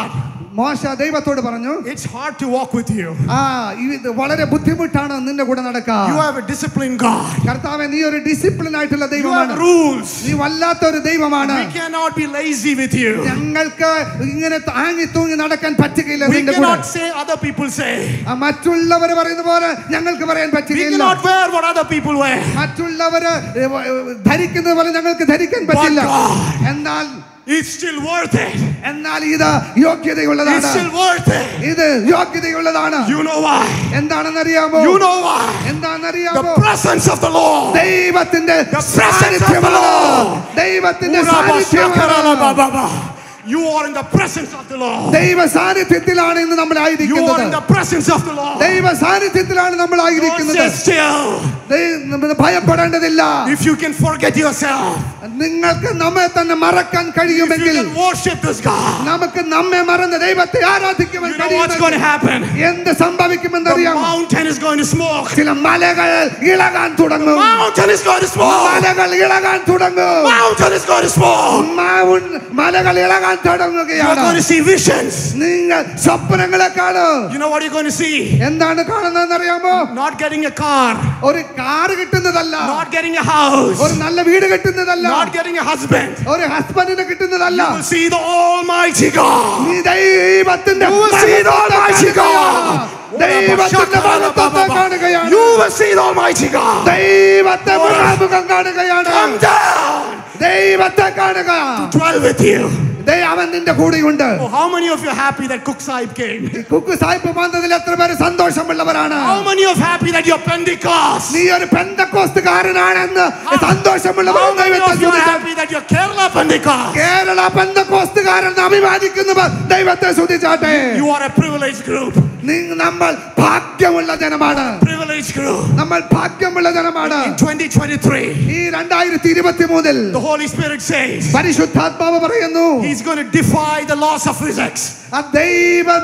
Speaker 10: മോശ ദൈവത്തോട് പറഞ്ഞു
Speaker 9: It's hard to walk with you.
Speaker 10: ആ ഇത് വളരെ ബുദ്ധിമുട്ടാണ് നിന്റെ കൂടെ നടക്കാൻ
Speaker 9: You have a disciplined God.
Speaker 10: കർത്താവെ നീ ഒരു ഡിസിപ്ലിൻ ആയിട്ടുള്ള
Speaker 9: You
Speaker 10: ദൈവമാണ്
Speaker 9: have rules.
Speaker 10: നീ വല്ലാത്ത ഒരു ദൈവമാണ്
Speaker 9: We cannot be lazy with you.
Speaker 10: ഞങ്ങൾക്ക് ഇങ്ങനെ താങ്ങി തൂങ്ങി നടക്കാൻ പറ്റുകയില്ല
Speaker 9: We
Speaker 10: നിന്റെ കൂടെ
Speaker 9: cannot say other people say.
Speaker 10: ആ, മറ്റുള്ളവര് പറയുന്ന പോലെ ഞങ്ങൾക്ക് പറയാൻ
Speaker 9: We
Speaker 10: പറ്റുകയില്ല
Speaker 9: cannot wear what other people wear.
Speaker 10: മറ്റുള്ളവര് ഏ, വ- ഏ, ധരിക്കുന്നത് പോലെ ഞങ്ങൾക്ക് ധരിക്കാൻ പറ്റില്ല
Speaker 9: God.
Speaker 10: എന്നാൽ
Speaker 9: It's still worth it.
Speaker 10: എന്നാൽ ഇത്
Speaker 9: It's
Speaker 10: യോഗ്യതയുള്ളതാണ്
Speaker 9: still worth it.
Speaker 10: ഇത് യോഗ്യതയുള്ളതാണ്
Speaker 9: You know why?
Speaker 10: എന്താണെന്നറിയാമോ
Speaker 9: You know why?
Speaker 10: എന്താണെന്നറിയാമോ
Speaker 9: The presence of the Lord.
Speaker 10: ദൈവത്തിന്റെ
Speaker 9: The presence of the
Speaker 10: സാന്നിധ്യമാണ്
Speaker 9: Lord.
Speaker 10: ദൈവത്തിന്റെ
Speaker 9: Uraba shakara la ba
Speaker 10: സാന്നിധ്യമാണ്
Speaker 9: ba ba. You are in the presence of the Lord.
Speaker 10: ദൈവ സാന്നിധ്യത്തിലാണ് ഇന്ന് നമ്മൾ
Speaker 9: You are in
Speaker 10: ആയിരിക്കുന്നത്
Speaker 9: the presence of the Lord.
Speaker 10: ദൈവ സാന്നിധ്യത്തിലാണ് നമ്മൾ
Speaker 9: Don't
Speaker 10: ആയിരിക്കുന്നത്
Speaker 9: stay still.
Speaker 10: ദൈ- നമ്മൾ ഭയപ്പെടേണ്ടതില്ല
Speaker 9: If you can forget yourself,
Speaker 10: നിങ്ങൾക്ക് നമ്മെ തന്നെ മറക്കാൻ
Speaker 9: if you
Speaker 10: കഴിയുമെങ്കിൽ
Speaker 9: can worship this God,
Speaker 10: നമുക്ക് നമ്മെ മറന്ന് ദൈവത്തെ ആരാധിക്കുവാൻ
Speaker 9: you know what's going to
Speaker 10: കഴിയുമെങ്കിൽ
Speaker 9: happen?
Speaker 10: എന്ത്
Speaker 9: The
Speaker 10: സംഭവിക്കുമെന്നറിയാമോ
Speaker 9: mountain is going to smoke.
Speaker 10: ചില മലകൾ ഇളകാൻ തുടങ്ങും
Speaker 9: Mountain is going to smoke.
Speaker 10: മലകൾ ഇളകാൻ തുടങ്ങും
Speaker 9: Mountain is going to smoke.
Speaker 10: മൗൺ- മലകൾ ഇളകാൻ
Speaker 9: You're
Speaker 10: തുടങ്ങുകയാണ്
Speaker 9: going to see visions.
Speaker 10: നിങ്ങൾ സ്വപ്നങ്ങളെ കാണും
Speaker 9: You know what you're going to see?
Speaker 10: എന്താണ് കാണുന്നതെന്ന് അറിയാമോ
Speaker 9: Not getting a car,
Speaker 10: ഒരു കാർ കിട്ടുന്നതല്ല
Speaker 9: not getting a house,
Speaker 10: ഒരു നല്ല വീട് കിട്ടുന്നതല്ല
Speaker 9: not getting a husband.
Speaker 10: ഒരു ഹസ്ബൻഡിനെ കിട്ടുന്നതല്ല
Speaker 9: You will see the Almighty God.
Speaker 10: നീ ദൈവത്തിന്റെ
Speaker 9: You will see the Almighty God.
Speaker 10: ദൈവത്തിന്റെ മഹത്വത്തെ കാണുകയാണ്
Speaker 9: You will see the Almighty God.
Speaker 10: ദൈവത്തെ മുഖാമുഖം കാണുകയാണ്
Speaker 9: Come down.
Speaker 10: ദൈവത്തെ കാണുക
Speaker 9: Dwell with you.
Speaker 10: ദൈ- അവൻ നിന്റെ കൂടെയുണ്ട്
Speaker 9: Oh, how many of you are happy that Cook Sahib came?
Speaker 10: Kuku Sahib വന്നതിൽ എത്ര പേര് സന്തോഷമുള്ളവരാണ്
Speaker 9: How many of you are happy that you're Pentecost?
Speaker 10: നീ ഒരു പെന്തക്കോസ്തുകാരനാണെന്ന് സന്തോഷമുള്ളവർ
Speaker 9: How many
Speaker 10: ദൈവത്തെ
Speaker 9: of you are
Speaker 10: സ്തുതിച്ചാൽ
Speaker 9: happy that you're Kerala Pentecost?
Speaker 10: Kerala പെന്തക്കോസ്തുകാരെന്ന് അഭിമാനിക്കുന്നവർ ദൈവത്തെ സ്തുതിച്ചാട്ടെ
Speaker 9: You are a privileged group.
Speaker 10: നി- നമ്മൾ ഭാഗ്യമുള്ള ജനമാണ്
Speaker 9: Privileged group.
Speaker 10: നമ്മൾ ഭാഗ്യമുള്ള ജനമാണ്
Speaker 9: In 2023,
Speaker 10: ഈ രണ്ടായിരത്തി ഇരുപത്തി മൂന്നിൽ
Speaker 9: the Holy Spirit says
Speaker 10: പരിശുദ്ധാത്മാവ് പറയുന്നു
Speaker 9: He's going to defy the laws of physics.
Speaker 10: ആ ദൈവം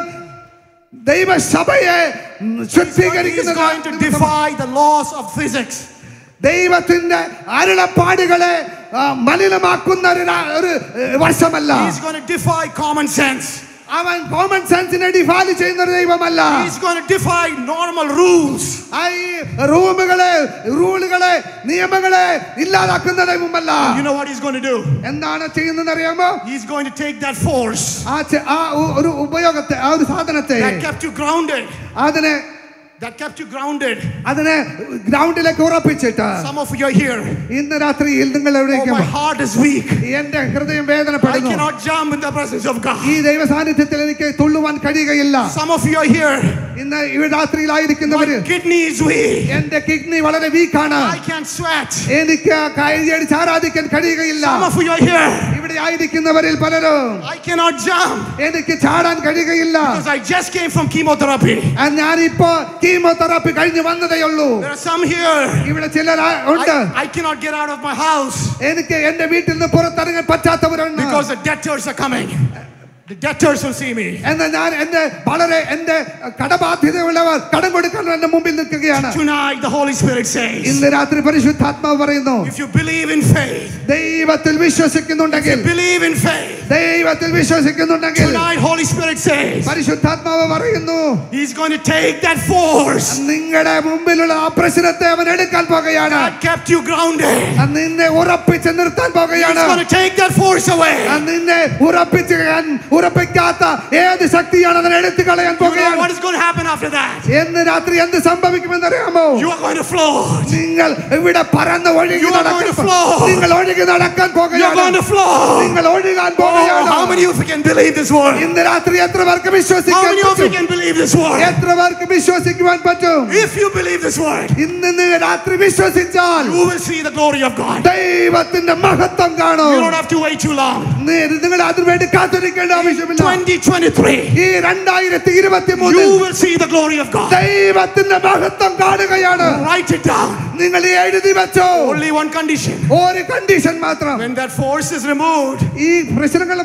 Speaker 10: ദൈവസഭയെ
Speaker 9: He's
Speaker 10: ശുദ്ധീകരിക്കുന്ന
Speaker 9: going to defy the laws of physics.
Speaker 10: ദൈവത്തിന്റെ അരുളപ്പാടുകളെ ആ, മലിനമാക്കുന്ന ഒരു രാ- ഒരു ഏ, വർഷമല്ല
Speaker 9: He's going to defy common sense.
Speaker 10: അവൻ കോമൺ സെൻസിനെ ഡിഫാലി ചെയ്യുന്ന ഒരു ദൈവമല്ല
Speaker 9: He's going to defy normal rules.
Speaker 10: ആ ഈ റൂമുകളെ റൂളുകളെ നിയമങ്ങളെ ഇല്ലാതാക്കുന്ന ദൈവമല്ല
Speaker 9: You know what he's going to do?
Speaker 10: എന്താണ് ചെയ്യുന്നത് അറിയാമോ
Speaker 9: He's going to take that force
Speaker 10: ആ ചെ- ആ ഉ- ഒരു ഉപയോഗത്തെ ആ ഒരു സാധനത്തെ
Speaker 9: that kept you grounded,
Speaker 10: അതിനെ
Speaker 9: that kept you grounded.
Speaker 10: അതിനെ ഗ്രൗണ്ടിലേക്ക് ഉറപ്പിച്ചിട്ട്
Speaker 9: Some of you are here.
Speaker 10: ഇന്ന് രാത്രിയിൽ നിങ്ങൾ
Speaker 9: Oh,
Speaker 10: എവിടേക്ക്
Speaker 9: my heart is weak.
Speaker 10: എന്റെ ഹൃദയം
Speaker 9: I
Speaker 10: വേദനപ്പെടുന്നു
Speaker 9: cannot jump in the presence of
Speaker 10: ഈ
Speaker 9: God.
Speaker 10: ദൈവ സാന്നിധ്യത്തിൽ എനിക്ക് തുള്ളുവാൻ കഴിയുകയില്ല
Speaker 9: Some of you are here.
Speaker 10: ഇന്ന് ഈ രാത്രിയിലായിരിക്കുന്നവര്
Speaker 9: My kidney is weak.
Speaker 10: എന്റെ കിഡ്നി വളരെ വീക്കാണ്
Speaker 9: I can't sweat.
Speaker 10: എനിക്ക് കൈയടിച്ച് ആരാധിക്കാൻ കഴിയുകയില്ല
Speaker 9: Some of you are here.
Speaker 10: ഇവിടെ ആയിരിക്കുന്നവരിൽ പലരും
Speaker 9: I cannot jump
Speaker 10: എനിക്ക് ചാടാൻ കഴിയുകയില്ല
Speaker 9: because I just came from chemotherapy.
Speaker 10: ആ, ഞാനിപ്പോ കീമോതെറാപ്പി കഴിഞ്ഞ് വന്നതേ ഉള്ളൂ
Speaker 9: There are some here.
Speaker 10: ഇവിടെ ചിലർ ആ- ഉണ്ട്
Speaker 9: I, I cannot get out of my house
Speaker 10: എനിക്ക് എന്റെ വീട്ടിൽ നിന്ന് പുറത്തിറങ്ങാൻ പറ്റാത്തവരുണ്ട്
Speaker 9: because the debtors are coming. The debtors will see me.
Speaker 10: എന്നാൽ ഞാൻ എന്റെ വളരെ എന്റെ കടബാധ്യതയുള്ളവർ കടം കൊടുക്കാൻ എന്റെ മുമ്പിൽ നിൽക്കുകയാണ്
Speaker 9: Tonight, the Holy Spirit says,
Speaker 10: ഇന്ന് രാത്രി പരിശുദ്ധാത്മാവ് പറയുന്നു
Speaker 9: if you believe in faith,
Speaker 10: ദൈവത്തിൽ വിശ്വസിക്കുന്നുണ്ടെങ്കിൽ
Speaker 9: believe in faith.
Speaker 10: ദൈവത്തിൽ വിശ്വസിക്കുന്നുണ്ടെങ്കിൽ
Speaker 9: Tonight, Holy Spirit says,
Speaker 10: പരിശുദ്ധാത്മാവ് പറയുന്നു
Speaker 9: He's going to take that force
Speaker 10: നിങ്ങളുടെ മുമ്പിലുള്ള ആ പ്രശ്നത്തെ അവൻ എടുക്കാൻ പോകുകയാണ്
Speaker 9: that kept you grounded.
Speaker 10: അത് നിന്നെ ഉറപ്പിച്ച് നിർത്താൻ
Speaker 9: He's
Speaker 10: പോകുകയാണ്
Speaker 9: going to take that force away.
Speaker 10: അത് നിന്നെ ഉറപ്പിച്ച് ഉറപ്പിക്കാത്ത ഏത് ശക്തിയാണ് അതിനെ എടുത്തു കളയാൻ
Speaker 9: You know
Speaker 10: പോകുകയാണ്
Speaker 9: what is going to happen after that?
Speaker 10: എന്ന് രാത്രി എന്ത് സംഭവിക്കുമെന്നറിയാമോ
Speaker 9: You are going to float.
Speaker 10: നിങ്ങൾ ഇവിടെ പറന്ന് ഒഴുകി
Speaker 9: You are going to
Speaker 10: നടക്കാൻ
Speaker 9: flow.
Speaker 10: നിങ്ങൾ ഒഴുകി നടക്കാൻ
Speaker 9: You are going
Speaker 10: പോകുകയാണ്
Speaker 9: to float.
Speaker 10: നിങ്ങൾ ഒഴുകാൻ
Speaker 9: Oh,
Speaker 10: പോകുകയാണ്
Speaker 9: how many of you can believe this word?
Speaker 10: ഇന്ന് രാത്രി എത്ര പേർക്ക്
Speaker 9: How
Speaker 10: വിശ്വസിക്കാൻ
Speaker 9: many of you
Speaker 10: പറ്റും
Speaker 9: can believe this word?
Speaker 10: എത്ര പേർക്ക് വിശ്വസിക്കുവാൻ പറ്റും
Speaker 9: If you believe this word,
Speaker 10: ഇന്ന് നീ രാത്രി വിശ്വസിച്ചാൽ
Speaker 9: you will see the glory of God.
Speaker 10: ദൈവത്തിന്റെ മഹത്വം കാണും
Speaker 9: You don't have to wait too long.
Speaker 10: നീ- നിങ്ങൾ അതിനുവേണ്ടി കാത്തിരിക്കേണ്ട ആവശ്യമില്ല
Speaker 9: 2023,
Speaker 10: ഈ രണ്ടായിരത്തി ഇരുപത്തി മൂന്നിൽ
Speaker 9: you will see the glory of God.
Speaker 10: ദൈവത്തിന്റെ മഹത്വം കാണുകയാണ്
Speaker 9: Write it down.
Speaker 10: നിങ്ങൾ ഈ എഴുതി വെച്ചോ
Speaker 9: Only one condition.
Speaker 10: ഒരു കണ്ടീഷൻ മാത്രം
Speaker 9: When that force is removed,
Speaker 10: ഈ പ്രശ്നങ്ങൾ മാറുമ്പോ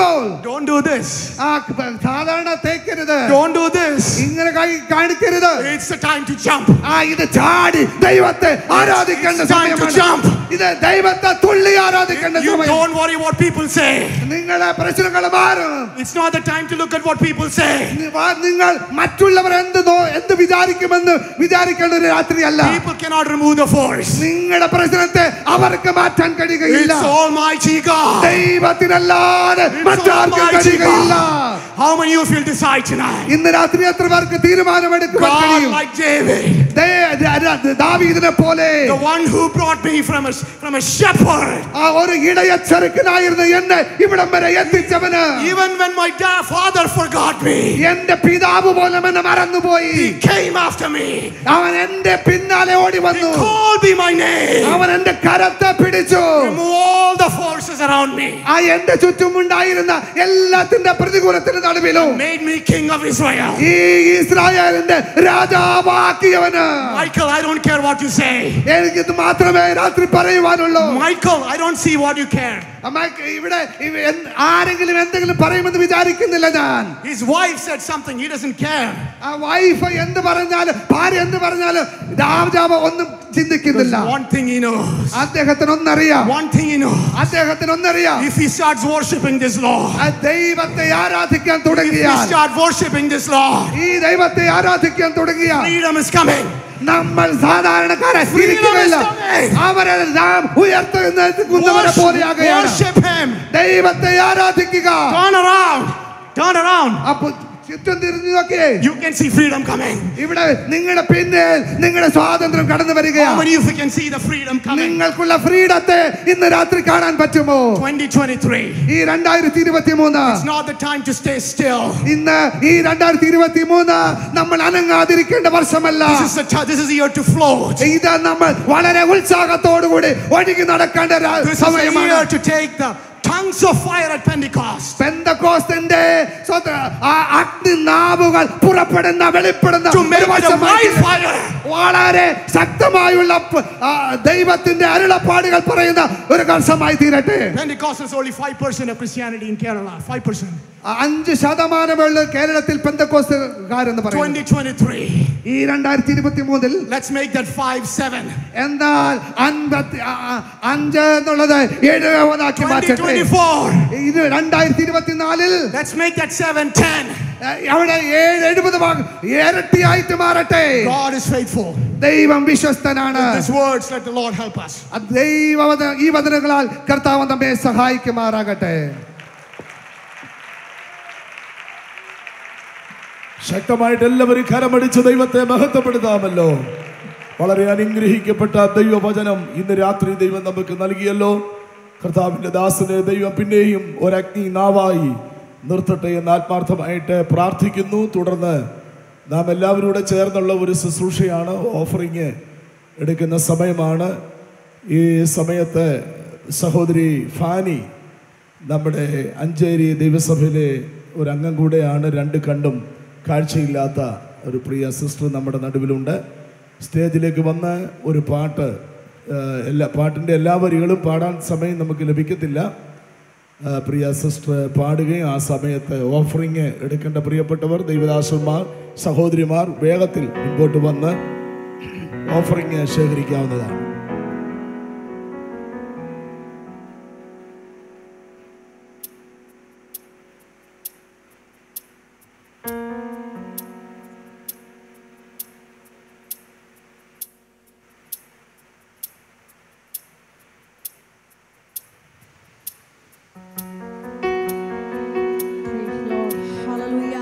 Speaker 10: തേക്കുമ്പോൾ
Speaker 9: Don't do this.
Speaker 10: ആ സാധാരണ തേക്കരുത്
Speaker 9: Don't do this.
Speaker 10: ഇങ്ങനെ കൈ കാണിക്കരുത്
Speaker 9: It's the time to jump.
Speaker 10: ആ ഇത് ചാടി ദൈവത്തെ ആരാധിക്കേണ്ട
Speaker 9: It's time to
Speaker 10: സമയമാണ്
Speaker 9: jump.
Speaker 10: ഇത് ദൈവത്തെ തുള്ളി ആരാധിക്കേണ്ട
Speaker 9: You
Speaker 10: സമയം
Speaker 9: don't worry what people say.
Speaker 10: നിങ്ങളെ പ്രശ്നങ്ങൾ മാറും
Speaker 9: It's not the time to look at what people say.
Speaker 10: നി- വാ- നിങ്ങൾ മറ്റുള്ളവർ എന്ത് നോ- എന്ത് വിചാരിക്കുമെന്ന് വിചാരിക്കേണ്ട ഒരു രാത്രിയല്ല
Speaker 9: People cannot remove the force.
Speaker 10: നിങ്ങളുടെ പ്രശ്നത്തെ അവർക്ക് മാറ്റാൻ കഴിയുകയില്ല
Speaker 9: It's Almighty God.
Speaker 10: ദൈവത്തിനല്ലാതെ
Speaker 9: It's
Speaker 10: മറ്റാർക്കും
Speaker 9: Almighty
Speaker 10: കഴിയുകയില്ല
Speaker 9: God. How many of you will decide tonight?
Speaker 10: ഇന്ന് രാത്രി എത്ര പേർക്ക് തീരുമാനമെടുക്കുവാൻ
Speaker 9: God
Speaker 10: കഴിയും
Speaker 9: like David,
Speaker 10: ദേ- ദ- ദ- ദാവീദിനെ പോലെ
Speaker 9: the one who brought me from a, from a shepherd.
Speaker 10: ആ ഒരു ഇടയ ചെറുക്കനായിരുന്ന എന്നെ ഇവിടം വരെ എത്തിച്ചവന്
Speaker 9: Even when my da- father forgot me,
Speaker 10: എന്റെ പിതാവ് പോലും എന്നെ മറന്നുപോയി
Speaker 9: he came after me.
Speaker 10: അവൻ എന്റെ പിന്നാലെ ഓടി
Speaker 9: He
Speaker 10: വന്നു
Speaker 9: called me my name.
Speaker 10: അവൻ എന്റെ കരത്തെ പിടിച്ചു
Speaker 9: Remove all the forces around me.
Speaker 10: ആ എന്റെ ചുറ്റുമുണ്ടായിരുന്ന എല്ലാത്തിന്റെ പ്രതികൂലത്തിന് നടുവിലും
Speaker 9: Made me king of Israel.
Speaker 10: ഈ ഇസ്രായേലിന്റെ രാജാവാക്കിയവന്
Speaker 9: Michael, I don't care what you say.
Speaker 10: എനിക്കിത് മാത്രമേ രാത്രി പറയുവാനുള്ളൂ
Speaker 9: Michael, I don't see what you care.
Speaker 10: അമ്മ, ഇവിടെ ഇവ- എന്ത്- ആരെങ്കിലും എന്തെങ്കിലും പറയുമെന്ന് വിചാരിക്കുന്നില്ല ഞാൻ
Speaker 9: His wife said something, he doesn't care.
Speaker 10: ആ വൈഫ് എന്ത് പറഞ്ഞാലും ഭാര്യ എന്ത് പറഞ്ഞാലും രാജാവ് ഒന്നും ചിന്തിക്കുന്നില്ല
Speaker 9: There's one thing he knows.
Speaker 10: അദ്ദേഹത്തിന് ഒന്നറിയാം
Speaker 9: One thing he knows.
Speaker 10: അദ്ദേഹത്തിന് ഒന്നറിയാം
Speaker 9: If he starts worshiping this Lord,
Speaker 10: ആ ദൈവത്തെ ആരാധിക്കാൻ
Speaker 9: if we
Speaker 10: തുടങ്ങിയാൽ
Speaker 9: start worshiping this Lord,
Speaker 10: ഈ ദൈവത്തെ ആരാധിക്കാൻ തുടങ്ങിയാൽ
Speaker 9: freedom is coming.
Speaker 10: നമ്മൾ സാധാരണക്കാരെ
Speaker 9: Freedom
Speaker 10: തിരിക്കുകയില്ല
Speaker 9: is coming.
Speaker 10: അവരെ നാം ഉയർത്തുന്നവരെ
Speaker 9: Worship,
Speaker 10: പോലെയാകുകയാണ്
Speaker 9: worship him.
Speaker 10: ദൈവത്തെ ആരാധിക്കുക
Speaker 9: Turn around. Turn around.
Speaker 10: അപ്പൊ ചുറ്റും തിരിഞ്ഞു നോക്കിയേ
Speaker 9: You can see freedom coming.
Speaker 10: ഇവിടെ നിങ്ങളുടെ പിന്നിൽ നിങ്ങളുടെ സ്വാതന്ത്ര്യം കടന്നു
Speaker 9: How
Speaker 10: വരികയാണ്
Speaker 9: many of you can see the freedom coming?
Speaker 10: നിങ്ങൾക്കുള്ള ഫ്രീഡത്തെ ഇന്ന് രാത്രി കാണാൻ പറ്റുമോ
Speaker 9: 2023.
Speaker 10: ഈ രണ്ടായിരത്തി ഇരുപത്തി മൂന്ന്
Speaker 9: It's not the time to stay still.
Speaker 10: ഇന്ന് ഈ രണ്ടായിരത്തി ഇരുപത്തി മൂന്ന് നമ്മൾ അനങ്ങാതിരിക്കേണ്ട വർഷമല്ല
Speaker 9: This is the time, this is the year to float.
Speaker 10: ഇത് നമ്മൾ വളരെ ഉത്സാഹത്തോടുകൂടി ഒഴുകി നടക്കേണ്ട ര-
Speaker 9: This is the
Speaker 10: സമയമാണ്
Speaker 9: year to take the tongues of fire at Pentecost.
Speaker 10: പെന്തക്കോസ്തിന്റെ സ്വത- ആ അഗ്നി നാവുകൾ പുറപ്പെടുന്ന വെളിപ്പെടുന്ന
Speaker 9: To
Speaker 10: ഒരു
Speaker 9: make it a
Speaker 10: വർഷമായി
Speaker 9: wildfire.
Speaker 10: വളരെ ശക്തമായുള്ള പ- ആ, ദൈവത്തിന്റെ അരുളപ്പാടുകൾ പറയുന്ന ഒരു വർഷമായി തീരട്ടെ
Speaker 9: Pentecost is only 5% of Christianity in Kerala. 5%.
Speaker 10: ആ, അഞ്ച് ശതമാനമുള്ള കേരളത്തിൽ പെന്തക്കോസ്തുകാരെന്ന് പറയുന്നത്
Speaker 9: 2023.
Speaker 10: ഈ രണ്ടായിരത്തി ഇരുപത്തി മൂന്നിൽ
Speaker 9: Let's make that 5 7.
Speaker 10: എന്നാൽ അൻപത്തി ആ, ആ, അഞ്ച് എന്നുള്ളത് എഴുപതാക്കി മാറ്റട്ടെ
Speaker 9: 2024.
Speaker 10: ഇത് രണ്ടായിരത്തി ഇരുപത്തിനാലിൽ
Speaker 9: Let's make that 7 10.
Speaker 10: അവിടെ ഏഴ് എഴുപത് ഭാഗം ഇരട്ടിയായിട്ട് മാറട്ടെ
Speaker 9: God is faithful.
Speaker 10: ദൈവം വിശ്വസ്തനാണ്
Speaker 9: These words, let the Lord help us.
Speaker 10: ദൈവ ഈ വചനങ്ങളാൽ കർത്താവ് നമ്മെ സഹായിക്കുമാറാകട്ടെ
Speaker 4: ശക്തമായിട്ട് എല്ലാവരും കരമടിച്ച് ദൈവത്തെ മഹത്വപ്പെടുത്താമല്ലോ വളരെ അനുഗ്രഹിക്കപ്പെട്ട ദൈവവചനം ഇന്ന് രാത്രി ദൈവം നമുക്ക് നൽകിയല്ലോ കർത്താവിൻ്റെ ദാസന് ദൈവം പിന്നെയും ഒരഗ്നി നാവായി നിർത്തട്ടെ എന്ന് ആത്മാർത്ഥമായിട്ട് പ്രാർത്ഥിക്കുന്നു തുടർന്ന് നാം എല്ലാവരും കൂടെ ചേർന്നുള്ള ഒരു ശുശ്രൂഷയാണ് ഓഫറിങ് എടുക്കുന്ന സമയമാണ് ഈ സമയത്ത് സഹോദരി ഫാനി നമ്മുടെ അഞ്ചേരി ദൈവസഭയിലെ ഒരു അംഗം കൂടെയാണ് രണ്ട് കണ്ടും കാഴ്ചയില്ലാത്ത ഒരു പ്രിയ സിസ്റ്റർ നമ്മുടെ നടുവിലുണ്ട് സ്റ്റേജിലേക്ക് വന്ന് ഒരു പാട്ട് ആ, എല്ലാ പാട്ടിൻ്റെ എല്ലാ വരികളും പാടാൻ സമയം നമുക്ക് ലഭിക്കത്തില്ല ആ, പ്രിയ സിസ്റ്റർ പാടുകയും ആ സമയത്ത് ഓഫറിങ് എടുക്കേണ്ട പ്രിയപ്പെട്ടവർ ദൈവദാസന്മാർ സഹോദരിമാർ വേഗത്തിൽ മുൻപോട്ട് വന്ന് ഓഫറിങ് ശേഖരിക്കാവുന്നതാണ്
Speaker 11: Praise Lord. Hallelujah.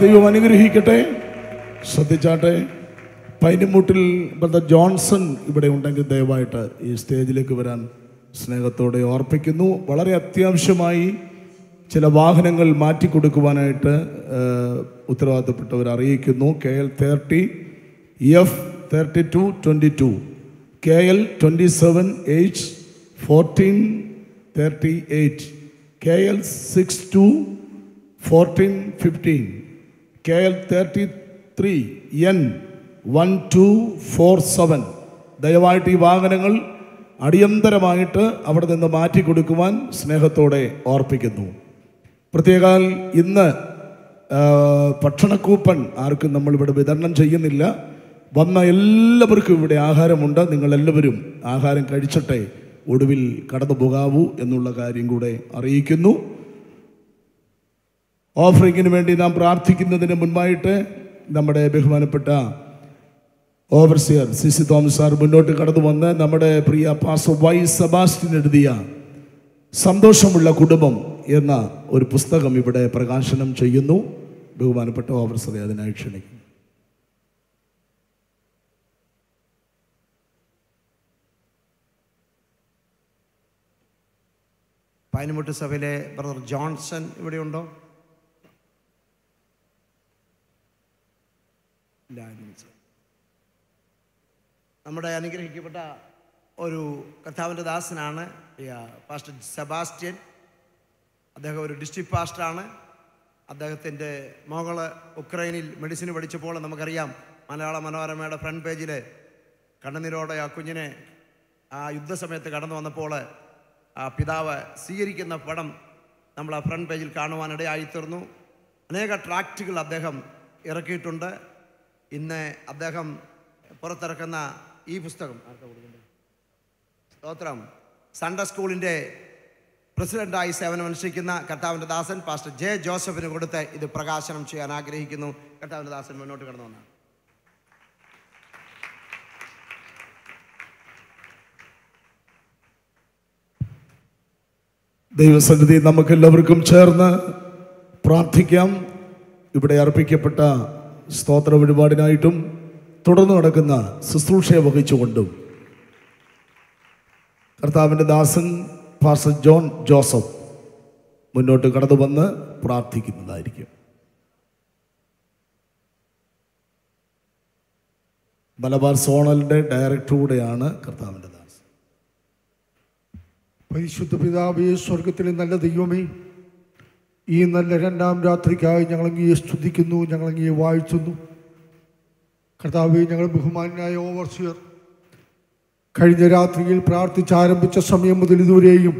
Speaker 4: ദൈവം അനുഗ്രഹിക്കട്ടെ ശ്രദ്ധിച്ചാട്ടെ പൈനുമുട്ടിൽ ബ്രദർ ജോൺസൺ ഇവിടെ ഉണ്ടെങ്കിൽ ദയവായിട്ട് ഈ സ്റ്റേജിലേക്ക് വരാൻ സ്നേഹത്തോടെ ഓർപ്പിക്കുന്നു വളരെ അത്യാവശ്യമായി ചില വാഹനങ്ങൾ മാറ്റിക്കൊടുക്കുവാനായിട്ട് ഏഹ്, ഉത്തരവാദിത്തപ്പെട്ടവർ അറിയിക്കുന്നു K L thirty F thirty two twenty two K L twenty seven eight fourteen thirty eight K L six two fourteen fifteen K L thirty three N one two four seven ദയവായിട്ട് ഈ വാഹനങ്ങൾ അടിയന്തരമായിട്ട് അവിടെ നിന്ന് മാറ്റി കൊടുക്കുവാൻ സ്നേഹത്തോടെ ഓർപ്പിക്കുന്നു പ്രത്യേകാൽ ഇന്ന് ആ, ഭക്ഷണക്കൂപ്പൺ ആർക്കും നമ്മളിവിടെ വിതരണം ചെയ്യുന്നില്ല വന്ന എല്ലാവർക്കും ഇവിടെ ആഹാരമുണ്ട് നിങ്ങളെല്ലാവരും ആഹാരം കഴിച്ചിട്ടെ ഒടുവിൽ കടന്നു പോകാവൂ എന്നുള്ള കാര്യം കൂടെ അറിയിക്കുന്നു ഓഫറിങ്ങിന് വേണ്ടി നാം പ്രാർത്ഥിക്കുന്നതിന് മുൻപായിട്ട് നമ്മുടെ ബഹുമാനപ്പെട്ട overseer C C Thomas sir മുന്നോട്ട് കടന്നു വന്ന് നമ്മുടെ പ്രിയ പാസ വൈ സെബാസ്റ്റ്യൻ എഴുതിയ സന്തോഷമുള്ള കുടുംബം എന്ന ഒരു പുസ്തകം ഇവിടെ പ്രകാശനം ചെയ്യുന്നു ബഹുമാനപ്പെട്ട ഓവർസറെ അതിനായി ക്ഷണിക്കുന്നു
Speaker 8: പൈനമുട്ട് സഭയിലെ ബ്രദർ ജോൺസൺ ഇവിടെയുണ്ടോ ഇല്ല, ആരുമില്ല. നമ്മുടെ അനുഗ്രഹിക്കപ്പെട്ട ഒരു കർത്താവിൻ്റെ ദാസനാണ് പ്രിയ പാസ്റ്റർ സെബാസ്റ്റ്യൻ അദ്ദേഹം ഒരു ഡിസ്ട്രിക്ട് പാസ്റ്ററാണ് അദ്ദേഹത്തിൻ്റെ മകള് ഉക്രൈനിൽ മെഡിസിൻ പഠിച്ചപ്പോൾ നമുക്കറിയാം മലയാള മനോരമയുടെ ഫ്രണ്ട് പേജിൽ കണ്ണുനീരോടെ ആ കുഞ്ഞിനെ ആ യുദ്ധസമയത്ത് കടന്നു വന്നപ്പോൾ ആ പിതാവ് സ്വീകരിക്കുന്ന പടം നമ്മൾ ആ ഫ്രണ്ട് പേജിൽ കാണുവാനിടയായിത്തീർന്നു അനേക ട്രാക്റ്റുകൾ അദ്ദേഹം ഇറക്കിയിട്ടുണ്ട് ഇന്ന് അദ്ദേഹം പുറത്തിറക്കുന്ന ഈ പുസ്തകം ആർക്കാ കൊടുക്കുന്നത് സ്തോത്രം സൺഡേ സ്കൂളിൻ്റെ പ്രസിഡന്റായി സേവനമനുഷ്ഠിക്കുന്ന കർത്താവിൻ്റെ ദാസൻ പാസ്റ്റർ ജെ ജോസഫിന് കൊടുത്ത് ഇത് പ്രകാശനം ചെയ്യാൻ ആഗ്രഹിക്കുന്നു കർത്താവിൻ്റെ ദാസൻ മുന്നോട്ട് കടന്നു വന്നാണ്
Speaker 4: ദൈവസന്നിധി നമുക്കെല്ലാവർക്കും ചേർന്ന് പ്രാർത്ഥിക്കാം ഇവിടെ അർപ്പിക്കപ്പെട്ട സ്തോത്ര വഴിപാടിനായിട്ടും തുടർന്ന് നടക്കുന്ന ശുശ്രൂഷയെ വഹിച്ചുകൊണ്ടും കർത്താവിൻ്റെ ദാസൻ പാസ്റ്റർ ജോൺ ജോസഫ് മുന്നോട്ട് കടന്നു വന്ന് പ്രാർത്ഥിക്കുന്നതായിരിക്കും മലബാർ സോണലിൻ്റെ ഡയറക്ടർ കൂടെയാണ് കർത്താവിൻ്റെ ദാസൻ
Speaker 11: പരിശുദ്ധ പിതാവേ സ്വർഗത്തിലെ നല്ല ദൈവമേ ഈ നല്ല രണ്ടാം രാത്രിക്കായി ഞങ്ങളങ്ങയെ സ്തുതിക്കുന്നു ഞങ്ങളങ്ങയെ വാഴ്ത്തുന്നു കർത്താവെ ഞങ്ങൾ ബഹുമാനായ ഓവർസിയർ കഴിഞ്ഞ രാത്രിയിൽ പ്രാർത്ഥിച്ചാരംഭിച്ച സമയം മുതൽ ഇതുവരെയും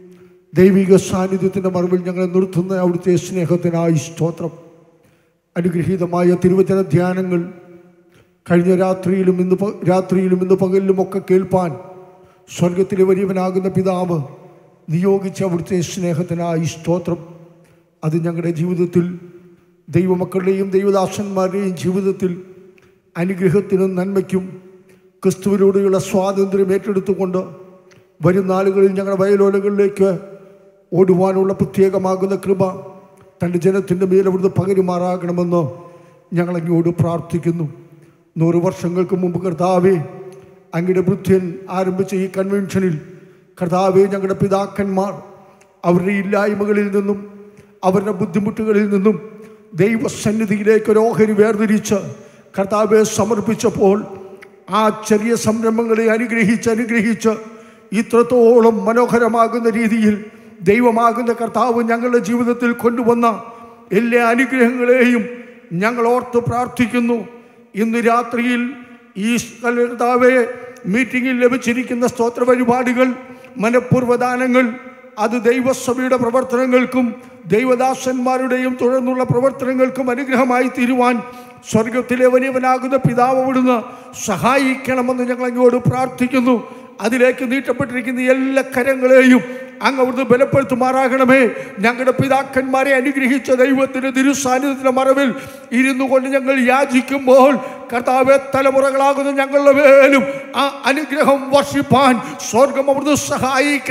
Speaker 11: ദൈവിക സാന്നിധ്യത്തിൻ്റെ മറവിൽ ഞങ്ങളെ നിർത്തുന്ന അവിടുത്തെ സ്നേഹത്തിനായി സ്തോത്രം അനുഗ്രഹീതമായ തിരുവചന ധ്യാനങ്ങൾ കഴിഞ്ഞ രാത്രിയിലും ഇന്ന് പ- രാത്രിയിലും ഇന്ന് പകലിലും ഒക്കെ കേൾപ്പാൻ സ്വർഗത്തിലെ വലിയവനാകുന്ന പിതാവ് നിയോഗിച്ച അവിടുത്തെ സ്നേഹത്തിനായി സ്തോത്രം അത് ഞങ്ങളുടെ ജീവിതത്തിൽ ദൈവമക്കളുടെയും ദൈവദാസന്മാരുടെയും ജീവിതത്തിൽ അനുഗ്രഹത്തിനും നന്മയ്ക്കും ക്രിസ്തുവിലൂടെയുള്ള സ്വാതന്ത്ര്യം ഏറ്റെടുത്തുകൊണ്ട് വരും നാളുകളിൽ ഞങ്ങളുടെ വയലോലകളിലേക്ക് ഓടുവാനുള്ള പ്രത്യേകമാകുന്ന കൃപ തൻ്റെ ജനത്തിൻ്റെ മേൽ അവിടുന്ന് പകരുമാറാകണമെന്ന് ഞങ്ങളങ്ങോട് പ്രാർത്ഥിക്കുന്നു നൂറ് വർഷങ്ങൾക്ക് മുമ്പ് കർത്താവേ അങ്ങയുടെ വൃദ്ധ്യൻ ആരംഭിച്ച ഈ കൺവെൻഷനിൽ കർത്താവെ ഞങ്ങളുടെ പിതാക്കന്മാർ അവരുടെ ഇല്ലായ്മകളിൽ നിന്നും അവരുടെ ബുദ്ധിമുട്ടുകളിൽ നിന്നും ദൈവസന്നിധിയിലേക്ക് ഒരു ഓഹരി വേർതിരിച്ച് കർത്താവെ സമർപ്പിച്ചപ്പോൾ ആ ചെറിയ സംരംഭങ്ങളെ അനുഗ്രഹിച്ച് അനുഗ്രഹിച്ച് ഇത്രത്തോളം മനോഹരമാകുന്ന രീതിയിൽ ദൈവമാകുന്ന കർത്താവ് ഞങ്ങളുടെ ജീവിതത്തിൽ കൊണ്ടുവന്ന എല്ലാ അനുഗ്രഹങ്ങളെയും ഞങ്ങൾ ഓർത്ത് പ്രാർത്ഥിക്കുന്നു ഇന്ന് രാത്രിയിൽ ഈ കർത്താവെ മീറ്റിംഗിൽ ലഭിച്ചിരിക്കുന്ന സ്തോത്ര പരിപാടികൾ മനഃപൂർവ്വദാനങ്ങൾ അത് ദൈവസഭയുടെ പ്രവർത്തനങ്ങൾക്കും ദൈവദാസന്മാരുടെയും തുടർന്നുള്ള പ്രവർത്തനങ്ങൾക്കും അനുഗ്രഹമായി തീരുവാൻ സ്വർഗത്തിലെ വലിയവനാകുന്ന പിതാവ് അവിടുന്ന് സഹായിക്കണമെന്ന് ഞങ്ങൾ അങ്ങോട് പ്രാർത്ഥിക്കുന്നു അതിലേക്ക് നീട്ടപ്പെട്ടിരിക്കുന്ന എല്ലാ കരങ്ങളെയും അങ്ങ് അവിടുന്ന് ബലപ്പെടുത്തുമാറാകണമേ ഞങ്ങളുടെ പിതാക്കന്മാരെ അനുഗ്രഹിച്ച ദൈവത്തിന്റെ തിരുസാന്നിധ്യത്തിന്റെ മറവിൽ ഇരുന്നു കൊണ്ട് ഞങ്ങൾ യാചിക്കുമ്പോൾ കർത്താവെ തലമുറകളാകുന്ന ഞങ്ങളുടെ മേലും ആ അനുഗ്രഹം വർഷിപ്പാൻ സ്വർഗം അവിടുന്ന്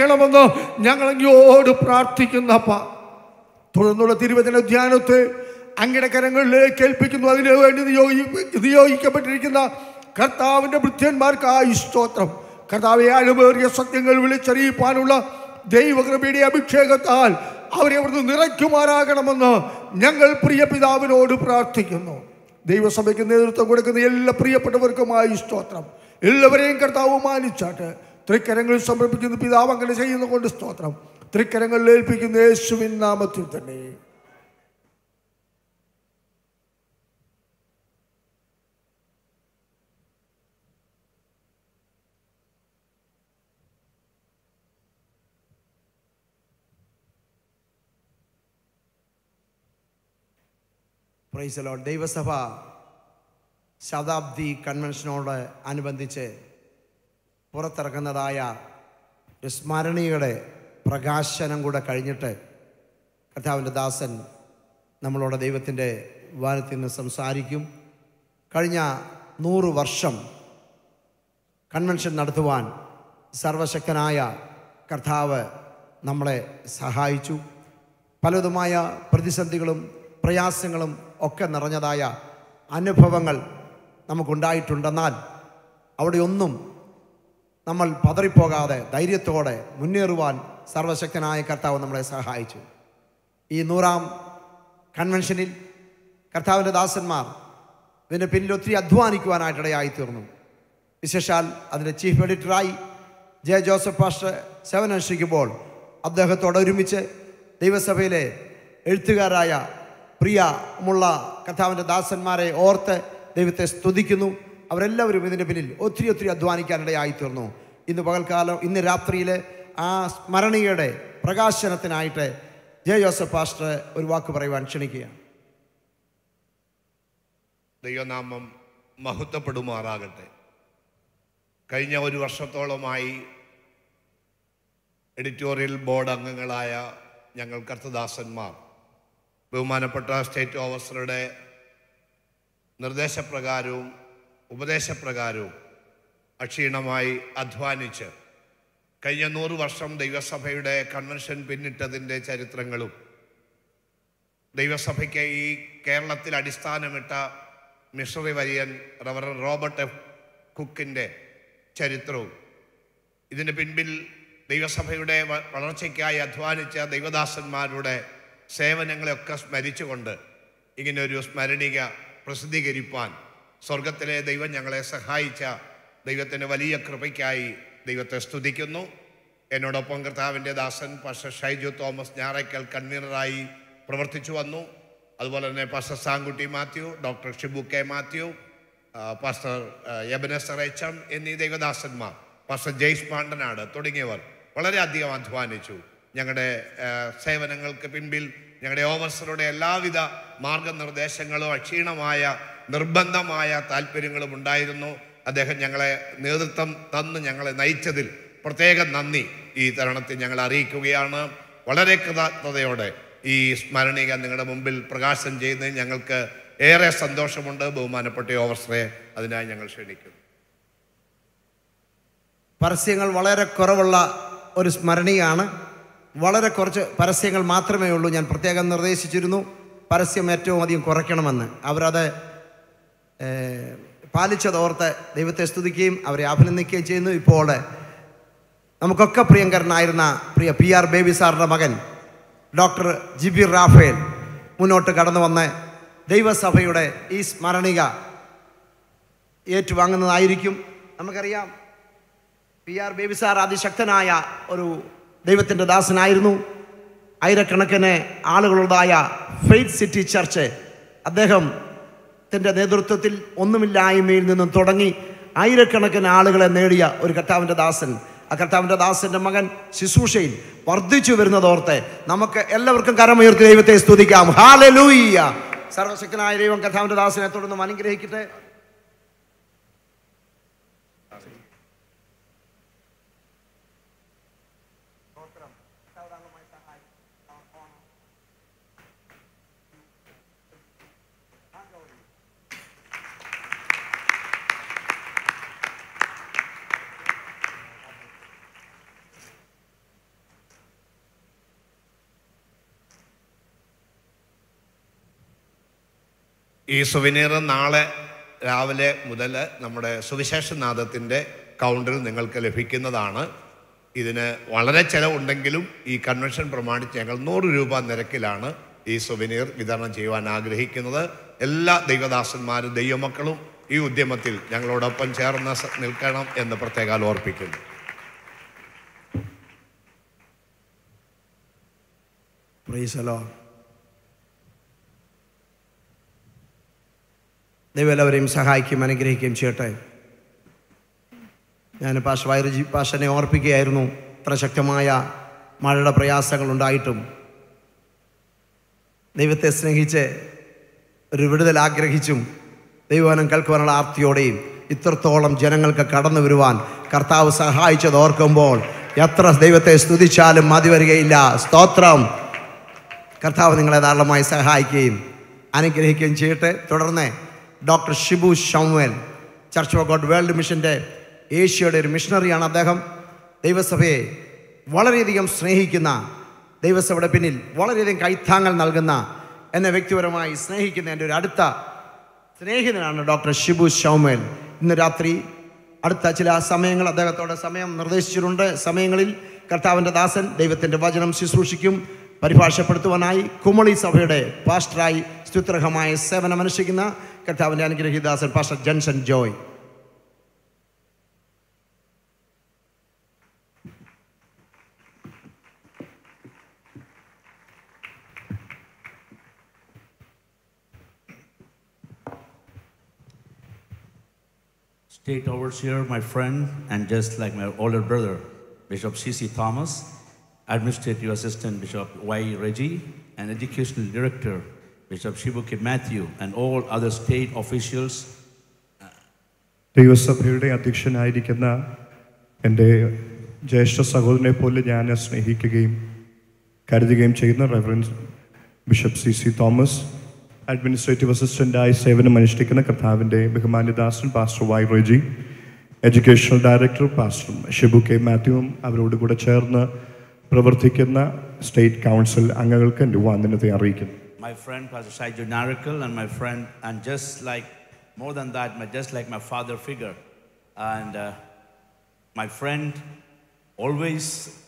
Speaker 11: സഹായിക്കണമെന്ന് ഞങ്ങൾ അങ്ങോട് പ്രാർത്ഥിക്കുന്നപ്പ തുടർന്നുള്ള തിരുവചന ധ്യാനത്തെ അങ്ങയുടെ കരങ്ങളിലേക്ക് ഏൽപ്പിക്കുന്നു അതിനു വേണ്ടി നിയോഗി നിയോഗിക്കപ്പെട്ടിരിക്കുന്ന കർത്താവിൻ്റെ ഭൃത്യന്മാർക്കായി സ്തോത്രം കർത്താവെ അഴുവേറിയ സത്യങ്ങൾ വിളിച്ചറിയിപ്പാനുള്ള ദൈവകൃപയുടെ അഭിഷേകത്താൽ അവരെ അവിടുന്ന് നിറയ്ക്കുമാറാകണമെന്ന് ഞങ്ങൾ പ്രിയ പിതാവിനോട് പ്രാർത്ഥിക്കുന്നു ദൈവസഭയ്ക്ക് നേതൃത്വം കൊടുക്കുന്ന എല്ലാ പ്രിയപ്പെട്ടവർക്കുമായി സ്തോത്രം എല്ലാവരെയും കർത്താവ് മാനിച്ചാട്ട് തൃക്കരങ്ങളിൽ സമർപ്പിക്കുന്ന പിതാവ് അങ്ങനെ ചെയ്യുന്ന കൊണ്ട് സ്തോത്രം തൃക്കരങ്ങളിൽ ഏൽപ്പിക്കുന്ന യേശുവിൻ നാമത്തിൽ തന്നെ
Speaker 8: പ്രൈസലോ ദൈവസഭ ശതാബ്ദി കൺവെൻഷനോട് അനുബന്ധിച്ച് പുറത്തിറക്കുന്നതായ ഒരു സ്മരണയുടെ പ്രകാശനം കൂടെ കഴിഞ്ഞിട്ട് കർത്താവിൻ്റെ ദാസൻ നമ്മളോട് ദൈവത്തിൻ്റെ വാനത്തിൽ നിന്ന് സംസാരിക്കും കഴിഞ്ഞ നൂറ് വർഷം കൺവെൻഷൻ നടത്തുവാൻ സർവശക്തനായ കർത്താവ് നമ്മളെ സഹായിച്ചു പലതുമായ പ്രതിസന്ധികളും പ്രയാസങ്ങളും ഒക്കെ നിറഞ്ഞതായ അനുഭവങ്ങൾ നമുക്കുണ്ടായിട്ടുണ്ടെന്നാൽ അവിടെയൊന്നും നമ്മൾ പതറിപ്പോകാതെ ധൈര്യത്തോടെ മുന്നേറുവാൻ സർവശക്തനായ കർത്താവ് നമ്മളെ സഹായിച്ചു ഈ നൂറാം കൺവെൻഷനിൽ കർത്താവിൻ്റെ ദാസന്മാർ ഇതിൻ്റെ പിന്നിൽ ഒത്തിരി അധ്വാനിക്കുവാനായിട്ടിടയായി തീർന്നു വിശേഷാൽ അതിൻ്റെ ചീഫ് എഡിറ്ററായി ജെ ജോസഫ് പാസ്റ്റർ സേവനനുഷ്ഠിക്കുമ്പോൾ അദ്ദേഹത്തോട് ഒരുമിച്ച് ദൈവസഭയിലെ എഴുത്തുകാരായ പ്രിയമുള്ള കർത്താവിൻ്റെ ദാസന്മാരെ ഓർത്ത് ദൈവത്തെ സ്തുതിക്കുന്നു അവരെല്ലാവരും ഇതിൻ്റെ പിന്നിൽ ഒത്തിരി ഒത്തിരി അധ്വാനിക്കാനിടയായി തീർന്നു ഇന്ന് പകൽക്കാലം ഇന്ന് രാത്രിയിൽ ആ സ്മരണയുടെ പ്രകാശനത്തിനായിട്ട് ജെ ജോസഫ് പാസ്റ്റർ ഒരു വാക്ക് പറയുവാൻ ക്ഷണിക്കുകയാണ്
Speaker 12: ദൈവനാമം മഹത്വപ്പെടുമാറാകട്ടെ കഴിഞ്ഞ ഒരു വർഷത്തോളമായി എഡിറ്റോറിയൽ ബോർഡ് അംഗങ്ങളായ ഞങ്ങൾ കർത്തദാസന്മാർ ബഹുമാനപ്പെട്ട സ്റ്റേറ്റ് ഓഫീസറുടെ നിർദ്ദേശപ്രകാരവും ഉപദേശപ്രകാരവും അക്ഷീണമായി അധ്വാനിച്ച് കഴിഞ്ഞ നൂറ് വർഷം ദൈവസഭയുടെ കൺവെൻഷൻ പിന്നിട്ടതിൻ്റെ ചരിത്രങ്ങളും ദൈവസഭയ്ക്ക് ഈ കേരളത്തിൽ അടിസ്ഥാനമിട്ട മിഷണറി വരിയൻ റവറൻ റോബർട്ട് എഫ് കുക്കിൻ്റെ ചരിത്രവും ഇതിന് പിൻപിൽ ദൈവസഭയുടെ വ- വളർച്ചയ്ക്കായി അധ്വാനിച്ച ദൈവദാസന്മാരുടെ സേവനങ്ങളെയൊക്കെ സ്മരിച്ചുകൊണ്ട് ഇങ്ങനൊരു സ്മരണിക പ്രസിദ്ധീകരിപ്പാൻ സ്വർഗത്തിലെ ദൈവം ഞങ്ങളെ സഹായിച്ച ദൈവത്തിൻ്റെ വലിയ കൃപയ്ക്കായി ദൈവത്തെ സ്തുതിക്കുന്നു എന്നോടൊപ്പം കർത്താവിൻ്റെ ദാസൻ പാസ്റ്റർ ഷൈജു തോമസ് ഞാറയ്ക്കൽ കൺവീനറായി പ്രവർത്തിച്ചു വന്നു അതുപോലെ തന്നെ pastor Sankutty Mathew doctor Shibu K Mathew ആ, പാസ്റ്റർ ആ, എബനസർ എച്ച് എം എന്നീ ദൈവദാസന്മാർ പാസ്റ്റർ ജയ്സ് പാണ്ഡനാട് തുടങ്ങിയവർ വളരെയധികം അധ്വാനിച്ചു ഞങ്ങളുടെ ആ, സേവനങ്ങൾക്ക് പിൻപിൽ ഞങ്ങളുടെ ഓഫീസറുടെ എല്ലാവിധ മാർഗനിർദ്ദേശങ്ങളും അക്ഷീണമായ നിർബന്ധമായ താല്പര്യങ്ങളും ഉണ്ടായിരുന്നു അദ്ദേഹം ഞങ്ങളെ നേതൃത്വം തന്ന് ഞങ്ങളെ നയിച്ചതിൽ പ്രത്യേകം നന്ദി ഈ തരുണത്തിൽ ഞങ്ങൾ അറിയിക്കുകയാണ് വളരെ കൃതജ്ഞതയോടെ ഈ സ്മരണിക നിങ്ങളുടെ മുമ്പിൽ പ്രകാശനം ചെയ്യുന്നതിൽ ഞങ്ങൾക്ക് ഏറെ സന്തോഷമുണ്ട് ബഹുമാനപ്പെട്ട ഓവർസറെ അതിനായി ഞങ്ങൾ ക്ഷണിക്കുന്നു
Speaker 8: പരസ്യങ്ങൾ വളരെ കുറവുള്ള ഒരു സ്മരണീയാണ് വളരെ കുറച്ച് പരസ്യങ്ങൾ മാത്രമേ ഉള്ളൂ ഞാൻ പ്രത്യേകം നിർദ്ദേശിച്ചിരുന്നു പരസ്യം ഏറ്റവും അധികം കുറയ്ക്കണമെന്ന് അവരത് ഏഹ്, പാലിച്ചതോർത്ത് ദൈവത്തെ സ്തുതിക്കുകയും അവരെ അഭിനന്ദിക്കുകയും ചെയ്യുന്നു ഇപ്പോൾ നമുക്കൊക്കെ പ്രിയങ്കരനായിരുന്ന പ്രിയ പി ആർ ബേബി സാറിൻ്റെ മകൻ ഡോക്ടർ ജിബി റാഫേൽ മുന്നോട്ട് കടന്നു വന്ന് ദൈവസഭയുടെ ഈ സ്മരണിക ഏറ്റുവാങ്ങുന്നതായിരിക്കും നമുക്കറിയാം പി ആർ ബേബി സാർ അതിശക്തനായ ഒരു ദൈവത്തിൻ്റെ ദാസനായിരുന്നു ആയിരക്കണക്കിന് ആളുകളുള്ളതായ ഫെയ്ത്ത് സിറ്റി ചർച്ച് അദ്ദേഹത്തിൻ്റെ നേതൃത്വത്തിൽ ഒന്നുമില്ലായ്മയിൽ നിന്നും തുടങ്ങി ആയിരക്കണക്കിന് ആളുകളെ നേടിയ ഒരു കർത്താവിൻ്റെ ദാസൻ ആ കർത്താവിൻ്റെ ദാസൻ്റെ മകൻ ശുശ്രൂഷയിൽ വർദ്ധിച്ചു വരുന്നതോർത്ത് നമുക്ക് എല്ലാവർക്കും കരമുയർത്തി ദൈവത്തെ സ്തുതിക്കാം ഹാലലൂയ്യ സർവശക്തനായ ദൈവം കർത്താവിൻ്റെ ദാസനെ തുടർന്ന് അനുഗ്രഹിക്കട്ടെ
Speaker 12: ഈ സുവിനീർ നാളെ രാവിലെ മുതൽ നമ്മുടെ സുവിശേഷനാഥത്തിൻ്റെ കൗണ്ടറിൽ നിങ്ങൾക്ക് ലഭിക്കുന്നതാണ് ഇതിന് വളരെ ചിലവുണ്ടെങ്കിലും ഈ കൺവെൻഷൻ പ്രമാണിച്ച് ഞങ്ങൾ നൂറ് രൂപ നിരക്കിലാണ് ഈ സുവിനീർ വിതരണം ചെയ്യുവാൻ ആഗ്രഹിക്കുന്നത് എല്ലാ ദൈവദാസന്മാരും ദൈവമക്കളും ഈ ഉദ്യമത്തിൽ ഞങ്ങളോടൊപ്പം ചേർന്ന് സ- നിൽക്കണം എന്ന് പ്രത്യേകം ഓർപ്പിക്കുന്നു
Speaker 8: പ്രൈസലോ ദൈവം എല്ലാവരെയും സഹായിക്കുകയും അനുഗ്രഹിക്കുകയും ചെയ്യട്ടെ ഞാൻ പാഷ വൈറജി പാഷനെ ഓർപ്പിക്കുകയായിരുന്നു ഇത്ര ശക്തമായ മഴയുടെ പ്രയാസങ്ങൾ ഉണ്ടായിട്ടും ദൈവത്തെ സ്നേഹിച്ച് ഒരു വിടുതൽ ആഗ്രഹിച്ചും ദൈവവനം കേൾക്കുവാനുള്ള ആർത്തിയോടെയും ഇത്രത്തോളം ജനങ്ങൾക്ക് കടന്നു വരുവാൻ കർത്താവ് സഹായിച്ചത് ഓർക്കുമ്പോൾ എത്ര ദൈവത്തെ സ്തുതിച്ചാലും മതി വരികയില്ല സ്തോത്രം കർത്താവ് നിങ്ങളെ ധാരാളമായി സഹായിക്കുകയും അനുഗ്രഹിക്കുകയും ചെയ്യട്ടെ തുടർന്ന് doctor Shibu Shamuel church of God world മിഷൻ്റെ ഏഷ്യയുടെ ഒരു മിഷണറിയാണ് അദ്ദേഹം ദൈവസഭയെ വളരെയധികം സ്നേഹിക്കുന്ന ദൈവസഭയുടെ പിന്നിൽ വളരെയധികം കൈത്താങ്ങൽ നൽകുന്ന എന്നെ വ്യക്തിപരമായി സ്നേഹിക്കുന്ന എൻ്റെ ഒരു അടുത്ത സ്നേഹിതനാണ് ഡോക്ടർ ഷിബു ഷൗമേൽ ഇന്ന് രാത്രി അടുത്ത ചില സമയങ്ങൾ അദ്ദേഹത്തോടെ സമയം നിർദ്ദേശിച്ചിട്ടുണ്ട് സമയങ്ങളിൽ കർത്താവിൻ്റെ ദാസൻ ദൈവത്തിൻ്റെ വചനം ശുശ്രൂഷിക്കും പരിഭാഷപ്പെടുത്തുവാനായി കുമളി സഭയുടെ പാസ്റ്ററായി സ്തുത്രഹമായ സേവനമനുഷ്ഠിക്കുന്ന കർത്താവിൻ്റെ അനുഗ്രഹീദാസൻ pastor Jenson Joy
Speaker 13: State overseer, my friend, and just like my older brother, Bishop C.C. Thomas, administrative assistant, Bishop Y. Reggie, and educational director, Bishop Shibuki Matthew, and all other state officials,
Speaker 14: ദൈവസഭയുടെ അധ്യക്ഷനായിരിക്കുന്ന എൻ്റെ ജ്യേഷ്ഠ സഹോദരനെ പോലെ ഞാൻ സ്നേഹിക്കുകയും കരുതുകയും ചെയ്യുന്ന റെഫറൻസ് bishop C C Thomas administrative അസിസ്റ്റൻ്റായി സേവനം അനുഷ്ഠിക്കുന്ന കർത്താവിൻ്റെ ബഹുമാന്യദാസൻ pastor Y Roji educational director pastor Shibu K മാത്യുവും അവരോട് കൂടെ ചേർന്ന് പ്രവർത്തിക്കുന്ന സ്റ്റേറ്റ് കൗൺസിൽ അംഗങ്ങൾക്ക് എൻ്റെ വന്ദനത്തെ അറിയിക്കുന്നു
Speaker 13: my friend Pastor Shaijo Narakal, and my friend, and just like more than that, my, just like my father figure, and uh, my friend, always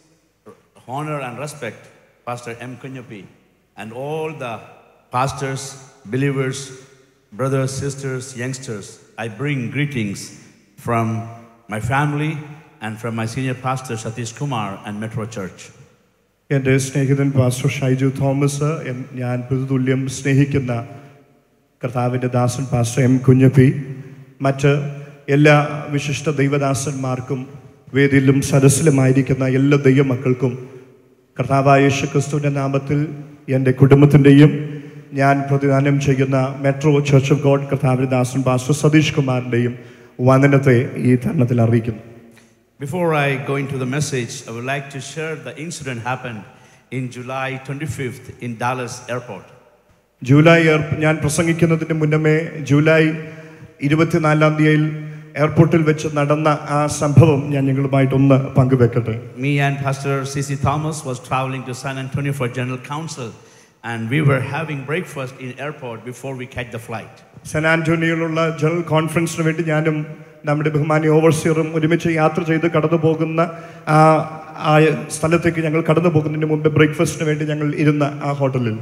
Speaker 13: honor and respect Pastor M. Kunyapi, and all the pastors, believers, brothers, sisters, youngsters. I bring greetings from my family and from my senior pastor Satish Kumar and Metro Church.
Speaker 14: എൻ്റെ സ്നേഹിതൻ pastor Shaiju Thomas N- ഞാൻ പ്രതിതുല്യം സ്നേഹിക്കുന്ന കർത്താവിൻ്റെ ദാസൻ pastor M Kunjappi മറ്റ് എല്ലാ വിശിഷ്ട ദൈവദാസന്മാർക്കും വേദിയിലും സദസ്സിലുമായിരിക്കുന്ന എല്ലാ ദൈവമക്കൾക്കും കർത്താവായ യേശു ക്രിസ്തുവിൻ്റെ നാമത്തിൽ എൻ്റെ കുടുംബത്തിൻ്റെയും ഞാൻ പ്രതിദാനം ചെയ്യുന്ന മെട്രോ ചർച്ച് ഓഫ് ഗോഡ് കർത്താവിൻ്റെ ദാസൻ പാസ്റ്റർ സതീഷ് കുമാറിൻ്റെയും വന്ദനത്തെ ഈ തരണത്തിൽ അറിയിക്കുന്നു
Speaker 13: Before I go into the message, I would like to share the incident happened in July 25th in Dallas Airport.
Speaker 14: July air- ഞാൻ പ്രസംഗിക്കുന്നതിന് മുന്നമേ ജൂലൈ ഇരുപത്തിനാലാം തീയതിയിൽ എയർപോർട്ടിൽ വെച്ച് നടന്ന ആ സംഭവം ഞാൻ നിങ്ങളുമായിട്ടൊന്ന് പങ്കുവെക്കട്ടെ
Speaker 13: Me and Pastor C.C. Thomas was traveling to San Antonio for General Council, and we were having breakfast in airport before we catch the flight.
Speaker 14: San ആന്റോണിയോയിലുള്ള ജനറൽ കോൺഫറൻസിന് വേണ്ടി ഞാനും നമ്മുടെ ബഹുമാനി ഓവർസിയറും ഒരുമിച്ച് യാത്ര ചെയ്ത് കടന്നു പോകുന്ന ആ ആ സ്ഥലത്തേക്ക് ഞങ്ങൾ കടന്നു പോകുന്നതിന് മുമ്പ് ബ്രേക്ക്ഫാസ്റ്റിന് വേണ്ടി ഞങ്ങൾ ഇരുന്ന ആ ഹോട്ടലിൽ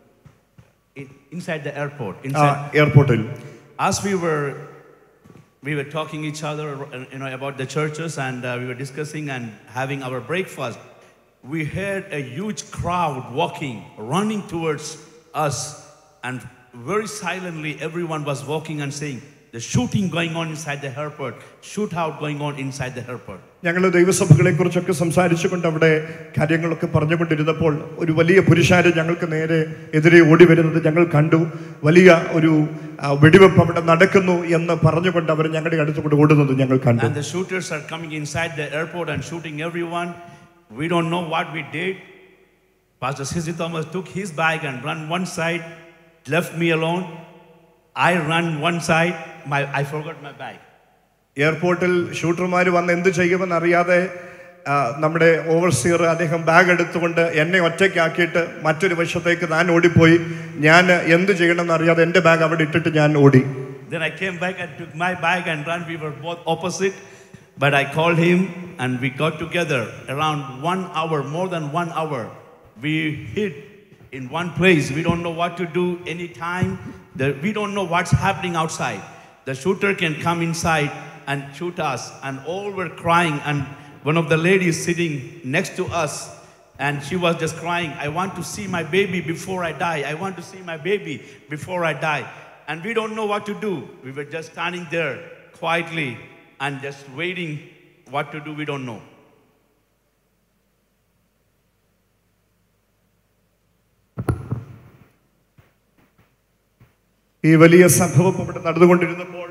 Speaker 13: In, inside the airport,
Speaker 14: ആ
Speaker 13: inside.
Speaker 14: എയർപോർട്ടിൽ
Speaker 13: As we were, we were talking each other, uh, you know, about the churches, and uh, we were discussing and having our breakfast. We heard a huge crowd walking, running towards us, and very silently, everyone was walking and saying, "The shooting going on inside the airport, shootout going on inside the airport."
Speaker 14: ഞങ്ങൾ ദൈവസഭകളെ കുറിച്ചൊക്കെ സംസാരിച്ചുകൊണ്ട് അവിടെ കാര്യങ്ങളൊക്കെ പറഞ്ഞുകൊണ്ടിരുന്നപ്പോൾ ഒരു വലിയ പുരുഷാര് ഞങ്ങൾക്ക് നേരെ എതിരെ ഓടി വരുന്നത് ഞങ്ങൾ കണ്ടു വലിയ ഒരു ആ, വെടിവെപ്പ് അവിടെ നടക്കുന്നു എന്ന് പറഞ്ഞുകൊണ്ട് അവർ ഞങ്ങളുടെ അടുത്തുകൂടെ ഓടുന്നത് ഞങ്ങൾ കണ്ടു
Speaker 13: And the shooters are coming inside the airport and shooting everyone. We don't know what we did. Pastor Sisi Thomas took his bag and ran one side, left me alone. I ran one side. My, I forgot my bag.
Speaker 14: എയർപോർട്ടിൽ ഷൂട്ടർമാർ വന്ന് എന്ത് ചെയ്യുമെന്ന് അറിയാതെ ആ, നമ്മുടെ overseer അദ്ദേഹം bag എടുത്തുകൊണ്ട് എന്നെ ഒറ്റയ്ക്കാക്കിയിട്ട് മറ്റൊരു വശത്തേക്ക് ഞാൻ ഓടിപ്പോയി ഞാൻ എന്ത് ചെയ്യണമെന്ന് അറിയാതെ എൻ്റെ ബാഗ് അവിടെ ഇട്ടിട്ട് ഞാൻ ഓടി
Speaker 13: Then I came back and took my bag and ran. We were both opposite. But I called him and we got together around one hour, more than one hour. We hid in one place. We don't know what to do anytime. The, we don't know what's happening outside. The shooter can come inside and shoot us. And all were crying. And one of the ladies sitting next to us and she was just crying, I want to see my baby before I die. I want to see my baby before I die. And we don't know what to do. We were just standing there quietly and just waiting what to do, we don't know.
Speaker 14: ഈ വലിയ സംഭവം ഇവിടെ നടന്നുകൊണ്ടിരുന്നപ്പോൾ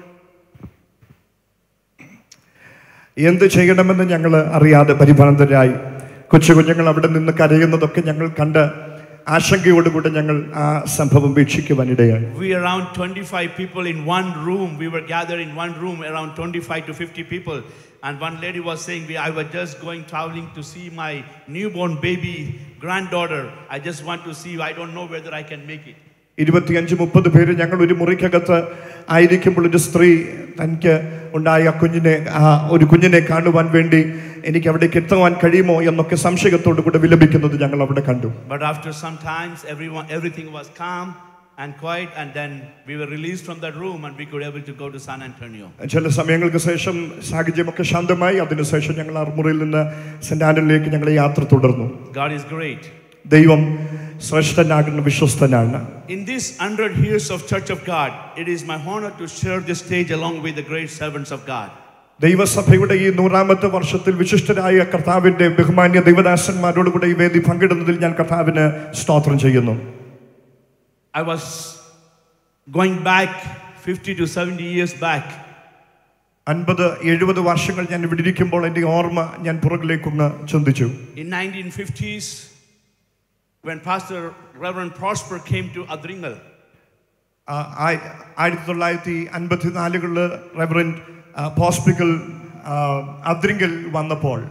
Speaker 14: എന്ത് ചെയ്യണമെന്ന് ഞങ്ങൾ അറിയാതെ പരിഭ്രാന്തരായി കൊച്ചു കുഞ്ഞുങ്ങൾ അവിടെ നിന്ന് കരയുന്നതൊക്കെ ഞങ്ങൾ കണ്ട് ആശങ്കയോടുകൂടി ഞങ്ങൾ ആ സംഭവം വീക്ഷിക്കുവാനിടയായി
Speaker 13: We around 25 people in one room. We were gathered in one room, around 25 to 50 people. And one lady was saying, "We- I was just going traveling to see my newborn baby granddaughter. I just want to see, I don't know whether I can make it.
Speaker 14: ഇരുപത്തിയഞ്ച് മുപ്പത് പേര് ഞങ്ങൾ ഒരു മുറിക്കകത്ത് ആയിരിക്കുമ്പോൾ ഒരു സ്ത്രീ തനിക്ക് ഉണ്ടായ കുഞ്ഞിനെ ആ ഒരു കുഞ്ഞിനെ കാണുവാൻ വേണ്ടി എനിക്ക് അവിടേക്ക് എത്തുവാൻ കഴിയുമോ എന്നൊക്കെ സംശയത്തോടു കൂടെ വിലപിക്കുന്നത് ഞങ്ങൾ അവിടെ കണ്ടു
Speaker 13: But after some times, everyone, everything was calm and quiet, and then we were released from that room and we could able to go to San Antonio.
Speaker 14: ചില സമയങ്ങൾക്ക് ശേഷം സാഹചര്യമൊക്കെ ശാന്തമായി അതിനുശേഷം ഞങ്ങൾ ആ മുറിയിൽ നിന്ന് സെന്റ് ആന്റണിലേക്ക് ഞങ്ങൾ യാത്ര തുടർന്നു
Speaker 13: God is great.
Speaker 14: ദൈവം ശ്രേഷ്ഠനാകുന്ന വിശ്വസ്തനാണ്
Speaker 13: In this 100 years of Church of God, it is my honor to share this stage along with the great servants of God.
Speaker 14: ദൈവസഭയുടെ ഈ നൂറാമത്തെ വർഷത്തിൽ വിശിഷ്ടരായ കർത്താവിന്റെ ബഹുമാന്യ ദൈവദാസന്മാരോടുകൂടെ ഈ വേദി പങ്കിടുന്നതിൽ ഞാൻ കർത്താവിന് സ്തോത്രം ചെയ്യുന്നു
Speaker 13: I was going back 50 to 70 years back.
Speaker 14: അൻപത് എഴുപത് വർഷങ്ങൾ ഞാൻ ഇവിടെ ഇരിക്കുമ്പോൾ എൻ്റെ ഓർമ്മ ഞാൻ പുറകിലേക്കൊന്ന് ചിന്തിച്ചു
Speaker 13: In 1950s, when Pastor Reverend Prosper came to Adringal,
Speaker 14: ആ, ആയി- ആയിരത്തി തൊള്ളായിരത്തി അൻപത്തിനാലുകളിൽ റെവറൻറ്റ് ഹോസ്പിറ്റൽ അദ്രിങ്കൽ വന്നപ്പോൾ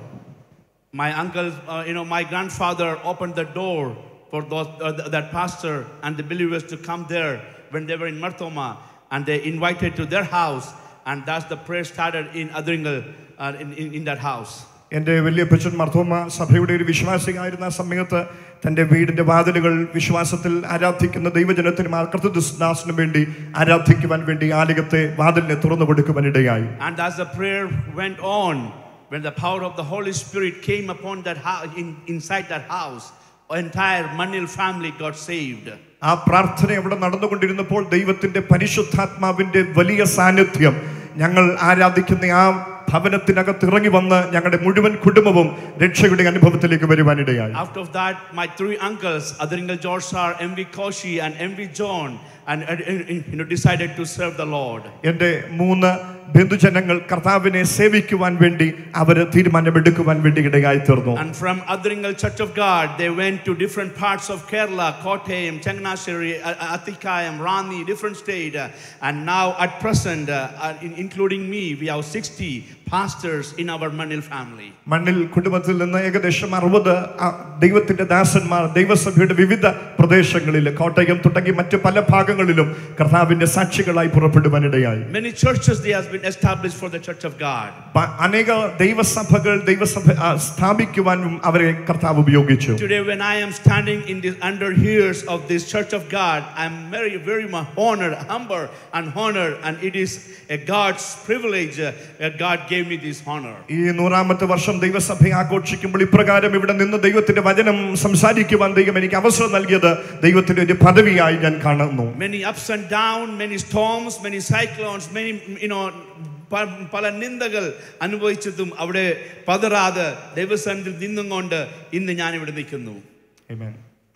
Speaker 13: my uncle, uh, you know, my grandfather opened the door for those, uh, th- that pastor and the believers to come there when they were in Marthoma, and they invited to their house, and that's the prayer started in Adringal, uh, in, in, in that house.
Speaker 14: എൻ്റെ വലിയപ്പച്ചൻ മർത്തോമ സഭയുടെ ഒരു വിശ്വാസിയായിരുന്ന ആ സമയത്ത് തൻ്റെ വീടിൻ്റെ വാതിലുകൾ വിശ്വാസത്തിൽ ആരാധിക്കുന്ന ദൈവജനത്തിനും ആർക്കർത്തദാസിനും വേണ്ടി ആരാധിക്കുവാൻ വേണ്ടി ആലയത്തെ വാതിലിനെ തുറന്നു കൊടുക്കുവാനിടയായി
Speaker 13: And as the prayer went on, when the power of the Holy Spirit came upon that house, in, inside that house, entire Manil family got saved.
Speaker 14: ആ പ്രാർത്ഥന അവിടെ നടന്നുകൊണ്ടിരുന്നപ്പോൾ ദൈവത്തിന്റെ പരിശുദ്ധാത്മാവിന്റെ വലിയ സാന്നിധ്യം ഞങ്ങൾ ആരാധിക്കുന്ന ആ ഭവനത്തിനകത്ത് ഇറങ്ങി വന്ന് ഞങ്ങളുടെ മുഴുവൻ കുടുംബവും രക്ഷയുടെ അനുഭവത്തിലേക്ക് വരുവാനിടയായി
Speaker 13: After that, my three uncles, Adringal George Sar, M.V. Koshi, and M.V. John, and, uh, uh, you know, decided to serve the Lord.
Speaker 14: എൻ്റെ മൂന്ന് ബന്ധുജനങ്ങൾ കർത്താവിനെ സേവിക്കുവാൻ വേണ്ടി അവര് തീരുമാനമെടുക്കുവാൻ വേണ്ടി ഇടയായി തീർന്നു
Speaker 13: And from Adringal Church of God, they went to different parts of Kerala, Kottayam, Changanasheri, uh, Athikayam, Rani, different state. uh, and now at present, uh, uh, in- including me, we have 60 pastors in our Manil family.
Speaker 14: മണ്ണിൽ കുടുംബത്തിൽ നിന്ന് ഏകദേശം അറുപത് ദൈവത്തിന്റെ ദാസന്മാർ ദൈവസഭയുടെ വിവിധ പ്രദേശങ്ങളിൽ കോട്ടയം തുടങ്ങി മറ്റ് പല ഭാഗങ്ങളിലും കർത്താവിന്റെ സാക്ഷികളായി പുറപ്പെടുവാനിടയായി
Speaker 13: Many churches they has been established for the Church of God.
Speaker 14: പ- അനേക ദൈവസഭകൾ ദൈവസഭ ആ, സ്ഥാപിക്കുവാനും അവരെ കർത്താവ് ഉപയോഗിച്ചു
Speaker 13: Today, when I am standing in the under years of this Church of God, I'm very, very much honored, humble, and honored, and it is a God's privilege uh, that God gave me this honor.
Speaker 14: ഈ നൂറാമത്തെ വർഷം ദൈവസഭ ആഘോഷിക്കുമ്പോൾ ഇപ്രകാരം ഇവിടെ നിന്ന് ദൈവത്തിന്റെ വചനം സംസാരിക്കുവാൻ ദൈവം എനിക്ക് അവസരം നൽകിയത് ദൈവത്തിന്റെ ഒരു പദവിയായി ഞാൻ കാണുന്നു
Speaker 13: Many ups and downs, many storms, many cyclones, many, you know, പ- പല നിന്ദകൾ അനുഭവിച്ചതും അവിടെ പതറാതെ ദൈവസന്നിധിയിൽ നിന്നും കൊണ്ട് ഇന്ന് ഞാൻ ഇവിടെ നിൽക്കുന്നു
Speaker 14: Amen.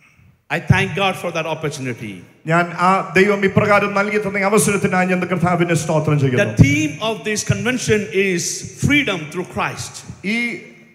Speaker 13: I thank God for that opportunity.
Speaker 14: ഞാൻ ആ ദൈവം ഇപ്രകാരം നൽകി തന്ന ഈ അവസരത്തിനായി ഞാൻ കർത്താവിനെ സ്തോത്രം
Speaker 13: The
Speaker 14: ചെയ്യുന്നു
Speaker 13: theme of this convention is freedom through Christ.
Speaker 14: ഈ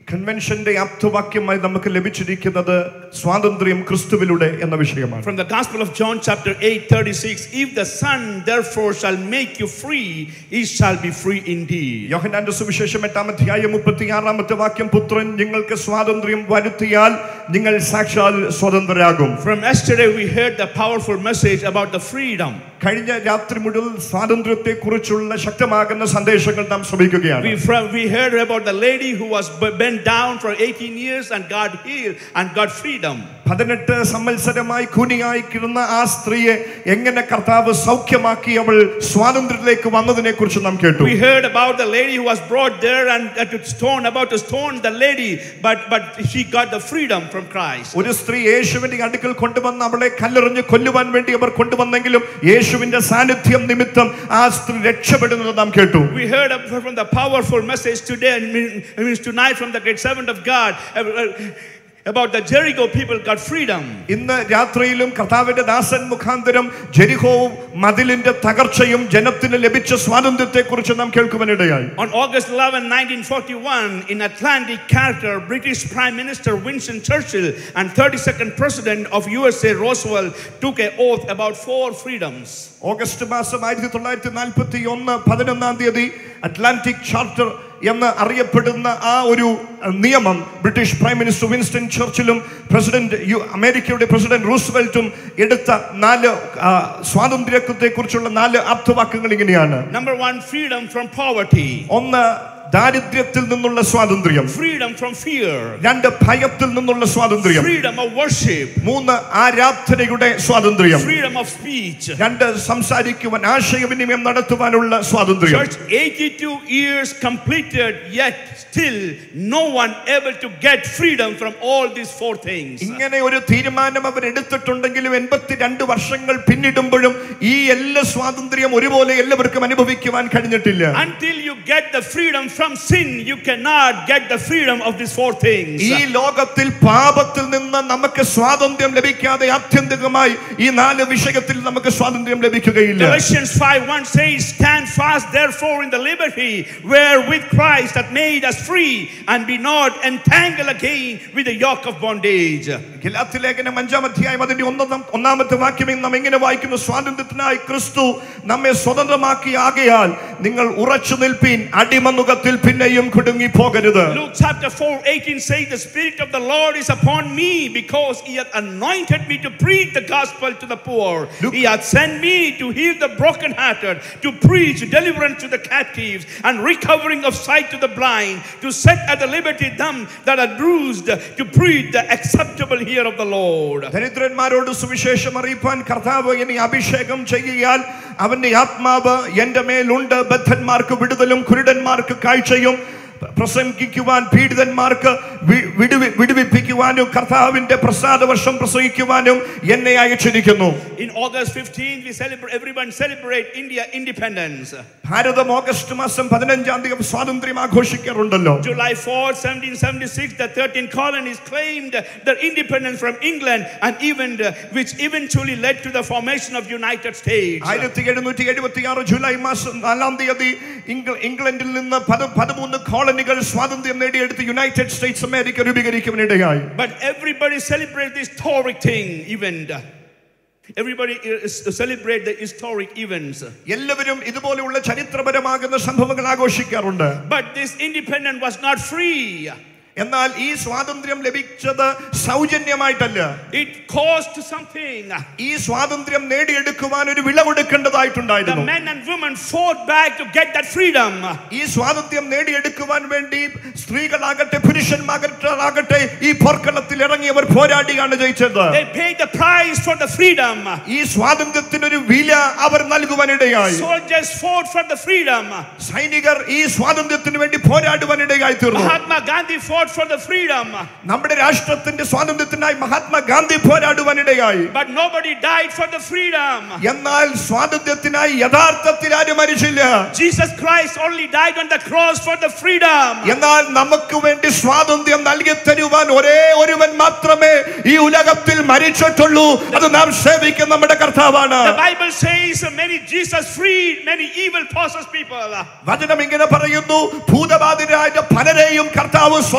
Speaker 14: കൺവെൻഷന്റെ ആപ്തവാക്യമായി നമുക്ക് ലഭിച്ചിരിക്കുന്നത് സ്വാതന്ത്ര്യം ക്രിസ്തുവിലൂടെ എന്ന വിഷയമാണ്
Speaker 13: From the Gospel of John, chapter 8, 36, if the Son therefore shall make you free, ye shall be free indeed.
Speaker 14: യോഹന്നാന്റെ സുവിശേഷം എട്ടാം അധ്യായം മുപ്പത്തിയാറാമത്തെ വാക്യം പുത്രൻ നിങ്ങൾക്ക് സ്വാതന്ത്ര്യം വരുത്തിയാൽ നിങ്ങൾ സാക്ഷാൽ സ്വതന്ത്രരാകും
Speaker 13: From yesterday, we heard the powerful message about the freedom.
Speaker 14: കഴിഞ്ഞ രാത്രി മുഴുവൻ സ്വാതന്ത്ര്യത്തെ കുറിച്ചുള്ള ശക്തമാകുന്ന സന്ദേശങ്ങൾ നാം ശ്രമിക്കുകയാണ്
Speaker 13: We, from, we heard about the lady who was b- bent down for 18 years and got healed and got freedom.
Speaker 14: പതിനെട്ട് സംവത്സരമായി കൂനിയായി കിടന്ന ആ സ്ത്രീയെ എങ്ങനെ കർത്താവ് സൗഖ്യമാക്കി അവൾ സ്വാതന്ത്ര്യത്തിലേക്ക് വന്നതിനെ കുറിച്ച് നാം കേട്ടു
Speaker 13: We heard about the lady who was brought there and uh, to stone, about to stone the lady, but, but she got the freedom from Christ.
Speaker 14: ഒരു സ്ത്രീ യേശുവിന്റെ അടുക്കൽ കൊണ്ടുവന്ന് അവളെ കല്ലെറിഞ്ഞ് കൊല്ലുവാൻ വേണ്ടി അവർ കൊണ്ടുവന്നെങ്കിലും യേശുവിന്റെ സാന്നിധ്യം നിമിത്തം ആ സ്ത്രീ രക്ഷപ്പെടുന്നത് നാം കേട്ടു
Speaker 13: We heard of- from the powerful message today, and mean- means tonight from the great servant of God, uh, uh, about the Jericho people got freedom.
Speaker 14: ഇന്ന് രാത്രിയിലും കർത്താവിന്റെ ദാസൻ മുഖാന്തരം ജെരിഹോവും മതിലിന്റെ തകർച്ചയും ജനത്തിന് ലഭിച്ച സ്വാതന്ത്ര്യത്തെ കുറിച്ച് നാം കേൾക്കുവാനിടയായി
Speaker 13: On August 11, 1941, in Atlantic character, British Prime Minister Winston Churchill and 32nd President of USA Roosevelt took an oath about four freedoms.
Speaker 14: August മാസം ആയിരത്തി തൊള്ളായിരത്തി നാൽപ്പത്തി ഒന്ന് പതിനൊന്നാം തീയതി അറ്റ്ലാന്റിക് ചാർട്ടർ എന്ന് അറിയപ്പെടുന്ന ആ ഒരു അഹ്, നിയമം ബ്രിട്ടീഷ് പ്രൈം മിനിസ്റ്റർ വിൻസ്റ്റൺ ചർച്ചിലും പ്രസിഡന്റ് യു അമേരിക്കയുടെ പ്രസിഡന്റ് റൂസ്വെൽറ്റും എടുത്ത നാല് ആ, സ്വാതന്ത്ര്യത്തെ കുറിച്ചുള്ള നാല് ആപ്തവാക്യങ്ങൾ ഇങ്ങനെയാണ്
Speaker 13: Number one, freedom from poverty.
Speaker 14: ഒന്ന് ദാരിദ്ര്യത്തിൽ നിന്നുള്ള സ്വാതന്ത്ര്യം
Speaker 13: Freedom from fear.
Speaker 14: രണ്ട് ഭയത്തിൽ നിന്നുള്ള സ്വാതന്ത്ര്യം
Speaker 13: Freedom of worship.
Speaker 14: മൂന്ന് ആരാധനയുടെ സ്വാതന്ത്ര്യം
Speaker 13: Freedom of speech.
Speaker 14: രണ്ട് സംസാരിക്കുവാൻ ആശയവിനിമയം നടത്തുവാനുള്ള സ്വാതന്ത്ര്യം
Speaker 13: Church, 82 years completed, yet still no one able to get freedom from all these four things.
Speaker 14: ഇങ്ങനെ ഒരു തീരുമാനം അവർ എടുത്തിട്ടുണ്ടെങ്കിലും എൺപത്തിരണ്ട് വർഷങ്ങൾ പിന്നിടുമ്പോഴും ഈ എല്ലാ സ്വാതന്ത്ര്യം ഒരുപോലെ എല്ലാവർക്കും അനുഭവിക്കുവാൻ കഴിഞ്ഞിട്ടില്ല
Speaker 13: Until you get the freedom from sin, you cannot get the freedom of these four things.
Speaker 14: ഈ ലോകത്തിൽ പാപത്തിൽ നിന്ന് നമുക്ക് സ്വാതന്ത്ര്യം ലഭിക്കാതെ ആത്യന്തികമായി ഈ നാല് വിഷയത്തിൽ നമുക്ക് സ്വാതന്ത്ര്യം ലഭിക്കുകയില്ല
Speaker 13: Galatians 5 1 says, Stand fast therefore in the liberty wherewith Christ hath made us free, and be not entangled again with the yoke of bondage.
Speaker 14: Galatia ലേഖനം അഞ്ചാം അധ്യായം അതിന്റെ ഒന്നാം ഒന്നാമത്തെ വാക്യം നാം എങ്ങനെ വായിക്കുന്നു സ്വാതന്ത്ര്യത്തിനായി ക്രിസ്തു നമ്മെ സ്വതന്ത്രമാക്കി ആകയാൽ നിങ്ങൾ ഉറച്ചു നിൽപ്പീൻ അടിമനുഖത്തിൽ പിന്നെയും കുടുങ്ങി പോകരുത്
Speaker 13: Luke chapter 4 18 says, The Spirit of the Lord is upon me because He hath anointed me to preach the gospel to the poor. He hath sent me to heal the brokenhearted, to preach deliverance to the captives, and recovering of sight to the blind, to set at the liberty them that are bruised, to preach the acceptable year of the Lord.
Speaker 14: ദരിദ്രന്മാരോട് സുവിശേഷം അറിയിപ്പാൻ കർത്താവ് എന്നെ അഭിഷേകം ചെയ്യുകയാൽ അവന്റെ ആത്മാവ് എന്റെ മേലുണ്ട് ബദ്ധന്മാർക്ക് വിടുതലും കുരുടന്മാർക്ക് കാഴ്ചയും പ്രസംഗിക്കുവാൻ പീഡിതന്മാർക്ക് V- വിടുവി- വിടുവിപ്പിക്കുവാനും കർത്താവിന്റെ പ്രസാദ വർഷം പ്രസംഗിക്കുവാനും എന്നെ അയച്ചിരിക്കുന്നു
Speaker 13: In August 15th, we celebrate, everyone celebrate India independence.
Speaker 14: ഭാരതം ഓഗസ്റ്റ് മാസം പതിനഞ്ചാം തീയതി സ്വാതന്ത്ര്യം ആഘോഷിക്കാറുണ്ടല്ലോ
Speaker 13: July 4, 1776, the 13 colonies claimed their independence from England and even uh, which eventually led to the formation of United States.
Speaker 14: ആയിരത്തി എഴുന്നൂറ്റി എഴുപത്തി ആറ് ജൂലൈ മാസം നാലാം തീയതി ഇംഗ്ല- ഇംഗ്ലണ്ടിൽ നിന്ന് പത- പതിമൂന്ന് കോളനികൾ സ്വാതന്ത്ര്യം നേടിയെടുത്ത് യുണൈറ്റഡ് സ്റ്റേറ്റ്സ് അമേരിക്ക രൂപീകരിക്കുവാനിടയായി
Speaker 13: But everybody celebrate this historic thing event. Everybody is, celebrate the historic events.
Speaker 14: എല്ലാവരും ഇതുപോലെയുള്ള ചരിത്രപരമാകുന്ന സംഭവങ്ങൾ ആഘോഷിക്കാറുണ്ട്
Speaker 13: But this independence was not free.
Speaker 14: എന്നാൽ ഈ സ്വാതന്ത്ര്യം ലഭിച്ചത് സൗജന്യമായിട്ടല്ല
Speaker 13: It cost something.
Speaker 14: ഈ സ്വാതന്ത്ര്യം നേടിയെടുക്കുവാൻ ഒരു വില
Speaker 13: The
Speaker 14: കൊടുക്കേണ്ടതായിട്ടുണ്ടായിരുന്നു
Speaker 13: men and women fought back to get that freedom.
Speaker 14: ഈ സ്വാതന്ത്ര്യം നേടിയെടുക്കുവാൻ വേണ്ടി സ്ത്രീകളാകട്ടെ പുരുഷന്മാരാകട്ടെ ഈ പോർക്കളത്തിൽ ഇറങ്ങി അവർ പോരാടിയാണ് ജയിച്ചത്
Speaker 13: They paid the price for the freedom.
Speaker 14: ഈ സ്വാതന്ത്ര്യത്തിനൊരു വില അവർ നൽകുവാനിടയായി
Speaker 13: Soldiers fought for the freedom.
Speaker 14: സൈനികർ ഈ സ്വാതന്ത്ര്യത്തിന് വേണ്ടി പോരാടുവാനിടയായി തീർന്നു
Speaker 13: Mahatma Gandhi fought for the freedom.
Speaker 14: നമ്മുടെ രാഷ്ട്രത്തിന്റെ സ്വാതന്ത്ര്യത്തിനായി Mahatma Gandhi പോരാടുവാനിടയായി
Speaker 13: But nobody died for the freedom.
Speaker 14: എന്നാൽ സ്വാതന്ത്ര്യത്തിനായി യഥാർത്ഥത്തിൽ ആരും മരിച്ചില്ല
Speaker 13: Jesus Christ only died on the cross for the freedom.
Speaker 14: എന്നാൽ നമുക്ക് വേണ്ടി സ്വാതന്ത്ര്യം നൽകി തരുവാൻ ഒരേ ഒരുവൻ മാത്രമേ ഈ ഉലകത്തിൽ മരിച്ചിട്ടുള്ളൂ അത് നാം സേവിക്കുന്ന നമ്മുടെ കർത്താവാണ്
Speaker 13: The Bible says many Jesus freed many evil possessed people.
Speaker 14: വചനം ഇങ്ങനെ പറയുന്നു ഭൂതബാധിതരായ പലരെയും കർത്താവ് സ്വതന്ത്ര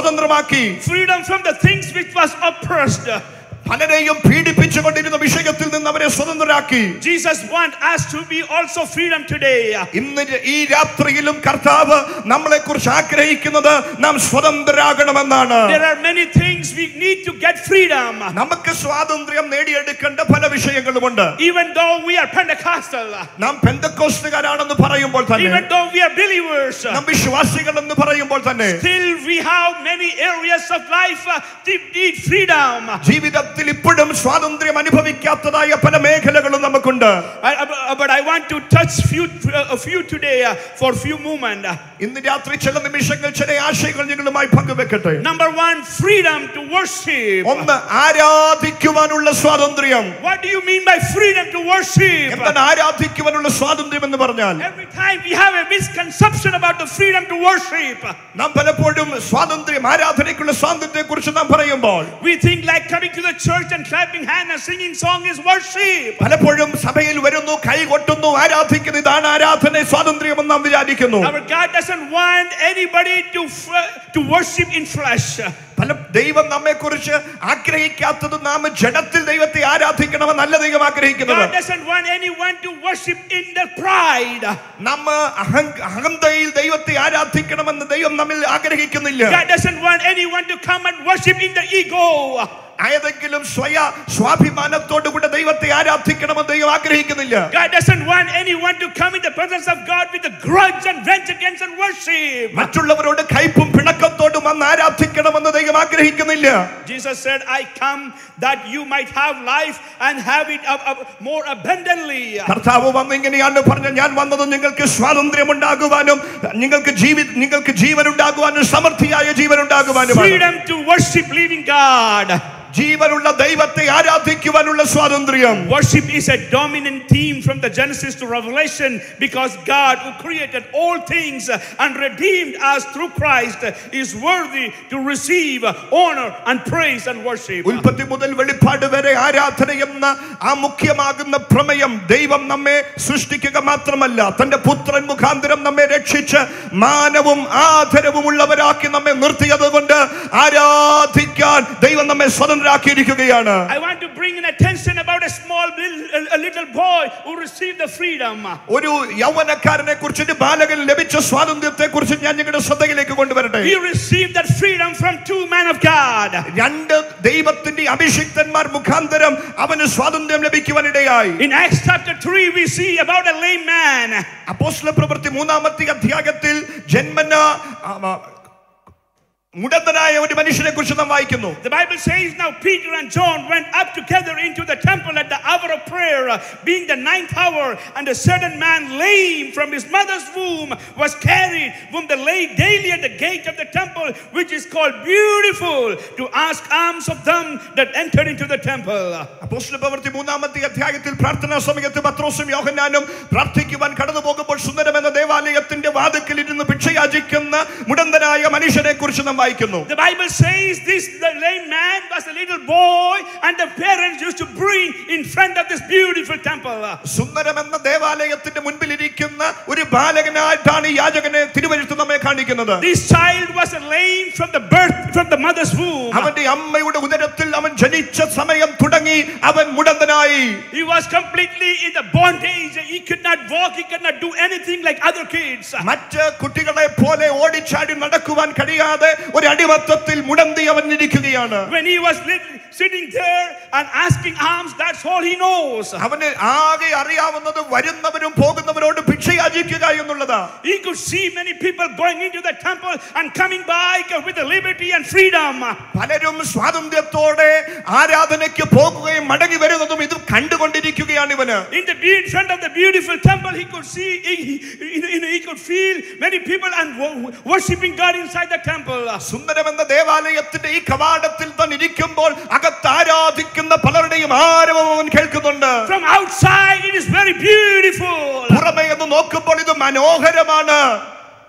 Speaker 14: സ്വതന്ത്രമാക്കി
Speaker 13: Freedom from the things which was oppressed.
Speaker 14: പലരെയും പീഡിപ്പിച്ചുകൊണ്ടിരുന്ന വിഷയത്തിൽ നിന്ന് അവരെ സ്വതന്ത്രരാക്കി
Speaker 13: Jesus wants us to be also freedom today.
Speaker 14: ഇന്ന് ഈ രാത്രിയിലും കർത്താവ് നമ്മളെ കുറിച്ച് ആഗ്രഹിക്കുന്നത് നാം സ്വതന്ത്രരാകണമെന്നാണ്
Speaker 13: There are many things we need to get freedom.
Speaker 14: നമുക്ക് സ്വാതന്ത്ര്യം നേടിയെടുക്കേണ്ട പല വിഷയങ്ങളുമുണ്ട്
Speaker 13: Even though we are Pentecostal,
Speaker 14: നാം പെന്തക്കോസ്റ്റുകാരാണെന്ന് പറയുമ്പോൾ തന്നെ
Speaker 13: even though we are believers,
Speaker 14: നാം വിശ്വാസികൾ എന്ന് പറയുമ്പോൾ തന്നെ
Speaker 13: still we have many areas of life uh, that need freedom.
Speaker 14: ജീവിതത്തിൽ ഇപ്പോഴും സ്വാതന്ത്ര്യം അനുഭവിക്കാത്തതായ പല മേഖലകളും നമുക്കുണ്ട്
Speaker 13: I- I- but I want to touch few, a few today uh, for few moments.
Speaker 14: ഇന്ന് രാത്രി ചില നിമിഷങ്ങൾ ചില ആശയങ്ങൾ നിങ്ങളുമായി പങ്കുവെക്കട്ടെ
Speaker 13: Number one, freedom to worship.
Speaker 14: ഒന്ന് ആരാധിക്കുവാനുള്ള സ്വാതന്ത്ര്യം
Speaker 13: What do you mean by freedom to worship?
Speaker 14: എന്താണ് ആരാധിക്കുവാനുള്ള സ്വാതന്ത്ര്യം എന്ന് പറഞ്ഞാൽ
Speaker 13: Every time we have a misconception about the freedom to worship,
Speaker 14: നാം പലപ്പോഴും സ്വാതന്ത്ര്യം ആരാധനയ്ക്കുള്ള സ്വാതന്ത്ര്യത്തെ കുറിച്ച് നാം പറയുമ്പോൾ
Speaker 13: we think like coming to the church and clapping hands and singing song is worship.
Speaker 14: പലപ്പോഴും സഭയിൽ വരുന്നു കൈ കൊട്ടുന്നു ആരാധിക്കുന്നു ഇതാണ് ആരാധന സ്വാതന്ത്ര്യമെന്ന് നാം വിചാരിക്കുന്നു
Speaker 13: Our God doesn't want anybody to f- to worship in flesh.
Speaker 14: പല ദൈവം നമ്മെ കുറിച്ച് ആഗ്രഹിക്കാത്തത് നാം ജഡത്തിൽ ദൈവത്തെ ആരാധിക്കണമെന്നല്ല ദൈവം ആഗ്രഹിക്കുന്നത്
Speaker 13: God doesn't want anyone to worship in their pride.
Speaker 14: നമ്മ അഹം- അഹന്തയിൽ ദൈവത്തെ ആരാധിക്കണമെന്ന് ദൈവം നമ്മിൽ ആഗ്രഹിക്കുന്നില്ല
Speaker 13: God doesn't want anyone to come and worship in the ego.
Speaker 14: ഏതെങ്കിലും സ്വയ സ്വാഭിമാനത്തോടുകൂടെ ദൈവത്തെ ആരാധിക്കണമെന്ന് ദൈവം ആഗ്രഹിക്കുന്നില്ല
Speaker 13: God doesn't want anyone to come in the presence of God with a grudge and rage against and worship.
Speaker 14: മറ്റുള്ളവരോട് കയ്പും പിണക്കത്തോടും വന്ന് ആരാധിക്കണമെന്ന് ദൈവം ആഗ്രഹിക്കുന്നില്ല
Speaker 13: Jesus said, I come that you might have life and have it ab- ab- more abundantly.
Speaker 14: കർത്താവ് വന്ന് ഇങ്ങനെയാണ് പറഞ്ഞ ഞാൻ വന്നത് നിങ്ങൾക്ക് സ്വാതന്ത്ര്യം ഉണ്ടാകുവാനും നിങ്ങൾക്ക് ജീവി നിങ്ങൾക്ക് ജീവൻ ഉണ്ടാകുവാനും സമൃദ്ധിയായ ജീവൻ ഉണ്ടാകുവാനും
Speaker 13: Freedom to worship living God.
Speaker 14: ജീവനുള്ള ദൈവത്തെ ആരാധിക്കുവാനുള്ള സ്വാതന്ത്ര്യം
Speaker 13: Worship is a dominant theme from the Genesis to Revelation because God, who created all things and redeemed us through Christ, is worthy to receive honor and praise and worship.
Speaker 14: ഉൽപ്പത്തി മുതൽ വെളിപ്പാട് വരെ ആരാധന എന്ന ആ മുഖ്യമാകുന്ന പ്രമേയം ദൈവം നമ്മെ സൃഷ്ടിക്കുക മാത്രമല്ല തന്റെ പുത്രൻ മുഖാന്തരം നമ്മെ രക്ഷിച്ച് മാനവും ആദരവും ഉള്ളവരാക്കി നമ്മെ നിർത്തിയത് കൊണ്ട് ആരാധിക്കാൻ ദൈവം നമ്മെ സ്വതന്ത്രരാക്കിയിരിക്കുകയാണ്
Speaker 13: I want to bring in attention about a small little, a little boy who received the freedom.
Speaker 14: ഒരു യൗവനക്കാരനെ കുറിച്ച് ഒരു ബാലകൻ ലഭിച്ച സ്വാതന്ത്ര്യത്തെ കുറിച്ച് ഞാൻ നിങ്ങളുടെ ശ്രദ്ധയിലേക്ക് കൊണ്ടുവരട്ടെ
Speaker 13: He received that freedom from two men of God.
Speaker 14: രണ്ട് ദൈവത്തിന്റെ അഭിഷിക്തന്മാർ മുഖാന്തരം അവന് സ്വാതന്ത്ര്യം ലഭിക്കുവാനിടയായി
Speaker 13: In Acts chapter 3, we see about a lame man.
Speaker 14: അപ്പോസ്തല പ്രവൃത്തി മൂന്നാമത്തെ അധ്യായത്തിൽ ജന്മന ആ, ആ, മുടന്തനായ ഒരു മനുഷ്യനെ കുറിച്ച് നാം വായിക്കുന്നു
Speaker 13: The Bible says now Peter and John went up together into the temple at the hour of prayer, uh, being the ninth hour, and a certain man lame from his mother's womb was carried, whom they laid daily at the gate of the temple, which is called Beautiful, to ask alms of them that entered into the temple.
Speaker 14: അപ്പോസ്തല പ്രവൃത്തി മൂന്നാമത്തെ അധ്യായത്തിൽ പ്രാർത്ഥനാ സമയത്ത് പത്രോസും യോഹന്നാനും പ്രാർത്ഥിക്കുവാൻ കടന്നു പോകുമ്പോൾ സുന്ദരം എന്ന ദേവാലയത്തിന്റെ വാതിക്കൽ ഇരുന്ന് ഭിക്ഷയാചിക്കുന്ന മുടന്തനായ മനുഷ്യനെ കുറിച്ച് നാം വായിക്കുന്നു
Speaker 13: The Bible says this the lame man was a little boy, and the parents used to bring in front of this beautiful temple.
Speaker 14: സുന്ദരം എന്ന ദേവാലയത്തിന്റെ മുൻപിൽ ഇരിക്കുന്ന ഒരു ബാലകനായിട്ടാണ് ഈ യാചകനെ തിരുവഴുത്ത് നമ്മെ കാണിക്കുന്നത്
Speaker 13: This child was lame from the birth, from the mother's womb.
Speaker 14: അവന്റെ അമ്മയുടെ ഉദരത്തിൽ അവൻ ജനിച്ച സമയം തുടങ്ങി അവൻ മുടന്തനായി
Speaker 13: He was completely in the bondage. He could not walk. He could not do anything like other kids.
Speaker 14: മറ്റ് കുട്ടികളെ പോലെ ഓടിച്ചാടി നടക്കുവാൻ കഴിയാതെ ഒരു അടിമത്തത്തിൽ മുടന്തി അവൻ ഇരിക്കുകയാണ്
Speaker 13: When he was lit- sitting there and asking alms, that's all he knows.
Speaker 14: അവന് ആകെ അറിയാവുന്നത് വരുന്നവരും പോകുന്നവരോട് ഭിക്ഷയാചിക്കുക എന്നുള്ളതാ
Speaker 13: He could see many people going into the temple and coming back with the liberty and freedom.
Speaker 14: പലരും സ്വാതന്ത്ര്യത്തോടെ ആരാധനയ്ക്ക് പോകുകയും മടങ്ങി വരുന്നതും ഇത് കണ്ടുകൊണ്ടിരിക്കുകയാണ് ഇവന്
Speaker 13: In the be- in front of the beautiful temple, he could see, he, he, he- he could feel many people and wo- worshiping God inside the temple.
Speaker 14: സുന്ദരം എന്ന ദേവാലയത്തിന്റെ ഈ കവാടത്തിൽ തന്നെ ഇരിക്കുമ്പോൾ അകത്ത് ആരാധിക്കുന്ന പലരുടെയും ആരവം അവൻ കേൾക്കുന്നുണ്ട്
Speaker 13: From outside, it is very beautiful.
Speaker 14: പുറമെ എന്ന് നോക്കുമ്പോൾ ഇത് മനോഹരമാണ്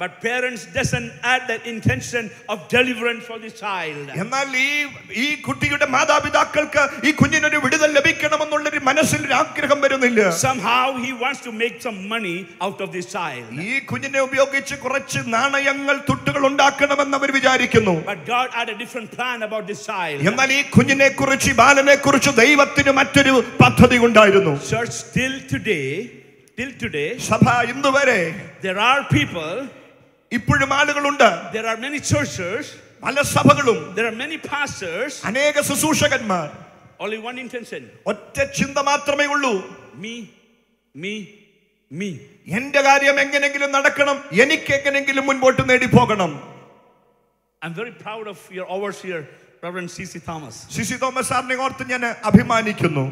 Speaker 13: but parents doesn't add that intention of deliverance for the child.
Speaker 14: എന്നാൽ ഈ ഈ കുട്ടിയുടെ മാതാപിതാക്കൾക്ക് ഈ കുഞ്ഞിനൊരു വിടുതൽ ലഭിക്കണമെന്നുള്ളൊരു മനസ്സിൽ ഒരു ആഗ്രഹം വരുന്നില്ല
Speaker 13: Somehow he wants to make some money out of this child.
Speaker 14: ഈ കുഞ്ഞിനെ ഉപയോഗിച്ച് കുറച്ച് നാണയങ്ങൾ തുട്ടുകൾ ഉണ്ടാക്കണമെന്ന് അവർ വിചാരിക്കുന്നു
Speaker 13: But God had a different plan about this child.
Speaker 14: എന്നാൽ ഈ കുഞ്ഞിനെ കുറിച്ച് ഈ ബാലനെ കുറിച്ച് ദൈവത്തിന് മറ്റൊരു പദ്ധതി ഉണ്ടായിരുന്നു
Speaker 13: Church, till today, till today,
Speaker 14: സഭ ഇന്ന് വരെ
Speaker 13: there are people,
Speaker 14: ഇപ്പോഴും ആളുകളുണ്ട്
Speaker 13: there are many churches,
Speaker 14: പല സഭകളും
Speaker 13: there are many pastors,
Speaker 14: അനേക ശുശ്രൂഷകന്മാർ
Speaker 13: only one intention
Speaker 14: ഒറ്റ ചിന്ത മാത്രമേ ഉള്ളൂ
Speaker 13: me, me, me.
Speaker 14: എന്റെ കാര്യം എങ്ങനെങ്കിലും നടക്കണം എനിക്ക് എങ്ങനെങ്കിലും മുൻപോട്ട് നേടി പോകണം
Speaker 13: I'm very proud of your overseer, Reverend C.C. Thomas.
Speaker 14: C C Thomas സാറിനെ ഓർത്ത് ഞാൻ അഭിമാനിക്കുന്നു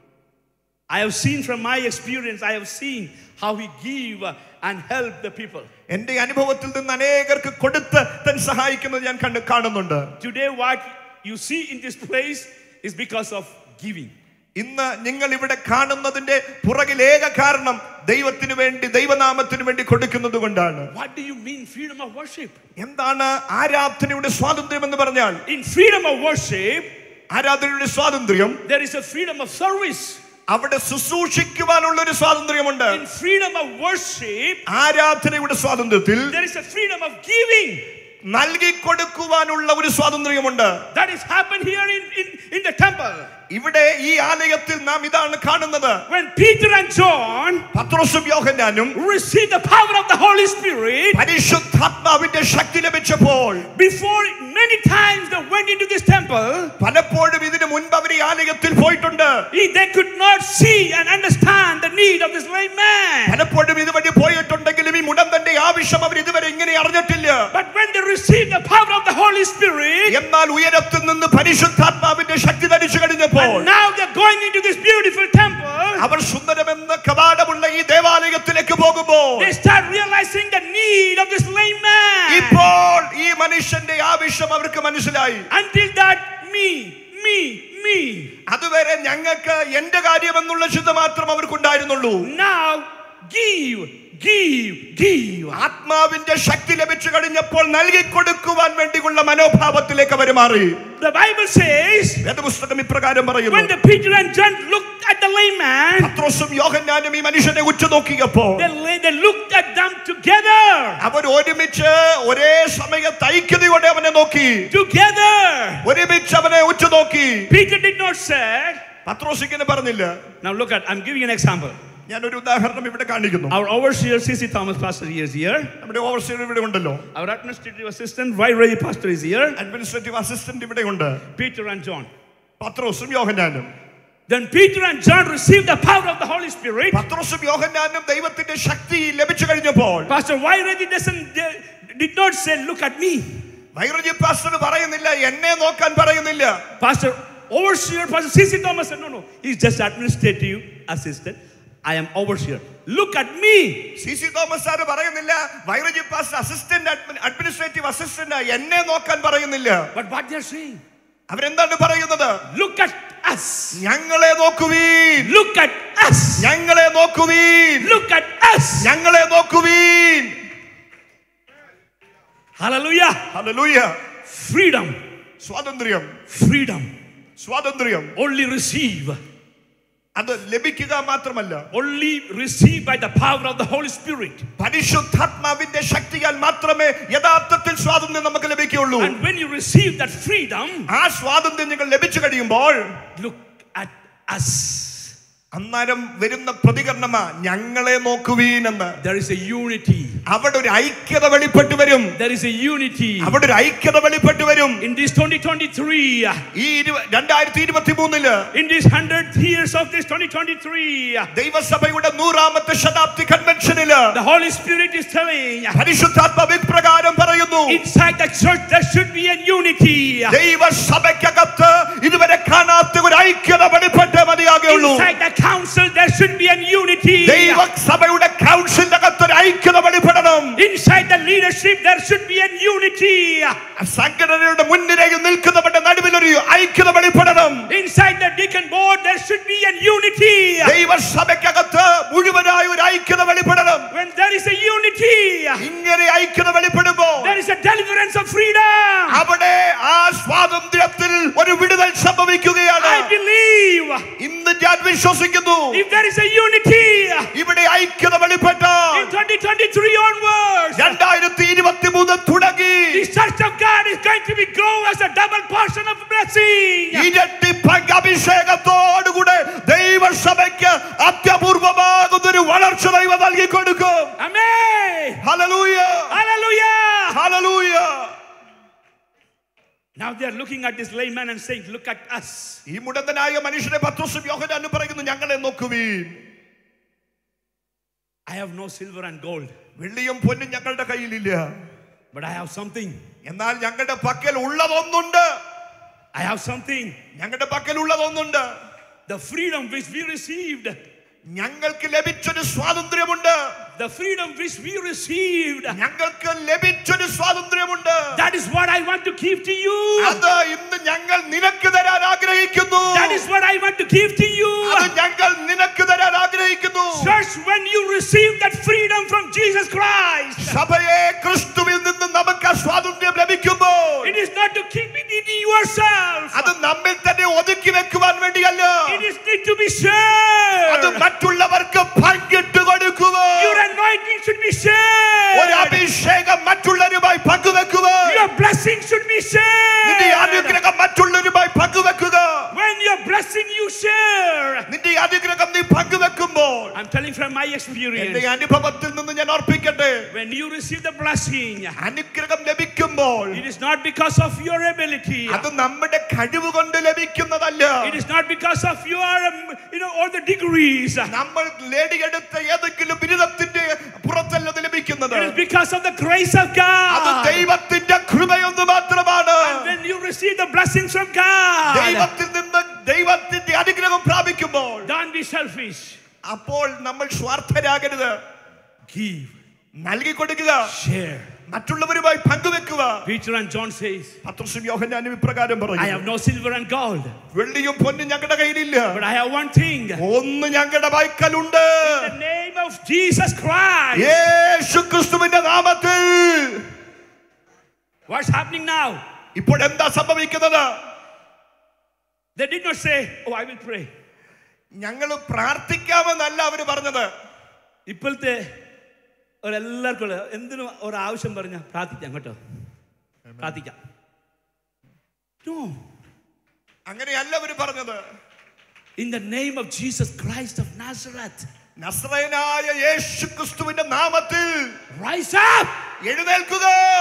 Speaker 13: I have seen from my experience, I have seen how he give and help the people.
Speaker 14: എന്റെ അനുഭവത്തിൽ നിന്ന് അനേകർക്ക് കൊടുത്ത് തൻ സഹായിക്കുന്നത് ഞാൻ കണ്ട് കാണുന്നുണ്ട്
Speaker 13: Today, what you see in this place is because of giving.
Speaker 14: ഇന്ന് നിങ്ങൾ ഇവിടെ കാണുന്നതിന്റെ പുറകിൽ ഏക കാരണം ദൈവത്തിന് വേണ്ടി ദൈവനാമത്തിന് വേണ്ടി കൊടുക്കുന്നത് കൊണ്ടാണ്
Speaker 13: What do you mean freedom of worship?
Speaker 14: എന്താണ് ആരാധനയുടെ സ്വാതന്ത്ര്യം എന്ന് പറഞ്ഞാൽ
Speaker 13: In freedom of worship,
Speaker 14: ആരാധനയുടെ സ്വാതന്ത്ര്യം
Speaker 13: there is a freedom of service.
Speaker 14: അവിടെ ശുശ്രൂഷിക്കുവാനുള്ള ഒരു സ്വാതന്ത്ര്യമുണ്ട്
Speaker 13: In freedom of worship,
Speaker 14: ആരാധനയുടെ സ്വാതന്ത്ര്യത്തിൽ
Speaker 13: there is a freedom of giving.
Speaker 14: നൽകി കൊടുക്കുവാനുള്ള ഒരു സ്വാതന്ത്ര്യമുണ്ട്
Speaker 13: That is happened here in, in, in the temple.
Speaker 14: ഇവിടെ ഈ ആലയത്തിൽ നാം ഇതാണ് കാണുന്നത്
Speaker 13: When Peter and John
Speaker 14: പത്രോസും യോഹന്നാനും
Speaker 13: received the power of the Holy Spirit,
Speaker 14: പരിശുദ്ധാത്മാവിന്റെ ശക്തി ലഭിച്ചപ്പോൾ
Speaker 13: before many times they went into this temple,
Speaker 14: പലപ്പോഴും ഇതിനു മുൻപ് അവർ ഈ ആലയത്തിൽ പോയിട്ടുണ്ട്
Speaker 13: he- they could not see and understand the need of this lame man.
Speaker 14: പലപ്പോഴും ഇതുവഴി പോയിട്ടുണ്ടെങ്കിലും ഈ മുടന്തന്റെ ആവശ്യം അവർ ഇതുവരെ ഇങ്ങനെ അറിഞ്ഞിട്ടില്ല
Speaker 13: But when they received the power of the Holy Spirit,
Speaker 14: എന്നാൽ ഉയരത്തിൽ നിന്ന് പരിശുദ്ധാത്മാവിന്റെ ശക്തി ധരിച്ചു കഴിഞ്ഞപ്പോൾ
Speaker 13: and now they're going into this beautiful temple,
Speaker 14: അവർ സുന്ദരമെന്ന കവാടമുള്ള ഈ ദേവാലയത്തിലേക്ക് പോകുമ്പോൾ
Speaker 13: they start realizing the need of this lame man.
Speaker 14: ഇപ്പോൾ ഈ മനുഷ്യന്റെ ആവശ്യം അവർക്ക് മനസ്സിലായി
Speaker 13: Until that, me, me, me.
Speaker 14: അതുവരെ ഞങ്ങൾക്ക് എന്റെ കാര്യമെന്നുള്ള ചിന്ത മാത്രം അവർക്കുണ്ടായിരുന്നുള്ളൂ
Speaker 13: Now, give, give, give.
Speaker 14: ആത്മാവിന്റെ ശക്തി ലഭിച്ചു കഴിഞ്ഞപ്പോൾ നൽകി കൊടുക്കുവാൻ വേണ്ടിയുള്ള മനോഭാവത്തിലേക്ക് അവർ മാറി
Speaker 13: The Bible says,
Speaker 14: വേദപുസ്തകം ഇപ്രകാരം
Speaker 13: when
Speaker 14: പറയുന്നു
Speaker 13: the Peter and John looked at the lame man,
Speaker 14: പത്രോസും യോഹന്നാനും ഈ മനുഷ്യനെ ഉറ്റുനോക്കിയപ്പോൾ
Speaker 13: they, they looked at them together.
Speaker 14: അവർ ഒരുമിച്ച് ഒരേ സമയത്ത് ഐക്യതയോടെ അവനെ നോക്കി
Speaker 13: Together.
Speaker 14: ഒരുമിച്ച് അവനെ ഉറ്റുനോക്കി
Speaker 13: Peter did not say,
Speaker 14: പത്രോസ് ഇങ്ങനെ പറഞ്ഞില്ല
Speaker 13: now look at, I'm giving an example.
Speaker 14: ഞാൻ ഒരു ഉദാഹരണം ഇവിടെ കാണിക്കുന്നു
Speaker 13: Our overseer, C.C. Thomas Pastor, he is here.
Speaker 14: നമ്മുടെ ഓവർസീർ ഇവിടെ ഉണ്ടല്ലോ
Speaker 13: Our administrative assistant, Vai Ray Pastor, is here.
Speaker 14: Administrative assistant ഇവിടെ ഉണ്ട്
Speaker 13: Peter and John.
Speaker 14: പത്രോസും യോഹന്നാനും
Speaker 13: Then Peter and John received the power of the Holy Spirit.
Speaker 14: പത്രോസും യോഹന്നാനും ദൈവത്തിന്റെ ശക്തി ലഭിച്ചു കഴിഞ്ഞപ്പോൾ
Speaker 13: Pastor Vai Ray doesn't, did not say, look at me.
Speaker 14: വൈറജി പാസ്റ്റർ പറയുന്നില്ല എന്നെ നോക്കാൻ പറയുന്നില്ല
Speaker 13: Pastor Overseer, Pastor C.C. Thomas said, no, no, he's just administrative assistant. I am overseer. Look at me.
Speaker 14: C C Thomas sir പറയുന്നില്ല വൈറജി pastor assistant administrative assistant എന്നെ നോക്കാൻ പറയുന്നില്ല
Speaker 13: But what they're saying,
Speaker 14: അവരെന്താണ് പറയുന്നത്
Speaker 13: look at us.
Speaker 14: ഞങ്ങളെ നോക്കുവീൻ
Speaker 13: Look at us.
Speaker 14: ഞങ്ങളെ നോക്കുവീൻ
Speaker 13: Look at us.
Speaker 14: ഞങ്ങളെ നോക്കുവീൻ
Speaker 13: Hallelujah.
Speaker 14: Hallelujah
Speaker 13: Freedom.
Speaker 14: സ്വാതന്ത്ര്യം
Speaker 13: Freedom.
Speaker 14: സ്വാതന്ത്ര്യം
Speaker 13: Only receive.
Speaker 14: അത് ലഭിക്കുക മാത്രമല്ല
Speaker 13: Only receive by the power of the Holy Spirit.
Speaker 14: പരിശുദ്ധാത്മാവിന്റെ ശക്തിയാൽ മാത്രമേ യഥാർത്ഥത്തിൽ സ്വാതന്ത്ര്യം നമുക്ക് ലഭിക്കുകയുള്ളൂ
Speaker 13: And when you receive that freedom,
Speaker 14: ആ സ്വാതന്ത്ര്യം നിങ്ങൾ ലഭിച്ചു കഴിയുമ്പോൾ
Speaker 13: look at us.
Speaker 14: അന്നേരം വരുന്ന പ്രതികരണമാ ഞങ്ങളെ നോക്കുവീൻ എന്ന്
Speaker 13: There is a unity.
Speaker 14: അവിടെ ഒരു ഐക്യത വെളിപ്പെട്ടു വരും
Speaker 13: There is a unity.
Speaker 14: അവിടെ ഒരു ഐക്യത വെളിപ്പെട്ടു വരും
Speaker 13: In this 2023,
Speaker 14: ഈ ഇരു- രണ്ടായിരത്തി ഇരുപത്തി മൂന്നില്
Speaker 13: in these 100 years of this 2023,
Speaker 14: ദൈവസഭയുടെ നൂറാമത്തെ ശതാബ്ദി കൺവെൻഷനില്
Speaker 13: the Holy Spirit is telling
Speaker 14: പരിശുദ്ധാത്മാവ് ഇപ്രകാരം പറയുന്നു
Speaker 13: inside the church there should be a unity.
Speaker 14: ദൈവസഭയ്ക്കകത്ത് ഇതുവരെ കാണാത്ത ഒരു ഐക്യത വെളിപ്പെട്ടേ മതിയാകുള്ളൂ
Speaker 13: Inside the council there should be a unity.
Speaker 14: ദൈവസഭയുടെ കൗൺസിലിന്റെ അകത്ത് ഒരു ഐക്യത വെളിപ്പെടണം
Speaker 13: Inside
Speaker 5: Inside the leadership, there should be a unity.
Speaker 11: സംഘടനയുടെ മുൻനിരയിൽ നിൽക്കുന്നവരുടെ നടുവിൽ ഒരു ഐക്യത വെളിപ്പെടണം
Speaker 5: Inside the deacon board, there should be a unity.
Speaker 11: ദൈവസഭയ്ക്കകത്ത് മുഴുവനായ ഒരു ഐക്യത വെളിപ്പെടണം
Speaker 5: When there is a unity,
Speaker 11: ഇങ്ങനെ ഐക്യത വെളിപ്പെടുമ്പോ
Speaker 5: there is a deliverance of freedom.
Speaker 11: അവിടെ ആ സ്വാതന്ത്ര്യത്തിൽ ഒരു വിടുതൽ സംഭവിക്കുകയാണ്
Speaker 5: I believe
Speaker 11: ഇന്ന് ഞാൻ വിശ്വസിക്കുന്നു
Speaker 5: if there is a unity
Speaker 11: ഇവിടെ ഐക്യത വെളിപ്പെട്ട
Speaker 5: in 2023 onwards,
Speaker 11: രണ്ടായിരത്തി ഇരുപത്തി മൂന്ന് തുടങ്ങി
Speaker 5: the church of God is going to be grow as a double portion of blessing.
Speaker 11: ഇരട്ടി പങ്ക് അഭിഷേകത്തോടുകൂടെ ദൈവസഭയ്ക്ക് അത്യപൂർവമാകുന്ന ഒരു വളർച്ച ദൈവം നൽകി കൊടുക്കും
Speaker 5: Amen.
Speaker 11: Hallelujah
Speaker 5: Hallelujah.
Speaker 11: Hallelujah
Speaker 5: Now they are looking at this layman and saying, Look at us.
Speaker 11: ഈ മുടന്തനായ മനുഷ്യനെ പത്രോസും യോഹന്നാനും പറയുന്നു ഞങ്ങളെ നോക്കുവീൻ
Speaker 5: I have no silver and gold,
Speaker 11: വെള്ളിയും പൊന്നും ഞങ്ങളുടെ കയ്യിലില്ല
Speaker 5: but I have something.
Speaker 11: എന്നാൽ ഞങ്ങളുടെ പക്കൽ ഉള്ളതൊന്നുണ്ട്
Speaker 5: I have something.
Speaker 11: ഞങ്ങളുടെ പക്കൽ ഉള്ളതൊന്നുണ്ട്
Speaker 5: The freedom which we received.
Speaker 11: ഞങ്ങൾക്ക് ലഭിച്ചൊരു സ്വാതന്ത്ര്യമുണ്ട്
Speaker 5: The freedom which we received.
Speaker 11: ഞങ്ങൾക്ക് ലഭിച്ചൊരു സ്വാതന്ത്ര്യമുണ്ട്
Speaker 5: That is what I want to give to you.
Speaker 11: അത് ഇന്ന് ഞങ്ങൾ നിനക്ക് തരാൻ ആഗ്രഹിക്കുന്നു
Speaker 5: That is what I want to give to you.
Speaker 11: അത് ഞങ്ങൾ നിനക്ക് തരാൻ ആഗ്രഹിക്കുന്നു
Speaker 5: Church, when you receive that freedom from Jesus Christ,
Speaker 11: സഭയെ ക്രിസ്തുവിൽ നിന്ന് നമുക്ക് ആ സ്വാതന്ത്ര്യം ലഭിക്കുമ്പോൾ
Speaker 5: it is not to keep it in yourself.
Speaker 11: അത് നമ്മിൽ തന്നെ ഒതുക്കി വെക്കുവാൻ വേണ്ടിയല്ല
Speaker 5: It is need to be shared.
Speaker 11: അത് മറ്റുള്ളവർക്ക് പങ്കിട്ട് കൊടുക്കുക
Speaker 5: Your anointing should be
Speaker 11: ഒരു
Speaker 5: shared.
Speaker 11: അഭിഷേകം മറ്റുള്ളവരുമായി പങ്കുവെക്കുക
Speaker 5: Your blessing should be
Speaker 11: നിന്റെ
Speaker 5: shared.
Speaker 11: അനുഗ്രഹം മറ്റുള്ളവരുമായി പങ്കുവെക്കുക
Speaker 5: When your blessing you share.
Speaker 11: നിന്റെ അനുഗ്രഹം നീ പങ്കുവെക്കുമ്പോൾ
Speaker 5: I'm telling from my
Speaker 11: എന്റെ
Speaker 5: experience.
Speaker 11: അനുഭവത്തിൽ നിന്ന് ഞാൻ ഓർപ്പിക്കട്ടെ
Speaker 5: When you receive the blessing,
Speaker 11: അനുഗ്രഹം ലഭിക്കുമ്പോൾ
Speaker 5: it is not because of your ability.
Speaker 11: അത് നമ്മുടെ കഴിവ് കൊണ്ട് ലഭിക്കുന്നതല്ല
Speaker 5: It is not because of your, um, you know, all the degrees.
Speaker 11: നമ്മൾ നേടിയെടുത്ത ഏതെങ്കിലും ബിരുദത്തിന്റെ പുറത്തല്ല അത് ലഭിക്കുന്നത്
Speaker 5: It is because of the grace of
Speaker 11: അത്
Speaker 5: God.
Speaker 11: ദൈവത്തിന്റെ കൃപയൊന്ന് മാത്രമാണ്
Speaker 5: And when you receive the blessings from God,
Speaker 11: ദൈവത്തിൽ നിന്ന് ദൈവത്തിന്റെ അനുഗ്രഹം പ്രാപിക്കുമ്പോൾ
Speaker 5: don't be selfish.
Speaker 11: അപ്പോൾ നമ്മൾ സ്വാർത്ഥരാകരുത്
Speaker 5: Give,
Speaker 11: നൽകി കൊടുക്കുക
Speaker 5: share.
Speaker 11: മറ്റുള്ളവരുമായി പങ്കുവെക്കുക
Speaker 5: Peter and John says,
Speaker 11: പത്രോസും യോഹന്നാനും ഇപ്രകാരം
Speaker 5: I
Speaker 11: പറഞ്ഞു
Speaker 5: have no silver and gold,
Speaker 11: വെള്ളിയും പൊന്നും ഞങ്ങളുടെ കയ്യിലില്ല
Speaker 5: but I have one thing. In
Speaker 11: ഒന്ന് ഞങ്ങളുടെ വൈക്കലുണ്ട്
Speaker 5: the name of Jesus Christ.
Speaker 11: യേശു ക്രിസ്തുവിന്റെ നാമത്തിൽ
Speaker 5: What's happening now?
Speaker 11: ഇപ്പോൾ എന്താ സംഭവിക്കുന്നത്
Speaker 5: They did not say, Oh, I will pray.
Speaker 11: ഞങ്ങൾ പ്രാർത്ഥിക്കാമെന്നല്ല അവര് പറഞ്ഞത്
Speaker 5: ഇപ്പോഴത്തെ ഒരെല്ലാവർക്കും ഉള്ള എന്തിനും ഒരാവശ്യം പറഞ്ഞ പ്രാർത്ഥിക്കാം കേട്ടോ പ്രാർത്ഥിക്കാം No.
Speaker 11: അങ്ങനെയല്ല അവര് പറഞ്ഞത്
Speaker 5: In the name of Jesus Christ of Nazareth,
Speaker 11: നസ്രയനായ യേശു ക്രിസ്തുവിന്റെ നാമത്തിൽ
Speaker 5: rise up.
Speaker 11: എഴുന്നേൽക്കുക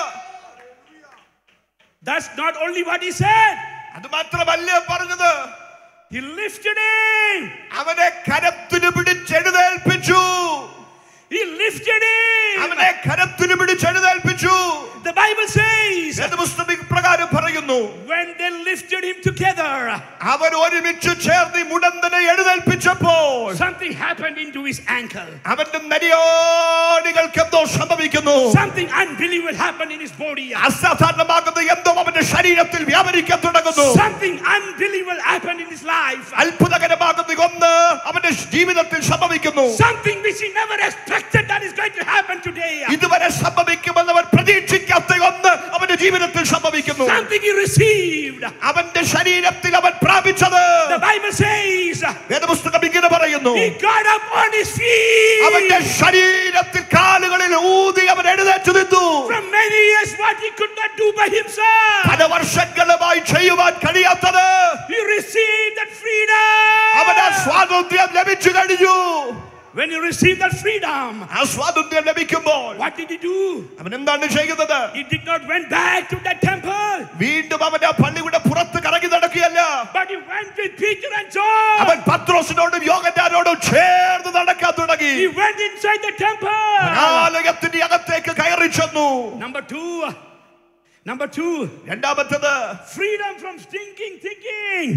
Speaker 5: That's not only what he said.
Speaker 11: അത് മാത്രമല്ല പറഞ്ഞത്
Speaker 5: He lifted him.
Speaker 11: അവനെ കരത്തിന് പിടിച്ചെഴുന്നേൽപ്പിച്ചു
Speaker 5: He lifted him.
Speaker 11: അവനെ കരത്തിന് പിടിച്ചെഴുന്നേൽപ്പിച്ചു
Speaker 5: The Bible says
Speaker 11: വേദപുസ്തകം ഇപ്രകാരം പറയുന്നു
Speaker 5: when they lifted him together,
Speaker 11: അവൻ ഒരുമിച്ച് ചേർന്ന് ഈ മുടന്തനെ എഴുന്നേൽപ്പിച്ചപ്പോൾ
Speaker 5: something happened into his ankle.
Speaker 11: അവന്റെ നരിയോണികൾക്ക് എന്തോ സംഭവിക്കുന്നു
Speaker 5: Something unbelievable happened in his body.
Speaker 11: അസാധാരണമാകുന്ന എന്തോ അവന്റെ ശരീരത്തിൽ വ്യാപരിക്കാൻ തുടങ്ങുന്നു
Speaker 5: Something unbelievable happened in his life.
Speaker 11: അത്ഭുതകരമാകുന്ന ഒന്ന് അവന്റെ ജീവിതത്തിൽ സംഭവിക്കുന്നു
Speaker 5: Something which he never expected that is going to happen today.
Speaker 11: ഇതുവരെ സംഭവിക്കുമെന്ന് അവൻ പ്രതീക്ഷിക്കാത്ത ഒന്ന് അവന്റെ ജീവിതത്തിൽ സംഭവിക്കുന്നു
Speaker 5: Something he received.
Speaker 11: അവന്റെ ശരീരത്തിൽ അവൻ പ്രാപിച്ചത്
Speaker 5: The Bible says
Speaker 11: വേദപുസ്തകം ഇങ്ങനെ പറയുന്നു
Speaker 5: he got up on his feet.
Speaker 11: അവന്റെ ശരീരത്തിൽ കാലുകളിൽ ഊതി അവൻ എഴുന്നേറ്റ് നിന്നു
Speaker 5: From many years, what he could not do by himself.
Speaker 11: പല വർഷങ്ങളുമായി ചെയ്യുവാൻ കഴിയാത്തത്
Speaker 5: He received that freedom.
Speaker 11: അവന് ആ സ്വാതന്ത്ര്യം ലഭിച്ചു കഴിഞ്ഞു
Speaker 5: When you receive that freedom,
Speaker 11: ആ സ്വാതന്ത്ര്യം ലഭിക്കുമ്പോൾ
Speaker 5: what did he do?
Speaker 11: അവൻ എന്താണ് ചെയ്യുന്നത്
Speaker 5: He did not went back to that temple,
Speaker 11: വീണ്ടും അവൻ ആ പള്ളിയുടെ പുറത്ത് കറങ്ങി നടക്കുകയല്ല
Speaker 5: but he went with Peter and John.
Speaker 11: അവൻ പത്രോസിനോടും യോഗന്മാരോടും ചേർന്ന് നടക്കാൻ തുടങ്ങി
Speaker 5: He went inside the temple.
Speaker 11: ആലയത്തിന്റെ അകത്തേക്ക് കയറി ചെന്നു
Speaker 5: Number two, number two,
Speaker 11: രണ്ടാമത്തത്
Speaker 5: freedom from stinking thinking.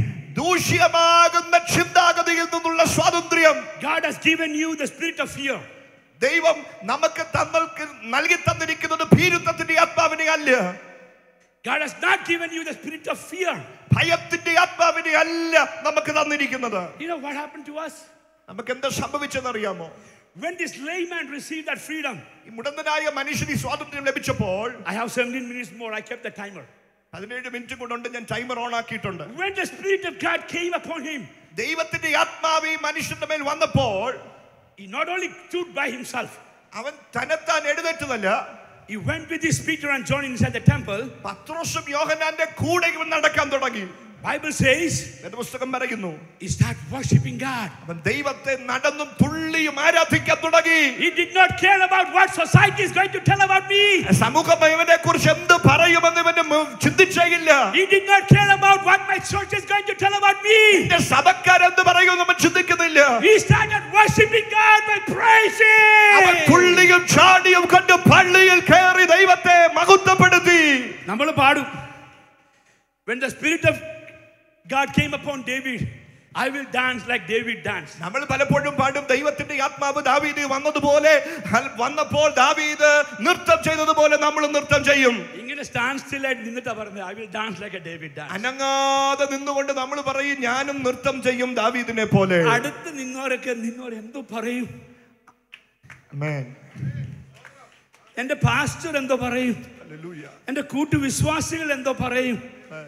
Speaker 11: ദൂഷ്യമാകുന്ന ചിന്താഗതിയിൽ നിന്നുള്ള സ്വാതന്ത്ര്യം
Speaker 5: God has given you the spirit of fear.
Speaker 15: ദൈവം നമുക്ക് തന്നൽക്ക് നൽകി തന്നിരിക്കുന്നത് ഭീരുത്വത്തിന്റെ ആത്മാവിനെ അല്ല
Speaker 16: God has not given you the spirit of fear.
Speaker 15: ഭയത്തിന്റെ ആത്മാവിനെ അല്ല നമുക്ക് തന്നിരിക്കുന്നത്
Speaker 16: You know what happened to us?
Speaker 15: നമുക്ക് എന്താ സംഭവിച്ചെന്നറിയാമോ
Speaker 16: When this layman received that freedom,
Speaker 15: ഈ മുടന്തനായ മനുഷ്യന് ഈ സ്വാതന്ത്ര്യം ലഭിച്ചപ്പോൾ
Speaker 16: I have 17 minutes more. I kept the timer.
Speaker 15: പതിനേഴ് മിനിറ്റ് കൊണ്ടുണ്ട് ഞാൻ ടൈമർ ഓൺ ആക്കിയിട്ടുണ്ട്
Speaker 16: When the Spirit of God came upon him,
Speaker 15: ദൈവത്തിന്റെ ആത്മാവ് ഈ മനുഷ്യന്റെ മേൽ വന്നപ്പോൾ
Speaker 16: he not only stood by himself,
Speaker 15: അവൻ തന്നെത്താൻ എഴുന്നേറ്റതല്ല
Speaker 16: he went with his Peter and John inside the temple.
Speaker 15: പത്രോസും യോഹനാന്റെ കൂടെ ഇവൻ നടക്കാൻ തുടങ്ങി
Speaker 16: Bible says
Speaker 15: പുസ്തകം പറയുന്നു
Speaker 16: he started worshiping God.
Speaker 15: അവൻ ദൈവത്തെ നടന്നും തുള്ളിയും ആരാധിക്കാൻ തുടങ്ങി
Speaker 16: He did not care about what society is going to tell about me.
Speaker 15: സമൂഹം ഇവനെ കുറിച്ച് എന്ത് പറയുമെന്ന് ഇവന് മ- ചിന്തിച്ചേയില്ല
Speaker 16: He did not care about what my church is going to tell about me.
Speaker 15: എന്റെ സഭക്കാരെന്ത് പറയുമെന്ന് അവൻ ചിന്തിക്കുന്നില്ല
Speaker 16: He started worshiping God by praising.
Speaker 15: അവൻ തുള്ളിയും ചാടിയും കണ്ട് പള്ളിയിൽ കയറി ദൈവത്തെ മഹത്വപ്പെടുത്തി
Speaker 16: നമ്മൾ പാടും when the spirit of God came upon David I will dance like David danced
Speaker 15: നമ്മൾ പലപ്പോഴും പാടും ദൈവത്തിന്റെ ആത്മാവ് ദാവീദ് വന്നതുപോലെ ഹൽ- വന്നപ്പോൾ ദാവീദ് നൃത്തം ചെയ്തതുപോലെ നമ്മൾ നൃത്തം ചെയ്യും
Speaker 16: ഇങ്ങനെ സ്റ്റാൻഡ് സ്റ്റിൽ ആയിട്ട് നിന്നിട്ടാ പറഞ്ഞത് I will dance like a David dance
Speaker 15: അനങ്ങാതെ നിന്നുകൊണ്ട് നമ്മൾ പറയും ഞാനും നൃത്തം ചെയ്യും ദാവീദിനെ പോലെ
Speaker 16: അടുത്ത് നിന്നവരൊക്കെ നിന്നവർ എന്തോ പറയും
Speaker 15: Amen.
Speaker 16: എന്റെ പാസ്റ്റർ എന്തോ പറയും എന്റെ കൂട്ടുവിശ്വാസികൾ എന്തോ പറയും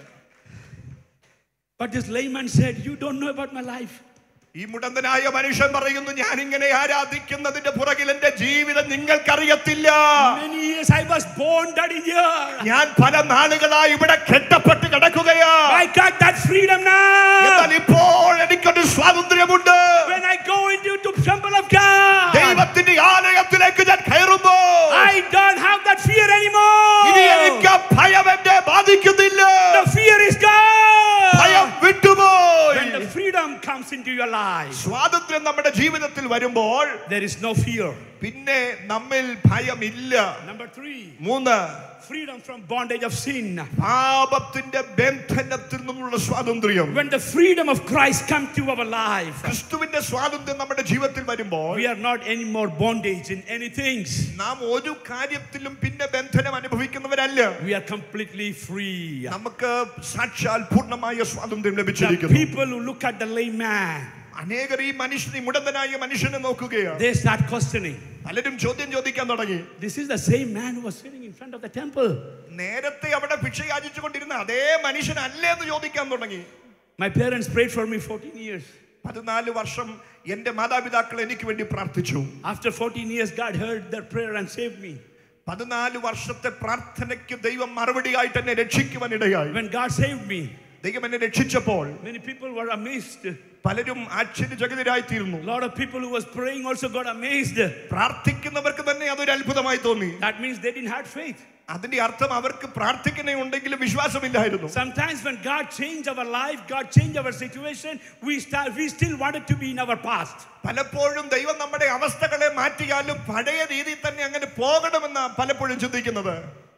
Speaker 16: But this layman said, You don't know about my life.
Speaker 15: ഈ മുടന്തനായ മനുഷ്യൻ പറയുന്നു ഞാൻ ഇങ്ങനെ ആരാധിക്കുന്നതിന്റെ പുറകിൽ എന്റെ ജീവിതം നിങ്ങൾക്കറിയത്തില്ല
Speaker 16: Many years I was born that in here.
Speaker 15: ഞാൻ പല നാളുകളായി ഇവിടെ കെട്ടപ്പെട്ട് കിടക്കുകയാ
Speaker 16: I got that freedom now.
Speaker 15: എന്നാൽ ഇപ്പോൾ എനിക്കൊരു സ്വാതന്ത്ര്യമുണ്ട്
Speaker 16: When I go into the temple of God,
Speaker 15: ദൈവത്തിന്റെ ആലയത്തിലേക്ക് ഞാൻ കയറുമ്പോ
Speaker 16: I don't have that fear anymore.
Speaker 15: ഇനി എനിക്ക് ആ ഭയം എന്നെ ബാധിക്കുന്നില്ല
Speaker 16: The fear is gone.
Speaker 15: ഭയം വിട്ടുപോയി
Speaker 16: When the freedom comes into your life,
Speaker 15: സ്വാതന്ത്ര്യം നമ്മുടെ ജീവിതത്തിൽ വരുമ്പോൾ
Speaker 16: there is no fear.
Speaker 15: പിന്നെ നമ്മിൽ ഭയമില്ല
Speaker 16: Number three,
Speaker 15: മൂന്ന്
Speaker 16: freedom from bondage of sin.
Speaker 15: പാപത്തിന്റെ ബന്ധനത്തിൽ നിന്നുള്ള സ്വാതന്ത്ര്യം
Speaker 16: When the freedom of Christ comes to our life,
Speaker 15: ക്രിസ്തുവിന്റെ സ്വാതന്ത്ര്യം നമ്മുടെ ജീവിതത്തിൽ വരുമ്പോൾ
Speaker 16: we are not any more bondage in anything.
Speaker 15: നാം ഒരു കാര്യത്തിലും പിന്നെ ബന്ധനം അനുഭവിക്കുന്നവരല്ല
Speaker 16: We are completely free.
Speaker 15: നമുക്ക് സാക്ഷാൽ പൂർണ്ണമായ സ്വാതന്ത്ര്യം
Speaker 16: The
Speaker 15: ലഭിച്ചിരിക്കുന്നു
Speaker 16: people who look at the layman,
Speaker 15: അനേകർ ഈ മനുഷ്യനെ ഈ മുടന്തനായ മനുഷ്യനെ നോക്കുകയാണ്
Speaker 16: they start questioning.
Speaker 15: പലരും ചോദ്യം ചോദിക്കാൻ തുടങ്ങി
Speaker 16: This is the same man who was sitting in front of the temple.
Speaker 15: നേരത്തെ അവിടെ ഭിക്ഷ യാചിച്ചുകൊണ്ടിരുന്ന അതേ മനുഷ്യനല്ലേ എന്ന് ചോദിക്കാൻ തുടങ്ങി
Speaker 16: My parents prayed for me 14 years.
Speaker 15: പതിനാല് വർഷം എന്റെ മാതാപിതാക്കൾ എനിക്ക് വേണ്ടി പ്രാർത്ഥിച്ചു
Speaker 16: After 14 years, God heard their prayer and saved me.
Speaker 15: പതിനാല് വർഷത്തെ പ്രാർത്ഥനയ്ക്ക് ദൈവം മറുപടിയായിട്ട് എന്നെ രക്ഷിക്കുവാൻ ഇടയായി
Speaker 16: When God saved me,
Speaker 15: ദൈവം എന്നെ രക്ഷിച്ചപ്പോൾ
Speaker 16: many people were amazed.
Speaker 15: പലരും ആശ്ചര്യചകിതരായി തീർന്നു
Speaker 16: A lot of people who was praying also got amazed.
Speaker 15: പ്രാർത്ഥിക്കുന്നവർക്ക് തന്നെ അതൊരു അത്ഭുതമായി തോന്നി
Speaker 16: That means they didn't have faith.
Speaker 15: അതിന്റെ അർത്ഥം അവർക്ക് പ്രാർത്ഥിക്കണമുണ്ടെങ്കിലും വിശ്വാസമില്ലായിരുന്നു
Speaker 16: Sometimes when God changed our life, God changed our situation, we start, we still wanted to be in our past.
Speaker 15: പലപ്പോഴും ദൈവം നമ്മുടെ അവസ്ഥകളെ മാറ്റിയാലും പഴയ രീതിയിൽ തന്നെ അങ്ങനെ പോകണമെന്ന് പലപ്പോഴും ചിന്തിക്കുന്നത്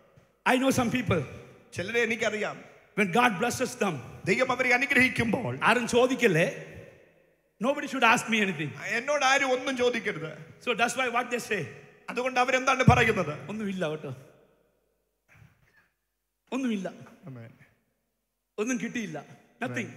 Speaker 16: I know some people,
Speaker 15: ചിലരെ എനിക്കറിയാം
Speaker 16: when God blesses them,
Speaker 15: ദൈവം അവരെ അനുഗ്രഹിക്കുമ്പോൾ
Speaker 16: ആരും ചോദിക്കല്ലേ nobody should ask me anything.
Speaker 15: എന്നോട് ആരും ഒന്നും ചോദിക്കരുത്
Speaker 16: So that's why what they say,
Speaker 15: അതുകൊണ്ട് അവരെന്താണ് പറയുന്നത്
Speaker 16: ഒന്നുമില്ല കേട്ടോ ഒന്നുമില്ല ഒന്നും കിട്ടിയില്ല nothing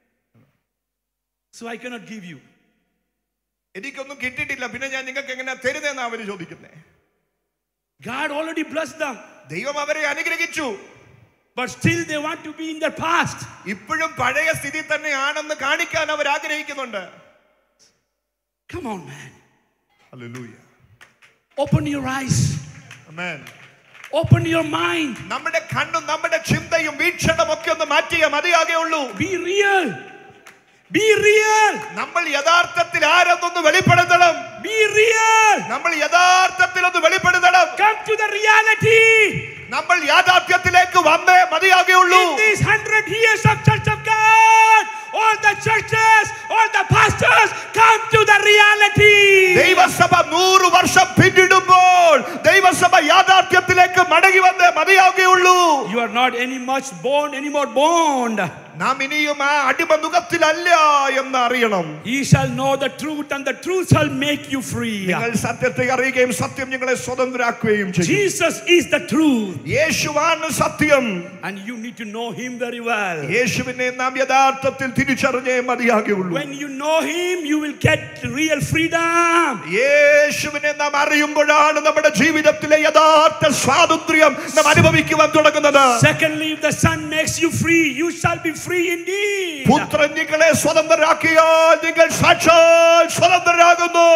Speaker 16: so I cannot give you
Speaker 15: എനിക്കൊന്നും കിട്ടിയിട്ടില്ല പിന്നെ ഞാൻ നിങ്ങൾക്ക് എങ്ങനെ തരുന്നതെന്ന് അവർ ചോദിക്കുന്നത്
Speaker 16: God already blessed them,
Speaker 15: ദൈവം അവരെ അനുഗ്രഹിച്ചു
Speaker 16: but still they want to be in their past.
Speaker 15: ഇപ്പോഴും പഴയ സ്ഥിതി തന്നെ ആണെന്ന് കാണിക്കാൻ അവർ ആഗ്രഹിക്കുന്നുണ്ട്
Speaker 16: Come on, man.
Speaker 15: Hallelujah.
Speaker 16: Open your eyes,
Speaker 15: Amen.
Speaker 16: open your mind,
Speaker 15: നമ്മുടെ കണ്ണും നമ്മുടെ ചിന്തയും വീക്ഷണം ഒക്കെ ഒന്ന് മാറ്റിയേ മതിയാകെ ഉള്ളൂ
Speaker 16: be real. Be real.
Speaker 15: നമ്മൾ യഥാർത്ഥത്തിൽ ആരെന്നൊന്ന് വെളിപ്പെടുത്തണം
Speaker 16: Be real.
Speaker 15: നമ്മൾ യഥാർത്ഥത്തിൽ ഒന്ന് വെളിപ്പെടുത്തണം
Speaker 16: Come to the reality.
Speaker 15: നമ്മൾ യാഥാർത്ഥ്യത്തിലേക്ക് വന്നേ മതിയാകെ ഉള്ളൂ
Speaker 16: In these hundred years of Church of God, all the churches, all the pastors come to the reality.
Speaker 15: ദൈവസഭ നൂറ് വർഷം പിന്നിടുമ്പോൾ ദൈവസഭ യാഥാർത്ഥ്യത്തിലേക്ക് മടങ്ങി വന്നേ മതിയാകുകയുള്ളൂ
Speaker 16: You are not any much bound, any more bound.
Speaker 15: നാം ഇനിയും ആ അടിമനുഖത്തിലല്ല എന്ന് അറിയണം
Speaker 16: Ye shall know the truth, and the truth shall make you free.
Speaker 15: നിങ്ങൾ സത്യത്തെ അറിയുകയും സത്യം നിങ്ങളെ സ്വതന്ത്രരാക്കുകയും ചെയ്യും
Speaker 16: Jesus is the truth,
Speaker 15: യേശുവാണ് സത്യം
Speaker 16: and you need to know Him very well.
Speaker 15: യേശുവിനെ നാം യഥാർത്ഥത്തിൽ തിരിച്ചറിഞ്ഞേ മതിയാകുകയുള്ളൂ
Speaker 16: When you know Him, you will get real freedom.
Speaker 15: യേശുവിനെ നാം അറിയുമ്പോഴാണ് നമ്മുടെ ജീവിതത്തിലെ യഥാർത്ഥ സ്വാതന്ത്ര്യം നാം അനുഭവിക്കുവാൻ തുടങ്ങുന്നത്
Speaker 16: Secondly, if the Son makes you free, you shall be free indeed.
Speaker 15: പുത്രൻ നിങ്ങളെ സ്വതന്ത്രരാക്കിയാൽ നിങ്ങൾ സാക്ഷാൽ സ്വതന്ത്രരാകുന്നു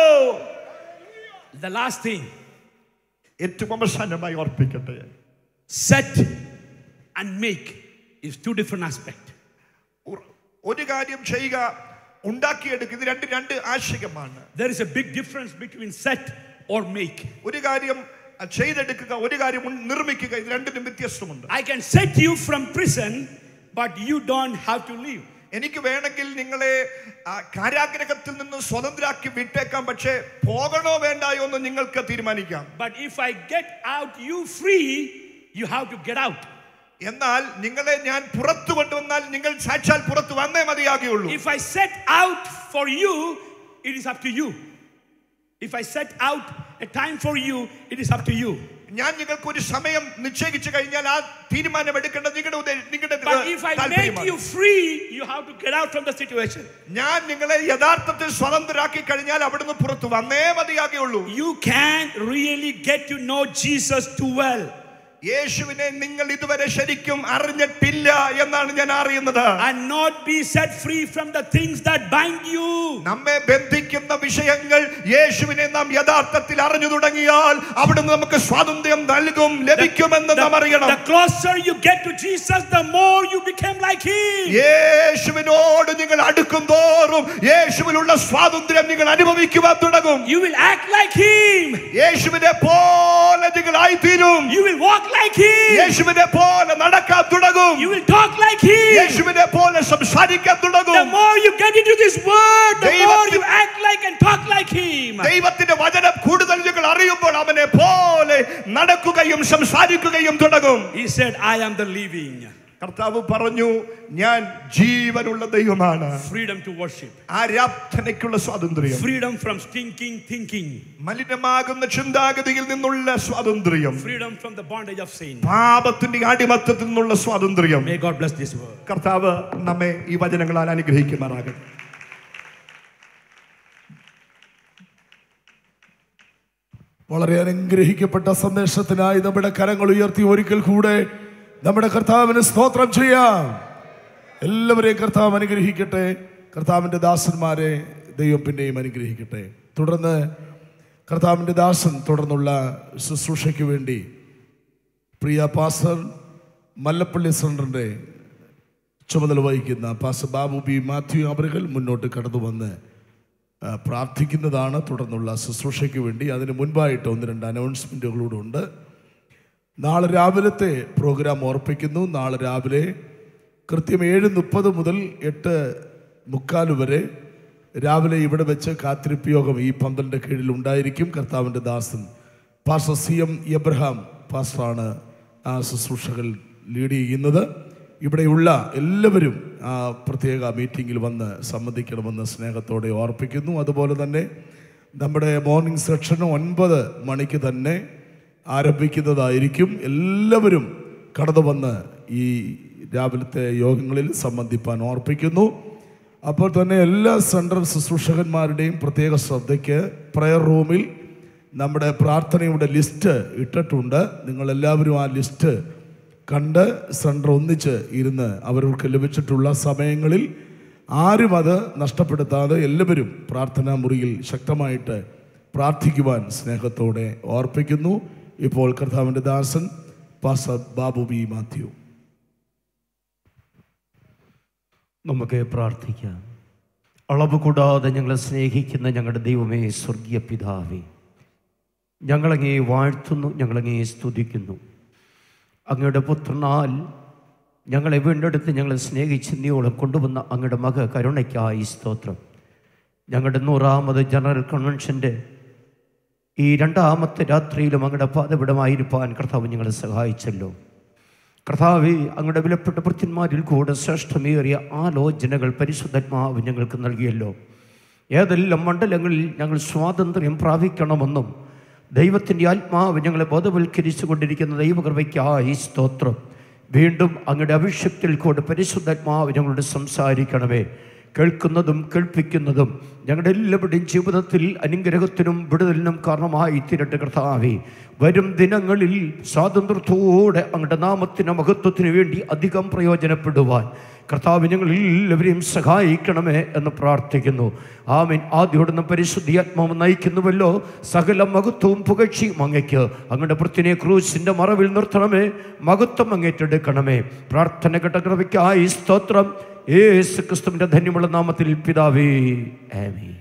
Speaker 16: The last thing,
Speaker 15: ഏറ്റവും അവസാനമായി ഓർപ്പിക്കട്ടെ
Speaker 16: set and make is two different aspects.
Speaker 15: ഒരു കാര്യം ചെയ്യുക ഉണ്ടാക്കിയെടുക്കുക ഇത് രണ്ട് രണ്ട് ആശയമാണ്
Speaker 16: There is a big difference between set or make.
Speaker 15: ഒരു കാര്യം ചെയ്തെടുക്കുക ഒരു കാര്യം ഉൺ- നിർമ്മിക്കുക ഇത് രണ്ടിനും വ്യത്യസ്തമുണ്ട്
Speaker 16: I can set you from prison, but you don't have to leave.
Speaker 15: എനിക്ക് വേണമെങ്കിൽ നിങ്ങളെ ആ, കാരാഗ്രഹത്തിൽ നിന്ന് സ്വതന്ത്രരാക്കി വിട്ടേക്കാം പക്ഷേ പോകണോ വേണ്ടായോ എന്ന് നിങ്ങൾക്ക് തീരുമാനിക്കാം
Speaker 16: But if I get out you free, you have to get out.
Speaker 15: എന്നാൽ നിങ്ങളെ ഞാൻ പുറത്തു കൊണ്ടുവന്നാൽ നിങ്ങൾ സാക്ഷാൽ പുറത്തു വന്നേ മതിയാകുകയുള്ളൂ
Speaker 16: If I set out for you, it is up to you. If I set out a time for you, it is up to you.
Speaker 15: ഞാൻ നിങ്ങൾക്ക് ഒരു സമയം നിശ്ചയിച്ചു കഴിഞ്ഞാൽ ആ തീരുമാനം എടുക്കേണ്ടത് നിങ്ങളുടെ ഉദ്ദേ- നിങ്ങളുടെ
Speaker 16: But if I make
Speaker 15: താല്പര്യമാണ്.
Speaker 16: you free, you have to get out from the situation.
Speaker 15: ഞാൻ നിങ്ങളെ യഥാർത്ഥത്തിൽ സ്വതന്ത്രരാക്കി കഴിഞ്ഞാൽ അവിടുന്ന് പുറത്തു വന്നേ മതിയാകുകയുള്ളൂ
Speaker 16: You can really get to know Jesus too well.
Speaker 15: യേശുവിനെ നിങ്ങൾ ഇതുവരെ ശരിക്കും അറിഞ്ഞിട്ടില്ല എന്നാണ് ഞാൻ അറിയുന്നത്
Speaker 16: And not be set free from the things that bind you.
Speaker 15: നമ്മെ ബന്ധിക്കുന്ന വിഷയങ്ങൾ യേശുവിനെ നാം യഥാർത്ഥത്തിൽ അറിഞ്ഞു തുടങ്ങിയാൽ അവിടുന്ന് നമുക്ക് സ്വാതന്ത്ര്യം നൽകും ലഭിക്കുമെന്ന് നാം അറിയണം
Speaker 16: The closer you get to Jesus, the more you become like Him.
Speaker 15: യേശുവിനോട് നിങ്ങൾ അടുക്കും തോറും യേശുവിലുള്ള സ്വാതന്ത്ര്യം നിങ്ങൾ അനുഭവിക്കുവാൻ തുടങ്ങും
Speaker 16: You will act like Him.
Speaker 15: യേശുവിനെ പോലെ നിങ്ങൾ ആയിത്തീരും
Speaker 16: You will walk like Him.
Speaker 15: യേശുവിനെ പോലെ നടക്കാൻ തുടങ്ങും
Speaker 16: You will talk like Him.
Speaker 15: യേശുവിനെ പോലെ സംസാരിക്കാൻ
Speaker 16: The
Speaker 15: തുടങ്ങും
Speaker 16: more you get into this word, the more
Speaker 15: ദൈവത്തിൽ-
Speaker 16: you act like and talk like Him.
Speaker 15: ദൈവത്തിന്റെ വചനം കൂടുതൽ നിങ്ങൾ അറിയുമ്പോൾ അവനെ പോലെ നടക്കുകയും സംസാരിക്കുകയും തുടങ്ങും
Speaker 16: He said, I am the living.
Speaker 15: കർത്താവ് പറഞ്ഞു ഞാൻ ജീവനുള്ള ദൈവമാണ്
Speaker 16: Freedom to worship.
Speaker 15: ആരാധനയ്ക്കുള്ള സ്വാതന്ത്ര്യം
Speaker 16: Freedom from stinking thinking.
Speaker 15: മലിനമാകുന്ന ചിന്താഗതിയിൽ നിന്നുള്ള സ്വാതന്ത്ര്യം
Speaker 16: Freedom from the bondage of sin.
Speaker 15: പാപത്തിന്റെ അടിമത്തത്തിൽ നിന്നുള്ള സ്വാതന്ത്ര്യം
Speaker 16: May God bless this word.
Speaker 15: കർത്താവ് നമ്മെ ഈ വചനങ്ങളാൽ അനുഗ്രഹിക്കുമാറാകട്ടെ
Speaker 4: വളരെ അനുഗ്രഹിക്കപ്പെട്ട സന്ദേശത്തിനായി നമ്മുടെ കരങ്ങൾ ഉയർത്തി ഒരിക്കൽ കൂടെ നമ്മുടെ കർത്താവിന് സ്തോത്രം ചെയ്യാം എല്ലാവരെയും കർത്താവ് അനുഗ്രഹിക്കട്ടെ കർത്താവിൻ്റെ ദാസന്മാരെ ദൈവം പിന്നെയും അനുഗ്രഹിക്കട്ടെ തുടർന്ന് കർത്താവിൻ്റെ ദാസൻ തുടർന്നുള്ള ശുശ്രൂഷയ്ക്ക് വേണ്ടി പ്രിയ പാസർ മല്ലപ്പള്ളി സെൻറ്ററിൻ്റെ ചുമതല വഹിക്കുന്ന പാസർ ബാബു ബി മാത്യു അവറുകൾ മുന്നോട്ട് കടന്നു വന്ന് ആ, പ്രാർത്ഥിക്കുന്നതാണ് തുടർന്നുള്ള ശുശ്രൂഷയ്ക്ക് വേണ്ടി അതിന് മുൻപായിട്ട് ഒന്ന് രണ്ട് അനൗൺസ്മെൻറ്റുകളൂടെ ഉണ്ട് നാളെ രാവിലത്തെ പ്രോഗ്രാം ഓർപ്പിക്കുന്നു നാളെ രാവിലെ കൃത്യം ഏഴ് മുപ്പത് മുതൽ എട്ട് മുക്കാൽ വരെ രാവിലെ ഇവിടെ വെച്ച് കാത്തിരിപ്പ് യോഗം ഈ പന്തലിൻ്റെ കീഴിൽ ഉണ്ടായിരിക്കും കർത്താവിൻ്റെ ദാസൻ പാസ്റ്റർ സി എം എബ്രഹാം പാസ്റ്ററാണ് ആ ശുശ്രൂഷകൾ ലീഡ് ചെയ്യുന്നത് ഇവിടെയുള്ള എല്ലാവരും ആ പ്രത്യേക മീറ്റിങ്ങിൽ വന്ന് സംബന്ധിക്കണമെന്ന് സ്നേഹത്തോടെ ഓർപ്പിക്കുന്നു അതുപോലെ തന്നെ നമ്മുടെ മോർണിംഗ് സെക്ഷൻ ഒൻപത് മണിക്ക് തന്നെ ആരംഭിക്കുന്നതായിരിക്കും എല്ലാവരും കടന്നു വന്ന് ഈ രാവിലത്തെ യോഗങ്ങളിൽ സംബന്ധിപ്പാൻ ഓർപ്പിക്കുന്നു അപ്പോൾ തന്നെ എല്ലാ സെൻട്രൽ ശുശ്രൂഷകന്മാരുടെയും പ്രത്യേക ശ്രദ്ധയ്ക്ക് പ്രയർ റൂമിൽ നമ്മുടെ പ്രാർത്ഥനയുടെ ലിസ്റ്റ് ഇട്ടിട്ടുണ്ട് നിങ്ങളെല്ലാവരും ആ ലിസ്റ്റ് കണ്ട് സെൻറ്റർ ഒന്നിച്ച് ഇരുന്ന് അവർക്ക് ലഭിച്ചിട്ടുള്ള സമയങ്ങളിൽ ആരും അത് നഷ്ടപ്പെടുത്താതെ എല്ലാവരും പ്രാർത്ഥനാ മുറിയിൽ ശക്തമായിട്ട് പ്രാർത്ഥിക്കുവാൻ സ്നേഹത്തോടെ ഓർപ്പിക്കുന്നു ഇപ്പോൾ കർത്താവിൻ്റെ ദാസൻ പാസ ബാബു ബി മാത്യു
Speaker 17: നമുക്ക് പ്രാർത്ഥിക്കാം അളവ് കൂടാതെ ഞങ്ങളെ സ്നേഹിക്കുന്ന ഞങ്ങളുടെ ദൈവമേ സ്വർഗീയ പിതാവേ ഞങ്ങളങ്ങേ വാഴ്ത്തുന്നു ഞങ്ങളങ്ങേ സ്തുതിക്കുന്നു അങ്ങയുടെ പുത്രനാൽ ഞങ്ങളെ വീണ്ടെടുത്ത് ഞങ്ങളെ സ്നേഹിച്ച് നീയോളം കൊണ്ടുവന്ന അങ്ങയുടെ മക കരുണയ്ക്കായി സ്തോത്രം ഞങ്ങളുടെ നൂറാമത് ജനറൽ കൺവെൻഷൻ്റെ ഈ രണ്ടാമത്തെ രാത്രിയിലും അങ്ങയുടെ പാതപിടമായിരിക്കാൻ കർത്താവ് ഞങ്ങളെ സഹായിച്ചല്ലോ കർത്താവെ അങ്ങയുടെ വിലപ്പെട്ട ഭൃത്യന്മാരിൽ കൂടെ ശ്രേഷ്ഠമേറിയ ആലോചനകൾ പരിശുദ്ധാത്മാവ് ഞങ്ങൾക്ക് നൽകിയല്ലോ ഏതെല്ലാം മണ്ഡലങ്ങളിൽ ഞങ്ങൾ സ്വാതന്ത്ര്യം പ്രാപിക്കണമെന്നും ദൈവത്തിൻ്റെ ആത്മാവ് ഞങ്ങളെ ബോധവൽക്കരിച്ചു കൊണ്ടിരിക്കുന്ന ദൈവകൃപയ്ക്കായി സ്തോത്രം വീണ്ടും അങ്ങയുടെ അഭിഷേകത്തിൽ കൂടെ പരിശുദ്ധാത്മാവ് ഞങ്ങളോട് സംസാരിക്കണമേ കേൾക്കുന്നതും കേൾപ്പിക്കുന്നതും ഞങ്ങളുടെ എല്ലാവരുടെയും ജീവിതത്തിൽ അനുഗ്രഹത്തിനും വിടുതലിനും കാരണമായി തീരട്ടെ കർത്താവേ വരും ദിനങ്ങളിൽ സ്വാതന്ത്ര്യത്തോടെ അങ്ങയുടെ നാമത്തിന് മഹത്വത്തിന് വേണ്ടി അധികം പ്രയോജനപ്പെടുവാൻ കർത്താവ് ഞങ്ങൾ എല്ലാവരെയും സഹായിക്കണമേ എന്ന് പ്രാർത്ഥിക്കുന്നു ആമീൻ ആദ്യോടുന്ന പരിശുദ്ധി ആത്മാവ് നയിക്കുന്നുവല്ലോ സകല മഹത്വവും പുകഴ്ചയും അങ്ങയ്ക്ക് അങ്ങയുടെ വൃത്തിനെ ക്രൂശിൻ്റെ മറവിൽ നിർത്തണമേ മഹത്വം അങ്ങേറ്റെടുക്കണമേ പ്രാർത്ഥന കൃപയ്ക്കായി സ്തോത്രം യേശു ക്രിസ്തുവിൻ്റെ ധന്യമുള്ള നാമത്തിൽ പിതാവേ ആമീൻ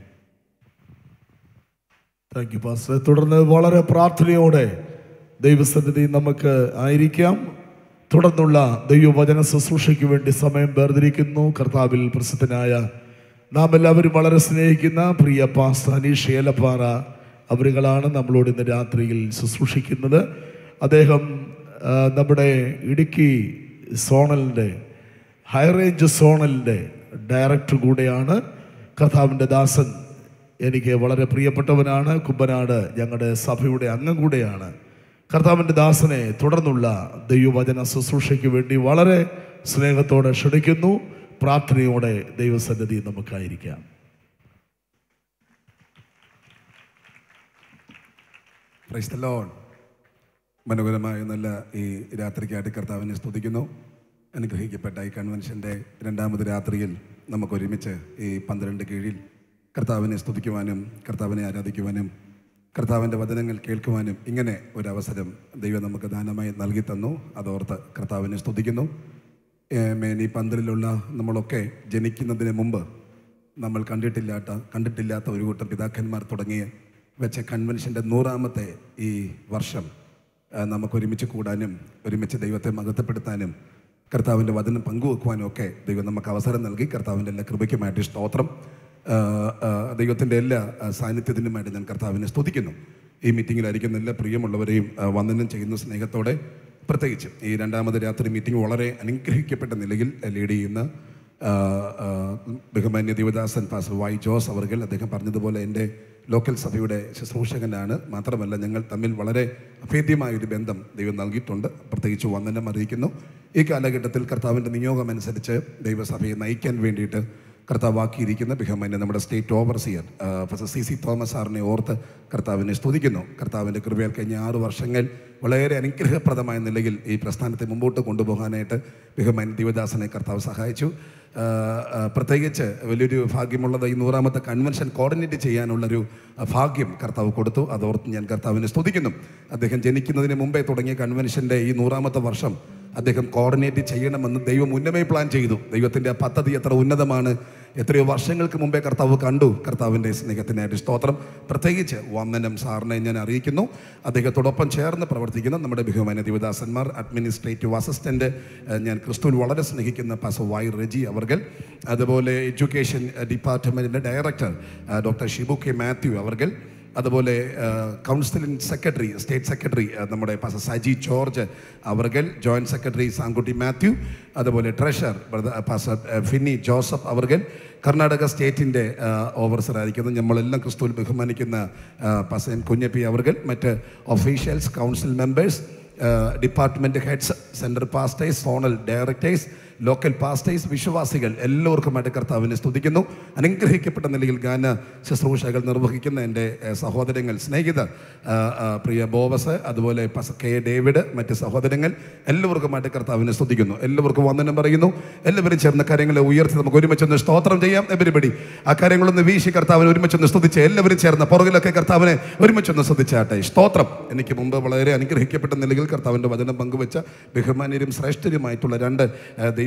Speaker 4: താങ്ക് യു പാസ്റ്റർ തുടർന്ന് വളരെ പ്രാർത്ഥനയോടെ ദൈവസന്നിധി നമുക്ക് ആയിരിക്കാം തുടർന്നുള്ള ദൈവവചന ശുശ്രൂഷയ്ക്ക് വേണ്ടി സമയം വേർതിരിക്കുന്നു കർത്താവിൽ പ്രസിദ്ധനായ നാം എല്ലാവരും വളരെ സ്നേഹിക്കുന്ന പ്രിയ പാസ്റ്റർ അനീഷ് ഏലപ്പാറ അവരുകളാണ് നമ്മളോട് ഇന്ന് രാത്രിയിൽ ശുശ്രൂഷിക്കുന്നത് അദ്ദേഹം ആ, നമ്മുടെ ഇടുക്കി സോണലിൻ്റെ ഹൈ റേഞ്ച് സോണലിൻ്റെ ഡയറക്ടർ കൂടെയാണ് കർത്താവിൻ്റെ ദാസൻ എനിക്ക് വളരെ പ്രിയപ്പെട്ടവനാണ് കുമ്പനാട് ഞങ്ങളുടെ സഭയുടെ അംഗം കൂടെയാണ് കർത്താവിൻ്റെ ദാസനെ തുടർന്നുള്ള ദൈവവചന ശുശ്രൂഷയ്ക്ക് വേണ്ടി വളരെ സ്നേഹത്തോടെ ക്ഷണിക്കുന്നു പ്രാർത്ഥനയോടെ ദൈവസന്നിധി നമുക്കായിരിക്കാം
Speaker 18: പ്രൈസ് ദ ലോർഡ് മനോഹരമായ നല്ല ഈ രാത്രിക്കായിട്ട് കർത്താവിനെ സ്തുതിക്കുന്നു അനുഗ്രഹിക്കപ്പെട്ട ഈ കൺവെൻഷൻ്റെ രണ്ടാമത് രാത്രിയിൽ നമുക്ക് ഒരുമിച്ച് ഈ പന്ത്രണ്ട് കീഴിൽ കർത്താവിനെ സ്തുതിക്കുവാനും കർത്താവിനെ ആരാധിക്കുവാനും കർത്താവിൻ്റെ വചനങ്ങൾ കേൾക്കുവാനും ഇങ്ങനെ ഒരു അവസരം ദൈവം നമുക്ക് ദാനമായി നൽകി തന്നു അതോർത്ത് കർത്താവിനെ സ്തുതിക്കുന്നു മേൻ ഈ പന്തലിലുള്ള നമ്മളൊക്കെ ജനിക്കുന്നതിന് മുമ്പ് നമ്മൾ കണ്ടിട്ടില്ലാത്ത കണ്ടിട്ടില്ലാത്ത ഒരു കൂട്ടം പിതാക്കന്മാർ തുടങ്ങിയ വെച്ച കൺവെൻഷൻ്റെ നൂറാമത്തെ ഈ വർഷം ആ, നമുക്ക് ഒരുമിച്ച് കൂടാനും ഒരുമിച്ച് ദൈവത്തെ മഹത്വപ്പെടുത്താനും കർത്താവിൻ്റെ വചനം പങ്കുവെക്കുവാനും ഒക്കെ ദൈവം നമുക്ക് അവസരം നൽകി കർത്താവിൻ്റെ എല്ലാ കൃപയ്ക്കുമായിട്ട് സ്തോത്രം ആ, ആ, ദൈവത്തിൻ്റെ എല്ലാ ആ, സാന്നിധ്യത്തിനുമായിട്ട് ഞാൻ കർത്താവിനെ സ്തുതിക്കുന്നു ഈ മീറ്റിങ്ങിലായിരിക്കുന്ന എല്ലാ പ്രിയമുള്ളവരെയും ആ, വന്ദനം ചെയ്യുന്ന സ്നേഹത്തോടെ പ്രത്യേകിച്ച് ഈ രണ്ടാമത് രാത്രി മീറ്റിംഗ് വളരെ അനുഗ്രഹിക്കപ്പെട്ട നിലയിൽ ലീഡ് ചെയ്യുന്ന ആ, ആ, ബഹുമാന്യ ദേവദാസൻ പാസ് വൈ ജോസ് അവർകൾ അദ്ദേഹം പറഞ്ഞതുപോലെ എൻ്റെ ലോക്കൽ സഭയുടെ ശുശ്രൂഷകനാണ് മാത്രമല്ല ഞങ്ങൾ തമ്മിൽ വളരെ അഭേദ്യമായ ഒരു ബന്ധം ദൈവം നൽകിയിട്ടുണ്ട് പ്രത്യേകിച്ച് വന്ദനം അറിയിക്കുന്നു ഈ കാലഘട്ടത്തിൽ കർത്താവിൻ്റെ നിയോഗം അനുസരിച്ച് ദൈവസഭയെ നയിക്കാൻ വേണ്ടിയിട്ട് കർത്താവാക്കിയിരിക്കുന്ന ബഹുമാന്യ നമ്മുടെ state overseer professor C C Thomas സാറിനെ ഓർത്ത് കർത്താവിനെ സ്തുതിക്കുന്നു കർത്താവിൻ്റെ കൃപയാൽ കഴിഞ്ഞ ആറ് വർഷങ്ങൾ വളരെ അനുഗ്രഹപ്രദമായ നിലയിൽ ഈ പ്രസ്ഥാനത്തെ മുമ്പോട്ട് കൊണ്ടുപോകാനായിട്ട് ബഹുമാൻ ദിവദാസനെ കർത്താവ് സഹായിച്ചു ആ, ആ, പ്രത്യേകിച്ച് വലിയൊരു ഭാഗ്യമുള്ളത് ഈ നൂറാമത്തെ കൺവെൻഷൻ കോർഡിനേറ്റ് ചെയ്യാനുള്ളൊരു ആ, ഭാഗ്യം കർത്താവ് കൊടുത്തു അതോർത്ത് ഞാൻ കർത്താവിനെ സ്തുതിക്കുന്നു അദ്ദേഹം ജനിക്കുന്നതിന് മുമ്പേ തുടങ്ങിയ കൺവെൻഷൻ്റെ ഈ നൂറാമത്തെ വർഷം അദ്ദേഹം കോർഡിനേറ്റ് ചെയ്യണമെന്ന് ദൈവം മുന്നമേ പ്ലാൻ ചെയ്തു ദൈവത്തിൻ്റെ ആ പദ്ധതി എത്ര ഉന്നതമാണ് എത്രയോ വർഷങ്ങൾക്ക് മുമ്പേ കർത്താവ് കണ്ടു കർത്താവിൻ്റെ സ്നേഹത്തിനായിട്ട് സ്തോത്രം പ്രത്യേകിച്ച് വന്ദനം സാറിനെ ഞാൻ അറിയിക്കുന്നു അദ്ദേഹത്തോടൊപ്പം ചേർന്ന് പ്രവർത്തിക്കുന്ന നമ്മുടെ ബഹുമാന ദിവദാസന്മാർ അഡ്മിനിസ്ട്രേറ്റീവ് അസിസ്റ്റൻ്റ് ഞാൻ ക്രിസ്തുവിൽ വളരെ സ്നേഹിക്കുന്ന പാസ വൈ റെജി അവർകൾ അതുപോലെ എഡ്യൂക്കേഷൻ ഡിപ്പാർട്ട്മെൻറ്റിൻ്റെ director doctor Shibu K Mathew അവർകൾ അതുപോലെ കൗൺസിലിംഗ് സെക്രട്ടറി സ്റ്റേറ്റ് സെക്രട്ടറി നമ്മുടെ പാസ സജി ജോർജ് അവർകൾ ജോയിൻറ്റ് സെക്രട്ടറി സാങ്കുട്ടി മാത്യു അതുപോലെ ട്രഷർ പാസ ഫിന്നി ജോസഫ് അവർകൾ കർണാടക സ്റ്റേറ്റിൻ്റെ ഓവർസറായിരിക്കുന്ന നമ്മളെല്ലാം ക്രിസ്തുവിൽ ബഹുമാനിക്കുന്ന പാസ എം കുഞ്ഞപ്പി അവർകൾ മറ്റ് officials council members department heads central pastors zonal directors local pastors വിശ്വാസികൾ എല്ലാവർക്കുമായിട്ട് കർത്താവിനെ സ്തുതിക്കുന്നു അനുഗ്രഹിക്കപ്പെട്ട നിലയിൽ ഗാന ശുശ്രൂഷകൾ നിർവഹിക്കുന്ന എൻ്റെ ഏഹ്, സഹോദരങ്ങൾ സ്നേഹിതർ ആ, ആ, പ്രിയ ബോബസ് അതുപോലെ പസ കെ ഡേവിഡ് മറ്റ് സഹോദരങ്ങൾ എല്ലാവർക്കുമായിട്ട് കർത്താവിനെ സ്തുതിക്കുന്നു എല്ലാവർക്കും വന്ദനം പറയുന്നു എല്ലാവരും ചേർന്ന കാര്യങ്ങളെ ഉയർത്തി നമുക്ക് ഒരുമിച്ചൊന്ന് സ്തോത്രം ചെയ്യാം എവരിബടി ആ കാര്യങ്ങളൊന്ന് വീശി കർത്താവിനെ ഒരുമിച്ചൊന്ന് സ്തുതിച്ച് എല്ലാവരും ചേർന്ന് പുറകിലൊക്കെ കർത്താവിനെ ഒരുമിച്ചൊന്ന് സ്തുതിച്ചാട്ടെ സ്തോത്രം എനിക്ക് മുമ്പ് വളരെ അനുഗ്രഹിക്കപ്പെട്ട നിലയിൽ കർത്താവിൻ്റെ വചനം പങ്കുവെച്ച ബഹുമാന്യരും ശ്രേഷ്ഠരുമായിട്ടുള്ള രണ്ട് ആ, ദൈവ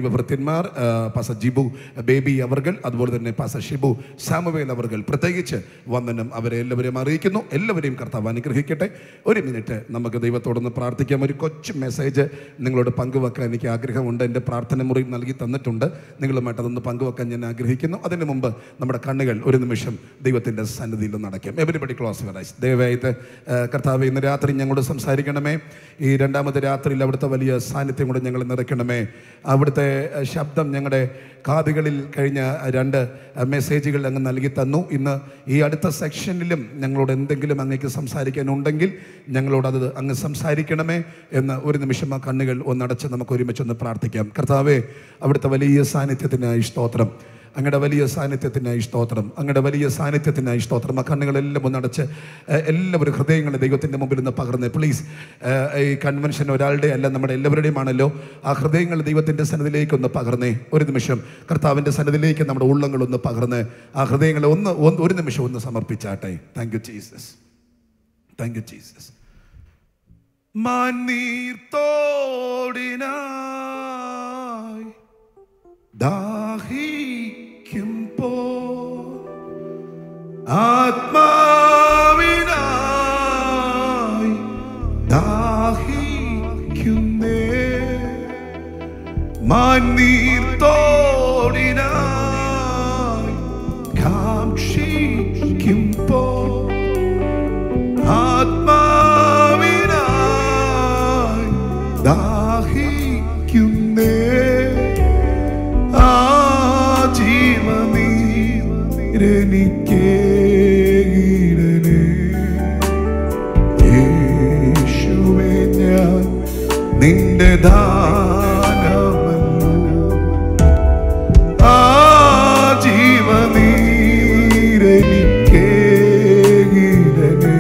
Speaker 18: ദൈവഭൃത്യന്മാർ ആ, പാസ ജിബു ബേബി അവർകൾ അതുപോലെ തന്നെ പാസ ഷിബു സാമുവേൽ അവർകൾ പ്രത്യേകിച്ച് വന്ദനം അവരെ എല്ലാവരെയും അറിയിക്കുന്നു എല്ലാവരെയും കർത്താവ് അനുഗ്രഹിക്കട്ടെ ഒരു മിനിറ്റ് നമുക്ക് ദൈവത്തോടൊന്ന് പ്രാർത്ഥിക്കാം ഒരു കൊച്ചു മെസ്സേജ് നിങ്ങളോട് പങ്കുവെക്കാൻ എനിക്ക് ആഗ്രഹമുണ്ട് എൻ്റെ പ്രാർത്ഥന മുറി നൽകി തന്നിട്ടുണ്ട് നിങ്ങളുമായിട്ട് അതൊന്ന് പങ്കുവെക്കാൻ ഞാൻ ആഗ്രഹിക്കുന്നു അതിന് മുമ്പ് നമ്മുടെ കണ്ണുകൾ ഒരു നിമിഷം ദൈവത്തിൻ്റെ സന്നിധിയിൽ ഒന്ന് അടയ്ക്കാം എവരിബഡി ക്ലോസ് വെറൈസ് ദയവായിട്ട് ആ, കർത്താവ് ഇന്ന് രാത്രി ഞങ്ങളോട് സംസാരിക്കണമേ ഈ രണ്ടാമത്തെ രാത്രിയിൽ അവിടുത്തെ വലിയ സാന്നിധ്യം കൂടെ ഞങ്ങൾ നിറയ്ക്കണമേ അവിടുത്തെ ആ, ശബ്ദം ഞങ്ങളുടെ കാതുകളിൽ കഴിഞ്ഞ രണ്ട് ആ, മെസ്സേജുകൾ അങ്ങ് നൽകി തന്നു ഇന്ന് ഈ അടുത്ത സെക്ഷനിലും ഞങ്ങളോട് എന്തെങ്കിലും അങ്ങേക്ക് സംസാരിക്കാനുണ്ടെങ്കിൽ ഞങ്ങളോട് അത് അങ്ങ് സംസാരിക്കണമേ എന്ന് ഒരു നിമിഷം ആ കണ്ണുകൾ ഒന്നടച്ച് നമുക്ക് ഒരുമിച്ചൊന്ന് പ്രാർത്ഥിക്കാം കർത്താവേ അവിടുത്തെ വലിയ സാന്നിധ്യത്തിനായി സ്തോത്രം അങ്ങയുടെ വലിയ സാന്നിധ്യത്തിനായി സ്തോത്രം അങ്ങയുടെ വലിയ സാന്നിധ്യത്തിനായി സ്തോത്രം ആ കണ്ണുകളെല്ലാം ഒന്നടച്ച് ഏഹ്, എല്ലാവരും ഹൃദയങ്ങളെ ദൈവത്തിൻ്റെ മുമ്പിൽ നിന്ന് പകർന്ന് പ്ലീസ് ഈ കൺവെൻഷൻ ഒരാളുടെ അല്ല നമ്മുടെ എല്ലാവരുടെയും ആണല്ലോ ആ ഹൃദയങ്ങൾ ദൈവത്തിൻ്റെ സന്നിധിയിലേക്ക് ഒന്ന് പകർന്നേ ഒരു നിമിഷം കർത്താവിൻ്റെ സന്നിധിയിലേക്ക് നമ്മുടെ ഉള്ളങ്ങളൊന്ന് പകർന്ന് ആ ഹൃദയങ്ങളെ ഒന്ന് ഒന്ന് ഒരു നിമിഷം ഒന്ന് സമർപ്പിച്ചാട്ടെ thank you Jesus thank you Jesus
Speaker 15: മണ്ണീർത്തോടിനായി ദാഹിക്കുമ്പോ ആത്മാവിനായി ദാഹിക്കുന്നേ മണ്ണീർത്തോടിനായി കാക്ഷിക്കുമ്പോ ആത്മാവിനായി ദാഹിക്കുന്നേ ആ ജീവനീരനിക്കേകിടനേ യേശുവേ ഞാൻ നിന്റെ ദാനമല്ലോ ആ ജീവനീരനിക്കേകിടനേ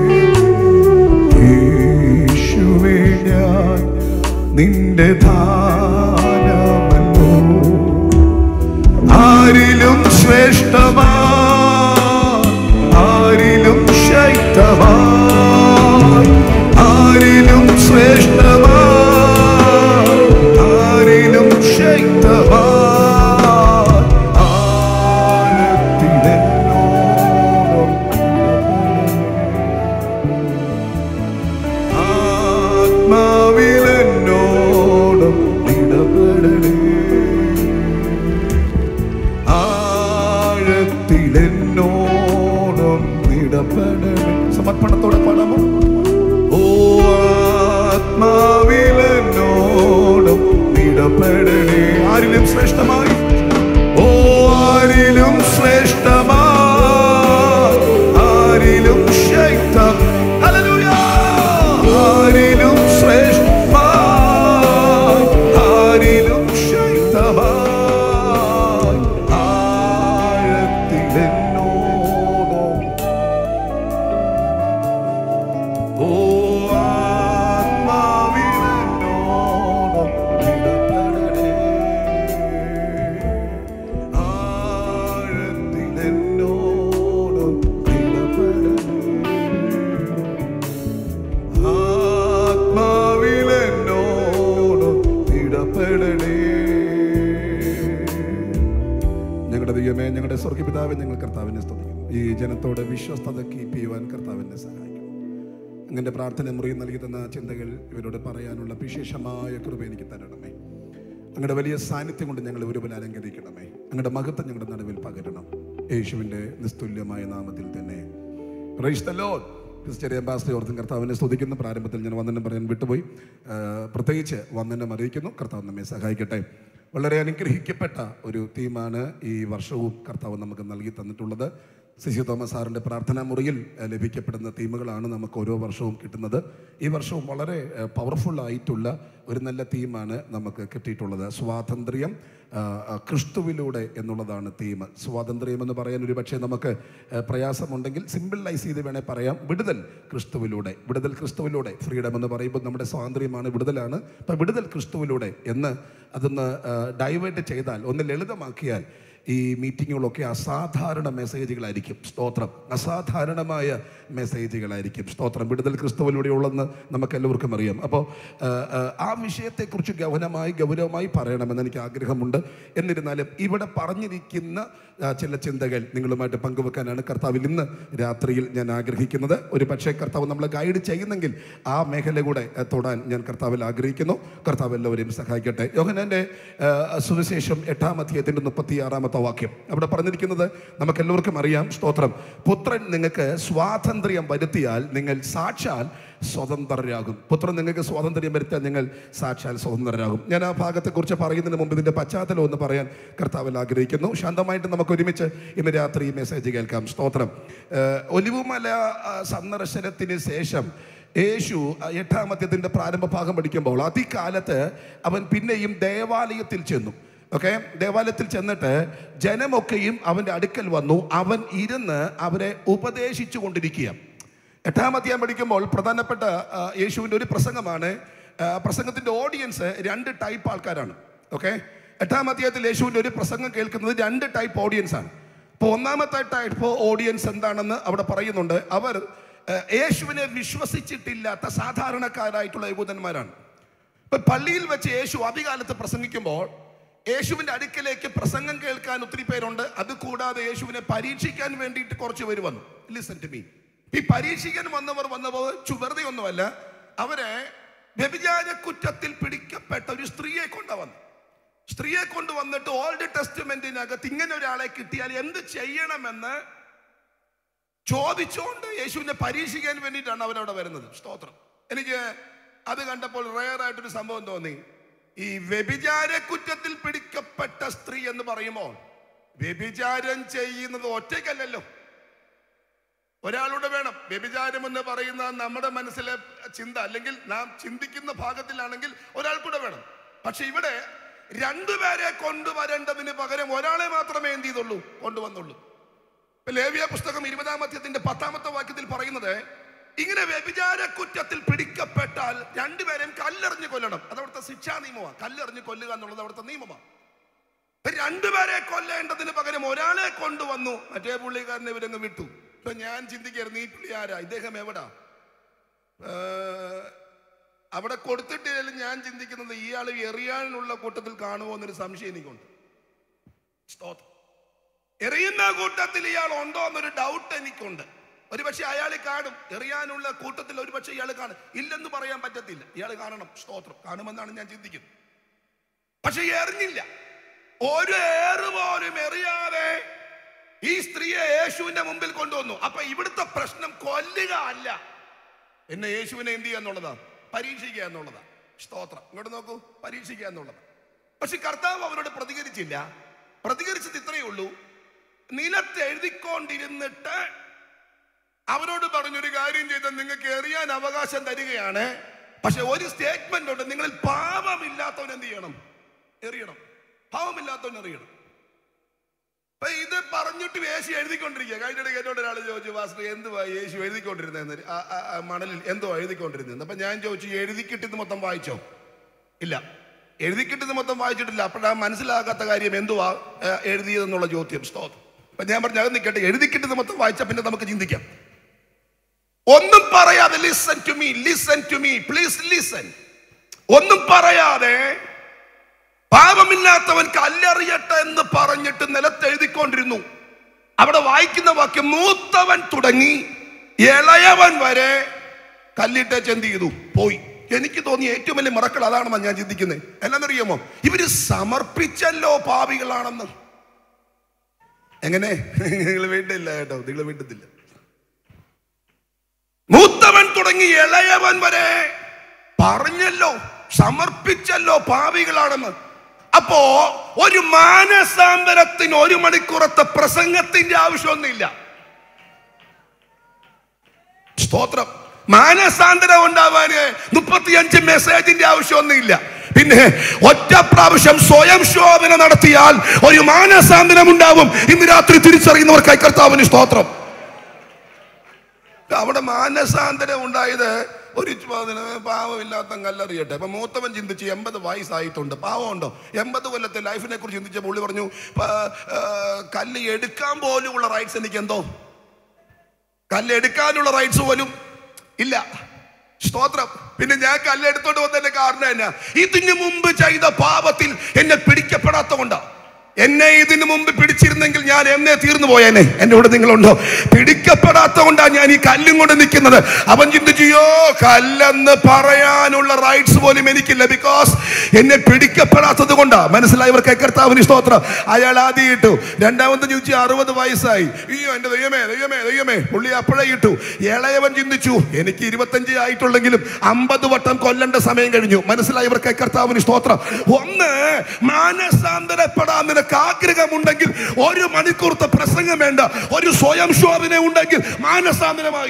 Speaker 15: യേശുവേ ഞാൻ നിന്റെ ദാനമല്ലോ ആരിലും ശ്രേഷ്ഠമാ ആരിലും ശൈത്തമാ ആരിലും ശ്രേഷ്ഠമാ ആരിലും ശൈത്തമാ ആത്മാവിലെന്നോടും ഇടപെടണേ ആഴത്തിലെന്നോടും ഇടപെടണേ സമർപ്പണത്തോടെ പാടാമോ ഓ ആത്മാവിലെന്നോടും ഇടപെടണേ ആരിലും ശ്രേഷ്ഠമായി ഓ ആരിലും ശ്രേഷ്ഠമായി ആരിലും ശൈത്തം ഹല്ലേലൂയ ആരിലും ശ്രേഷ്ഠമായി ആരിലും ശൈത്തമായി ആഴത്തിലെന്നോടും ഓ ആത്മാവിലെന്നോടും ഇടപെടണേ ആഴത്തിലെന്നോടും ഇടപെടണേ ആത്മാവിലെന്നോടും ഇടപെടണേ
Speaker 18: ഞങ്ങളുടെ ദൈവമേ ഞങ്ങളുടെ സ്വർഗപിതാവെ ഞങ്ങൾ കർത്താവിനെ സ്തുതിക്കുന്നു ഈ ജനത്തോട് വിശ്വസ്തത കീപ്പ് ചെയ്യുവാൻ കർത്താവിനെ സഹായിക്കും അങ്ങനെ പ്രാർത്ഥന മുറി നൽകി തന്ന ചിന്തകൾ ഇവരോട് പറയാനുള്ള വിശേഷമായ കൃപ എനിക്ക് തരണമേ അങ്ങയുടെ വലിയ സാന്നിധ്യം കൊണ്ട് ഞങ്ങൾ ഒരുപോലെ അലങ്കരിക്കണമേ അങ്ങയുടെ മഹത്വം ഞങ്ങളുടെ നടുവിൽ പകരണം യേശുവിൻ്റെ നിസ്തുല്യമായ നാമത്തിൽ തന്നെ praise the Lord Christian ambassador ഓർത്തും കർത്താവിനെ സ്തുതിക്കുന്നു പ്രാരംഭത്തിൽ ഞാൻ വന്ദനം പറയാൻ വിട്ടുപോയി ആ, പ്രത്യേകിച്ച് വന്ദനം അറിയിക്കുന്നു കർത്താവ് നമ്മെ സഹായിക്കട്ടെ വളരെ അനുഗ്രഹിക്കപ്പെട്ട ഒരു തീമാണ് ഈ വർഷവും കർത്താവ് നമുക്ക് നൽകി തന്നിട്ടുള്ളത് സിസി തോമസ് സാറിൻ്റെ പ്രാർത്ഥനാ മുറിയിൽ ഏഹ്, ലഭിക്കപ്പെടുന്ന തീമുകളാണ് നമുക്ക് ഓരോ വർഷവും കിട്ടുന്നത് ഈ വർഷവും വളരെ പവർഫുൾ ആയിട്ടുള്ള ഒരു നല്ല തീമാണ് നമുക്ക് കിട്ടിയിട്ടുള്ളത് സ്വാതന്ത്ര്യം ആ, ആ, ക്രിസ്തുവിലൂടെ എന്നുള്ളതാണ് തീം സ്വാതന്ത്ര്യം എന്ന് പറയാൻ ഒരു പക്ഷേ നമുക്ക് ഏഹ്, പ്രയാസമുണ്ടെങ്കിൽ സിമ്പിളൈസ് ചെയ്ത് വേണേൽ പറയാം വിടുതൽ ക്രിസ്തുവിലൂടെ വിടുതൽ ക്രിസ്തുവിലൂടെ ഫ്രീഡം എന്ന് പറയുമ്പോൾ നമ്മുടെ സ്വാതന്ത്ര്യമാണ് വിടുതലാണ് അപ്പം വിടുതൽ ക്രിസ്തുവിലൂടെ എന്ന് അതൊന്ന് ഡൈവേർട്ട് ചെയ്താൽ ഒന്ന് ലളിതമാക്കിയാൽ ഈ മീറ്റിങ്ങുകളൊക്കെ അസാധാരണ മെസ്സേജുകളായിരിക്കും സ്തോത്രം അസാധാരണമായ മെസ്സേജുകളായിരിക്കും സ്തോത്രം വിടുതൽ ക്രിസ്തുവിലൂടെ ഉള്ളതെന്ന് നമുക്ക് എല്ലാവർക്കും അറിയാം അപ്പോൾ ആ വിഷയത്തെക്കുറിച്ച് ഗൗനമായി ഗൗരവമായി പറയണമെന്ന് എനിക്ക് ആഗ്രഹമുണ്ട് എന്നിരുന്നാലും ഇവിടെ പറഞ്ഞിരിക്കുന്ന ആ, ചില ചിന്തകൾ നിങ്ങളുമായിട്ട് പങ്കുവെക്കാനാണ് കർത്താവിൽ ഇന്ന് രാത്രിയിൽ ഞാൻ ആഗ്രഹിക്കുന്നത് ഒരു പക്ഷേ കർത്താവ് നമ്മളെ ഗൈഡ് ചെയ്യുന്നെങ്കിൽ ആ മേഖല കൂടെ ആ, തൊടാൻ ഞാൻ കർത്താവിൽ ആഗ്രഹിക്കുന്നു കർത്താവ് എല്ലാവരെയും സഹായിക്കട്ടെ യോഹനന്റെ ആ, സുവിശേഷം എട്ടാം അധ്യായത്തിന്റെ മുപ്പത്തി ആറാമത്തെ വാക്യം അവിടെ പറഞ്ഞിരിക്കുന്നത് നമുക്ക് എല്ലാവർക്കും അറിയാം സ്തോത്രം പുത്രൻ നിങ്ങൾക്ക് സ്വാതന്ത്ര്യം വരുത്തിയാൽ നിങ്ങൾ സാക്ഷാൽ സ്വതന്ത്രരാകും പുത്രൻ നിങ്ങൾക്ക് സ്വാതന്ത്ര്യം വരുത്തിയാൽ നിങ്ങൾ സാക്ഷാൽ സ്വതന്ത്രരാകും ഞാൻ ആ ഭാഗത്തെക്കുറിച്ച് പറയുന്നതിന് മുമ്പ് ഇതിന്റെ പശ്ചാത്തലം ഒന്ന് പറയാൻ കർത്താവിൽ ആഗ്രഹിക്കുന്നു ശാന്തമായിട്ട് നമുക്ക് ഒരുമിച്ച് ഇന്ന് രാത്രി ഈ മെസ്സേജ് കേൾക്കാം സ്തോത്രം ഏഹ് ഒലിവുമല ആ, സന്ദർശനത്തിന് ശേഷം യേശു ആ, എട്ടാം അധ്യയത്തിന്റെ പ്രാരംഭ ഭാഗം പഠിക്കുമ്പോൾ അതികാലത്ത് അവൻ പിന്നെയും ദേവാലയത്തിൽ ചെന്നു ഓക്കെ ദേവാലയത്തിൽ ചെന്നിട്ട് ജനമൊക്കെയും അവൻ്റെ അടുക്കൽ വന്നു അവൻ ഇരുന്ന് അവരെ ഉപദേശിച്ചു കൊണ്ടിരിക്കുക എട്ടാം അധ്യായം പഠിക്കുമ്പോൾ പ്രധാനപ്പെട്ട ആ, യേശുവിൻ്റെ ഒരു പ്രസംഗമാണ് ആ, പ്രസംഗത്തിൻ്റെ ഓഡിയൻസ് രണ്ട് ടൈപ്പ് ആൾക്കാരാണ് ഓക്കെ എട്ടാം അധ്യായത്തിൽ യേശുവിൻ്റെ ഒരു പ്രസംഗം കേൾക്കുന്നത് രണ്ട് ടൈപ്പ് ഓഡിയൻസ് ആണ് അപ്പോൾ ഒന്നാമത്തെ ടൈപ്പ് ഓഡിയൻസ് എന്താണെന്ന് അവിടെ പറയുന്നുണ്ട് അവർ ആ, യേശുവിനെ വിശ്വസിച്ചിട്ടില്ലാത്ത സാധാരണക്കാരായിട്ടുള്ള യഹൂദന്മാരാണ് ഇപ്പൊ പള്ളിയിൽ വെച്ച് യേശു അധികാലത്ത് പ്രസംഗിക്കുമ്പോൾ യേശുവിന്റെ അടുക്കലേക്ക് പ്രസംഗം കേൾക്കാൻ ഒത്തിരി പേരുണ്ട് അത് കൂടാതെ യേശുവിനെ പരീക്ഷിക്കാൻ വേണ്ടിയിട്ട് കുറച്ച് പേര് വന്നു ലിസൺ ടു മീ ഈ പരീക്ഷിക്കാൻ വന്നവർ വന്നപ്പോൾ വെറുതെ ഒന്നുമല്ല അവരെ വ്യഭിചാര കുറ്റത്തിൽ പിടിക്കപ്പെട്ട ഒരു സ്ത്രീയെ കൊണ്ട വന്നു സ്ത്രീയെ കൊണ്ടുവന്നിട്ട് ഓൾഡ് ടെസ്റ്റ്മെന്റിനകത്ത് ഇങ്ങനെ ഒരാളെ കിട്ടിയാൽ എന്ത് ചെയ്യണമെന്ന് ചോദിച്ചുകൊണ്ട് യേശുവിനെ പരീക്ഷിക്കാൻ വേണ്ടിയിട്ടാണ് അവരവിടെ വരുന്നത് സ്തോത്രം എനിക്ക് അത് കണ്ടപ്പോൾ റയർ ആയിട്ടൊരു സംഭവം തോന്നി ഈ വ്യഭിചാര കുറ്റത്തിൽ പിടിക്കപ്പെട്ട സ്ത്രീ എന്ന് പറയുമ്പോൾ വ്യഭിചാരം ചെയ്യുന്നത് ഒറ്റയ്ക്കല്ലല്ലോ ഒരാളൂടെ വേണം വ്യഭിചാരം എന്ന് പറയുന്ന നമ്മുടെ മനസ്സിലെ ചിന്ത അല്ലെങ്കിൽ നാം ചിന്തിക്കുന്ന ഭാഗത്തിലാണെങ്കിൽ ഒരാൾ കൂടെ വേണം പക്ഷെ ഇവിടെ രണ്ടുപേരെ കൊണ്ടുവരേണ്ടതിന് പകരം ഒരാളെ മാത്രമേ എന്ത് ചെയ്തുള്ളൂ കൊണ്ടുവന്നുള്ളൂ ഇപ്പൊ ലേവിയ പുസ്തകം ഇരുപതാം അധ്യയത്തിന്റെ പത്താമത്തെ വാക്യത്തിൽ പറയുന്നത് ഇങ്ങനെ വ്യഭിചാര കുറ്റത്തിൽ പിടിക്കപ്പെട്ടാൽ രണ്ടുപേരെയും കല്ലെറിഞ്ഞ് കൊല്ലണം അത് അവിടുത്തെ ശിക്ഷാ നിയമമാണ് കല്ലെറിഞ്ഞ് കൊല്ലുക എന്നുള്ളത് അവിടുത്തെ നിയമമാണ് ഇപ്പൊ രണ്ടുപേരെ കൊല്ലേണ്ടതിന് പകരം ഒരാളെ കൊണ്ടുവന്നു മറ്റേ പുള്ളിക്കാരനെ ഇവരങ്ങ് വിട്ടു ഇപ്പൊ ഞാൻ ചിന്തിക്കായിരുന്നു ഈ പുള്ളി ആരാ ഇദ്ദേഹം എവിടാ ഏർ, അവിടെ കൊടുത്തിട്ടില്ലെങ്കിലും ഞാൻ ചിന്തിക്കുന്നത് ഇയാൾ എറിയാനുള്ള കൂട്ടത്തിൽ കാണുമോ എന്നൊരു സംശയം എനിക്കുണ്ട് സ്തോത്രം എറിയുന്ന കൂട്ടത്തിൽ ഇയാൾ ഉണ്ടോ എന്നൊരു ഡൗട്ട് എനിക്കുണ്ട് ഒരു പക്ഷെ അയാൾ കാണും എറിയാനുള്ള കൂട്ടത്തിൽ ഒരു പക്ഷെ ഇയാൾ കാണും ഇല്ലെന്ന് പറയാൻ പറ്റത്തില്ല ഇയാൾ കാണണം സ്തോത്രം കാണുമെന്നാണ് ഞാൻ ചിന്തിക്കുന്നത് പക്ഷെ എറിഞ്ഞില്ല ഒരു ഏറ് പോലും എറിയാതെ ഈ സ്ത്രീയെ യേശുവിന്റെ മുമ്പിൽ കൊണ്ടുവന്നു അപ്പൊ ഇവിടുത്തെ പ്രശ്നം കൊല്ലുക അല്ല എന്നെ യേശുവിനെ എന്ത് ചെയ്യുക എന്നുള്ളതാണ് പരീക്ഷിക്കുക എന്നുള്ളതാണ് സ്തോത്രം ഇങ്ങോട്ട് നോക്കൂ പരീക്ഷിക്കുക എന്നുള്ളത് പക്ഷെ കർത്താവ് അവരോട് പ്രതികരിച്ചില്ല പ്രതികരിച്ചത് ഇത്രയേ ഉള്ളൂ നിലത്ത് എഴുതിക്കൊണ്ടിരുന്നിട്ട് അവരോട് പറഞ്ഞൊരു കാര്യം ചെയ്ത നിങ്ങൾക്ക് എറിയാൻ അവകാശം തരികയാണ് പക്ഷെ ഒരു സ്റ്റേറ്റ്മെന്റ് ഉണ്ട് നിങ്ങളിൽ പാപമില്ലാത്തവൻ എന്ത് ചെയ്യണം എറിയണം പാവമില്ലാത്തവൻ എറിയണം അപ്പൊ ഇത് പറഞ്ഞിട്ട് യേശു എഴുതിക്കൊണ്ടിരിക്കുക കഴിഞ്ഞ ഇടയ്ക്ക് എന്നോട് ഒരാൾ ചോദിച്ചു വാസ്തു എന്തുവാ യേശു എഴുതിക്കൊണ്ടിരുന്നതെന്ന് ആ- ആ- ആ മണലിൽ എന്തോ എഴുതിക്കൊണ്ടിരുന്നത് അപ്പൊ ഞാൻ ചോദിച്ചു എഴുതിക്കിട്ടിത് മൊത്തം വായിച്ചോ ഇല്ല എഴുതിക്കിട്ടിത് മൊത്തം വായിച്ചിട്ടില്ല അപ്പോഴാണ് മനസ്സിലാകാത്ത കാര്യം എന്തുവാ ഏ, എഴുതിയതെന്നുള്ള ചോദ്യം സ്തോത്രം അപ്പൊ ഞാൻ പറഞ്ഞു അത് നിൽക്കട്ടെ എഴുതിക്കിട്ടിത് മൊത്തം വായിച്ച പിന്നെ നമുക്ക് ചിന്തിക്കാം ഒന്നും പറയാതെ listen to me listen to me please listen ഒന്നും പറയാതെ പാപമില്ലാത്തവൻ കല്ലെറിയട്ടെ എന്ന് പറഞ്ഞിട്ട് നിലത്ത് എഴുതിക്കൊണ്ടിരുന്നു അവിടെ വായിക്കുന്ന വാക്യം മൂത്തവൻ തുടങ്ങി ഇളയവൻ വരെ കല്ലിട്ട് ചെന്ത് ചെയ്തു പോയി എനിക്ക് തോന്നിയ ഏറ്റവും വലിയ മറക്കൾ അതാണെന്നാണ് ഞാൻ ചിന്തിക്കുന്നത് എന്നാന്നറിയാമോ ഇവര് സമർപ്പിച്ചല്ലോ പാപികളാണെന്ന് എങ്ങനെ നിങ്ങൾ വീട്ടില്ല കേട്ടോ നിങ്ങൾ വീട്ടത്തില്ല മൂത്തവൻ തുടങ്ങി ഇളയവൻ വരെ പറഞ്ഞല്ലോ സമർപ്പിച്ചല്ലോ പാവികളാണെന്ന് അപ്പോ ഒരു മാനസാന്തരത്തിന് ഒരു മണിക്കൂറത്തെ പ്രസംഗത്തിന്റെ ആവശ്യമൊന്നുമില്ല സ്തോത്രം മാനസാന്തരം ഉണ്ടാവാന് മുപ്പത്തിയഞ്ച് മെസ്സേജിന്റെ ആവശ്യമൊന്നുമില്ല പിന്നെ ഒറ്റ പ്രാവശ്യം സ്വയം ശോധന നടത്തിയാൽ ഒരു മാനസാന്തരം ഉണ്ടാവും ഇന്ന് രാത്രി തിരിച്ചറിയുന്നവർക്കായി കർത്താവിന് സ്തോത്രം അവിടെ മാനസാന്തരം ഉണ്ടായത് ഒരു ചോദ്യം പാവമില്ലാത്ത കല്ലെറിയട്ടെ അപ്പൊ മൂത്തവൻ ചിന്തിച്ച് എൺപത് വയസ്സായിട്ടുണ്ട് പാവമുണ്ടോ എൺപത് കൊല്ലത്തെ ലൈഫിനെ കുറിച്ച് ചിന്തിച്ച പുള്ളി പറഞ്ഞു "പ- ആ, കല്ല് എടുക്കാൻ പോലുമുള്ള റൈറ്റ്സ് എനിക്ക് എന്തോ കല്ല് എടുക്കാനുള്ള റൈറ്റ്സ് പോലും ഇല്ല സ്തോത്രം പിന്നെ ഞാൻ കല്ലെടുത്തോണ്ട് വന്നതിന്റെ കാരണം എന്നാ ഇതിനു മുമ്പ് ചെയ്ത പാപത്തിൽ എന്നെ പിടിക്കപ്പെടാത്ത കൊണ്ടാ എന്നെ ഇതിനു മുമ്പ് പിടിച്ചിരുന്നെങ്കിൽ ഞാൻ എന്നെ തീർന്നു പോയേനെ എന്റെ കൂടെ നിങ്ങളുണ്ടോ പിടിക്കപ്പെടാത്ത കൊണ്ടാ ഞാൻ ഈ കല്ലും കൊണ്ട് നിൽക്കുന്നത് അവൻ ചിന്തിച്ചോ കല്ലെന്ന് പറയാനുള്ള റൈറ്റ്സ് പോലും എനിക്കില്ല ബിക്കോസ് എന്നെ പിടിക്കപ്പെടാത്തത് കൊണ്ടാ മനസ്സിലായവർക്ക് കർത്താവിന് സ്തോത്രം അയാൾ ആദ്യം ഇട്ടു രണ്ടാമത്തെ ചോദിച്ചു അറുപത് വയസ്സായി അയ്യോ എന്റെ ദൈവമേ ദൈവമേ ദൈവമേ പുള്ളി അപ്പോഴേ ഇട്ടു ഇളയവൻ ചിന്തിച്ചു എനിക്ക് ഇരുപത്തഞ്ച് ആയിട്ടുള്ളെങ്കിലും അമ്പത് വട്ടം കൊല്ലേണ്ട സമയം കഴിഞ്ഞു മനസ്സിലായവർക്ക് കർത്താവിന് സ്തോത്രം ഒന്ന് മാനസാന്തരപ്പെടാൻ നിനക്ക് ആഗ്രഹമുണ്ടെങ്കിൽ ഒരു മണിക്കൂർത്തെ പ്രസംഗം വേണ്ട ഒരു സ്വയം ശോധന ഉണ്ടെങ്കിൽ മാനസാന്തരമായി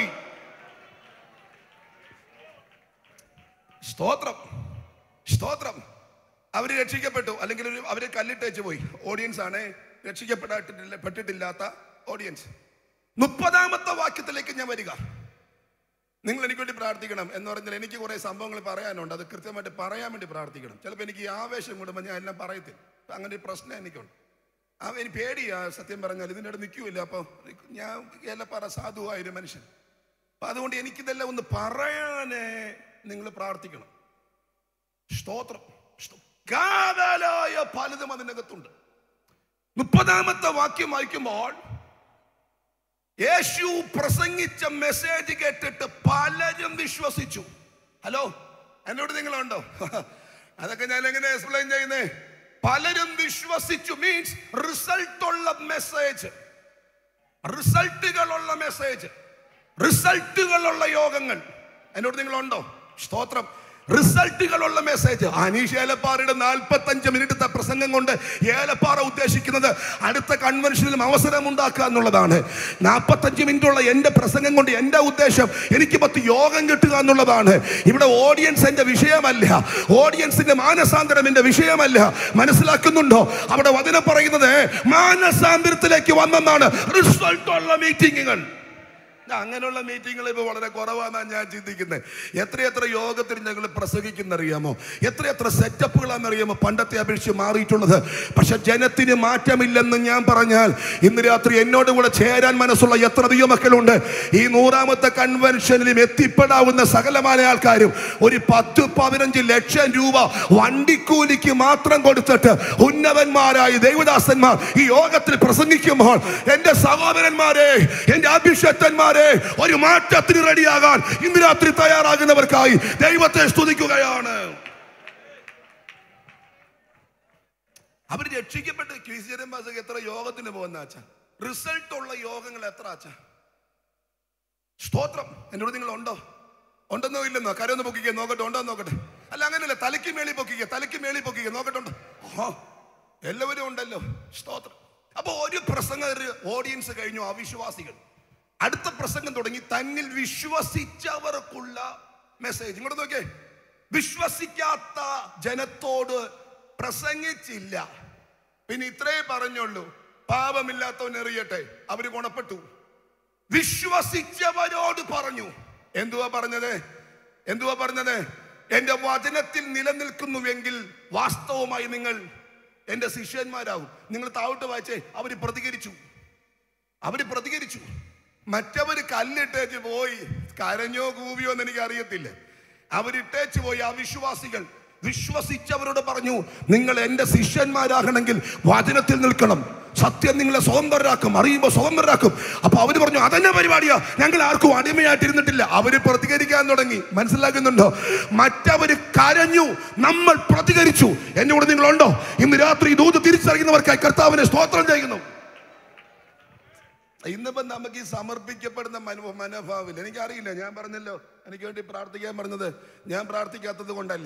Speaker 18: സ്തോത്രം സ്തോത്രം അവര് രക്ഷിക്കപ്പെട്ടു അല്ലെങ്കിൽ ഒരു അവര് കല്ലിട്ടേച്ച് പോയി ഓഡിയൻസ് ആണ് രക്ഷിക്കപ്പെട്ടിട്ടില്ല പെട്ടിട്ടില്ലാത്ത ഓഡിയൻസ് മുപ്പതാമത്തെ വാക്യത്തിലേക്ക് ഞാൻ വരിക നിങ്ങൾ എനിക്ക് വേണ്ടി പ്രാർത്ഥിക്കണം എന്ന് പറഞ്ഞാൽ എനിക്ക് കുറെ സംഭവങ്ങൾ പറയാനുണ്ട് അത് കൃത്യമായിട്ട് പറയാൻ വേണ്ടി പ്രാർത്ഥിക്കണം ചിലപ്പോൾ എനിക്ക് ഈ ആവേശം കൂടുമ്പോൾ ഞാൻ എല്ലാം പറയത്തില്ല അപ്പൊ അങ്ങനെ ഒരു പ്രശ്നം എനിക്കുണ്ട് ആ എനിക്ക് പേടിയാ സത്യം പറഞ്ഞാൽ ഇതിൻ്റെ ഇടയിൽ നിൽക്കൂല അപ്പോൾ ഞാൻ ഏലപ്പാറ സാധുവായൊരു മനുഷ്യൻ അപ്പൊ അതുകൊണ്ട് എനിക്കിതെല്ലാം ഒന്ന് പറയാനേ നിങ്ങൾ പ്രാർത്ഥിക്കണം സ്തോത്രം സ്തോ- കാതലായ പലതും അതിനകത്തുണ്ട് മുപ്പതാമത്തെ വാക്യം വായിക്കുമ്പോൾ യേശു പ്രസംഗിച്ച മെസ്സേജ് കേട്ടിട്ട് പലരും വിശ്വസിച്ചു ഹലോ എന്നോട് നിങ്ങളുണ്ടോ അതൊക്കെ ഞാൻ എങ്ങനെ എക്സ്പ്ലെയിൻ ചെയ്യുന്നേ പലരും വിശ്വസിച്ചു മീൻസ് റിസൾട്ട് ഉള്ള മെസ്സേജ് റിസൾട്ടുകളുള്ള മെസ്സേജ് റിസൾട്ടുകളുള്ള യോഗങ്ങൾ എന്നോട് നിങ്ങളുണ്ടോ സ്തോത്രം റിസൾട്ടുകളുള്ള മെസ്സേജ് അനീഷ് ഏലപ്പാറയുടെ നാൽപ്പത്തഞ്ച് മിനിറ്റത്തെ പ്രസംഗം കൊണ്ട് ഏലപ്പാറ ഉദ്ദേശിക്കുന്നത് അടുത്ത കൺവെൻഷനിലും അവസരം ഉണ്ടാക്കുക എന്നുള്ളതാണ് നാൽപ്പത്തഞ്ച് മിനിറ്റുള്ള എൻ്റെ പ്രസംഗം കൊണ്ട് എൻ്റെ ഉദ്ദേശം എനിക്ക് പത്ത് യോഗം കിട്ടുക എന്നുള്ളതാണ് ഇവിടെ ഓഡിയൻസ് എൻ്റെ വിഷയമല്ല ഓഡിയൻസിന്റെ മാനസാന്തരം എൻ്റെ വിഷയമല്ല മനസ്സിലാക്കുന്നുണ്ടോ അവിടെ വചനം പറയുന്നത് മാനസാന്തരത്തിലേക്ക് വന്നെന്നാണ് റിസൾട്ടുള്ള മീറ്റിങ്ങുകൾ അങ്ങനെയുള്ള മീറ്റിങ്ങുകൾ ഇപ്പോൾ വളരെ കുറവാണെന്നാണ് ഞാൻ ചിന്തിക്കുന്നത് എത്രയെത്ര യോഗത്തിൽ ഞങ്ങൾ പ്രസംഗിക്കുന്നറിയാമോ എത്രയെത്ര സെറ്റപ്പുകളാണെന്നറിയാമോ പണ്ടത്തെ അപേക്ഷിച്ച് മാറിയിട്ടുള്ളത് പക്ഷെ ജനത്തിന് മാറ്റമില്ലെന്ന് ഞാൻ പറഞ്ഞാൽ ഇന്ന് രാത്രി എന്നോട് കൂടെ ചേരാൻ മനസ്സുള്ള എത്ര ദൈവമക്കളുണ്ട് ഈ നൂറാമത്തെ കൺവെൻഷനിലും എത്തിപ്പെടാവുന്ന സകലമായ ആൾക്കാരും ഒരു പത്ത് പതിനഞ്ച് ലക്ഷം രൂപ വണ്ടിക്കൂലിക്ക് മാത്രം കൊടുത്തിട്ട് ഉന്നതന്മാരായ ദൈവദാസന്മാർ ഈ യോഗത്തിൽ പ്രസംഗിക്കുമ്പോൾ എന്റെ സഹോദരന്മാരെ എന്റെ അഭിഷക്തന്മാരെ ഒരു മാറ്റത്തിന് റെഡിയാകാൻ ഇന്ന് രാത്രി തയ്യാറാകുന്നവർക്കായി ദൈവത്തെ സ്തുതിക്കുകയാണ് അവർ രക്ഷിക്കപ്പെട്ട് ക്രിസ്ത്യൻ ഭാഷയ്ക്ക് എത്ര യോഗത്തിന് പോകുന്ന അച്ഛ റിസൾട്ട് ഉള്ള യോഗങ്ങൾ എത്ര അച്ഛ സ്തോത്രം എന്നോട് നിങ്ങൾ ഉണ്ടോ ഉണ്ടെന്നോ ഇല്ലെന്നോ കരയൊന്ന് പൊക്കിക്കുക നോക്കട്ടെ ഉണ്ടോ എന്ന് നോക്കട്ടെ അല്ല അങ്ങനെയല്ല തലയ്ക്ക് മേളി പൊക്കിക്കുക തലയ്ക്ക് മേളി പൊക്കിക്കുക നോക്കട്ടെ ഉണ്ടോ ഓ എല്ലാവരും ഉണ്ടല്ലോ സ്തോത്രം അപ്പൊ ഒരു പ്രസംഗ ഓഡിയൻസ് കഴിഞ്ഞു അവിശ്വാസികൾ അടുത്ത പ്രസംഗം തുടങ്ങി തന്നിൽ വിശ്വസിച്ചവർക്കുള്ള മെസ്സേജ് ഇങ്ങോട്ട് നോക്കേ വിശ്വസിക്കാത്ത ജനത്തോട് പ്രസംഗിച്ചില്ല പിന്നെ ഇത്രേ പറഞ്ഞുള്ളൂ പാപമില്ലാത്തവൻ എറിയട്ടെ അവര് ഗുണപ്പെട്ടു വിശ്വസിച്ചവരോട് പറഞ്ഞു എന്തുവാ പറഞ്ഞത് എന്തുവാ പറഞ്ഞത് എന്റെ വചനത്തിൽ നിലനിൽക്കുന്നുവെങ്കിൽ വാസ്തവമായി നിങ്ങൾ എന്റെ ശിഷ്യന്മാരാവും നിങ്ങൾ താവട്ട് വായിച്ചേ അവര് പ്രതികരിച്ചു അവര് പ്രതികരിച്ചു മറ്റവര് കല്ലിട്ടേച്ച് പോയി കരഞ്ഞോ കൂവിയോ എന്ന് എനിക്ക് അറിയത്തില്ല അവരിട്ടേച്ച് പോയി അവിശ്വാസികൾ വിശ്വസിച്ചവരോട് പറഞ്ഞു നിങ്ങൾ എന്റെ ശിഷ്യന്മാരാകണമെങ്കിൽ വചനത്തിൽ നിൽക്കണം സത്യം നിങ്ങളെ സ്വതന്ത്രരാക്കും അറിയുമ്പോൾ സ്വതന്ത്രരാക്കും അപ്പൊ അവര് പറഞ്ഞു അതന്നെ പരിപാടിയാ ഞങ്ങൾ ആർക്കും അടിമയായിട്ടിരുന്നിട്ടില്ല അവര് പ്രതികരിക്കാൻ തുടങ്ങി മനസ്സിലാക്കുന്നുണ്ടോ മറ്റവര് കരഞ്ഞു നമ്മൾ പ്രതികരിച്ചു എന്നെ കൂടെ നിങ്ങളുണ്ടോ ഇന്ന് രാത്രി ദൂത് തിരിച്ചറിയുന്നവർക്കായി കർത്താവിനെ സ്തോത്രം ചെയ്യുന്നു ഇന്നിപ്പം നമുക്ക് ഈ സമർപ്പിക്കപ്പെടുന്ന മനോ മനോഭാവില്ല എനിക്കറിയില്ല ഞാൻ പറഞ്ഞല്ലോ എനിക്ക് വേണ്ടി പ്രാർത്ഥിക്കാൻ പറഞ്ഞത് ഞാൻ പ്രാർത്ഥിക്കാത്തത് കൊണ്ടല്ല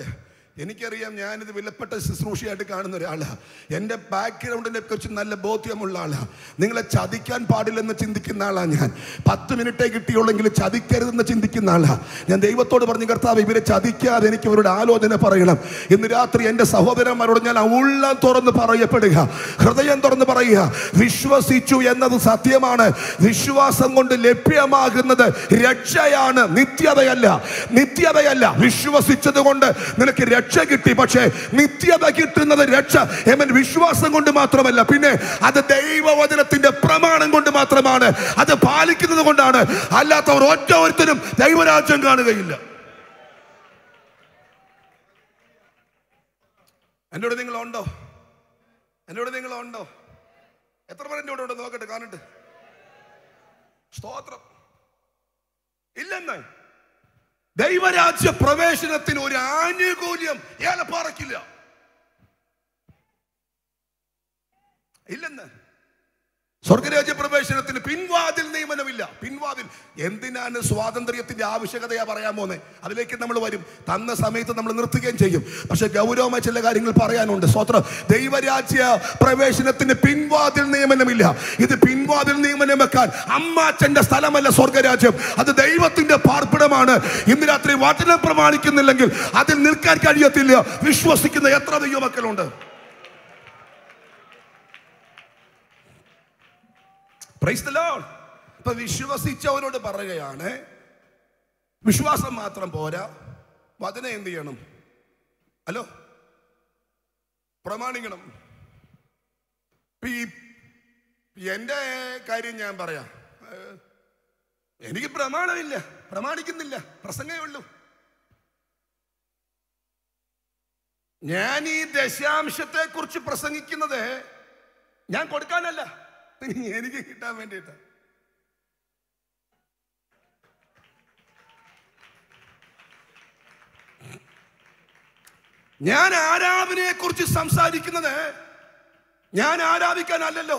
Speaker 18: എനിക്കറിയാം ഞാനിത് വിലപ്പെട്ട ശുശ്രൂഷയായിട്ട് കാണുന്ന ഒരാളാണ് എൻ്റെ ബാക്ക്ഗ്രൗണ്ടിനെ കുറിച്ച് നല്ല ബോധ്യമുള്ള ആളാണ് നിങ്ങളെ ചതിക്കാൻ പാടില്ലെന്ന് ചിന്തിക്കുന്ന ആളാണ് ഞാൻ പത്ത് മിനിറ്റേ കിട്ടിയുള്ളെങ്കിൽ ചതിക്കരുതെന്ന് ചിന്തിക്കുന്ന ആളാണ് ഞാൻ ദൈവത്തോട് പറഞ്ഞു കർത്താവ് ഇവരെ ചതിക്കാതെ എനിക്ക് അവരുടെ ആലോചന പറയണം ഇന്ന് രാത്രി എൻ്റെ സഹോദരന്മാരോട് ഞാൻ ഉള്ളം തുറന്ന് പറയപ്പെടുക ഹൃദയം തുറന്ന് പറയുക വിശ്വസിച്ചു എന്നത് സത്യമാണ് വിശ്വാസം കൊണ്ട് ലഭ്യമാകുന്നത് രക്ഷയാണ് നിത്യതയല്ല നിത്യതയല്ല വിശ്വസിച്ചത് കൊണ്ട് നിനക്ക് രക്ഷ കിട്ടി പക്ഷേ നിത്യത കിട്ടുന്നത് രക്ഷ എമൻ വിശ്വാസം കൊണ്ട് മാത്രമല്ല പിന്നെ അത് ദൈവവചനത്തിന്റെ പ്രമാണം കൊണ്ട് മാത്രമാണ് അത് പാലിക്കുന്നത് കൊണ്ടാണ് അല്ലാത്തവർ ഒറ്റ ഒരുത്തരും ദൈവരാജ്യം കാണുകയില്ല എന്നോട് നിങ്ങളുണ്ടോ എന്നോട് നിങ്ങളുണ്ടോ എത്ര പേർ എന്നോട് ഉണ്ട് നോക്കട്ടെ കാണട്ടെ സ്തോത്രം ഇല്ലെന്ന് ദൈവരാജ്യ പ്രവേശനത്തിന് ഒരു ആനുകൂല്യം ഏലപ്പാറക്കില്ല ഇല്ലെന്ന് സ്വർഗരാജ്യ പ്രവേശനത്തിന് പിൻവാതിൽ നിയമനമില്ല പിൻവാതിൽ എന്തിനാണ് സ്വാതന്ത്ര്യത്തിന്റെ ആവശ്യകതയാ പറയാൻ പോകുന്നത് അതിലേക്ക് നമ്മൾ വരും തന്ന സമയത്ത് നമ്മൾ നിർത്തുകയും ചെയ്യും പക്ഷെ ഗൗരവമായ ചില കാര്യങ്ങൾ പറയാനുണ്ട് സ്വത്രം ദൈവരാജ്യ പ്രവേശനത്തിന് പിൻവാതിൽ നിയമനമില്ല ഇത് പിൻവാതിൽ നിയമനം വെക്കാൻ അമ്മാച്ചന്റെ സ്ഥലമല്ല സ്വർഗരാജ്യം അത് ദൈവത്തിന്റെ പാർപ്പിടമാണ് ഇന്ന് രാത്രി വചനം പ്രമാണിക്കുന്നില്ലെങ്കിൽ അതിൽ നിൽക്കാൻ കഴിയത്തില്ല വിശ്വസിക്കുന്ന എത്ര ദൈവമക്കളുണ്ട് പ്രൈസ് ദ ലോർഡ് ഇപ്പൊ വിശ്വസിച്ചവരോട് പറയുകയാണ് വിശ്വാസം മാത്രം പോരാ വചനം എന്ത് ചെയ്യണം ഹലോ പ്രമാണിക്കണം ഇപ്പൊ ഈ എന്റെ കാര്യം ഞാൻ പറയാം ഏഹ്, എനിക്ക് പ്രമാണമില്ല പ്രമാണിക്കുന്നില്ല പ്രസംഗമേ ഉള്ളൂ ഞാൻ ഈ ദശാംശത്തെ കുറിച്ച് പ്രസംഗിക്കുന്നത് ഞാൻ കൊടുക്കാനല്ല എനിക്ക് കിട്ടാൻ വേണ്ടിയിട്ട് ഞാൻ ആരാധനയെ കുറിച്ച് സംസാരിക്കുന്നത് ഞാൻ ആരാധിക്കാനല്ലല്ലോ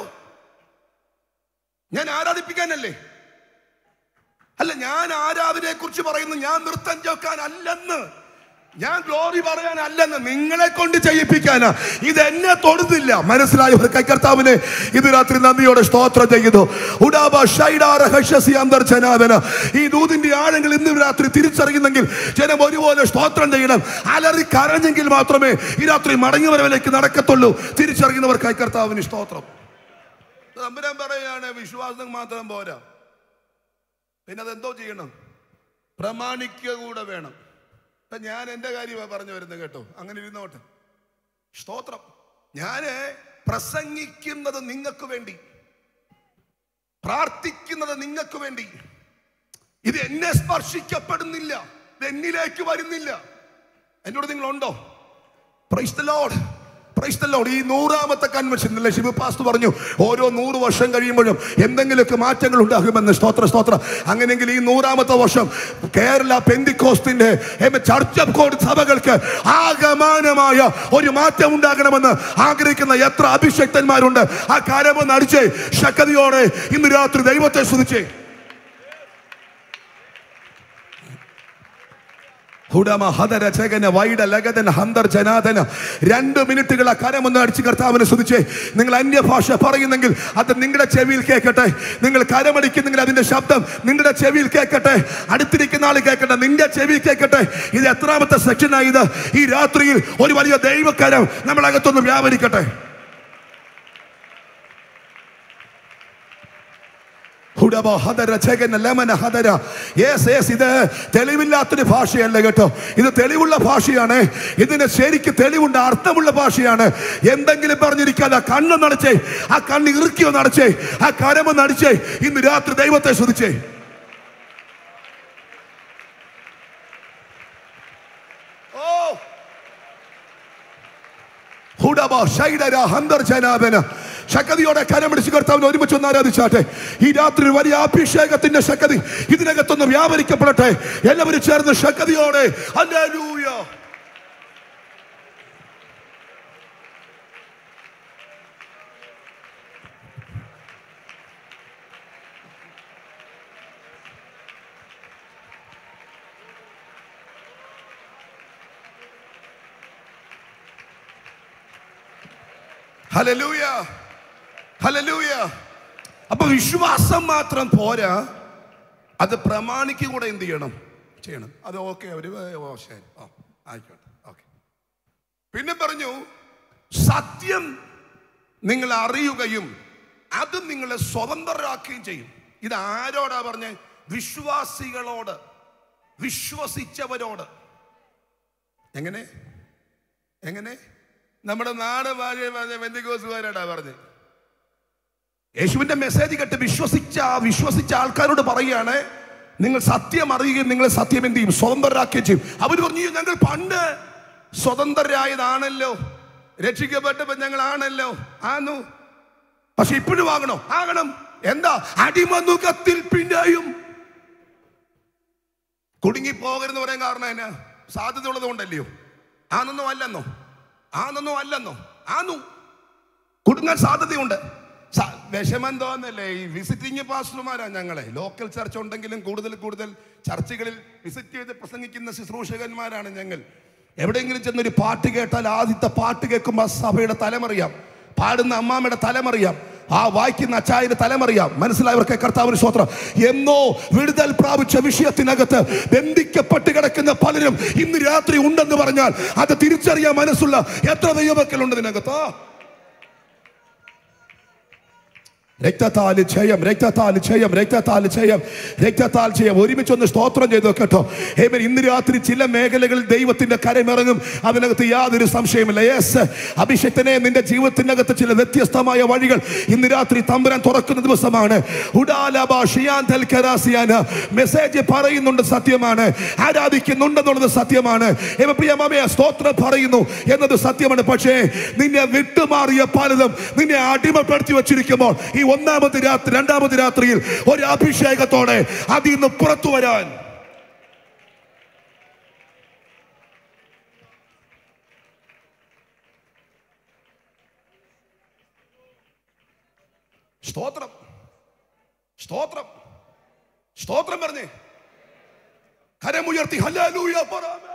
Speaker 18: ഞാൻ ആരാധിപ്പിക്കാനല്ലേ അല്ല ഞാൻ ആരാധനയെ കുറിച്ച് പറയുന്നു ഞാൻ നൃത്തം ചോക്കാൻ അല്ലെന്ന് ഞാൻ ഗ്ലോറി പറയാനല്ലെന്ന് നിങ്ങളെ കൊണ്ട് ചെയ്യിപ്പിക്കാനാ ഇത് എന്നെ തൊടുന്നില്ല മനസ്സിലായവർ കൈകർത്താവിനെ ഇത് രാത്രി നന്ദിയോടെ സ്തോത്രം ചെയ്യുന്നു ഉടാബ ഷൈഡാറ ഹഷസി അന്തർജനാദന ഈ ദൂതിന്റെ ആഴങ്ങൾ ഇന്ന് രാത്രി തിരിച്ചറിയുന്നെങ്കിൽ ജനം ഒരുപോലെ സ്തോത്രം ചെയ്യണം അലറി കരഞ്ഞെങ്കിൽ മാത്രമേ ഈ രാത്രി മടങ്ങി വരവിലേക്ക് നടക്കത്തുള്ളൂ തിരിച്ചറിയുന്നവർ കൈകർത്താവിന് സ്തോത്രം തമ്പുരാൻ പറയാണ് വിശ്വാസം മാത്രം പോരാ പിന്നെ അതെന്തോ ചെയ്യണം പ്രമാണിക്കുക കൂടെ വേണം ഇപ്പൊ ഞാൻ എൻ്റെ കാര്യമാണ് പറഞ്ഞു വരുന്നത് കേട്ടോ അങ്ങനെ ഇരുന്നോട്ടെ സ്തോത്രം ഞാന് പ്രസംഗിക്കുന്നത് നിങ്ങൾക്ക് വേണ്ടി പ്രാർത്ഥിക്കുന്നത് നിങ്ങൾക്ക് വേണ്ടി ഇത് എന്നെ സ്പർശിക്കപ്പെടുന്നില്ല ഇത് എന്നിലേക്ക് വരുന്നില്ല എന്നോട് നിങ്ങളുണ്ടോ praise the Lord praise the Lord ഈ നൂറാമത്തെ കൺവെൻഷൻ അല്ലേ ശിവപാസ്തു പറഞ്ഞു ഓരോ നൂറ് വർഷം കഴിയുമ്പോഴും എന്തെങ്കിലുമൊക്കെ മാറ്റങ്ങൾ ഉണ്ടാകുമെന്ന് സ്തോത്ര സ്തോത്ര അങ്ങനെയെങ്കിൽ ഈ നൂറാമത്തെ വർഷം കേരള പെന്തിക്കോസ്തിന്റെ ചർച്ച് ഓഫ് ഗോഡ് സഭകൾക്ക് ആകമാനമായ ഒരു മാറ്റം ഉണ്ടാകണമെന്ന് ആഗ്രഹിക്കുന്ന എത്ര അഭിഷക്തന്മാരുണ്ട് ആ കാര്യമൊന്ന് അടിച്ചേ ശക്തിയോടെ ഇന്ന് രാത്രി ദൈവത്തെ സ്തുതിച്ചേ ഹുഡമ ഹദര ചേകന വൈഡ ലഗതന ഹന്തർ ജനാദന രണ്ട് മിനിറ്റുകൾ ആ കരമൊന്ന് അടിച്ച് കർത്താവിനെ സ്തുതിച്ചേ നിങ്ങൾ അന്യഭാഷ പറയുന്നെങ്കിൽ അത് നിങ്ങളുടെ ചെവിയിൽ കേൾക്കട്ടെ നിങ്ങൾ കരമടിക്കുന്നെങ്കിൽ അതിന്റെ ശബ്ദം നിങ്ങളുടെ ചെവിയിൽ കേൾക്കട്ടെ അടുത്തിരിക്കുന്ന ആൾ കേൾക്കട്ടെ നിന്റെ ചെവിയിൽ കേൾക്കട്ടെ ഇത് എത്രാമത്തെ സെക്ഷനായി ഇത് ഈ രാത്രിയിൽ ഒരു വലിയ ദൈവകരം നമ്മളകത്തൊന്ന് വ്യാപരിക്കട്ടെ ഹുഡബ ഹദര ജഗന ലമന ഹദര യേസ് യേസ് ഇത് തെളിവില്ലാത്തൊരു ഭാഷയല്ല കേട്ടോ ഇത് തെളിവുള്ള ഭാഷയാണ് ഇതിന് ശരിക്ക് തെളിവുണ്ട് അർത്ഥമുള്ള ഭാഷയാണ് എന്തെങ്കിലും പറഞ്ഞിരിക്കാതെ ആ കണ്ണ് നടച്ചേ ആ കണ്ണ് ഇറുക്കിയോ നടച്ചേ ആ കരമ നടിച്ചേ ഇന്ന് രാത്രി ദൈവത്തെ ശ്രദ്ധിച്ചേ ഓ ഹുഡബ ഷൈഡര ഹന്തർ ജനാബന ശക്തിയോടെ കരമിടിച്ച് കർത്താവിനെ ഒരുമിച്ച് ഒന്ന് ആരാധിച്ചാട്ടെ ഈ രാത്രി ഒരു വലിയ അഭിഷേകത്തിന്റെ ശക്തി ഇതിനകത്തൊന്ന് വ്യാപരിക്കപ്പെടട്ടെ എല്ലാവരും ചേർന്ന് ശക്തിയോടെ ഹല്ലേലൂയ ഹലലൂയ ഹലലൂയ അപ്പൊ വിശ്വാസം മാത്രം പോരാ അത് പ്രമാണിക്കുക കൂടെ എന്ത് ചെയ്യണം ചെയ്യണം അത് ഓക്കെ അവര് ഓ ശരി ഓ ആയിക്കോട്ടെ ഓക്കെ പിന്നെ പറഞ്ഞു സത്യം നിങ്ങൾ അറിയുകയും അത് നിങ്ങളെ സ്വതന്ത്രരാക്കുകയും ചെയ്യും ഇത് ആരോടാ പറഞ്ഞ വിശ്വാസികളോട് വിശ്വസിച്ചവരോട് എങ്ങനെ എങ്ങനെ നമ്മുടെ നാട് ബന്ധുക്കോസുകാരോടാ പറഞ്ഞ് യേശുവിന്റെ മെസ്സേജ് കേട്ട് വിശ്വസിച്ച വിശ്വസിച്ച ആൾക്കാരോട് പറയുകയാണ് നിങ്ങൾ സത്യം അറിയുകയും നിങ്ങൾ സത്യം എന്ത് ചെയ്യും സ്വതന്ത്രരാക്കുകയും ചെയ്യും അവർ പറഞ്ഞു "അയ്യോ, ഞങ്ങൾ പണ്ട് സ്വതന്ത്രരായതാണല്ലോ രക്ഷിക്കപ്പെട്ടപ്പോ ഞങ്ങളാണല്ലോ ആന്നു പക്ഷെ ഇപ്പോഴും ആകണോ ആകണം എന്താ അടിമനുഖത്തിൽ പിന്നെയും കുടുങ്ങി പോകരുന്ന് പറയാൻ കാരണം എന്നാ സാധ്യത ഉള്ളത് കൊണ്ടല്ലയോ ആണെന്നോ അല്ലെന്നോ ആണെന്നോ അല്ലെന്നോ ആന്നു കുടുങ്ങാൻ സാധ്യതയുണ്ട് സ- വിഷമം തോന്നല്ലേ ഈ വിസിറ്റിംഗ് പാസ്റ്റർമാരാ ഞങ്ങളെ ലോക്കൽ ചർച്ച ഉണ്ടെങ്കിലും കൂടുതൽ കൂടുതൽ ചർച്ചകളിൽ വിസിറ്റ് ചെയ്ത് പ്രസംഗിക്കുന്ന ശുശ്രൂഷകന്മാരാണ് ഞങ്ങൾ എവിടെയെങ്കിലും ചെന്നൊരു പാട്ട് കേട്ടാൽ ആദ്യത്തെ പാട്ട് കേൾക്കുമ്പോൾ ആ സഭയുടെ തലമറിയാം പാടുന്ന അമ്മാമ്മയുടെ തലമറിയാം ആ വായിക്കുന്ന അച്ചായന്റെ തലമറിയാം മനസ്സിലായവർക്ക് കർത്താവിന് സ്വത്രം എന്നോ വിടുതൽ പ്രാപിച്ച വിഷയത്തിനകത്ത് ബന്ധിക്കപ്പെട്ട് കിടക്കുന്ന പലരും ഇന്ന് രാത്രി ഉണ്ടെന്ന് പറഞ്ഞാൽ അത് തിരിച്ചറിയാൻ മനസ്സുള്ള എത്ര ദൈവമക്കളുണ്ട് ഇതിനകത്ത് ആ രക്തത്താൽ ജയം രക്തത്താൽ ജയം രക്തത്താൽ ജയം രക്തത്താൽ ജയം ഒരുമിച്ചൊന്ന് സ്തോത്രം ചെയ്തു കേട്ടോ ഹേമൻ ഇന്ന് രാത്രി ചില മേഖലകളിൽ ദൈവത്തിന്റെ കരമിറങ്ങും അതിനകത്ത് യാതൊരു സംശയമില്ല യെസ് അഭിഷക്തനെ നിന്റെ ജീവിതത്തിനകത്ത് ചില വ്യത്യസ്തമായ വഴികൾ ഇന്ന് രാത്രി തമ്പുരാൻ തുറക്കുന്ന ദിവസമാണ് ഉഡാലബ ഷിയാൻ തൽ കരാസിയാന് മെസ്സേജ് പറയുന്നുണ്ട് സത്യമാണ് ആരാധിക്കുന്നുണ്ടെന്നുള്ളത് സത്യമാണ് ഹേമ പ്രിയ മാമയെ സ്തോത്രം പറയുന്നു എന്നത് സത്യമാണ് പക്ഷേ നിന്നെ വിട്ടുമാറിയ പലതും നിന്നെ അടിമപ്പെടുത്തി വെച്ചിരിക്കുമ്പോൾ ഈ ഒന്നാമത്തെ രാത്രി രണ്ടാമത്തെ രാത്രിയിൽ ഒരു അഭിഷേകത്തോടെ അതിൽ നിന്ന് പുറത്തു വരാൻ സ്തോത്രം സ്തോത്രം സ്തോത്രം പറഞ്ഞേ കരമുയർത്തി ഹല്ലേലൂയ പറയാമേ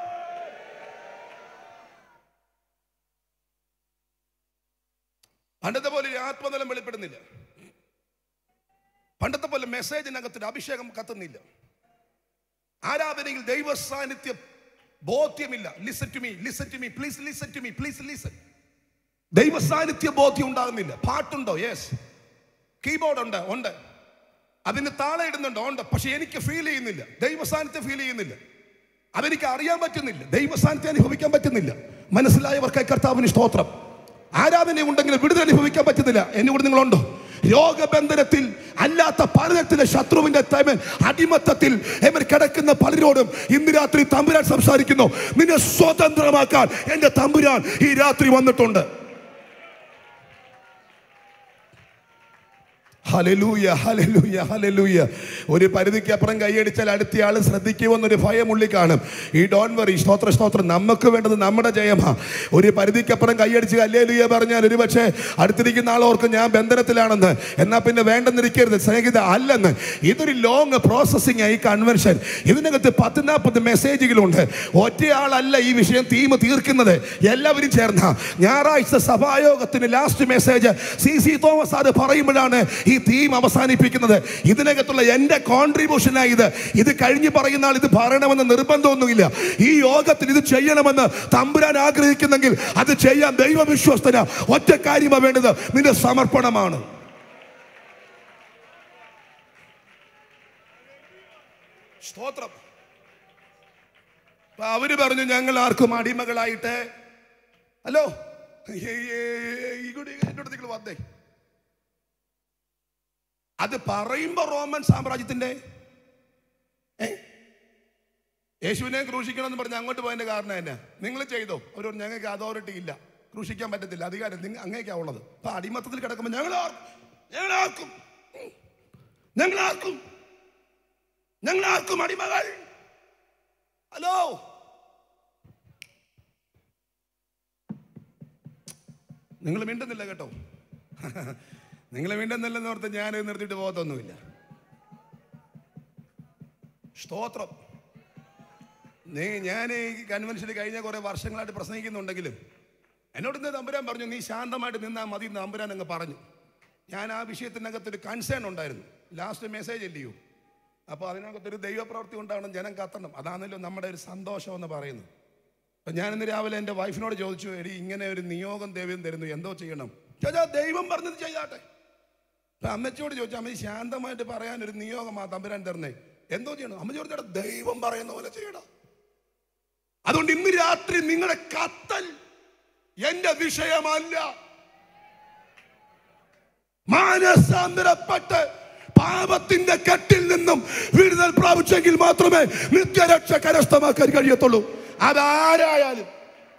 Speaker 18: പണ്ടത്തെ പോലെ ഒരു ആത്മനിലം വെളിപ്പെടുന്നില്ല പണ്ടത്തെ പോലെ മെസ്സേജിനകത്തൊരു അഭിഷേകം കത്തുന്നില്ല ആരാധനയിൽ ദൈവ സാന്നിധ്യം ബോധ്യമില്ല listen to me listen to me please listen to me please listen ദൈവ സാന്നിധ്യ ബോധ്യം ഉണ്ടാകുന്നില്ല പാട്ടുണ്ടോ യെസ് കീബോർഡ് ഉണ്ട് ഉണ്ട് അതിന് താളെ ഇടുന്നുണ്ടോ ഉണ്ട് പക്ഷെ എനിക്ക് ഫീൽ ചെയ്യുന്നില്ല ദൈവ സാന്നിധ്യം ഫീൽ ചെയ്യുന്നില്ല അതെനിക്ക് അറിയാൻ പറ്റുന്നില്ല ദൈവ സാന്നിധ്യം അനുഭവിക്കാൻ പറ്റുന്നില്ല മനസ്സിലായവർക്കായി കർത്താവിന് സ്തോത്രം ആരാധന ഉണ്ടെങ്കിൽ വിടുതൽ അനുഭവിക്കാൻ പറ്റുന്നില്ല എന്നോട് നിങ്ങളുണ്ടോ രോഗബന്ധനത്തിൽ അല്ലാത്ത പലതരത്തിലെ ശത്രുവിന്റെ തമ അടിമത്തത്തിൽ എവർ കിടക്കുന്ന പലരോടും ഇന്ന് രാത്രി തമ്പുരാൻ സംസാരിക്കുന്നു നിന്നെ സ്വതന്ത്രമാക്കാൻ എന്റെ തമ്പുരാൻ ഈ രാത്രി വന്നിട്ടുണ്ട് ഹലലൂയ ഹലലൂയ ഹലലൂയ ഒരു പരിധിക്ക് അപ്പുറം കൈയടിച്ചാൽ അടുത്തയാൾ ശ്രദ്ധിക്കുമെന്നൊരു ഭയം ഉള്ളിൽ കാണും ഈ ഡോൺ വറി സ്തോത്ര സ്തോത്രം നമുക്ക് വേണ്ടത് നമ്മുടെ ജയമാ ഒരു പരിധിക്കപ്പുറം കൈയടിച്ച് അല്ലേലൂയ പറഞ്ഞാൽ ഒരു പക്ഷേ അടുത്തിരിക്കുന്ന ആൾ ഓർക്കും ഞാൻ ബന്ധനത്തിലാണെന്ന് എന്നാൽ പിന്നെ വേണ്ടെന്നിരിക്കരുത് സ്നേഹിത അല്ലെന്ന് ഇതൊരു ലോങ് പ്രോസസ്സിംഗ് ഈ കൺവെൻഷൻ ഇതിനകത്ത് പത്ത് നാൽപ്പത് മെസ്സേജുകളുണ്ട് ഒറ്റയാളല്ല ഈ വിഷയം തീം തീർക്കുന്നത് എല്ലാവരും ചേർന്ന ഞായറാഴ്ച സഭായോഗത്തിന് last message C C Thomas അത് പറയുമ്പോഴാണ് ഈ തീം അവസാനിപ്പിക്കുന്നത് ഇതിനകത്തുള്ള എൻ്റെ കോൺട്രിബ്യൂഷനായി ഇത് ഇത് കഴിഞ്ഞ് പറയുന്ന ആൾ ഇത് പറയണമെന്ന് നിർബന്ധമൊന്നുമില്ല ഈ യോഗത്തിൽ ഇത് ചെയ്യണമെന്ന് തമ്പുരാൻ ആഗ്രഹിക്കുന്നെങ്കിൽ അത് ചെയ്യാൻ ദൈവവിശ്വസ്തന ഒറ്റ കാര്യമാണ് വേണ്ടത് നിന്റെ സമർപ്പണമാണ് സ്തോത്രം അപ്പൊ അവര് പറഞ്ഞു ഞങ്ങൾ ആർക്കും അടിമകളായിട്ട് ഹലോ എന്നോട് നിങ്ങൾ വന്നേ അത് പറയുമ്പോ റോമൻ സാമ്രാജ്യത്തിന്റെ ഏ? യേശുവിനെ ക്രൂശിക്കണം എന്ന് പറഞ്ഞ് അങ്ങോട്ട് പോയതിന്റെ കാരണം എന്നാ നിങ്ങൾ ചെയ്തോ അവർ പറഞ്ഞു, ഞങ്ങൾക്ക് അതോറിറ്റി ഇല്ല ക്രൂശിക്കാൻ പറ്റത്തില്ല അധികാരം നിങ്ങൾ അങ്ങേക്കാ ഉള്ളത് അപ്പൊ അടിമത്തത്തിൽ കിടക്കുമ്പോൾ ഞങ്ങൾ ആർക്കും ഞങ്ങൾ ആർക്കും ഞങ്ങൾ ആർക്കും ഞങ്ങൾ ആർക്കും അടിമകൾ ഹലോ നിങ്ങൾ മിണ്ടുന്നില്ല കേട്ടോ നിങ്ങൾ മിണ്ടുന്നില്ലെന്ന് ഓർത്ത് ഞാൻ നിർത്തിയിട്ട് പോകത്തൊന്നുമില്ല സ്തോത്രം നീ ഞാൻ ഈ കൺവെൻഷനിൽ കഴിഞ്ഞ കുറെ വർഷങ്ങളായിട്ട് പ്രസംഗിക്കുന്നുണ്ടെങ്കിലും എന്നോട് ഇന്ന് തമ്പുരാൻ പറഞ്ഞു നീ ശാന്തമായിട്ട് നിന്നാൽ മതി എന്ന് തമ്പുരാൻ അങ്ങ് പറഞ്ഞു ഞാൻ ആ വിഷയത്തിനകത്തൊരു കൺസേൺ ഉണ്ടായിരുന്നു ലാസ്റ്റ് മെസ്സേജ് ഇല്ലയോ അപ്പോൾ അതിനകത്തൊരു ദൈവപ്രവൃത്തി ഉണ്ടാവണം ജനം കത്തണം അതാണല്ലോ നമ്മുടെ ഒരു സന്തോഷം എന്ന് പറയുന്നത് അപ്പം ഞാനിന്ന് രാവിലെ എൻ്റെ വൈഫിനോട് ചോദിച്ചു എടി ഇങ്ങനെ ഒരു നിയോഗം ദൈവം തരുന്നു എന്തോ ചെയ്യണം ചോദിച്ചാൽ ദൈവം പറഞ്ഞത് ചെയ്താട്ടെ അപ്പൊ അമ്മച്ചിയോട് ചോദിച്ചു അമ്മ ശാന്തമായിട്ട് പറയാൻ ഒരു നിയോഗമാ തമ്പുരാൻ തരുന്നേ എന്തോ ചെയ്യണം അമ്മ ചോദിച്ചാൽ ദൈവം പറയുന്ന പോലെ ചെയ്യണം അതുകൊണ്ട് ഇന്ന് രാത്രി നിങ്ങളുടെ കത്തൽ എന്റെ വിഷയമല്ല മാനസാന്തരപ്പെട്ട് പാപത്തിന്റെ കെട്ടിൽ നിന്നും വിടുതൽ പ്രാപിച്ചെങ്കിൽ മാത്രമേ നിത്യരക്ഷ കരസ്ഥമാക്കാൻ കഴിയത്തുള്ളൂ അതാരായാലും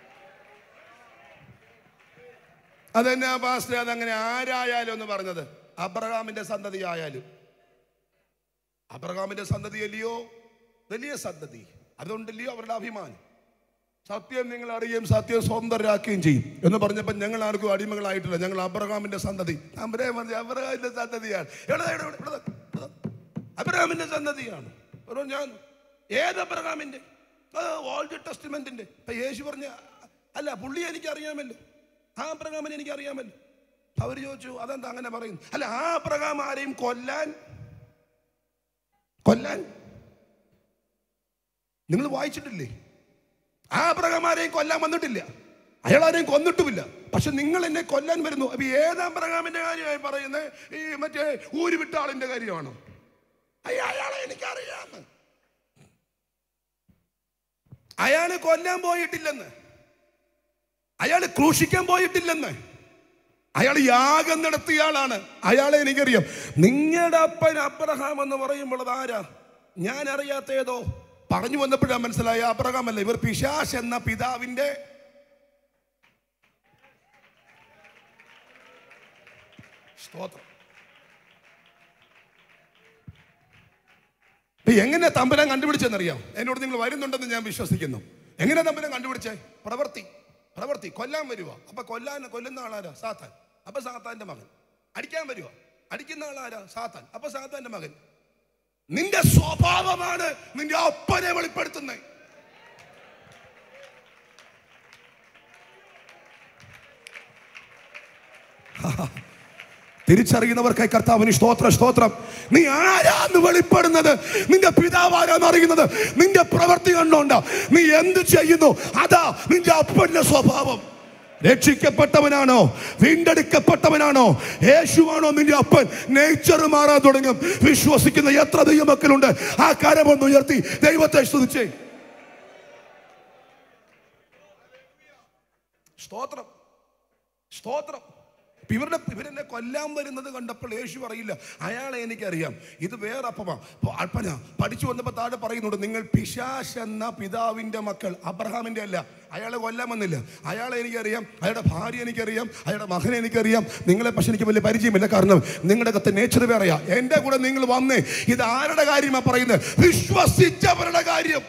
Speaker 18: അതെന്നാ പാസ്റ്റർ അതങ്ങനെ ആരായാലും എന്ന് പറഞ്ഞത് അബ്രഹാമിന്റെ സന്തതി ആയാലും അബ്രഹാമിന്റെ സന്തതി അല്ലയോ വലിയ സന്തതി അതുകൊണ്ടല്ലയോ അവരുടെ അഭിമാനം സത്യം നിങ്ങൾ അറിയുകയും സത്യം സ്വന്തരാക്കുകയും ചെയ്യും എന്ന് പറഞ്ഞപ്പോൾ ഞങ്ങൾ ആർക്കും അടിമകളായിട്ടില്ല ഞങ്ങൾ അബ്രഹാമിന്റെ സന്തതി അബ്രഹാം പറഞ്ഞ അബ്രഹാമിന്റെ സന്തതിയാണ് എവിടെ എവിടെ, എവിടെ, എവിടെ, എവിടെ? അബ്രഹാമിന്റെ സന്തതിയാണ് ഒരു ഞാൻ ഏത് അബ്രഹാമിന്റെ ഓൾഡ് ടെസ്റ്റ്മെന്റിന്റെ ഇപ്പൊ യേശു പറഞ്ഞ അല്ല പുള്ളി എനിക്ക് അറിയാമല്ലോ ആ അബ്രഹാമിനെ എനിക്ക് അറിയാമല്ലോ അവർ ചോദിച്ചു അതെന്താ അങ്ങനെ പറയുന്നു അല്ല ആ അബ്രഹാം ആരെയും കൊല്ലാൻ കൊല്ലാൻ നിങ്ങൾ വായിച്ചിട്ടില്ലേ ആ അബ്രഹാമാരെയും കൊല്ലാൻ വന്നിട്ടില്ല അയാൾ ആരെയും കൊന്നിട്ടുമില്ല പക്ഷെ നിങ്ങൾ എന്നെ കൊല്ലാൻ വരുന്നു അപ്പൊ ഏത് അബ്രഹാമിന്റെ കാര്യമായി പറയുന്നത് ഈ മറ്റേ ഊര് വിട്ട ആളിന്റെ കാര്യമാണോ അയ്യ, അയാളെ എനിക്കറിയാന്ന് അയാള് കൊല്ലാൻ പോയിട്ടില്ലെന്ന് അയാൾ ക്രൂശിക്കാൻ പോയിട്ടില്ലെന്ന് അയാൾ യാഗം നടത്തിയ ആളാണ് അയാളെ എനിക്കറിയാം നിങ്ങളുടെ അപ്പൻ അബ്രഹാം എന്ന് പറയുമ്പോൾ അത് ആരാ ഞാൻ അറിയാത്ത ഏതോ പറഞ്ഞു വന്നപ്പോഴാണ് മനസ്സിലായ അബ്രഹാം അല്ല ഇവർ പിശാശ് എന്ന പിതാവിന്റെ സ്തോത്രം ഇപ്പൊ എങ്ങനെ തമ്പുരാൻ കണ്ടുപിടിച്ചെന്നറിയാം എന്നോട് നിങ്ങൾ വരുന്നുണ്ടെന്ന് ഞാൻ വിശ്വസിക്കുന്നു എങ്ങനെ തമ്പുരാൻ കണ്ടുപിടിച്ചേ പ്രവൃത്തി പ്രവൃത്തി കൊല്ലാൻ വരുക അപ്പൊ കൊല്ലാൻ കൊല്ലുന്ന ആളാരാ സാത്താൻ അപ്പൊ സാത്താന്റെ മകൻ അടിക്കാൻ വരുക അടിക്കുന്ന ആളാരാ സാത്താൻ അപ്പൊ സാത്താന്റെ മകൻ നിന്റെ സ്വഭാവമാണ് നിന്റെ അപ്പനെ വെളിപ്പെടുത്തുന്നത് തിരിച്ചറിയുന്നവർക്കായി കർത്താവിന് സ്തോത്ര സ്തോത്രം നീ ആരാന്ന് വെളിപ്പെടുന്നത് നിന്റെ പിതാവ് ആരാന്ന് അറിയുന്നത് നിന്റെ പ്രവൃത്തി കണ്ടോണ്ട നീ എന്ത് ചെയ്യുന്നു അതാ നിന്റെ അപ്പന്റെ സ്വഭാവം രക്ഷിക്കപ്പെട്ടവനാണോ വീണ്ടെടുക്കപ്പെട്ടവനാണോ യേശുവാണോ നിന്റെ അപ്പൻ നേച്ചർ മാറാൻ തുടങ്ങും വിശ്വസിക്കുന്ന എത്ര ദൈവമക്കളുണ്ട് ആ കരമൊന്ന് ഉയർത്തി ദൈവത്തെ സ്തുതിച്ചേ സ്തോത്രം സ്തോത്രം ഇപ്പൊ ഇവരുടെ ഇവരെന്നെ കൊല്ലാൻ വരുന്നത് കണ്ടപ്പോൾ യേശു പറയില്ല അയാളെ എനിക്കറിയാം ഇത് വേറെ അപ്പമാ ഇപ്പൊ അല്പന പഠിച്ചു വന്നപ്പോൾ താഴെ പറയുന്നുണ്ട് നിങ്ങൾ പിശാശ് എന്ന പിതാവിന്റെ മക്കൾ അബ്രഹാമിന്റെ അല്ല അയാളെ കൊല്ലാൻ വന്നില്ല അയാളെ എനിക്കറിയാം അയാളുടെ ഭാര്യ എനിക്കറിയാം അയാളുടെ മകനെ എനിക്കറിയാം നിങ്ങളെ പക്ഷെ എനിക്ക് വലിയ പരിചയമില്ല കാരണം നിങ്ങളുടെ കത്ത് നേച്ചർ വേറെയാ എന്റെ കൂടെ നിങ്ങൾ വന്നേ ഇത് ആരുടെ കാര്യമാ പറയുന്നത് വിശ്വസിച്ചവരുടെ കാര്യം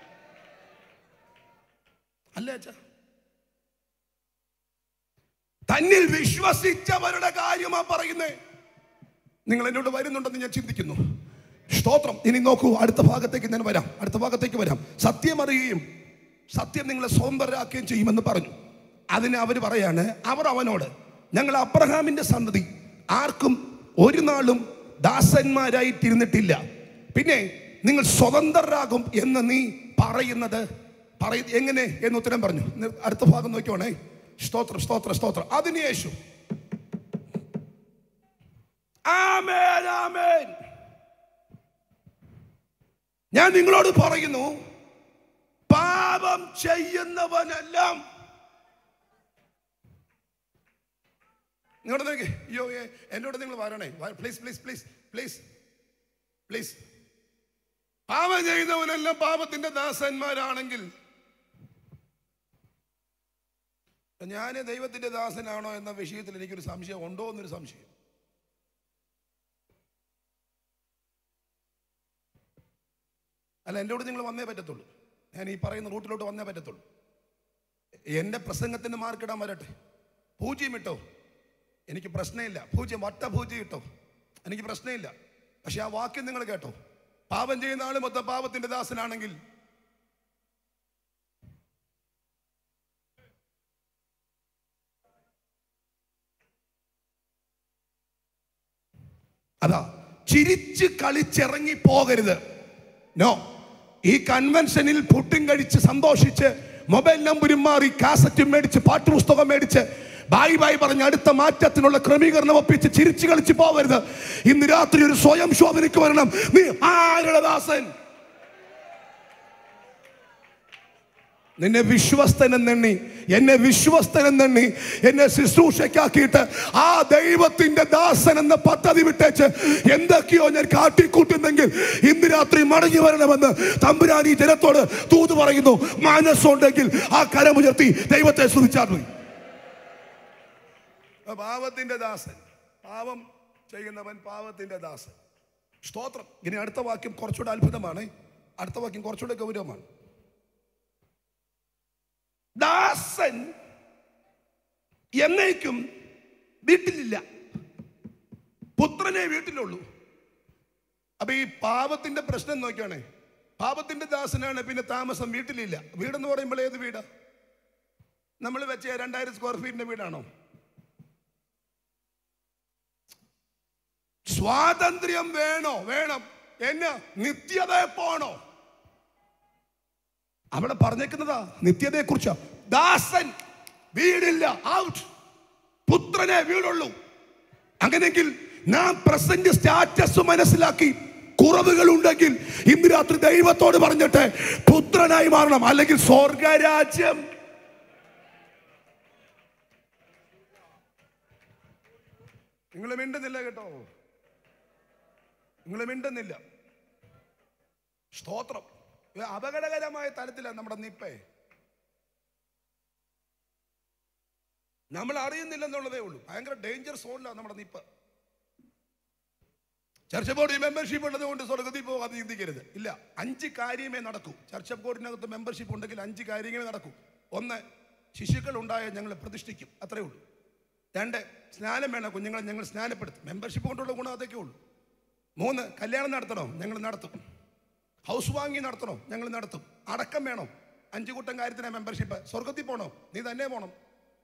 Speaker 18: അല്ലേ അച്ഛാ തന്നിൽ വിശ്വസിച്ചവരുടെ കാര്യമാ പറയുന്നേ നിങ്ങൾ എന്നോട് വരുന്നുണ്ടെന്ന് ഞാൻ ചിന്തിക്കുന്നു സ്തോത്രം ഇനി നോക്കൂ അടുത്ത ഭാഗത്തേക്ക് ഞാൻ വരാം അടുത്ത ഭാഗത്തേക്ക് വരാം സത്യം അറിയുകയും സത്യം നിങ്ങളെ സ്വതന്ത്രരാക്കുകയും ചെയ്യുമെന്ന് പറഞ്ഞു അതിന് അവർ പറയാണ് അവർ അവനോട് ഞങ്ങൾ അബ്രഹാമിന്റെ സന്തതി ആർക്കും ഒരു നാളും ദാസന്മാരായി തിരുന്നിട്ടില്ല പിന്നെ നിങ്ങൾ സ്വതന്ത്രരാകും എന്ന് നീ പറയുന്നത് പറയ എങ്ങനെ എന്ന് ഉത്തരം പറഞ്ഞു നി- അടുത്ത ഭാഗം നോക്കിയോണേ സ്തോത്രം സ്തോത്രം സ്തോത്രം അതിന് യേശു ആമേൻ ആമേൻ ഞാൻ നിങ്ങളോട് പറയുന്നു പാപം ചെയ്യുന്നവനെല്ലാം നിങ്ങളുടെ നോക്കി അയ്യോ ഏ, എന്നോട് നിങ്ങൾ വരണേ please please please please please പാപം ചെയ്യുന്നവനെല്ലാം പാപത്തിന്റെ ദാസന്മാരാണെങ്കിൽ ഞാൻ ദൈവത്തിന്റെ ദാസനാണോ എന്ന വിഷയത്തിൽ എനിക്കൊരു സംശയം ഉണ്ടോ എന്നൊരു സംശയം അല്ല എന്നോട് നിങ്ങൾ വന്നേ പറ്റത്തുള്ളൂ ഞാൻ ഈ പറയുന്ന റൂട്ടിലോട്ട് വന്നേ പറ്റത്തുള്ളൂ എൻ്റെ പ്രസംഗത്തിന് മാർക്കിടാൻ വരട്ടെ പൂജ്യം ഇട്ടോ എനിക്ക് പ്രശ്നമില്ല പൂജ്യം വട്ട പൂജ്യം ഇട്ടോ എനിക്ക് പ്രശ്നമില്ല പക്ഷെ ആ വാക്യം നിങ്ങൾ കേട്ടോ പാപം ചെയ്യുന്ന ആള് മൊത്തം പാപത്തിന്റെ ദാസനാണെങ്കിൽ
Speaker 15: അതാ ചിരിച്ച് കളിച്ചിറങ്ങി പോകരുത് നോ ഈ കൺവെൻഷനിൽ പുട്ടും കഴിച്ച് സന്തോഷിച്ച് മൊബൈൽ നമ്പരും മാറി കാസറ്റും മേടിച്ച് പാട്ടുപുസ്തകം മേടിച്ച് ബായ് ബായ് പറഞ്ഞ് അടുത്ത മാറ്റത്തിനുള്ള ക്രമീകരണം ഒപ്പിച്ച് ചിരിച്ചു കളിച്ച് പോകരുത് ഇന്ന് രാത്രി ഒരു സ്വയം ശോധനയ്ക്ക് വരണം നീ ആരുടെ ദാസൻ നിന്നെ വിശ്വസ്തനെന്നെണ്ണി എന്നെ വിശ്വസ്തനെന്നെണ്ണി എന്നെ ശുശ്രൂഷയ്ക്കാക്കിയിട്ട് ആ ദൈവത്തിന്റെ ദാസൻ എന്ന പദ്ധതി വിട്ടേച്ച് എന്തൊക്കെയോ ഞാൻ കാട്ടിക്കൂട്ടുന്നെങ്കിൽ ഇന്ന് രാത്രി മടങ്ങി വരണമെന്ന് തമ്പുരാൻ ഈ ജനത്തോട് തൂത് പറയുന്നു മനസ്സുണ്ടെങ്കിൽ ആ കരമുയർത്തി ദൈവത്തെ സ്തുതിച്ചാൽ മതി പാവത്തിന്റെ ദാസൻ പാവം ചെയ്യുന്നവൻ പാവത്തിന്റെ ദാസൻ സ്തോത്രം ഇനി അടുത്ത വാക്യം കുറച്ചുകൂടെ അത്ഭുതമാണ് അടുത്ത വാക്യം കുറച്ചുകൂടെ ഗൗരവമാണ് ദാസൻ എന്നേക്കും വീട്ടിലില്ല പുത്രനെ വീട്ടിലുള്ളൂ അപ്പൊ ഈ പാപത്തിന്റെ പ്രശ്നം നോക്കിയാണേ പാപത്തിന്റെ ദാസനാണ് പിന്നെ താമസം വീട്ടിലില്ല വീടെന്ന് പറയുമ്പോൾ ഏത് വീടാ നമ്മൾ വെച്ച രണ്ടായിരം സ്ക്വയർ ഫീറ്റിന്റെ വീടാണോ സ്വാതന്ത്ര്യം വേണോ വേണം എന്നെ നിത്യത പോണോ അവിടെ പറഞ്ഞേക്കുന്നതാ നിത്യതയെ കുറിച്ചാ ദാസൻ വീടില്ല ഔട്ട് പുത്രനെ വീടുള്ളൂ അങ്ങനെയെങ്കിൽ നാം പ്രസന്റ് സ്റ്റാറ്റസ് മനസ്സിലാക്കി കുറവുകൾ ഉണ്ടെങ്കിൽ ഇന്ന് രാത്രി ദൈവത്തോട് പറഞ്ഞിട്ട് പുത്രനായി മാറണം അല്ലെങ്കിൽ സ്വർഗരാജ്യം നിങ്ങൾ മിണ്ടുന്നില്ല കേട്ടോ നിങ്ങൾ മിണ്ടുന്നില്ല സ്തോത്രം ഇത് അപകടകരമായ തലത്തിലാണ് നമ്മുടെ നിപ്പേ നമ്മൾ അറിയുന്നില്ലെന്നുള്ളതേ ഉള്ളൂ ഭയങ്കര ഡേഞ്ചർ സോണിലാണ് നമ്മുടെ നിപ്പ് ചർച്ച ബോർഡ് മെമ്പർഷിപ്പ് ഉള്ളത് കൊണ്ട് സ്വർഗത്തിൽ പോകാതെ ചിന്തിക്കരുത് ഇല്ല അഞ്ച് കാര്യമേ നടക്കൂ ചർച്ച ബോർഡിനകത്ത് മെമ്പർഷിപ്പ് ഉണ്ടെങ്കിൽ അഞ്ച് കാര്യങ്ങളേ നടക്കൂ ഒന്ന് ശിശുക്കൾ ഉണ്ടായ ഞങ്ങൾ പ്രതിഷ്ഠിക്കും അത്രേ ഉള്ളൂ രണ്ട് സ്നാനം വേണം കുഞ്ഞുങ്ങളെ ഞങ്ങൾ സ്നാനപ്പെടുത്തും മെമ്പർഷിപ്പ് കൊണ്ടുള്ള ഗുണം അതൊക്കെ ഉള്ളൂ മൂന്ന് കല്യാണം നടത്തണോ ഞങ്ങൾ നടത്തും ഹൗസ് വാങ്ങി നടത്തണോ ഞങ്ങൾ നടത്തും അടക്കം വേണം അഞ്ചു കൂട്ടം കാര്യത്തിന് മെമ്പർഷിപ്പ് സ്വർഗത്തിൽ പോണോ നീ തന്നെ പോണം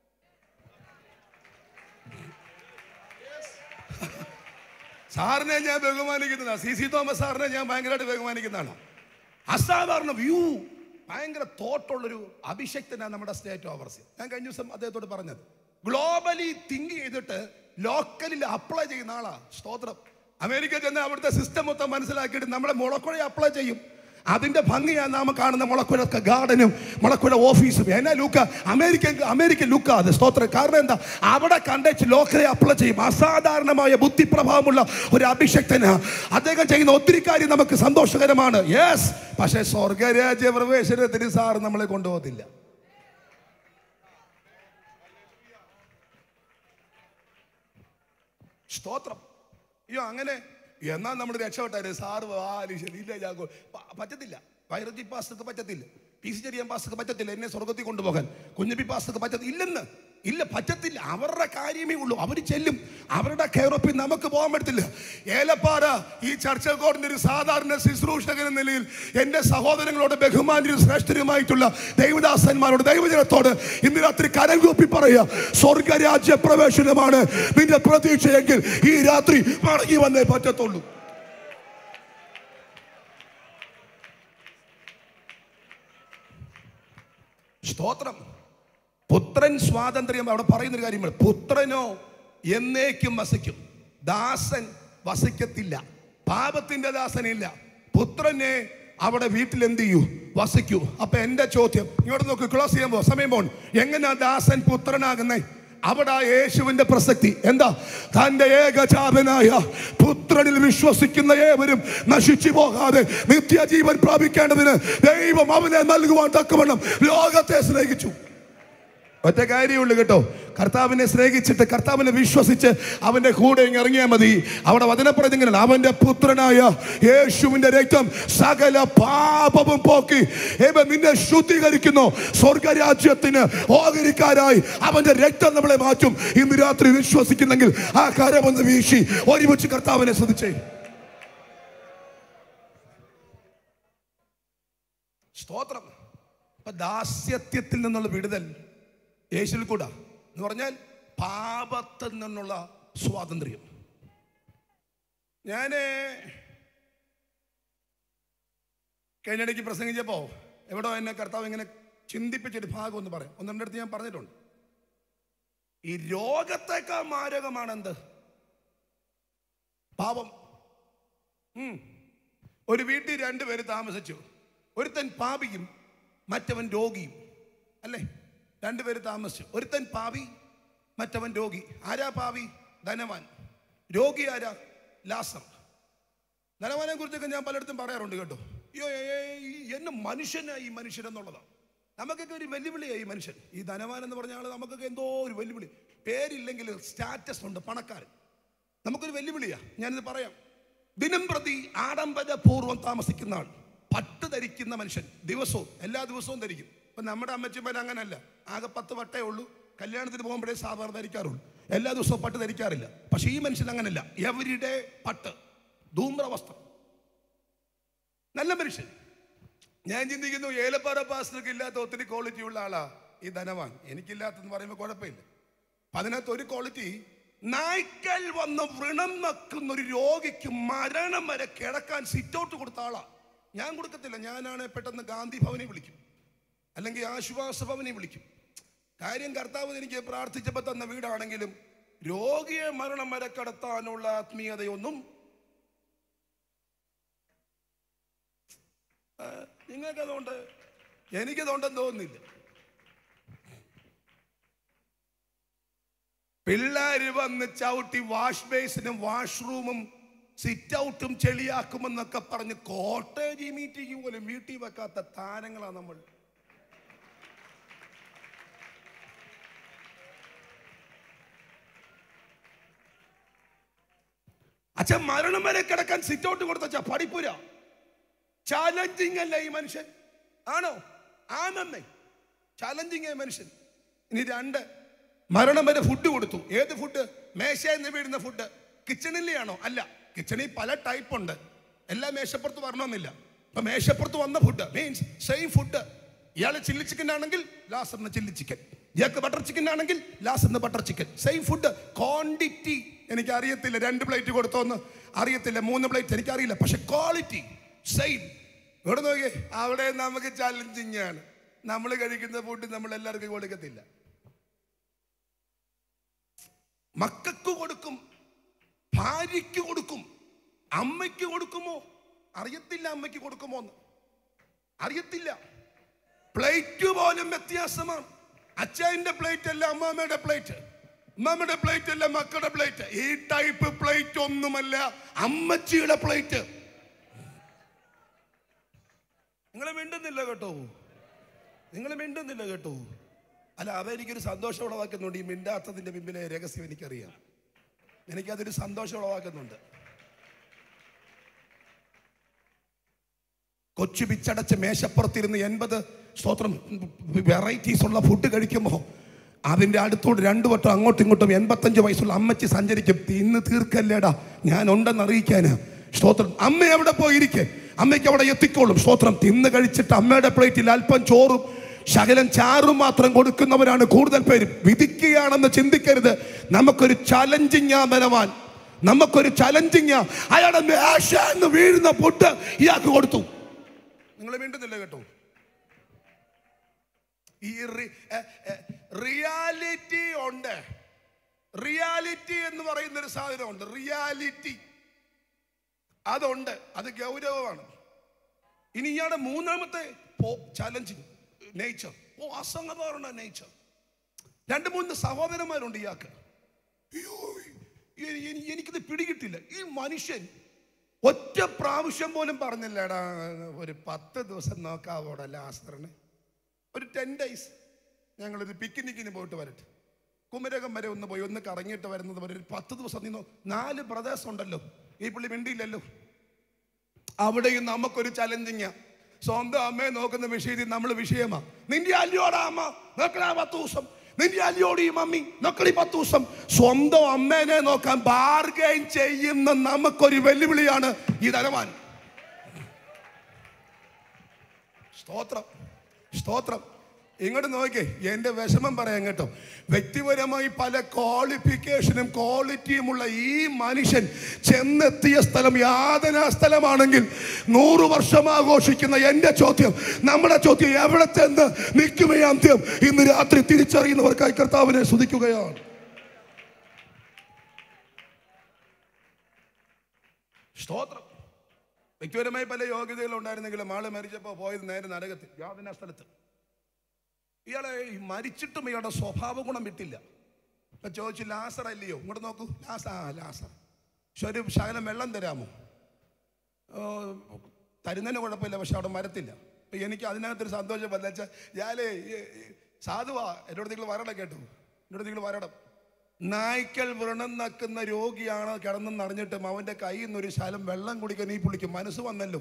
Speaker 15: സാറിനെ ഞാൻ ബഹുമാനിക്കുന്നതാണ് സി സി തോമസ് സാറിനെ ഞാൻ ഭയങ്കരമായിട്ട് ബഹുമാനിക്കുന്നതാണ് അസാധാരണ വ്യൂ ഭയങ്കര തോട്ടുള്ളൊരു അഭിഷക്തനാണ് നമ്മുടെ സ്റ്റേറ്റ് ഓവർസി ഞാൻ കഴിഞ്ഞ ദിവസം അദ്ദേഹത്തോട് പറഞ്ഞത് ഗ്ലോബലി തിങ്ക് ചെയ്തിട്ട് ലോക്കലിൽ അപ്ലൈ ചെയ്യുന്ന ആളാ സ്തോത്രം അമേരിക്ക ചെന്ന് അവിടുത്തെ സിസ്റ്റം മൊത്തം മനസ്സിലാക്കിയിട്ട് നമ്മളെ മുളക്കുഴ അപ്ലൈ ചെയ്യും അതിന്റെ ഭംഗിയാണ് നാം കാണുന്ന മുളക്കുഴ ഗാർഡനും മുളക്കുഴ ഓഫീസും എന്നാ ലുക്ക അമേരിക്കൻ അമേരിക്കൻ ലുക്ക അത് സ്തോത്രം കാരണം എന്താ അവിടെ കണ്ടേച്ച് ലോക്കലെ അപ്ലൈ ചെയ്യും അസാധാരണമായ ബുദ്ധിപ്രഭാവമുള്ള ഒരു അഭിഷക്തന് അദ്ദേഹം ചെയ്യുന്ന ഒത്തിരി കാര്യം നമുക്ക് സന്തോഷകരമാണ് യെസ് പക്ഷേ സ്വർഗരാജ്യ പ്രവേശനത്തിന് സാർ നമ്മളെ കൊണ്ടുപോകത്തില്ല സ്തോത്രം അയ്യോ അങ്ങനെ എന്നാ നമ്മൾ രക്ഷപ്പെട്ടാரு സാറ് വാലി ശരിയില്ല ഞാൻ കൊ- പ- പറ്റത്തില്ല വൈറജി പാസ്റ്റർക്ക് പറ്റത്തില്ല പി സി ചെറിയാൻ പാസ്റ്റർക്ക് പറ്റത്തില്ല എന്നെ സ്വർഗത്തിൽ കൊണ്ടുപോകാൻ കുഞ്ഞപ്പി പാസ്റ്റർക്ക് പറ്റത്തില്ല ഇല്ലെന്ന് ഇല്ല പറ്റത്തില്ല അവരുടെ കാര്യമേ ഉള്ളൂ അവർ ചെല്ലും അവരുടെ കെയറൊപ്പിൽ നമുക്ക് പോകാൻ പറ്റത്തില്ല ഏലപ്പാറ ഈ ചർച്ച കോടിന്റെ ഒരു സാധാരണ ശുശ്രൂഷകൻ എന്ന നിലയിൽ എന്റെ സഹോദരങ്ങളോട് ബഹുമാന്യരും ശ്രേഷ്ഠരുമായിട്ടുള്ള ദൈവദാസന്മാരോട് ദൈവജനത്തോട് ഇന്ന് രാത്രി കരം കൂപ്പി പറയുക സ്വർഗരാജ്യ പ്രവേശനമാണ് നിന്റെ പ്രതീക്ഷയെങ്കിൽ ഈ രാത്രി മടങ്ങി വന്നേ പറ്റത്തുള്ളൂ സ്തോത്രം പുത്രൻ സ്വാതന്ത്ര്യം അവിടെ പറയുന്നൊരു കാര്യമാണ് പുത്രനോ എന്നേക്കും വസിക്കും ദാസൻ വസിക്കത്തില്ല പാപത്തിന്റെ ദാസനില്ല പുത്രനെ അവിടെ വീട്ടിൽ എന്ത് ചെയ്യൂ വസിക്കൂ അപ്പൊ എന്റെ ചോദ്യം ഇങ്ങോട്ട് നോക്ക് ക്ലോസ് ചെയ്യുമ്പോ സമയം പോൺ എങ്ങനെയാ ദാസൻ പുത്രനാകുന്നേ അവിടെ ആ യേശുവിന്റെ പ്രസക്തി എന്താ തന്റെ ഏകജാതനായ പുത്രനിൽ വിശ്വസിക്കുന്ന ഏവരും നശിച്ചു പോകാതെ നിത്യജീവൻ പ്രാപിക്കേണ്ടതിന് ദൈവം അവനെ നൽകുവാൻ തക്കവണ്ണം ലോകത്തെ സ്നേഹിച്ചു ഒറ്റ കാര്യമുള്ളൂ കേട്ടോ കർത്താവിനെ സ്നേഹിച്ചിട്ട് കർത്താവിനെ വിശ്വസിച്ച് അവന്റെ കൂടെ ഇങ്ങ് ഇറങ്ങിയാൽ മതി അവിടെ വചനപ്പുറത്ത് ഇങ്ങനെയാണ് അവന്റെ പുത്രനായ യേശുവിന്റെ രക്തം സകല പാപവും പോക്കി ഏവ നിന്നെ ശുദ്ധീകരിക്കുന്നു സ്വർഗരാജ്യത്തിന് ഓഹരിക്കാരായി അവന്റെ രക്തം നമ്മളെ മാറ്റും ഇന്ന് രാത്രി വിശ്വസിക്കുന്നെങ്കിൽ ആ കരമൊന്ന് വീശി ഒരുമിച്ച് കർത്താവിനെ ശ്രദ്ധിച്ചേ സ്തോത്രം അപ്പൊ ദാസ്യത്യത്തിൽ നിന്നുള്ള വിടുതൽ യേശുവിൽ കൂടാ എന്ന് പറഞ്ഞാൽ പാപത്തിൽ നിന്നുള്ള സ്വാതന്ത്ര്യം ഞാൻ കഴിഞ്ഞിടയ്ക്ക് പ്രസംഗിച്ചപ്പോൾ എവിടോ എന്നെ കർത്താവ് ഇങ്ങനെ ചിന്തിപ്പിച്ചൊരു ഭാഗം ഒന്ന് പറയാം ഒന്ന് അടുത്ത് ഞാൻ പറഞ്ഞിട്ടുണ്ട് ഈ രോഗത്തെക്കാൾ മാരകമാണ് എന്ത് പാപം ഉം. ഒരു വീട്ടിൽ രണ്ടുപേര് താമസിച്ചു ഒരുത്തൻ പാപിയും മറ്റവൻ രോഗിയും അല്ലേ രണ്ടുപേര് താമസിച്ചു ഒരുത്തൻ പാപി മറ്റവൻ രോഗി ആരാ പാപി ധനവാൻ രോഗി ആരാ ലാസം ധനവാനെ കുറിച്ചൊക്കെ ഞാൻ പലയിടത്തും പറയാറുണ്ട് കേട്ടോ അയ്യോ ഏയ്, എന്നെ മനുഷ്യനായി ഈ മനുഷ്യൻ എന്നുള്ളതാണ് നമുക്കൊക്കെ ഒരു വെല്ലുവിളിയായി ഈ മനുഷ്യൻ ഈ ധനവാൻ എന്ന് പറഞ്ഞ ആള് നമുക്കൊക്കെ എന്തോ ഒരു വെല്ലുവിളി പേരില്ലെങ്കിൽ സ്റ്റാറ്റസ് ഉണ്ട് പണക്കാരൻ നമുക്കൊരു വെല്ലുവിളിയാ ഞാനിത് പറയാം ദിനം പ്രതി ആഡംബരപൂർവ്വം താമസിക്കുന്ന ആൾ പട്ട് ധരിക്കുന്ന മനുഷ്യൻ ദിവസവും എല്ലാ ദിവസവും ധരിക്കും ഇപ്പൊ നമ്മുടെ അമ്മച്ചിമാർ അങ്ങനല്ല ആകെ പത്ത് വട്ടേ ഉള്ളൂ കല്യാണത്തിന് പോകുമ്പോഴേ സാധാരണ ധരിക്കാറുള്ളൂ എല്ലാ ദിവസവും പട്ട് ധരിക്കാറില്ല പക്ഷെ ഈ മനുഷ്യൻ അങ്ങനല്ല എവരിഡേ പട്ട് ധൂമ്ര വസ്ത്രം നല്ല മനുഷ്യൻ ഞാൻ ചിന്തിക്കുന്നു ഏലപ്പാറ പാസ്റ്റർക്ക് ഇല്ലാത്ത ഒത്തിരി ക്വാളിറ്റി ഉള്ള ആളാ ഈ ധനവാൻ എനിക്കില്ലാത്തെന്ന് പറയുമ്പോൾ കുഴപ്പമില്ല അപ്പൊ അതിനകത്ത് ഒരു ക്വാളിറ്റി നായ്ക്കൽ വന്ന് വ്രണം നക്കുന്ന ഒരു രോഗിക്ക് മരണം വരെ കിടക്കാൻ സിറ്റ് ഔട്ട് കൊടുത്ത ആളാ ഞാൻ കൊടുക്കത്തില്ല ഞാനാണ് പെട്ടെന്ന് ഗാന്ധി ഭവനെ വിളിക്കും അല്ലെങ്കിൽ ആശ്വാസ ഭവനെ വിളിക്കും കാര്യം കർത്താവ് എനിക്ക് പ്രാർത്ഥിച്ചപ്പോൾ തന്ന വീടാണെങ്കിലും രോഗിയെ മരണം വരെ കടത്താനുള്ള ആത്മീയതയൊന്നും ആ, നിങ്ങൾക്കതുകൊണ്ട് എനിക്കതുകൊണ്ടെന്ന് തോന്നുന്നില്ല പിള്ളേര് വന്ന് ചവിട്ടി വാഷ് ബേസിനും വാഷ്റൂമും സിറ്റ് ഔട്ടും ചെളിയാക്കുമെന്നൊക്കെ പറഞ്ഞ് കോട്ടേജ് മീറ്റിംഗ് പോലും വീട്ടിൽ വെക്കാത്ത താരങ്ങളാ നമ്മൾ അച്ഛൻ മരണം വരെ കിടക്കാൻ സിറ്റ് ഔട്ട് കൊടുത്തച്ഛ പഠിപ്പുര ചാലഞ്ചിങ് അല്ല ഈ മനുഷ്യൻ ആണോ ആണെന്നേ ചാലഞ്ചിങ് ആയ മനുഷ്യൻ ഇനി രണ്ട് മരണം വരെ ഫുഡ് കൊടുത്തു ഏത് ഫുഡ് മേശയിൽ നിന്ന് വീഴുന്ന ഫുഡ് കിച്ചണിലെയാണോ അല്ല കിച്ചണിൽ പല ടൈപ്പ് ഉണ്ട് എല്ലാ മേശപ്പുറത്ത് വരണമെന്നില്ല ഇപ്പൊ മേശപ്പുറത്ത് വന്ന ഫുഡ് മീൻസ് സെയിം ഫുഡ് ഇയാള് ചില്ലി ചിക്കൻ ആണെങ്കിൽ ലാസറിന് ചില്ലി ചിക്കൻ ഇയാൾക്ക് ബട്ടർ ചിക്കൻ ആണെങ്കിൽ ലാസറിന് butter chicken same food quantity എനിക്ക് അറിയത്തില്ല രണ്ട് പ്ലേറ്റ് കൊടുത്തോന്ന് അറിയത്തില്ല മൂന്ന് പ്ലേറ്റ് എനിക്കറിയില്ല പക്ഷെ ക്വാളിറ്റി സെയിം ഇവിടെ നോക്കിയേ അവിടെ നമുക്ക് ചലഞ്ചിങ് ആണ് നമ്മൾ കഴിക്കുന്ന ഫുഡ് നമ്മൾ എല്ലാവർക്കും കൊടുക്കത്തില്ല മക്കൾക്ക് കൊടുക്കും ഭാര്യയ്ക്ക് കൊടുക്കും അമ്മയ്ക്ക് കൊടുക്കുമോ അറിയത്തില്ല അമ്മയ്ക്ക് കൊടുക്കുമോ എന്ന് അറിയത്തില്ല പ്ലേറ്റ് പോലും വ്യത്യാസമാണ് അച്ഛൻ്റെ പ്ലേറ്റ് അല്ല അമ്മാമ്മയുടെ പ്ലേറ്റ് അമ്മാമ്മയുടെ പ്ലേറ്റ് അല്ല മക്കളുടെ പ്ലേറ്റ് ഈ ടൈപ്പ് പ്ലേറ്റ് ഒന്നുമല്ല അമ്മച്ചിയുടെ പ്ലേറ്റ് നിങ്ങൾ മിണ്ടുന്നില്ല കേട്ടോ നിങ്ങൾ മിണ്ടുന്നില്ല കേട്ടോ അല്ല അവ എനിക്കൊരു സന്തോഷം ഉളവാക്കുന്നുണ്ട് ഈ മിണ്ടാത്തതിന്റെ പിമ്പിലെ രഹസ്യം എനിക്കറിയാം എനിക്കതൊരു സന്തോഷം ഉളവാക്കുന്നുണ്ട് കൊച്ചു പിച്ചടച്ച് മേശപ്പുറത്തിരുന്ന് എൺപത് സ്തോത്രം വെറൈറ്റീസ് ഉള്ള ഫുഡ് കഴിക്കുമ്പോൾ അതിൻ്റെ അടുത്തോട് രണ്ടു വട്ടം അങ്ങോട്ടും ഇങ്ങോട്ടും എൺപത്തഞ്ച് വയസ്സുള്ള അമ്മച്ചി സഞ്ചരിക്കും ഇന്ന് തീർക്കല്ലേടാ ഞാൻ ഉണ്ടെന്ന് അറിയിക്കാന് സ്തോത്രം അമ്മ എവിടെ പോയിരിക്കെ അമ്മയ്ക്ക് അവിടെ എത്തിക്കോളും സ്തോത്രം തിന്ന് കഴിച്ചിട്ട് അമ്മയുടെ പ്ലേറ്റിൽ അല്പം ചോറും ശകലം ചാറും മാത്രം കൊടുക്കുന്നവരാണ് കൂടുതൽ പേര് വിധിക്കുകയാണെന്ന് ചിന്തിക്കരുത് നമുക്കൊരു ചലഞ്ചിങ് ആ ബലവാൻ നമുക്കൊരു ചലഞ്ചിങ് അയാളുടെ മേശ എന്ന് വീഴുന്ന ഫുഡ് ഇയാൾക്ക് കൊടുത്തു നിങ്ങൾ വീണ്ടുന്നില്ല കേട്ടോ ഈ റിയാലിറ്റി ഉണ്ട് റിയാലിറ്റി എന്ന് പറയുന്ന ഒരു സാധനമുണ്ട് റിയാലിറ്റി അതുണ്ട് അത് ഗൗരവമാണ് ഇനി ഇയാളുടെ മൂന്നാമത്തെ ചലഞ്ചിങ് നേച്ചർ ഓ അസംഗതമാണ് നേച്ചർ രണ്ട് മൂന്ന് സഹോദരന്മാരുണ്ട് ഇയാൾക്ക് അയ്യോ എ- എനി- എനിക്കിത് പിടികിട്ടില്ല ഈ മനുഷ്യൻ ഒറ്റ പ്രാവശ്യം പോലും പറഞ്ഞില്ലടാ ഒരു പത്ത് ദിവസം നോക്കാവോടാ ലാസ്റ്ററിന് ഒരു ടെൻ ഡേയ്സ് ഞങ്ങളൊരു പിക്നിക്കിന് പോയിട്ട് വരട്ടെ കുമരകം വരെ ഒന്ന് പോയി ഒന്ന് കറങ്ങിയിട്ട് വരുന്നത് വരെ ഒരു പത്ത് ദിവസം നിന്നു നാല് ബ്രദേഴ്സ് ഉണ്ടല്ലോ ഈ പുള്ളി മിണ്ടിയില്ലല്ലോ അവിടെയും നമുക്കൊരു ചലഞ്ചിങ് സ്വന്തം അമ്മയെ നോക്കുന്ന വിഷയത്തിൽ നമ്മൾ വിഷയമാ നിന്റെ അല്ലയോടാ അമ്മ നോക്കണ പത്ത് ദിവസം നിന്റെ അല്ലയോട് ഈ മമ്മി നോക്കണി പത്ത് ദിവസം സ്വന്തം അമ്മേനെ നോക്കാൻ ബാർഗൈൻ ചെയ്യുന്ന നമുക്കൊരു വെല്ലുവിളിയാണ് ഈ ധനവാൻ സ്തോത്രം സ്തോത്രം ഇങ്ങോട്ട് നോക്കേ എന്റെ വിഷമം പറയാം കേട്ടോ വ്യക്തിപരമായി പല ക്വാളിഫിക്കേഷനും ക്വാളിറ്റിയുമുള്ള ഈ മനുഷ്യൻ ചെന്നെത്തിയ സ്ഥലം യാതനാ സ്ഥലമാണെങ്കിൽ നൂറ് വർഷം ആഘോഷിക്കുന്ന എന്റെ ചോദ്യം നമ്മുടെ ചോദ്യം എവിടെ ചെന്ന് നിൽക്കുമേ അന്ത്യം ഇന്ന് രാത്രി തിരിച്ചറിയുന്നവർക്കായി കർത്താവിനെ സ്തുതിക്കുകയാണ് സ്തോത്രം വ്യക്തിപരമായി പല യോഗ്യതകൾ ഉണ്ടായിരുന്നെങ്കിലും ആള് മരിച്ചപ്പോൾ പോയത് നേരെ നരകത്തിൽ യാതനാ സ്ഥലത്ത് ഇയാളെ ഈ മരിച്ചിട്ടും ഇയാളുടെ സ്വഭാവ ഗുണം വിട്ടില്ല ഇപ്പൊ ചോദിച്ചു ലാസർ അല്ലയോ ഇങ്ങോട്ട് നോക്കൂ ലാസ ആ ലാസർ പക്ഷെ ഒരു ശകലം വെള്ളം തരാമോ ഓ, തരുന്നതിന് കുഴപ്പമില്ല പക്ഷെ അവിടെ മരത്തില്ല അപ്പൊ എനിക്ക് അതിനകത്തൊരു സന്തോഷം വല്ല വെച്ചാൽ ഞാനേ ഈ- ഈ സാധുവാ എന്നോട് നിങ്ങൾ വരണം കേട്ടോ എന്നോട് നിങ്ങൾ വരണം നായ്ക്കൽ വ്രണം നക്കുന്ന രോഗിയാണ് കിടന്നെന്ന് അറിഞ്ഞിട്ടും അവന്റെ കയ്യിൽ നിന്ന് ഒരു ശലം വെള്ളം കുടിക്കാൻ ഈ പുള്ളിക്ക് മനസ്സ് വന്നല്ലോ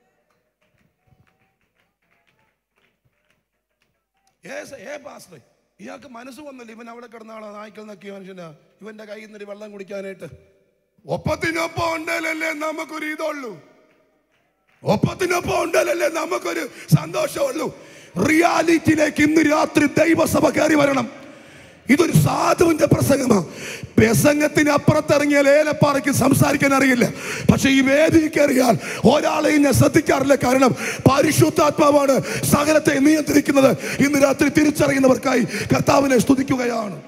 Speaker 15: ഏസ് ഏ പാസ്റ്റർ ഇയാൾക്ക് മനസ്സ് വന്നല്ലോ ഇവൻ അവിടെ കിടന്ന ആളാ നായ്ക്കൽ നക്കിയ മനുഷ്യനാ ഇവന്റെ കയ്യിൽ നിന്നൊരു വെള്ളം കുടിക്കാനായിട്ട് ഒപ്പത്തിനൊപ്പം ഉണ്ടല്ലേ നമുക്കൊരു ഇതുള്ളൂ ഒപ്പത്തിനൊപ്പം ഉണ്ടല്ലേ നമുക്കൊരു സന്തോഷമുള്ളൂ റിയാലിറ്റിയിലേക്ക് ഇന്ന് രാത്രി ദൈവസഭ കയറി വരണം ഇതൊരു സാധുവിന്റെ പ്രസംഗമാണ് പ്രസംഗത്തിന് അപ്പുറത്തിറങ്ങിയാൽ ഏലപ്പാറയ്ക്ക് സംസാരിക്കാൻ അറിയില്ല പക്ഷെ ഈ വേദി കയറിയാൽ ഒരാളെയും ഞാൻ ശ്രദ്ധിക്കാറില്ല കാരണം പരിശുദ്ധാത്മാവാണ് സകലത്തെ നിയന്ത്രിക്കുന്നത് ഇന്ന് രാത്രി തിരിച്ചറിയുന്നവർക്കായി കർത്താവിനെ സ്തുതിക്കുകയാണ്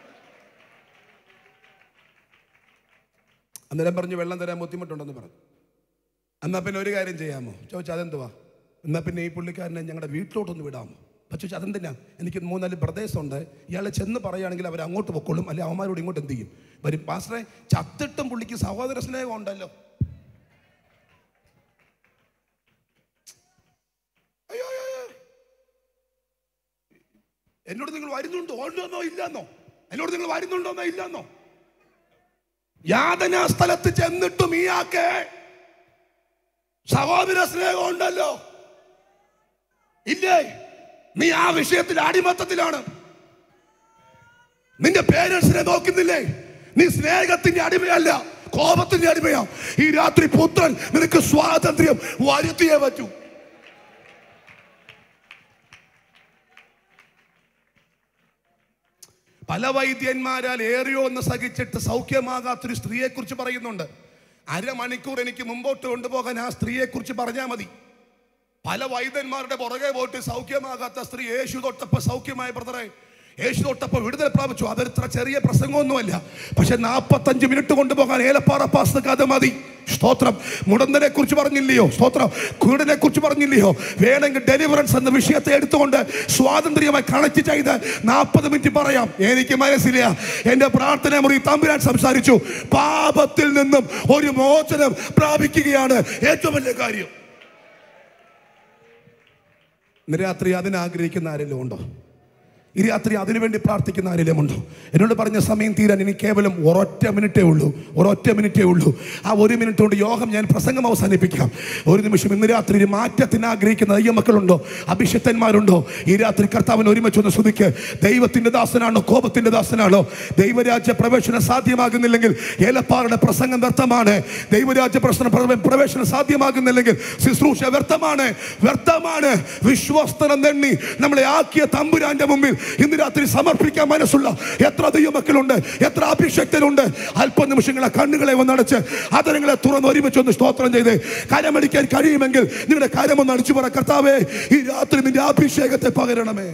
Speaker 15: അന്നേരം പറഞ്ഞു വെള്ളം തരാൻ ബുദ്ധിമുട്ടുണ്ടെന്ന് പറഞ്ഞു എന്നാ പിന്നെ ഒരു കാര്യം ചെയ്യാമോ ചോദിച്ചാൽ അതെന്തുവാ എന്നാ പിന്നെ ഈ പുള്ളിക്കാരനെ ഞങ്ങളുടെ വീട്ടിലോട്ടൊന്ന് വിടാമോ പക്ഷേ ചോദിച്ചാൽ അതെന്തിനാ എനിക്ക് മൂന്നാല് പ്രദേശമുണ്ട് ഇയാളെ ചെന്ന് പറയുകയാണെങ്കിൽ അവർ അങ്ങോട്ട് പൊക്കോളും അല്ലെ അവന്മാരോട് ഇങ്ങോട്ട് എന്ത് ചെയ്യും വരും പാസ്റ്ററെ ചത്തിട്ടും പുള്ളിക്ക് സഹോദര സ്നേഹം ഉണ്ടല്ലോ അയ്യോ, അയ്യോ, അയ്യോ. എന്നോട് നിങ്ങൾ വരുന്നുണ്ടോ ഉണ്ടോന്നോ ഇല്ലെന്നോ എന്നോട് നിങ്ങൾ വരുന്നുണ്ടോന്നോ ഇല്ലെന്നോ യാതനാ സ്ഥലത്ത് ചെന്നിട്ടും ഇയാൾക്ക് സഹോദര സ്നേഹം ഉണ്ടല്ലോ ഇല്ലേ നീ ആ വിഷയത്തിൽ അടിമത്തത്തിലാണ് നിന്റെ പേരൻസിനെ നോക്കുന്നില്ലേ നീ സ്നേഹത്തിന്റെ അടിമയല്ല കോപത്തിന്റെ അടിമയാ ഈ രാത്രി പുത്രൻ നിനക്ക് സ്വാതന്ത്ര്യം വരുത്തിയേ പറ്റൂ പല വൈദ്യന്മാരാൽ ഏറിയോ എന്ന് സഹിച്ചിട്ട് സൗഖ്യമാകാത്തൊരു സ്ത്രീയെ കുറിച്ച് പറയുന്നുണ്ട് അരമണിക്കൂർ എനിക്ക് മുമ്പോട്ട് കൊണ്ടുപോകാൻ ആ സ്ത്രീയെ കുറിച്ച് പറഞ്ഞാൽ മതി പല വൈദ്യന്മാരുടെ പുറകെ പോയിട്ട് സൗഖ്യമാകാത്ത സ്ത്രീ യേശു തൊട്ടപ്പോ സൗഖ്യമായ ബ്രദറെ യേശു തൊട്ടപ്പോ വിടുതൽ പ്രാപിച്ചു അതൊരിത്ര ചെറിയ പ്രസംഗമൊന്നുമല്ല പക്ഷെ നാൽപ്പത്തഞ്ച് മിനിറ്റ് കൊണ്ടുപോകാൻ ഏലപ്പാറ പാസ്തക്ക് അത് മതി സ്തോത്രം മുടന്തനെ കുറിച്ച് പറഞ്ഞില്ലയോ സ്തോത്രം കുരുടനെ കുറിച്ച് പറഞ്ഞില്ലയോ വേണമെങ്കിൽ ഡെലിവറൻസ് എന്ന വിഷയത്തെ എടുത്തുകൊണ്ട് സ്വാതന്ത്ര്യമായി കണക്ട് ചെയ്ത് നാൽപ്പത് മിനിറ്റ് പറയാം എനിക്ക് മനസ്സില്ല എന്റെ പ്രാർത്ഥന മുറി തമ്പുരാൻ സംസാരിച്ചു പാപത്തിൽ നിന്നും ഒരു മോചനം പ്രാപിക്കുകയാണ് ഏറ്റവും വലിയ കാര്യം ഇന്ന് രാത്രി അതിനാഗ്രഹിക്കുന്ന ആരെങ്കിലും ഉണ്ടോ ഈ രാത്രി അതിനുവേണ്ടി പ്രാർത്ഥിക്കുന്ന ആരെങ്കിലും ഉണ്ടോ എന്നോട് പറഞ്ഞ സമയം തീരാൻ ഇനി കേവലം ഒരൊറ്റ മിനിറ്റേ ഉള്ളൂ ഒരൊറ്റ മിനിറ്റേ ഉള്ളൂ ആ ഒരു മിനിറ്റ് കൊണ്ട് യോഗം ഞാൻ പ്രസംഗം അവസാനിപ്പിക്കാം ഒരു നിമിഷം ഇന്ന് രാത്രി ഒരു മാറ്റത്തിന് ആഗ്രഹിക്കുന്ന അയ്യമക്കളുണ്ടോ അഭിഷക്തന്മാരുണ്ടോ ഈ രാത്രി കർത്താവിന് ഒരുമിച്ച് ഒന്ന് സ്തുതിക്ക് ദൈവത്തിന്റെ ദാസനാണോ കോപത്തിന്റെ ദാസനാണോ ദൈവരാജ്യ പ്രവേശനം സാധ്യമാകുന്നില്ലെങ്കിൽ ഏലപ്പാറുടെ പ്രസംഗം വ്യർത്ഥമാണ് ദൈവരാജ്യ പ്രശ്നം പ്രവേ- പ്രവേശനം സാധ്യമാകുന്നില്ലെങ്കിൽ ശുശ്രൂഷ വ്യർത്ഥമാണ് വ്യർത്ഥമാണ് വിശ്വസ്തനം നെണ്ണി നമ്മളെ ആക്കിയ തമ്പുരാന്റെ മുമ്പിൽ ഇന്ന് രാത്രി സമർപ്പിക്കാൻ മനസ്സുള്ള എത്ര ദൈവമക്കളുണ്ട് എത്ര അഭിഷക്തരുണ്ട് അല്പ നിമിഷങ്ങളെ കണ്ണുകളെ ഒന്നടച്ച് അതരങ്ങളെ തുറന്ന് ഒരുമിച്ച് ഒന്ന് സ്തോത്രം ചെയ്ത് കരമടിക്കാൻ കഴിയുമെങ്കിൽ നിങ്ങളുടെ കരമൊന്ന് അടിച്ചു പറ കർത്താവേ ഈ രാത്രി നിന്റെ അഭിഷേകത്തെ പകരണമേ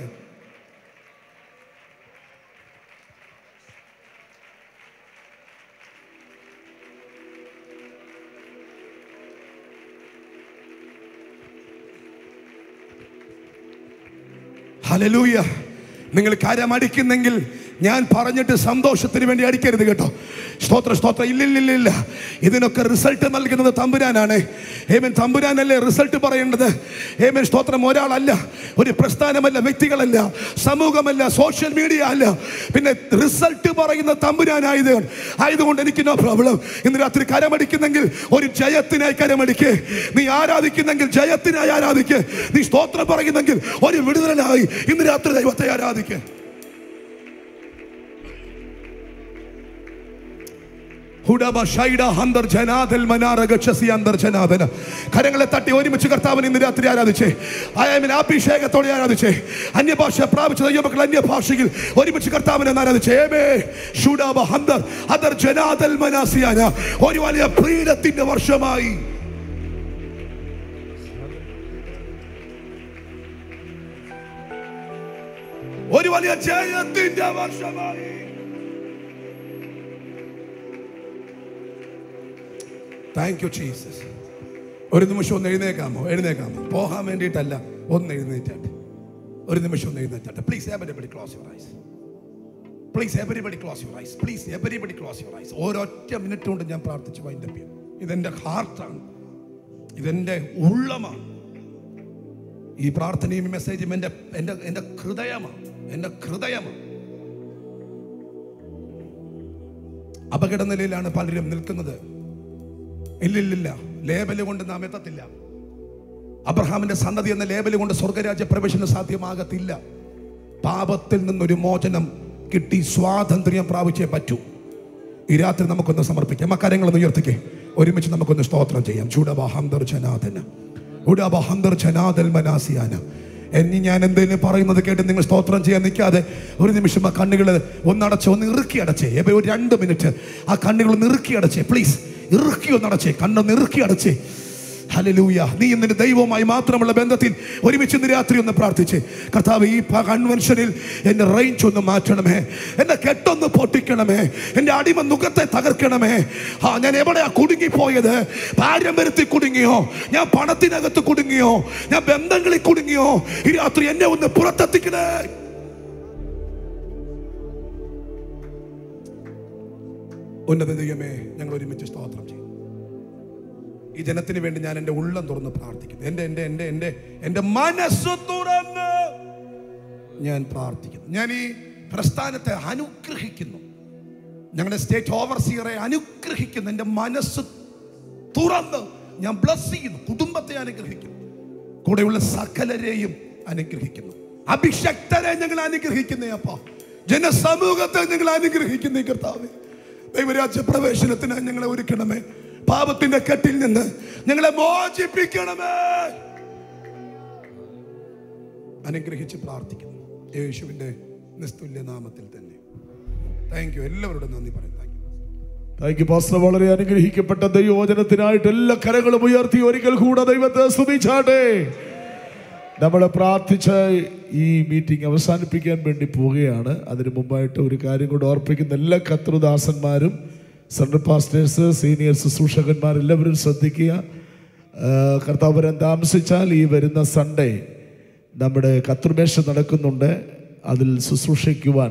Speaker 15: ഹലലൂയ നിങ്ങൾ കാര്യം അടിക്കുന്നെങ്കിൽ ഞാൻ പറഞ്ഞിട്ട് സന്തോഷത്തിന് വേണ്ടി അടിക്കരുത് കേട്ടോ സ്തോത്ര സ്തോത്ര ഇല്ലില്ലില്ല ഇതിനൊക്കെ റിസൾട്ട് നൽകുന്നത് തമ്പുരാനാണ് ഏമൻ തമ്പുരാനല്ലേ റിസൾട്ട് പറയേണ്ടത് ഏമൻ സ്തോത്രം ഒരാളല്ല ഒരു പ്രസ്ഥാനമല്ല വ്യക്തികളല്ല സമൂഹമല്ല സോഷ്യൽ മീഡിയ അല്ല പിന്നെ റിസൾട്ട് പറയുന്ന തമ്പുരാനായത് ആയതുകൊണ്ട് എനിക്ക് നോ പ്രോബ്ലം ഇന്ന് രാത്രി കരമടിക്കുന്നെങ്കിൽ ഒരു ജയത്തിനായി കരമടിക്ക് നീ ആരാധിക്കുന്നെങ്കിൽ ജയത്തിനായി ആരാധിക്ക് നീ സ്തോത്രം പറയുന്നെങ്കിൽ ഒരു വിടുതലായി ഇന്ന് രാത്രി ദൈവത്തെ ആരാധിക്ക് ഹുഡബ ഷൈഡ ഹന്തർ ജനാദൽ മനാര ഗച്ഛസി അന്തർ ജനാദന. കരങ്ങളെ തട്ടി ഒരുമിച്ച് കർത്താവിനെ ഇന്ന് രാത്രി ആരാധിച്ചേ അയാമിന് അഭിഷേകത്തോടെ ആരാധിച്ചേ അന്യഭാഷ പ്രാപിച്ച ദൈവമക്കൾ അന്യഭാഷയിൽ ഒരുമിച്ച് കർത്താവിനെ ഒന്ന് ആരാധിച്ചേ ഏമേ ഷുഡബ ഹന്തർ ഹന്തർ ജനാദൽ മനാസിയാന ഒരു വലിയ പ്രീഡത്തിന്റെ വർഷമായി ഒരു വലിയ ജയത്തിന്റെ വർഷമായി താങ്ക് യു ജീസസ് ഒരു നിമിഷം ഒന്ന് എഴുന്നേക്കാമോ എഴുന്നേക്കാമോ പോകാൻ വേണ്ടിയിട്ടല്ല ഒന്ന് എഴുന്നേറ്റാട്ടെ ഒരു നിമിഷം ഒന്ന് എഴുന്നേറ്റാട്ടെ please everybody close your eyes please everybody close your eyes please everybody close your eyes ഒരൊറ്റ മിനിറ്റ് കൊണ്ട് ഞാൻ പ്രാർത്ഥിച്ചു വൈൻഡ് അപ്പ് ചെയ്യും ഇതെന്റെ ഹാർട്ടാണ് ഇതെന്റെ ഉള്ളമാണ് ഈ പ്രാർത്ഥനയും ഈ മെസ്സേജും എൻ്റെ എൻ്റെ എൻ്റെ ഹൃദയമാണ് എൻ്റെ ഹൃദയമാണ് അപകട നിലയിലാണ് പലരും നിൽക്കുന്നത് ഇല്ലില്ലില്ല ലേബല് കൊണ്ട് നാം എത്തത്തില്ല അബ്രഹാമിന്റെ സന്തതി എന്ന ലേബല് കൊണ്ട് സ്വർഗരാജ്യ പ്രവേശനം സാധ്യമാകത്തില്ല പാപത്തിൽ നിന്നൊരു മോചനം കിട്ടി സ്വാതന്ത്ര്യം പ്രാപിച്ചേ പറ്റൂ ഈ രാത്രി നമുക്കൊന്ന് സമർപ്പിക്കാം ആ കാര്യങ്ങളൊന്ന് ഉയർത്തിക്കേ ഒരുമിച്ച് നമുക്കൊന്ന് സ്തോത്രം ചെയ്യാം ചൂടബഹന്തർ ജനാഥന ഉടബഹന്തർ ജനാദൽ മനാസിയാന എനി ഞാൻ എന്തെങ്കിലും പറയുന്നത് കേട്ട് നിങ്ങൾ സ്തോത്രം ചെയ്യാൻ നിൽക്കാതെ ഒരു നിമിഷം ആ കണ്ണുകൾ ഒന്നടച്ച് ഒന്ന് ഇറുക്കി അടച്ചേ എബേ ഒരു രണ്ട് മിനിറ്റ് ആ കണ്ണുകൾ ഒന്ന് ഇറുക്കി അടച്ചേ പ്ലീസ് ഇറുക്കി ഒന്ന് അടച്ചേ കണ്ണൊന്ന് ഇറുക്കി അടച്ചേ ഹല്ലേലൂയ നീ നിന്റെ ദൈവവുമായി മാത്രമുള്ള ബന്ധത്തിൽ ഒരുമിച്ച് ഇന്ന് രാത്രി ഒന്ന് പ്രാർത്ഥിച്ച് കർത്താവ് ഈ പ- കൺവെൻഷനിൽ എന്റെ റേഞ്ച് ഒന്ന് മാറ്റണമേ എന്റെ കെട്ടൊന്ന് പൊട്ടിക്കണമേ എന്റെ അടിമ മുഖത്തെ തകർക്കണമേ ആ ഞാൻ എവിടെയാ കുടുങ്ങിപ്പോയത് പാരമ്പര്യത്തിൽ കുടുങ്ങിയോ ഞാൻ പണത്തിനകത്ത് കുടുങ്ങിയോ ഞാൻ ബന്ധങ്ങളിൽ കുടുങ്ങിയോ ഈ രാത്രി എന്നെ ഒന്ന് പുറത്തെത്തിക്കണേ ഉന്നത ദൈവമേ ഞങ്ങൾ ഒരുമിച്ച് സ്തോത്രം ചെയ്യും ഈ ജനത്തിന് വേണ്ടി ഞാൻ എൻ്റെ ഉള്ളം തുറന്ന് പ്രാർത്ഥിക്കുന്നു എൻ്റെ എൻ്റെ എൻ്റെ എൻ്റെ എൻ്റെ മനസ്സ് തുറന്ന് ഞാൻ പ്രാർത്ഥിക്കുന്നു ഞാൻ ഈ പ്രസ്ഥാനത്തെ അനുഗ്രഹിക്കുന്നു ഞങ്ങളുടെ സ്റ്റേറ്റ് ഓവർസിയറെ അനുഗ്രഹിക്കുന്നു എൻ്റെ മനസ്സ് തുറന്ന് ഞാൻ ബ്ലസ് ചെയ്യുന്നു കുടുംബത്തെ അനുഗ്രഹിക്കുന്നു കൂടെയുള്ള സകലരെയും അനുഗ്രഹിക്കുന്നു അഭിഷക്തരെ ഞങ്ങൾ അനുഗ്രഹിക്കുന്നേ അപ്പ ജനസമൂഹത്തെ ഞങ്ങൾ അനുഗ്രഹിക്കുന്നേ കർത്താവേ ദൈവരാജ്യ പ്രവേശനത്തിന് ഞങ്ങളെ ഒരുക്കണമേ പാപത്തിന്റെ കെട്ടിൽ നിന്ന് ഞങ്ങളെ മോചിപ്പിക്കണമേ അനുഗ്രഹിച്ച് പ്രാർത്ഥിക്കുന്നു യേശുവിന്റെ നിസ്തുല്യ നാമത്തിൽ തന്നെ താങ്ക് യു എല്ലാവരോടും നന്ദി പറയുന്നു
Speaker 4: താങ്ക് യു പാസ്റ്റർ വളരെ അനുഗ്രഹിക്കപ്പെട്ട ദൈവവചനത്തിനായിട്ട് എല്ലാ കരങ്ങളും ഉയർത്തി ഒരിക്കൽ കൂടെ ദൈവത്തെ സ്തുതിച്ചാട്ടെ നമ്മൾ പ്രാർത്ഥിച്ച ഈ മീറ്റിംഗ് അവസാനിപ്പിക്കാൻ വേണ്ടി പോവുകയാണ് അതിനു മുമ്പായിട്ട് ഒരു കാര്യം കൂടെ ഓർപ്പിക്കുന്ന എല്ലാ കത്രുദാസന്മാരും സെൻട്രൽ പാസ്റ്റേഴ്സ് സീനിയർ ശുശ്രൂഷകന്മാർ എല്ലാവരും ശ്രദ്ധിക്കുക ആ, കർത്താവ് വരാൻ താമസിച്ചാൽ ഈ വരുന്ന സൺഡേ നമ്മുടെ കത്രുമേശ നടക്കുന്നുണ്ട് അതിൽ ശുശ്രൂഷിക്കുവാൻ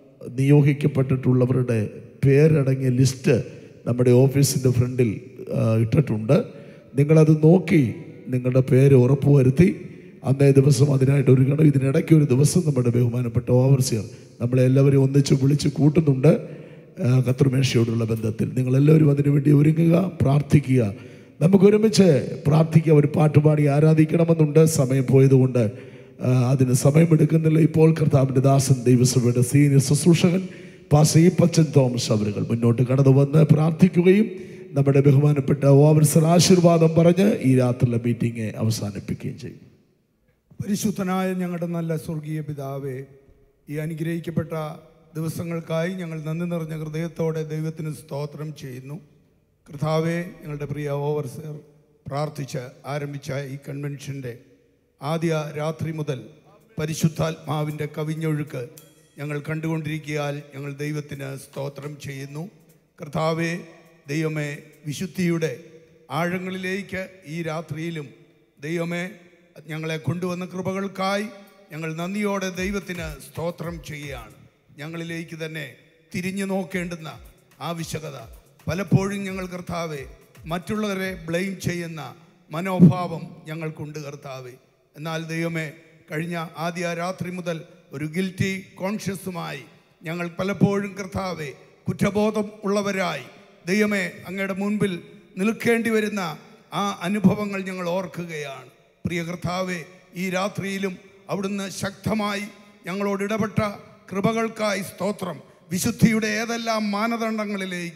Speaker 4: നിയോഗിക്കപ്പെട്ടിട്ടുള്ളവരുടെ പേരടങ്ങിയ ലിസ്റ്റ് നമ്മുടെ ഓഫീസിൻ്റെ ഫ്രണ്ടിൽ ആ, ഇട്ടിട്ടുണ്ട് നിങ്ങളത് നോക്കി നിങ്ങളുടെ പേര് ഉറപ്പുവരുത്തി അന്നേ ദിവസം അതിനായിട്ട് ഒരുങ്ങണം ഇതിനിടയ്ക്ക് ഒരു ദിവസം നമ്മുടെ ബഹുമാനപ്പെട്ട ഓവർസിയർ നമ്മളെ എല്ലാവരും ഒന്നിച്ച് വിളിച്ച് കൂട്ടുന്നുണ്ട് ആ, കത്രുമേശയോടുള്ള ബന്ധത്തിൽ നിങ്ങളെല്ലാവരും അതിനുവേണ്ടി ഒരുങ്ങുക പ്രാർത്ഥിക്കുക നമുക്ക് ഒരുമിച്ച് പ്രാർത്ഥിക്കുക ഒരു പാട്ടുപാടി ആരാധിക്കണമെന്നുണ്ട് സമയം പോയതുകൊണ്ട് ആ, അതിന് സമയമെടുക്കുന്നില്ല ഇപ്പോൾ കർത്താവിൻ്റെ ദാസൻ ദൈവസഭയുടെ സീനിയർ ശുശ്രൂഷകൻ പാസ ഈ പച്ചൻ തോമസ് അവരുകൾ മുന്നോട്ട് കടന്നു വന്ന് പ്രാർത്ഥിക്കുകയും നമ്മുടെ ബഹുമാനപ്പെട്ട ഓവർസർ ആശീർവാദം പറഞ്ഞ് ഈ രാത്രിയിലെ മീറ്റിംഗ് അവസാനിപ്പിക്കുകയും ചെയ്യും
Speaker 11: പരിശുദ്ധനായ ഞങ്ങളുടെ നല്ല സ്വർഗീയ പിതാവേ ഈ അനുഗ്രഹിക്കപ്പെട്ട ദിവസങ്ങൾക്കായി ഞങ്ങൾ നന്ദി നിറഞ്ഞ ഹൃദയത്തോടെ ദൈവത്തിന് സ്തോത്രം ചെയ്യുന്നു കർത്താവെ ഞങ്ങളുടെ പ്രിയ ഓവർസർ പ്രാർത്ഥിച്ച് ആരംഭിച്ച ഈ കൺവെൻഷൻ്റെ ആദ്യ രാത്രി മുതൽ പരിശുദ്ധാത്മാവിൻ്റെ കവിഞ്ഞൊഴുക്ക് ഞങ്ങൾ കണ്ടുകൊണ്ടിരിക്കിയാൽ ഞങ്ങൾ ദൈവത്തിന് സ്തോത്രം ചെയ്യുന്നു കർത്താവെ ദൈവമേ വിശുദ്ധിയുടെ ആഴങ്ങളിലേക്ക് ഈ രാത്രിയിലും ദൈവമേ ഞങ്ങളെ കൊണ്ടുവന്ന കൃപകൾക്കായി ഞങ്ങൾ നന്ദിയോടെ ദൈവത്തിന് സ്തോത്രം ചെയ്യുകയാണ് ഞങ്ങളിലേക്ക് തന്നെ തിരിഞ്ഞു നോക്കേണ്ടുന്ന ആവശ്യകത പലപ്പോഴും ഞങ്ങൾ കർത്താവെ മറ്റുള്ളവരെ ബ്ലെയിം ചെയ്യുന്ന മനോഭാവം ഞങ്ങൾക്കുണ്ട് കർത്താവെ എന്നാൽ ദൈവമേ കഴിഞ്ഞ ആദ്യ രാത്രി മുതൽ ഒരു ഗിൽറ്റി കോൺഷ്യസുമായി ഞങ്ങൾ പലപ്പോഴും കർത്താവെ കുറ്റബോധം ഉള്ളവരായി ദൈവമേ അങ്ങയുടെ മുൻപിൽ നിൽക്കേണ്ടി വരുന്ന ആ അനുഭവങ്ങൾ ഞങ്ങൾ ഓർക്കുകയാണ് പ്രിയ കർത്താവെ ഈ രാത്രിയിലും അവിടുന്ന് ശക്തമായി ഞങ്ങളോട് ഇടപെട്ട കൃപകൾക്കായി സ്തോത്രം വിശുദ്ധിയുടെ ഏതെല്ലാം മാനദണ്ഡങ്ങളിലേക്ക്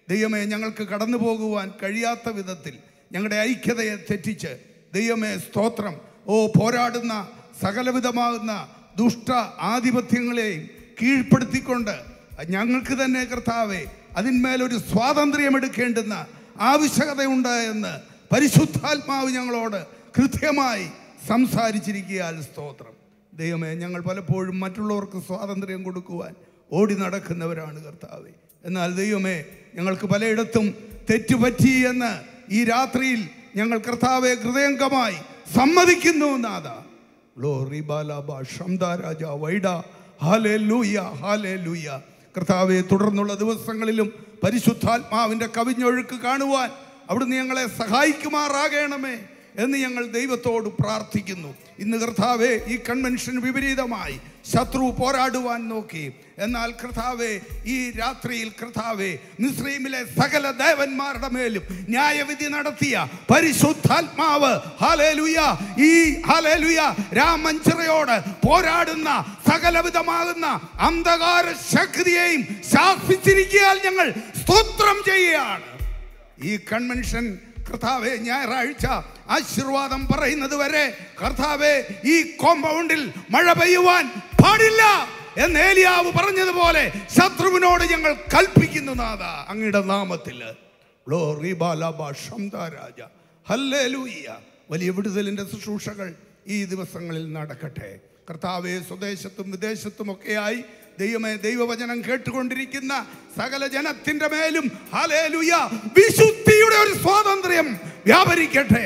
Speaker 15: ദൈവമേ ഞങ്ങൾക്ക് കടന്നു പോകുവാൻ കഴിയാത്ത വിധത്തിൽ ഞങ്ങളുടെ ഐക്യതയെ തെറ്റിച്ച് ദൈവമേ സ്തോത്രം ഓ പോരാടുന്ന സകലവിധമാകുന്ന ദുഷ്ട ആധിപത്യങ്ങളെയും കീഴ്പ്പെടുത്തിക്കൊണ്ട് ഞങ്ങൾക്ക് തന്നെ കർത്താവെ അതിന്മേലൊരു സ്വാതന്ത്ര്യം എടുക്കേണ്ടുന്ന ആവശ്യകതയുണ്ട് എന്ന് പരിശുദ്ധാത്മാവ് ഞങ്ങളോട് കൃത്യമായി സംസാരിച്ചിരിക്കുകയാൽ സ്തോത്രം ദൈവമേ ഞങ്ങൾ പലപ്പോഴും മറ്റുള്ളവർക്ക് സ്വാതന്ത്ര്യം കൊടുക്കുവാൻ ഓടി നടക്കുന്നവരാണ് കർത്താവെ എന്നാൽ ദൈവമേ ഞങ്ങൾക്ക് പലയിടത്തും തെറ്റുപറ്റി എന്ന് ഈ രാത്രിയിൽ ഞങ്ങൾ കർത്താവെ ഹൃദയംഗമായി സമ്മതിക്കുന്നു നാഥ ഗ്ലോറി ബാലാബ ഷംദ രാജ വൈഡ ഹാലേ ലൂയ ഹാലേ ലൂയ കർത്താവെ തുടർന്നുള്ള ദിവസങ്ങളിലും പരിശുദ്ധാത്മാവിൻ്റെ കവിഞ്ഞൊഴുക്ക് കാണുവാൻ അവിടുന്ന് ഞങ്ങളെ സഹായിക്കുമാറാകണമേ എന്ന് ഞങ്ങൾ ദൈവത്തോട് പ്രാർത്ഥിക്കുന്നു ഇന്ന് കർത്താവെ ഈ കൺവെൻഷൻ വിപരീതമായി ശത്രു പോരാടുവാൻ നോക്കി എന്നാൽ കർത്താവെ ഈ രാത്രിയിൽ കർത്താവെ മിസ്രൈമിലെ സകല ദേവന്മാരുടെ മേലും ന്യായവിധി നടത്തിയ പരിശുദ്ധാത്മാവ് ഹാലേലുയ ഈ ഹാലേലുയ രാമഞ്ചിറയോട് പോരാടുന്ന സകലവിധമാകുന്ന അന്ധകാര ശക്തിയെയും ശാസിച്ചിരിക്കാൻ ഞങ്ങൾ സ്തോത്രം ചെയ്യുകയാണ് ഈ കൺവെൻഷൻ കർത്താവെ ഞായറാഴ്ച ആശീർവാദം പറയുന്നത് വരെ കർത്താവെ ഈ കോമ്പൗണ്ടിൽ മഴ പെയ്യുവാൻ പാടില്ല എന്ന് ഏലിയാവ് പറഞ്ഞതുപോലെ ശത്രുവിനോട് ഞങ്ങൾ കൽപ്പിക്കുന്നു നാഥ അങ്ങയുടെ നാമത്തിൽ ഗ്ലോറി ബാലാബ ശംദാരാജ ഹല്ലേലൂയ്യ വലിയ വിടുതലിന്റെ ശുശ്രൂഷകൾ ഈ ദിവസങ്ങളിൽ നടക്കട്ടെ കർത്താവെ സ്വദേശത്തും വിദേശത്തും ഒക്കെയായി ദൈവമേ ദൈവവചനം കേട്ടുകൊണ്ടിരിക്കുന്ന സകല ജനത്തിന്റെ മേലും ഹലേലുയ വിശുദ്ധിയുടെ ഒരു സ്വാതന്ത്ര്യം വ്യാപരിക്കട്ടെ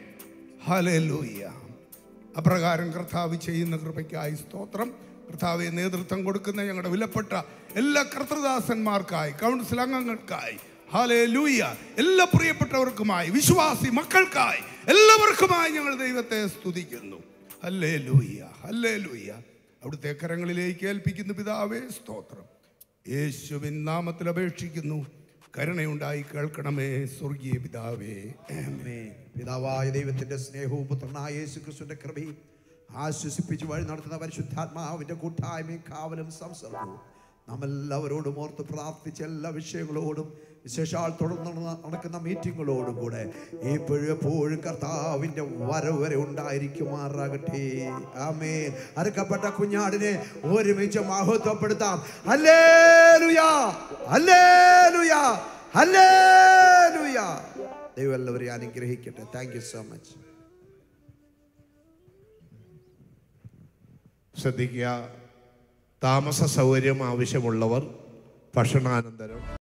Speaker 15: ഹലേലൂയ അപ്രകാരം കർത്താവ് ചെയ്യുന്ന കൃപയ്ക്കായി സ്തോത്രം കർത്താവെ നേതൃത്വം കൊടുക്കുന്ന ഞങ്ങളുടെ വിലപ്പെട്ട എല്ലാ കർത്തൃദാസന്മാർക്കായി കൗൺസിൽ അംഗങ്ങൾക്കായി ഹാലേ ലൂയ എല്ലാ പ്രിയപ്പെട്ടവർക്കുമായി വിശ്വാസി മക്കൾക്കായി എല്ലാവർക്കുമായി ഞങ്ങൾ ദൈവത്തെ സ്തുതിക്കുന്നു ഹല്ലേ ലൂയ ഹല്ലേ ലൂയ അവിടുത്തെ കരങ്ങളിലേക്ക് ഏൽപ്പിക്കുന്ന പിതാവേ സ്തോത്രം യേശുവിൻ നാമത്തിൽ അപേക്ഷിക്കുന്നു കരുണയുണ്ടായി കേൾക്കണമേ സ്വർഗീയ പിതാവേ
Speaker 8: ആമേൻ. പിതാവായ ദൈവത്തിന്റെ സ്നേഹവും പുത്രനായ യേശു ക്രിസ്തുവിന്റെ കൃപയും ആശ്വസിപ്പിച്ച് വഴി നടത്തുന്ന പരിശുദ്ധാത്മാവിന്റെ കൂട്ടായ്മയും കാവലും സംസർഗവും നമ്മെല്ലാവരോടും ഓർത്ത് പ്രാർത്ഥിച്ച എല്ലാ വിഷയങ്ങളോടും വിശേഷാൽ തുടർന്ന് നടന്ന- നടക്കുന്ന മീറ്റിങ്ങുകളോടും കൂടെ ഇപ്പോഴും എപ്പോഴും കർത്താവിന്റെ വരവ് വരെ ഉണ്ടായിരിക്കുമാറാകട്ടെ ആമേൻ അറുക്കപ്പെട്ട കുഞ്ഞാടിനെ ഒരുമിച്ച് മഹത്വപ്പെടുത്താം ഹല്ലേലൂയാ ഹല്ലേലൂയാ ഹല്ലേലൂയാ ദൈവം എല്ലാവരെയും അനുഗ്രഹിക്കട്ടെ താങ്ക് യു സോ മച്ച്
Speaker 12: ശ്രദ്ധിക്കുക താമസ സൗകര്യം ആവശ്യമുള്ളവർ ഭക്ഷണാനന്തരം